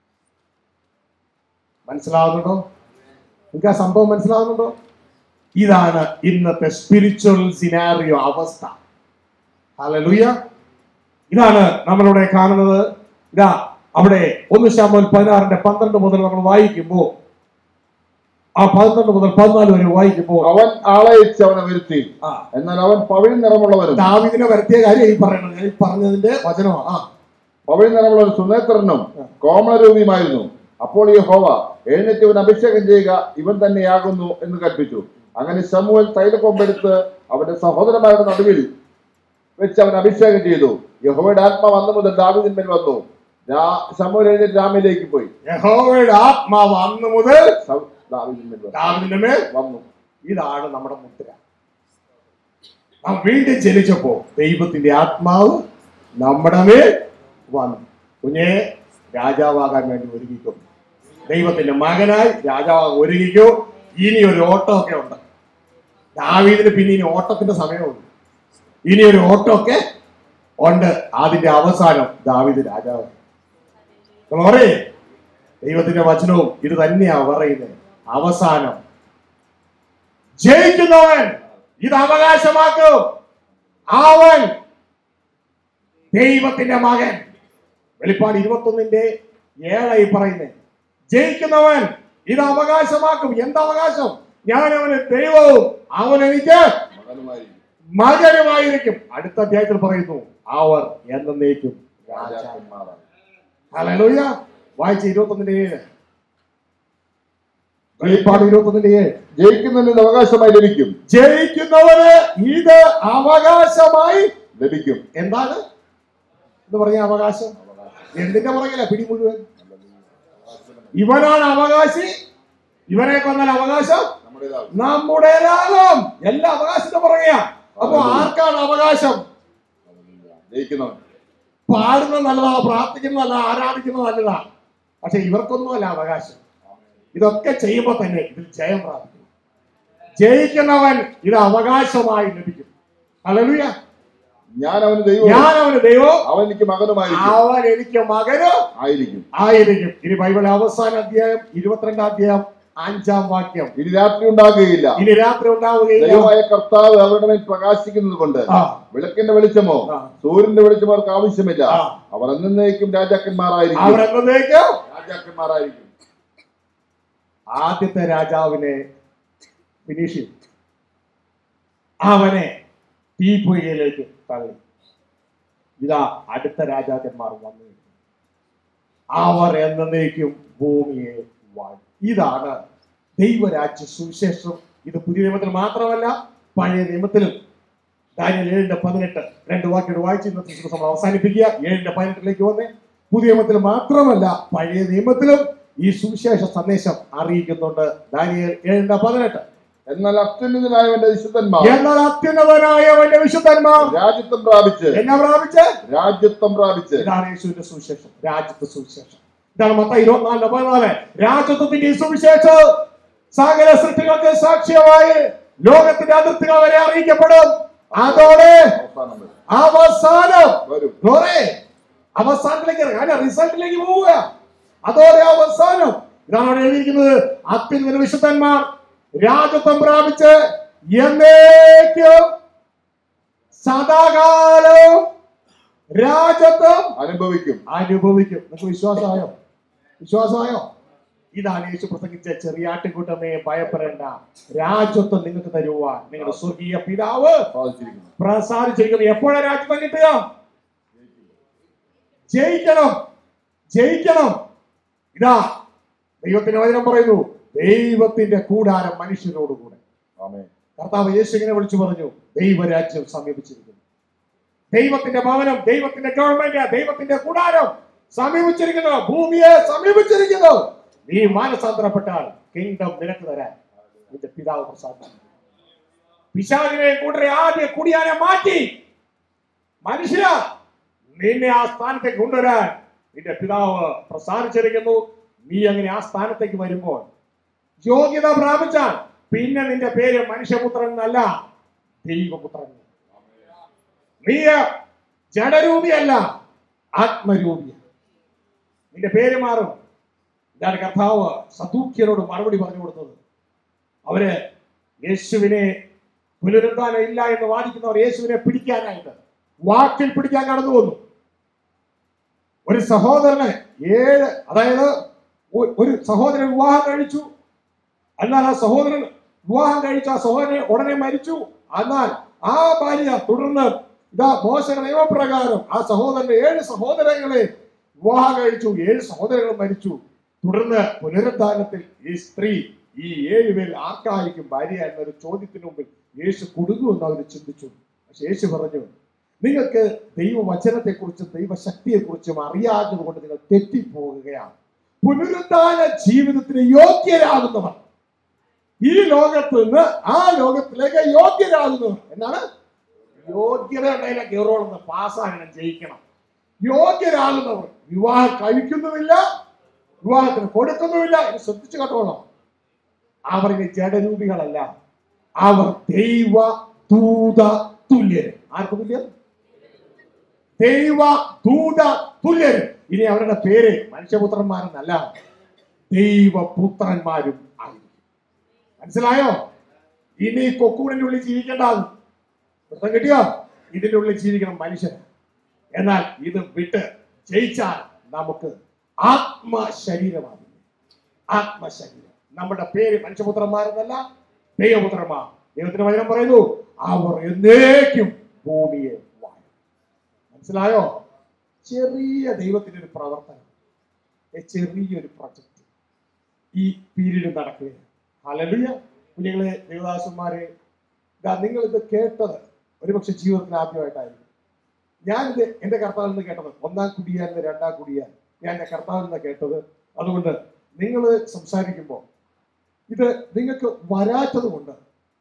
മനസ്സിലാവുന്നുണ്ടോ നിങ്ങൾക്ക് ആ സംഭവം മനസ്സിലാവുന്നുണ്ടോ ഇതാണ് ഇന്നത്തെ സ്പിരിച്വൽ സിനാറിയോ അവസ്ഥ ഹല്ലേലൂയ ഇതാണ് നമ്മളിവിടെ കാണുന്നത് ഇതാ അവിടെ ഒന്ന് ശാമൽ പതിനാറിന്റെ പന്ത്രണ്ട് മുതൽ നമ്മൾ വായിക്കുമ്പോൾ ആ പന്ത്രണ്ട് മുതൽ പതിനാല് വരെ വായിക്കുമ്പോൾ അവൻ ആളയച്ച് അവനെ വരുത്തി ആ എന്നാൽ അവൻ പവിഴ നിറമുള്ളവനും ദാവിദിനെ വരുത്തിയ കാര്യം ഈ പറയുന്നത് ഞാൻ ഈ പറഞ്ഞതിന്റെ വചനമാണ് ആ പവിഴ നിറമുള്ള ഒരു സുനേത്രനും കോമളരൂപിയുമായിരുന്നു അപ്പോൾ യഹോവ എഴുന്നേറ്റ് ഇവൻ അഭിഷേകം ചെയ്യുക ഇവൻ തന്നെയാകുന്നു എന്ന് കൽപ്പിച്ചു അങ്ങനെ ശമുവൽ തൈലക്കൊമ്പെടുത്ത് അവന്റെ സഹോദരന്മാരുടെ നടുവിൽ വെച്ച് അവൻ അഭിഷേകം ചെയ്തു യഹോവയുടെ ആത്മാവ് അന്ന് മുതൽ ദാവിദിന്മേൽ വന്നു രാ- ശമൂൽ എഴുന്നേറ്റ് രാമയിലേക്ക് പോയി യഹോവയുടെ ആത്മാവ് അന്ന് മുതൽ സ- ദാവീദിന്മേൽ വന്നു. ദാവിദിന്റെ മേൽ വന്നു ഇതാണ് നമ്മുടെ മുദ്ര നാം വീണ്ടും ജനിച്ചപ്പോ ദൈവത്തിന്റെ ആത്മാവ് നമ്മുടെ മേൽ വന്നു കുഞ്ഞെ രാജാവാകാൻ വേണ്ടി ഒരുങ്ങിക്കും ദൈവത്തിന്റെ മകനായി രാജാവാകാൻ ഒരുങ്ങിക്കോ ഇനി ഒരു ഓട്ടമൊക്കെ ഉണ്ട് ദാവീദിന് പിന്നെ ഇനി ഓട്ടത്തിന്റെ സമയമുണ്ട് ഇനി ഒരു ഓട്ടമൊക്കെ ഉണ്ട് അതിന്റെ അവസാനം ദാവീദ് രാജാവ് നമ്മൾ പറയേ ദൈവത്തിന്റെ വചനവും ഇത് തന്നെയാ പറയുന്നത് അവസാനം ജയിക്കുന്നവൻ ഇത് അവകാശമാക്കും അവൻ ദൈവത്തിന്റെ മകൻ വെളിപ്പാട് ഇരുപത്തൊന്നിന്റെ ഏഴായി പറയുന്നത് ജയിക്കുന്നവൻ ഇത് അവകാശമാക്കും എന്താ അവകാശം ഞാൻ അവന് ദൈവവും അവൻ എനിക്ക് മകനുമായിരിക്കും മകനുമായിരിക്കും അടുത്ത അധ്യായത്തിൽ പറയുന്നു അവർ എന്നേക്കും രാജാക്കന്മാർ രാജാക്കന്മാരാണ് ഹല്ലേലൂയ വായിച്ച ഇരുപത്തൊന്നിന്റെ ഏഴ് വെളിപ്പാട് ഇരുപത്തൊന്നിന്റെ ഏഴ് ജയിക്കുന്നതിന് അവകാശമായി ലഭിക്കും ജയിക്കുന്നവന് ഇത് അവകാശമായി ലഭിക്കും എന്താണ് എന്ന് പറഞ്ഞ അവകാശം എന്തിന്റെ പുറകില പിടി മുഴുവൻ ഇവനാണ് അവകാശി ഇവനെ കൊന്നാൽ അവകാശം നമ്മുടേതാകും നമ്മുടേതാകും എല്ലാ അവകാശത്തിന്റെ പുറകെയാ അപ്പൊ ആർക്കാണ് അവകാശം ജയിക്കുന്നവൻ പാടുന്നത് നല്ലതാ പ്രാർത്ഥിക്കുന്നത് നല്ലതാ ആരാധിക്കുന്നത് നല്ലതാ പക്ഷെ ഇവർക്കൊന്നുമല്ല അവകാശം ഇതൊക്കെ ചെയ്യുമ്പോൾ തന്നെ ഇതിൽ ജയം പ്രാപിക്കും ജയിക്കുന്നവൻ ഇത് അവകാശമായി ലഭിക്കും ഹല്ലേലൂയ ഞാൻ അവന് ദൈവം ഞാൻ അവന് ദൈവം അവൻ എനിക്ക് മകനുമായിരിക്കും അവൻ എനിക്ക് മകന് ആയിരിക്കും ആയിരിക്കും ഇനി ബൈബിൾ അവസാന അധ്യായം ഇരുപത്തിരണ്ടാം അധ്യായം അഞ്ചാം വാക്യം ഇനി രാത്രി ഉണ്ടാകുകയില്ല ഇനി രാത്രി ഉണ്ടാവുകയില്ല ദൈവമായ കർത്താവ് അവരുടെ മേൽ പ്രകാശിക്കുന്നത് കൊണ്ട് ആ, വിളക്കിന്റെ വെളിച്ചമോ ആ. സൂര്യന്റെ വെളിച്ചമോ അവർക്ക് ആവശ്യമില്ല ആ. അവർ എന്നേക്കും രാജാക്കന്മാരായിരിക്കും അവരെന്നേക്ക് രാജാക്കന്മാരായിരിക്കും ആദ്യത്തെ രാജാവിനെ ഫിനിഷ് ചെയ്തു അവനെ തീപ്പൊയ്കയിലേക്ക് തള്ളി ഇതാ അടുത്ത രാജാക്കന്മാർ വന്നു അവർ എന്നേക്കും ഭൂമിയെ വാഴും ഇതാണ് ദൈവരാജ്യ സുവിശേഷം ഇത് പുതിയ നിയമത്തിൽ മാത്രമല്ല പഴയ നിയമത്തിലും ദാനിയൽ ഏഴിന്റെ പതിനെട്ട് രണ്ട് വാക്കിയോട് വായിച്ച് ഇന്നത്തെ ദിവസം നമ്മൾ അവസാനിപ്പിക്കുക ഏഴിന്റെ പതിനെട്ടിലേക്ക് വന്നേ പുതിയ നിയമത്തിൽ മാത്രമല്ല പഴയ നിയമത്തിലും ഈ സുവിശേഷ സന്ദേശം അറിയിക്കുന്നുണ്ട് ദാനിയേൽ ഏഴിന്റെ പതിനെട്ട് എന്നാൽ അത്യുന്നതനായവന്റെ വിശുദ്ധന്മാർ എന്നാൽ അത്യുന്നതനായവന്റെ വിശുദ്ധന്മാർ രാജ്യത്വം പ്രാപിച്ച് എന്നാ പ്രാപിച്ച് രാജ്യത്വം പ്രാപിച്ച് ഇതാണ് യേശുവിന്റെ സുവിശേഷം രാജ്യത്തെ സുവിശേഷം ഇതാണ് മത്ത ഇരുപത്തിനാലിന് പതിനാല് രാജ്യത്വത്തിന്റെ ഈ സുവിശേഷം സകല സൃഷ്ടികൾക്ക് സാക്ഷ്യമായി ലോകത്തിന്റെ അതിർത്തികൾ വരെ അറിയിക്കപ്പെടും അതോടെ അവസാനം വരും. അവസാനം വരും glory. അവസാനത്തിലേക്ക് ഇറങ്ങുക അതിന്റെ റിസൾട്ടിലേക്ക് പോവുക അതോടെ അവസാനം ഇതാണ് അവിടെ എഴുതിയിരിക്കുന്നത് അത്യുന്നത വിശുദ്ധന്മാർ രാജത്വം പ്രാപിച്ച് എന്നേക്കും സദാകാലം രാജത്വം അനുഭവിക്കും അനുഭവിക്കും നിങ്ങൾക്ക് വിശ്വാസമായോ വിശ്വാസമായോ ഇതാണ് യേശു പ്രസംഗിച്ച ചെറിയാട്ടിൻകൂട്ടമേ ഭയപ്പെടേണ്ട രാജ്യത്വം നിങ്ങൾക്ക് തരുവാൻ നിങ്ങളുടെ സ്വർഗീയ പിതാവ് സാധിച്ചിരിക്കുന്നു പ്രസാദിച്ചിരിക്കുന്നു എപ്പോഴാണ് രാജ്യത്വം കിട്ടുക ജയിക്കണം ജയിക്കണം ഇതാ ദൈവത്തിന്റെ വചനം പറയുന്നു ദൈവത്തിന്റെ കൂടാരം മനുഷ്യരോട് കൂടെ ആമേ കർത്താവ് യേശു ഇങ്ങനെ വിളിച്ചു പറഞ്ഞു ദൈവരാജ്യം സമീപിച്ചിരിക്കുന്നു ദൈവത്തിന്റെ ഭവനം ദൈവത്തിന്റെ ഗവൺമെന്റ് ദൈവത്തിന്റെ കൂടാരം സമീപിച്ചിരിക്കുന്നു ഭൂമിയെ സമീപിച്ചിരിക്കുന്നു നീ മാനസാന്തരപ്പെട്ടാൽ കിങ്ഡം നിനക്ക് തരാൻ നിന്റെ പിതാവ് പ്രസാദിച്ചു പിശാചിനെ കൂട്ടരെ ആദ്യ കുടിയാനെ മാറ്റി മനുഷ്യ നിന്നെ ആ സ്ഥാനത്തേക്ക് കൊണ്ടുവരാൻ നിന്റെ പിതാവ് പ്രസാദിച്ചിരിക്കുന്നു നീ അങ്ങനെ ആ സ്ഥാനത്തേക്ക് വരുമ്പോൾ യോഗ്യത പ്രാപിച്ചാൽ പിന്നെ നിന്റെ പേര് മനുഷ്യപുത്രൻ എന്നല്ല ദൈവപുത്രൻ നീ ജഡരൂപിയല്ല ആത്മരൂപിയ നിന്റെ പേര് മാറും ഇതാണ് കർത്താവ് സദൂക്യരോട് മറുപടി പറഞ്ഞു കൊടുത്തത് അവര് യേശുവിനെ പുനരുദ്ധാനം ഇല്ല എന്ന് വാദിക്കുന്നവർ യേശുവിനെ പിടിക്കാനായിട്ട് വാക്കിൽ പിടിക്കാൻ കടന്നു വന്നു ഒരു സഹോദരനെ ഏഴ് അതായത് ഒ- ഒരു സഹോദരൻ വിവാഹം കഴിച്ചു എന്നാൽ ആ സഹോദരൻ വിവാഹം കഴിച്ച ആ സഹോദരൻ ഉടനെ മരിച്ചു എന്നാൽ ആ ഭാര്യ തുടർന്ന് ഇതാ മോശയുടെ നിയമപ്രകാരം ആ സഹോദരന്റെ ഏഴ് സഹോദരങ്ങളെ വിവാഹം കഴിച്ചു ഏഴ് സഹോദരങ്ങൾ മരിച്ചു തുടർന്ന് പുനരുദ്ധാനത്തിൽ ഈ സ്ത്രീ ഈ ഏഴ് പേരിൽ ആർക്കായിരിക്കും ഭാര്യ എന്നൊരു ചോദ്യത്തിന് മുമ്പിൽ യേശു കൊടുക്കുമെന്ന് അവർ ചിന്തിച്ചു പക്ഷെ യേശു പറഞ്ഞു നിങ്ങൾക്ക് ദൈവവചനത്തെക്കുറിച്ചും ദൈവശക്തിയെക്കുറിച്ചും അറിയാത്തത് കൊണ്ട് നിങ്ങൾ തെറ്റിപ്പോകുകയാണ് പുനരുദ്ധാന ജീവിതത്തിന് യോഗ്യരാകുന്നവർ ഈ ലോകത്ത് നിന്ന് ആ ലോകത്തിലേക്ക് യോഗ്യരാകുന്നവർ എന്നാണ് യോഗ്യത ഉണ്ടെങ്കിൽ കയറോളുന്ന പാസ്സാകണം ജയിക്കണം യോഗ്യരാകുന്നവർ വിവാഹം കഴിക്കുന്നുമില്ല വിവാഹത്തിന് കൊടുക്കുന്നുമില്ല ഇത് ശ്രദ്ധിച്ചു കേട്ടോളാം അവർ ഇനി ജഡരൂപികളല്ല അവർ ദൈവ ദൂത തുല്യര് ആർക്ക് തുല്യർ ദൈവ ദൂത തുല്യര് ഇനി അവരുടെ പേര് മനുഷ്യപുത്രന്മാരെന്നല്ല ദൈവപുത്രന്മാരും ആയിരിക്കും മനസ്സിലായോ ഇനി കൊക്കൂടിന്റെ ഉള്ളിൽ ജീവിക്കേണ്ടത് വൃത്തം കിട്ടിയോ ഇതിന്റെ ഉള്ളിൽ ജീവിക്കണം മനുഷ്യൻ എന്നാൽ ഇത് വിട്ട് ജയിച്ചാൽ നമുക്ക് ആത്മശരീരമാണ് ആത്മശരീരം നമ്മുടെ പേര് മനുഷ്യപുത്രന്മാരെന്നല്ല ദൈവപുത്രന്മാർ ദൈവത്തിന്റെ വചനം പറയുന്നു അവർ എന്നേക്കും ഭൂമിയെ വാഴും മനസ്സിലായോ ചെറിയ ദൈവത്തിന്റെ ഒരു പ്രവർത്തനം ഒരു ചെറിയൊരു പ്രൊജക്ട് ഈ പീരീഡ് നടക്കുകയാണ് ഹലലുയ കുഞ്ഞുങ്ങളെ ദേവദാസന്മാരെ ഇതാ നിങ്ങൾ ഇത് കേട്ടത് ഒരുപക്ഷെ ജീവിതത്തിൽ ആദ്യമായിട്ടായിരിക്കും ഞാനിത് എന്റെ കർത്താവിൽ നിന്ന് കേട്ടത് ഒന്നാം കുടിയാൻ രണ്ടാം കുടിയാൻ ഞാൻ എന്റെ കർത്താവിൽ നിന്ന് കേട്ടത് അതുകൊണ്ട് നിങ്ങൾ സംസാരിക്കുമ്പോൾ ഇത് നിങ്ങൾക്ക് വരാത്തത് കൊണ്ട്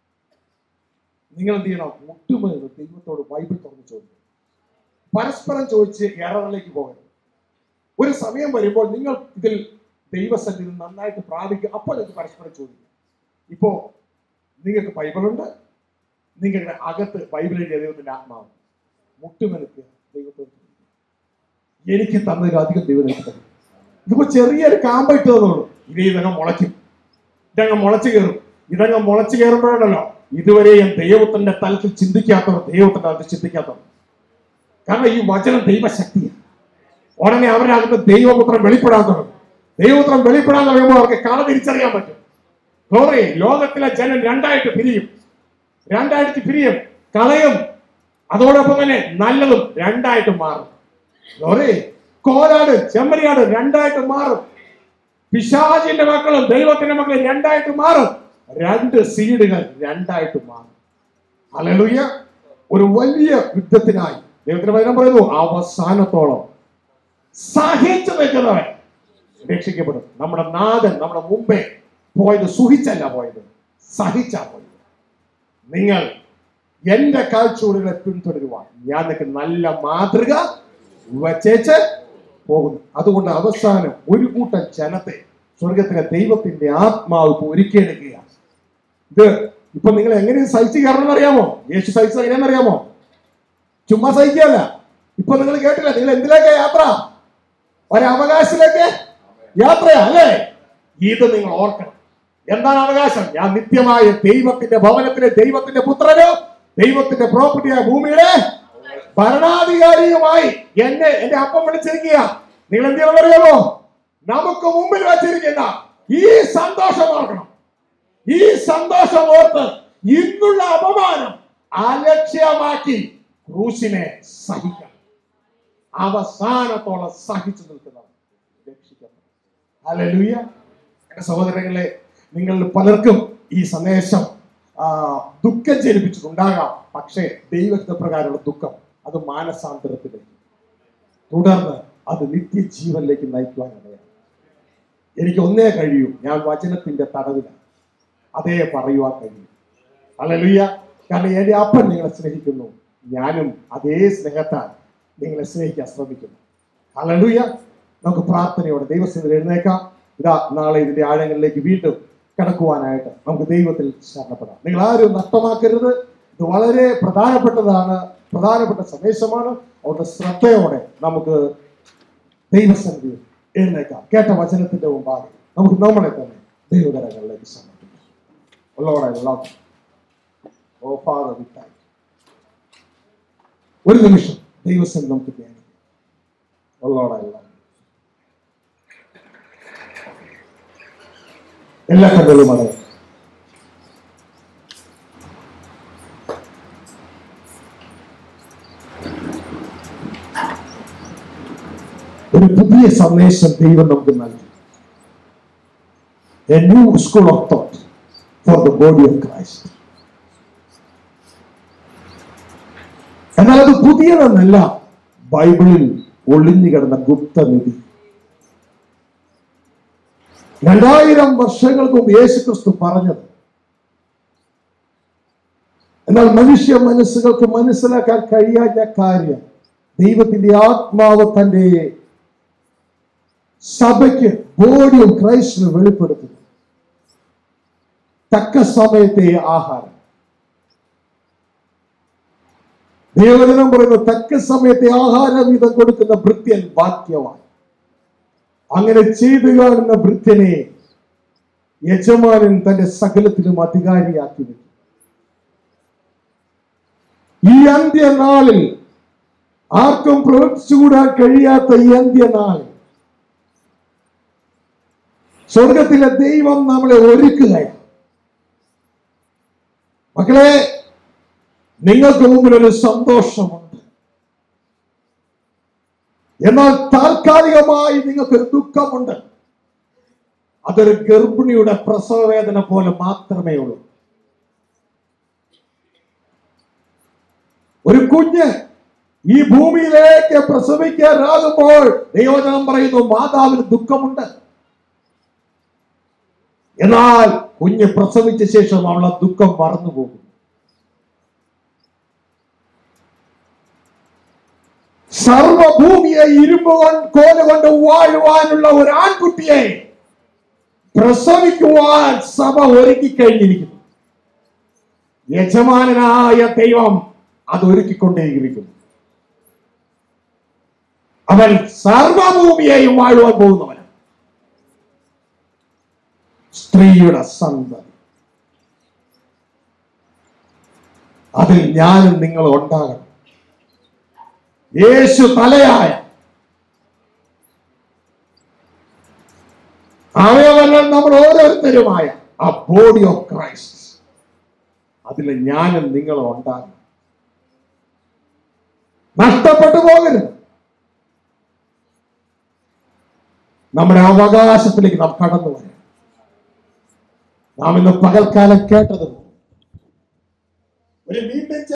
നിങ്ങൾ എന്ത് ചെയ്യണം മുട്ടുമെന്ന് ദൈവത്തോട് ബൈബിൾ തുറന്ന് ചോദിക്കും പരസ്പരം ചോദിച്ച് എററിലേക്ക് പോകരുത് ഒരു സമയം വരുമ്പോൾ നിങ്ങൾ ഇതിൽ ദൈവസന്നിധി നന്നായിട്ട് പ്രാപിക്കും അപ്പോൾ നിങ്ങൾക്ക് പരസ്പരം ചോദിക്കും ഇപ്പോ നിങ്ങൾക്ക് ബൈബിളുണ്ട് നിങ്ങളുടെ അകത്ത് ബൈബിളിലെ ദൈവത്തിന്റെ ആത്മാവ് മുട്ടുമെനക്ക് ദൈവത്തോട് ചോദിക്കും എനിക്ക് തന്നതിൽ അധികം ദൈവം എനിക്ക് തരും ഇതിപ്പോ ചെറിയൊരു കാമ്പ ഇട്ട് തന്നുള്ളൂ ഇനി ഇതങ്ങ് മുളയ്ക്കും ഇതങ്ങ് മുളച്ചു കയറും ഇതങ്ങ് മുളച്ചു കയറുമ്പോഴല്ലോ ഇതുവരെ ഞാൻ ദൈവത്തിന്റെ തലത്തിൽ ചിന്തിക്കാത്തവർ ദൈവത്തിന്റെ തലത്തിൽ ചിന്തിക്കാത്തവർ കാരണം ഈ വചനം ദൈവശക്തിയാണ് ഉടനെ അവരകത്ത് ദൈവപുത്രം വെളിപ്പെടാൻ തുടങ്ങും ദൈവപുത്രം വെളിപ്പെടാൻ തുടങ്ങുമ്പോൾ അവർക്ക് കള തിരിച്ചറിയാൻ പറ്റും ലോറി ലോകത്തിലെ ജനം രണ്ടായിട്ട് പിരിയും രണ്ടായിട്ട് പിരിയും കളയും അതോടൊപ്പം തന്നെ നല്ലതും രണ്ടായിട്ട് മാറും ലോറി കോലാട് ചെമ്മരിയാട് രണ്ടായിട്ട് മാറും പിശാചിന്റെ മക്കളും ദൈവത്തിന്റെ മക്കളും രണ്ടായിട്ട് മാറും രണ്ട് സീഡുകൾ രണ്ടായിട്ട് മാറും അലലുയ ഒരു വലിയ യുദ്ധത്തിനായി ദൈവത്തിന്റെ വചനം പറയുന്നു അവസാനത്തോളം സഹിച്ചു നിൽക്കുന്നവൻ രക്ഷിക്കപ്പെടും നമ്മുടെ നാഥൻ നമ്മുടെ മുമ്പേ പോയത് സുഖിച്ചല്ല പോയത് സഹിച്ചാ പോയത് നിങ്ങൾ എന്റെ കാഴ്ചപ്പാടുകളെ പിന്തുടരുവാൻ ഞാൻ നിങ്ങൾക്ക് നല്ല മാതൃക വച്ചേച്ച് പോകുന്നു അതുകൊണ്ട് അവസാനം ഒരു കൂട്ടം ജനത്തെ സ്വർഗത്തിലെ ദൈവത്തിന്റെ ആത്മാവ് ഇപ്പൊ ഒരുക്കിയെടുക്കുകയാണ് ഇത് ഇപ്പൊ നിങ്ങൾ എങ്ങനെ സഹിച്ചു കയറണം അറിയാമോ യേശു സഹിച്ചത് എങ്ങനെയാണെന്ന് അറിയാമോ ചുമ്മാ സഹിക്കല്ല ഇപ്പൊ നിങ്ങൾ കേട്ടില്ല നിങ്ങൾ എന്തിലേക്കാ യാത്ര ഒരവകാശത്തിലേക്ക് യാത്രയാ അല്ലേ ഇത് നിങ്ങൾ ഓർക്കണം എന്താണ് അവകാശം ഞാൻ നിത്യമായ ദൈവത്തിന്റെ ഭവനത്തിലെ ദൈവത്തിന്റെ പുത്രനോ ദൈവത്തിന്റെ പ്രോപ്പർട്ടിയായ ഭൂമിയുടെ ഭരണാധികാരിയുമായി എന്നെ എന്റെ അപ്പം വിളിച്ചിരിക്കുക നിങ്ങൾ എന്ത് ചെയ്യണം അറിയാമോ നമുക്ക് മുമ്പിൽ വച്ചിരിക്കുന്ന ഈ സന്തോഷം ഓർക്കണം ഈ സന്തോഷം ഓർത്ത് ഇന്നുള്ള അപമാനം അലക്ഷ്യമാക്കി ക്രൂശിനെ സഹിക്കണം അവസാനത്തോളം സഹിച്ചു നിൽക്കുന്നവർ രക്ഷിക്കപ്പെടും ഹല്ലേലൂയ എന്റെ സഹോദരങ്ങളെ നിങ്ങൾ പലർക്കും ഈ സന്ദേശം ആ, ദുഃഖം ജനിപ്പിച്ചിട്ടുണ്ടാകാം പക്ഷേ ദൈവത്തെ പ്രകാരമുള്ള ദുഃഖം അത് മാനസാന്തരത്തിലേക്ക് തുടർന്ന് അത് നിത്യജീവനിലേക്ക് നയിക്കുവാൻ ഇടയാണ് എനിക്ക് ഒന്നേ കഴിയൂ ഞാൻ വചനത്തിന്റെ തടവിലാണ് അതേ പറയുവാൻ കഴിയും അല്ലലുയ്യ കാരണം എന്റെ അപ്പൻ നിങ്ങളെ സ്നേഹിക്കുന്നു ഞാനും അതേ സ്നേഹത്താൽ നിങ്ങളെ സ്നേഹിക്കാൻ ശ്രമിക്കുന്നു അല്ലലുയ്യ നമുക്ക് പ്രാർത്ഥനയോടെ ദൈവസ്ഥിതി എഴുന്നേക്കാം ഇതാ നാളെ ഇതിന്റെ ആഴങ്ങളിലേക്ക് വീണ്ടും കടക്കുവാനായിട്ട് നമുക്ക് ദൈവത്തിൽ ശരണപ്പെടാം നിങ്ങൾ ആരും നഷ്ടമാക്കരുത് ഇത് വളരെ പ്രധാനപ്പെട്ടതാണ് പ്രധാനപ്പെട്ട സന്ദേശമാണ് അവരുടെ ശ്രദ്ധയോടെ നമുക്ക് ദൈവസന്നിധി എഴുന്നേക്കാം കേട്ട വചനത്തിന്റെ മുമ്പാകെ നമുക്ക് നമ്മളെ തന്നെ ദൈവകരങ്ങളിലേക്ക് സമർപ്പിക്കാം Lord, I love you. Oh, Father, we thank you. ഒരു നിമിഷം ദൈവസന്നിധി നമുക്ക് ധ്യാനിക്കാം Oh, Lord, I love you. എല്ലാ കണ്ണുകളും അടയാം ഒരു പുതിയ സന്ദേശം ദൈവം നമുക്ക് നൽകി a new school of thought for the body of Christ എന്നാൽ അത് പുതിയതെന്നല്ല ബൈബിളിൽ ഒളിഞ്ഞു കിടന്ന ഗുപ്തനിധി രണ്ടായിരം വർഷങ്ങൾക്ക് മുമ്പ് യേശു ക്രിസ്തു പറഞ്ഞത് എന്നാൽ മനുഷ്യ മനസ്സുകൾക്ക് മനസ്സിലാക്കാൻ കഴിയാത്ത കാര്യം ദൈവത്തിന്റെ ആത്മാവ് തന്റെ സഭയ്ക്ക് ബോഡി ഓഫ് ക്രൈസ്റ്റിന് വെളിപ്പെടുത്തുന്നു തക്ക സമയത്തെ ആഹാരം ദൈവജനം പറയുന്നു തക്ക സമയത്തെ ആഹാരം വീതം കൊടുക്കുന്ന ഭൃത്യൻ വാക്യവാൻ അങ്ങനെ ചെയ്തു കാണുന്ന ഭൃത്യനെ യജമാനൻ തന്റെ സകലത്തിലും അധികാരിയാക്കി വെക്കും ഈ അന്ത്യനാളിൽ ആർക്കും പ്രവർത്തിച്ചുകൂടാൻ കഴിയാത്ത ഈ അന്ത്യനാളിൽ സ്വർഗത്തിലെ ദൈവം നമ്മളെ ഒരുക്കുകയാണ് മക്കളെ നിങ്ങൾക്ക് മുമ്പിൽ ഒരു സന്തോഷമുണ്ട് എന്നാൽ താൽക്കാലികമായി നിങ്ങൾക്കൊരു ദുഃഖമുണ്ട് അതൊരു ഗർഭിണിയുടെ പ്രസവ വേദന പോലെ മാത്രമേ ഉള്ളൂ ഒരു കുഞ്ഞ് ഈ ഭൂമിയിലേക്ക് പ്രസവിക്കാറാകുമ്പോൾ ദൈവജനം പറയുന്നു മാതാവിന് ദുഃഖമുണ്ട് എന്നാൽ കുഞ്ഞ് പ്രസവിച്ച ശേഷം അവൾ ആ ദുഃഖം മറന്നു പോകും സർവഭൂമിയെ ഇരുമ്പ് കൊണ്ട് കോല കൊണ്ട് വാഴുവാനുള്ള ഒരു ആൺകുട്ടിയെ പ്രസവിക്കുവാൻ സഭ ഒരുക്കി കഴിഞ്ഞിരിക്കുന്നു യജമാനനായ ദൈവം അത് ഒരുക്കിക്കൊണ്ടേയിരിക്കുന്നു അവൻ സർവഭൂമിയെയും വാഴുവാൻ പോകുന്നവനാണ് സ്ത്രീയുടെ സന്തതി അതിൽ ഞാനും നിങ്ങൾ ഉണ്ടാകണം യേശു തലയായ അവയവങ്ങൾ നമ്മൾ ഓരോരുത്തരുമായ ആ ബോഡി ഓഫ് ക്രൈസ്റ്റ് അതിൽ ഞാനും നിങ്ങളും ഉണ്ടാകണം നഷ്ടപ്പെട്ടു പോകരുത് നമ്മുടെ അവകാശത്തിലേക്ക് നാം കടന്നു വരണം നാം ഇന്ന് പകൽക്കാലം കേട്ടത് ഒരു വീട്ടിൽ